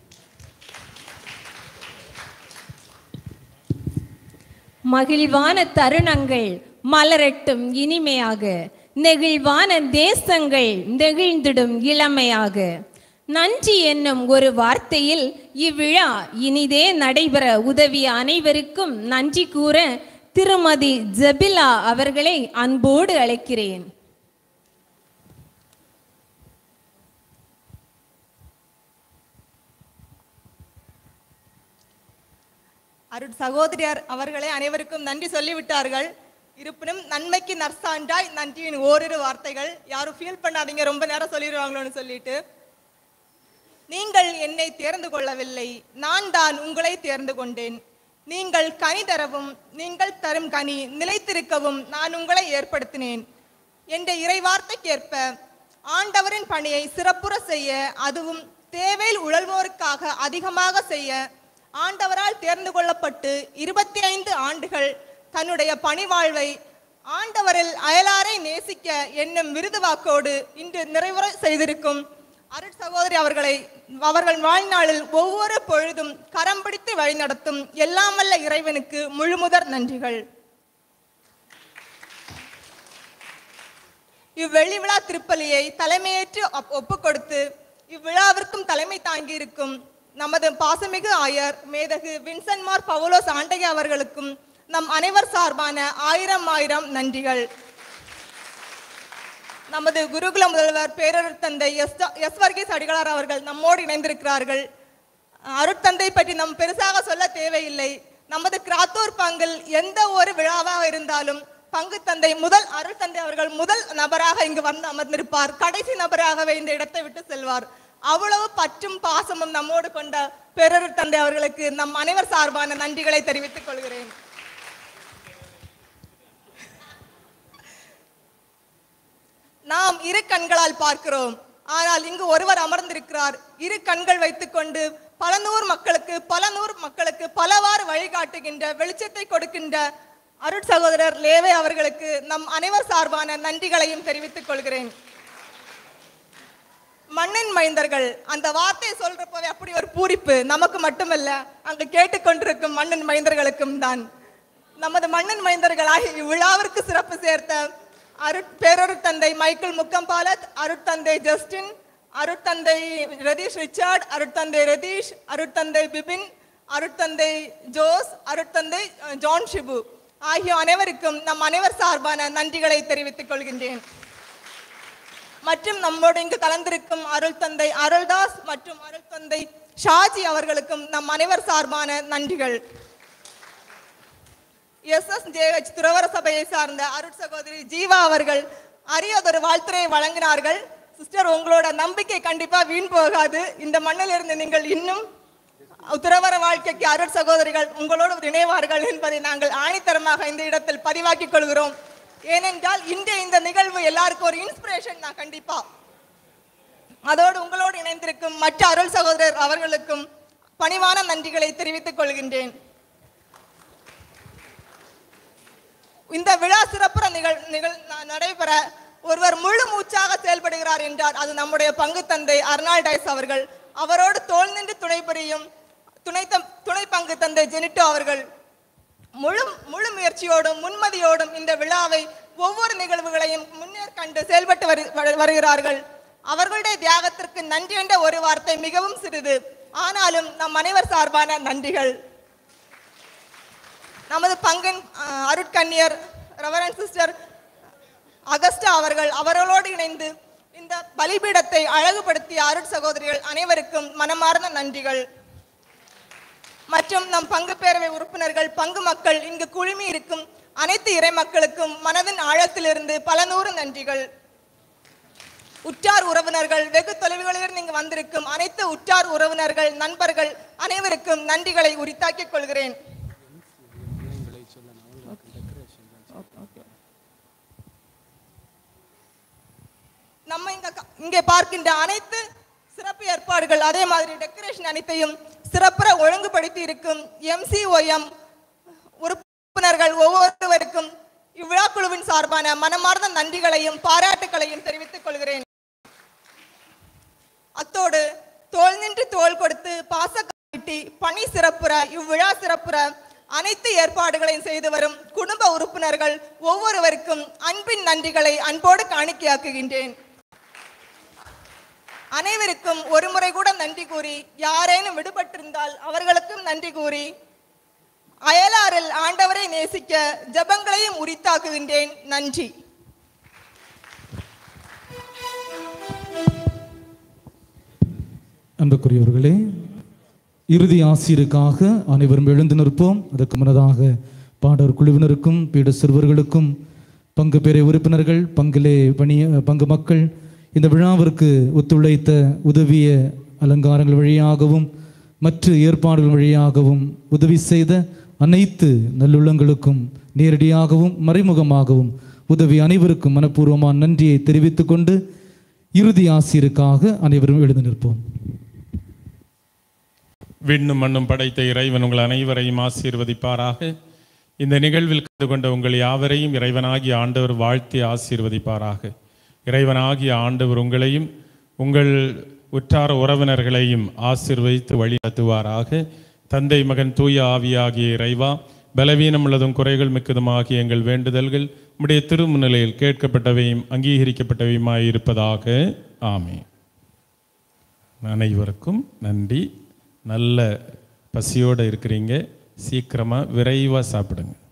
மகிழ்வான தருணங்கள் மலரட்டும் இனிமையாக நெகிழ்வான தேசங்கள் நெகிழ்ந்திடும் இளமையாக நன்றி என்னும் ஒரு வார்த்தையில் இவ்விழா இனிதே நடைபெற உதவிய அனைவருக்கும் நன்றி கூற திருமதி ஜபிலா அவர்களை அன்போடு அழைக்கிறேன் அருட் சகோதரியார் அவர்களே அனைவருக்கும் நன்றி சொல்லிவிட்டார்கள் இருப்பினும் நன்மைக்கு நற்சான்றாய் நன்றியின் ஓரிரு வார்த்தைகள் யாரும் ஃபீல் பண்ணாதீங்க ரொம்ப நேரம் சொல்லிடுவாங்களோன்னு சொல்லிட்டு நீங்கள் என்னை தேர்ந்து கொள்ளவில்லை நான் தான் உங்களை தேர்ந்து கொண்டேன் நீங்கள் கனி தரவும் நீங்கள் தரும் கனி நிலைத்திருக்கவும் நான் உங்களை ஏற்படுத்தினேன் என்ற இறைவார்த்தைக்கேற்ப ஆண்டவரின் பணியை சிறப்புற செய்ய அதுவும் தேவையில் உழல்வோருக்காக அதிகமாக செய்ய ஆண்டவரால் தேர்ந்து கொள்ளப்பட்டு இருபத்தி ஐந்து ஆண்டுகள் தன்னுடைய பணிவாழ்வை ஆண்டவரில் அயலாரை நேசிக்க என்னும் விருது வாக்கோடு இன்று நிறைவுற செய்திருக்கும் அருட் சகோதரி அவர்களை அவர்கள் வாழ்நாளில் ஒவ்வொரு பொழுதும் கரம் பிடித்து வழிநடத்தும் எல்லாம் வல்ல இறைவனுக்கு முழுமுதற் நன்றிகள் இவ்வெள்ளி விழா திருப்பலியை தலைமையேற்று ஒப்- ஒப்புக் கொடுத்து இவ்விழாவிற்கும் தலைமை தாங்கியிருக்கும் நமது பாசமிகு ஆயர் மேதகு வின்சன்மார் பவுலோஸ் ஆண்டையா அவர்களுக்கும் நம் அனைவர் சார்பான ஆயிரம் ஆயிரம் நன்றிகள் நமது குருகுல முதல்வர் பேரர் தந்தை எஸ் எஸ் வர்கீஸ் அடிகளார் அவர்கள் நம்மோடு இணைந்திருக்கிறார்கள் அருட்தந்தை பற்றி நம் பெருசாக சொல்ல தேவையில்லை நமது கிராத்தூர் பங்கில் எந்த ஒரு விழாவாக இருந்தாலும் பங்கு தந்தை முதல் அருள் தந்தை அவர்கள் முதல் நபராக இங்கு வந்து அமர்ந்திருப்பார் கடைசி நபராகவே இந்த இடத்தை விட்டு செல்வார் அவ்வளவு பற்றும் பாசமும் நம்மோடு கொண்ட பேரருட் தந்தை அவர்களுக்கு நம் அனைவர் சார்பான நன்றிகளை தெரிவித்துக் கொள்கிறேன் நாம் இரு கண்களால் பார்க்கிறோம் ஆனால் இங்கு ஒருவர் அமர்ந்திருக்கிறார் இரு கண்கள் வைத்துக்கொண்டு பல நூறு மக்களுக்கு பல நூறு மக்களுக்கு பலவாறு வழிகாட்டுகின்ற வெளிச்சத்தை கொடுக்கின்ற அருட் சகோதரர் லேவே அவர்களுக்கு நம் அனைவர் சார்பான நன்றிகளையும் தெரிவித்துக் கொள்கிறேன் மண்ணின் மைந்தர்கள் அந்த வார்த்தையை சொல்றப்பவே அப்படி ஒரு பூரிப்பு நமக்கு மட்டுமல்ல அங்கு கேட்டுக்கொண்டிருக்கும் மண்ணின் மைந்தர்களுக்கும் தான் நமது மண்ணின் மைந்தர்களாகி இவ்விழாவிற்கு சிறப்பு சேர்த்த அருட் பேரொருட் தந்தை மைக்கேல் முக்கம்பாலத் அருட்தந்தை ஜஸ்டின் அருட்தந்தை ரதீஷ் ரிச்சார்ட் அருட்தந்தை ரதீஷ் அருட்தந்தை பிபின் அருட்தந்தை ஜோஸ் அருட்தந்தை அஹ், ஜான் ஷிபு ஆகிய அனைவருக்கும் நம் அனைவர் சார்பான நன்றிகளை தெரிவித்துக் கொள்கின்றேன் மற்றும் நம்மோடு இங்கு கலந்திருக்கும் அருள் தந்தை அருள்தாஸ் மற்றும் அருள் தந்தை ஷாஜி அவர்களுக்கும் நம் அனைவர் சார்பான நன்றிகள் எஸ் எஸ் ஜேஹெச் துறவர சபையை சார்ந்த அருட் சகோதரி ஜீவா அவர்கள் அரியதொரு வாழ்த்துறையை வழங்கினார்கள் சிஸ்டர் உங்களோட நம்பிக்கை கண்டிப்பா வீண் போகாது இந்த மண்ணில் இருந்து நீங்கள் இன்னும் துறவர வாழ்க்கைக்கு அருட் சகோதரிகள் உங்களோடு இணைவார்கள் என்பதை நாங்கள் ஆணித்தரமாக இந்த இடத்தில் பதிவாக்கிக் கொள்கிறோம் ஏனென்றால் இன்றைய இந்த நிகழ்வு எல்லாருக்கும் ஒரு இன்ஸ்பிரேஷன் தான் கண்டிப்பா அதோடு உங்களோடு இணைந்திருக்கும் மற்ற அருள் சகோதரர் அவர்களுக்கும் பணிவான நன்றிகளை தெரிவித்துக் கொள்கின்றேன் இந்த விழா சிறப்புற நிகழ் நிகழ் ந- நடைபெற ஒருவர் முழு மூச்சாக செயல்படுகிறார் என்றார் அது நம்முடைய பங்கு தந்தை அர்னால்டைஸ் அவர்கள் அவரோடு தோல் நின்று துணை புரியும் துணை தம்- துணை பங்கு தந்தை ஜெனிட்டோ அவர்கள் முழு முழு முயற்சியோடும் முன்மதியோடும் இந்த விழாவை ஒவ்வொரு நிகழ்வுகளையும் முன்னேற் கண்டு செயல்பட்டு வரு- வரு- வருகிறார்கள் அவர்களுடைய தியாகத்திற்கு நன்றி என்ற ஒரு வார்த்தை மிகவும் சிறிது ஆனாலும் நம் அனைவர் சார்பான நன்றிகள் நமது பங்கின் அஹ், அருட்கன்னியர் ரெவரன் சிஸ்டர் அகஸ்டா அவர்கள் அவர்களோடு இணைந்து இந்த பலிபீடத்தை அழகுபடுத்திய அருட் சகோதரிகள் அனைவருக்கும் மனமார்ந்த நன்றிகள் மற்றும் நம் பங்கு பேரவை உறுப்பினர்கள் பங்கு மக்கள் இங்கு குழுமி இருக்கும் அனைத்து இறை மக்களுக்கும் மனதின் ஆழத்திலிருந்து பல நூறு நன்றிகள் உற்றார் உறவினர்கள் வெகு தொலைவுகளிலிருந்து இங்கு வந்திருக்கும் அனைத்து உற்றார் உறவினர்கள் நண்பர்கள் அனைவருக்கும் நன்றிகளை உரித்தாக்கிக் கொள்கிறேன் நம்ம இங்க க- இங்கே பார்க்கின்ற அனைத்து சிறப்பு ஏற்பாடுகள் அதே மாதிரி டெக்கரேஷன் அனைத்தையும் சிறப்புற ஒழுங்குபடுத்தி இருக்கும் எம்சிஓஎம் உறுப்பினர்கள் ஒவ்வொருவருக்கும் இவ்விழா குழுவின் சார்பான மனமார்ந்த நன்றிகளையும் பாராட்டுகளையும் தெரிவித்துக் கொள்கிறேன் அத்தோடு தோள் நின்று தோள் கொடுத்து பாச காட்டி பணி சிறப்புற இவ்விழா சிறப்புற அனைத்து ஏற்பாடுகளையும் செய்து வரும் குடும்ப உறுப்பினர்கள் ஒவ்வொருவருக்கும் அன்பின் நன்றிகளை அன்போடு காணிக்கையாக்குகின்றேன் அனைவருக்கும் ஒரு முறை கூட நன்றி கூறி யாரேனும் விடுபட்டிருந்தால் அவர்களுக்கும் நன்றி கூறி அயலாரில் ஆண்டவரை நேசிக்க ஜெபங்களையும் உரித்தாக்குகின்றேன் நன்றி அன்புக்குரியவர்களே இறுதி ஆசிரியருக்காக அனைவரும் எழுந்து நிற்போம் அதற்கு முன்னதாக பாடர் குழுவினருக்கும் பீட சிறுவர்களுக்கும் பங்கு பெரிய உறுப்பினர்கள் பங்கிலே பணிய பங்கு மக்கள் இந்த விழாவிற்கு ஒத்துழைத்த உதவிய அலங்காரங்கள் வழியாகவும் மற்ற ஏற்பாடுகள் வழியாகவும் உதவி செய்த அனைத்து நல்லுள்ளங்களுக்கும் நேரடியாகவும் மறைமுகமாகவும் உதவி அனைவருக்கும் மனப்பூர்வமான நன்றியை தெரிவித்துக் கொண்டு இறுதி ஆசிரியருக்காக அனைவரும் எழுந்து நிற்போம் விண்ணும் மண்ணும் படைத்த இறைவன் உங்கள் அனைவரையும் ஆசீர்வதிப்பாராக இந்த நிகழ்வில் கலந்து கொண்ட உங்கள் யாவரையும் இறைவனாகிய ஆண்டவர் வாழ்த்தி ஆசீர்வதிப்பாராக இறைவனாகிய ஆண்டவர் உங்களையும் உங்கள் உற்றார உறவினர்களையும் ஆசீர்வதித்து வழி நடத்துவாராக தந்தை மகன் தூய ஆவியாகிய இறைவா பலவீனம் உள்ளதும் குறைகள் மிக்கதுமாகிய எங்கள் வேண்டுதல்கள் உம்முடைய திருமுன்னிலையில் கேட்கப்பட்டவையும் அங்கீகரிக்கப்பட்டவையுமாய் இருப்பதாக ஆமே அனைவருக்கும் நன்றி நல்ல பசியோடு இருக்கிறீங்க சீக்கிரமாக விரைவாக சாப்பிடுங்க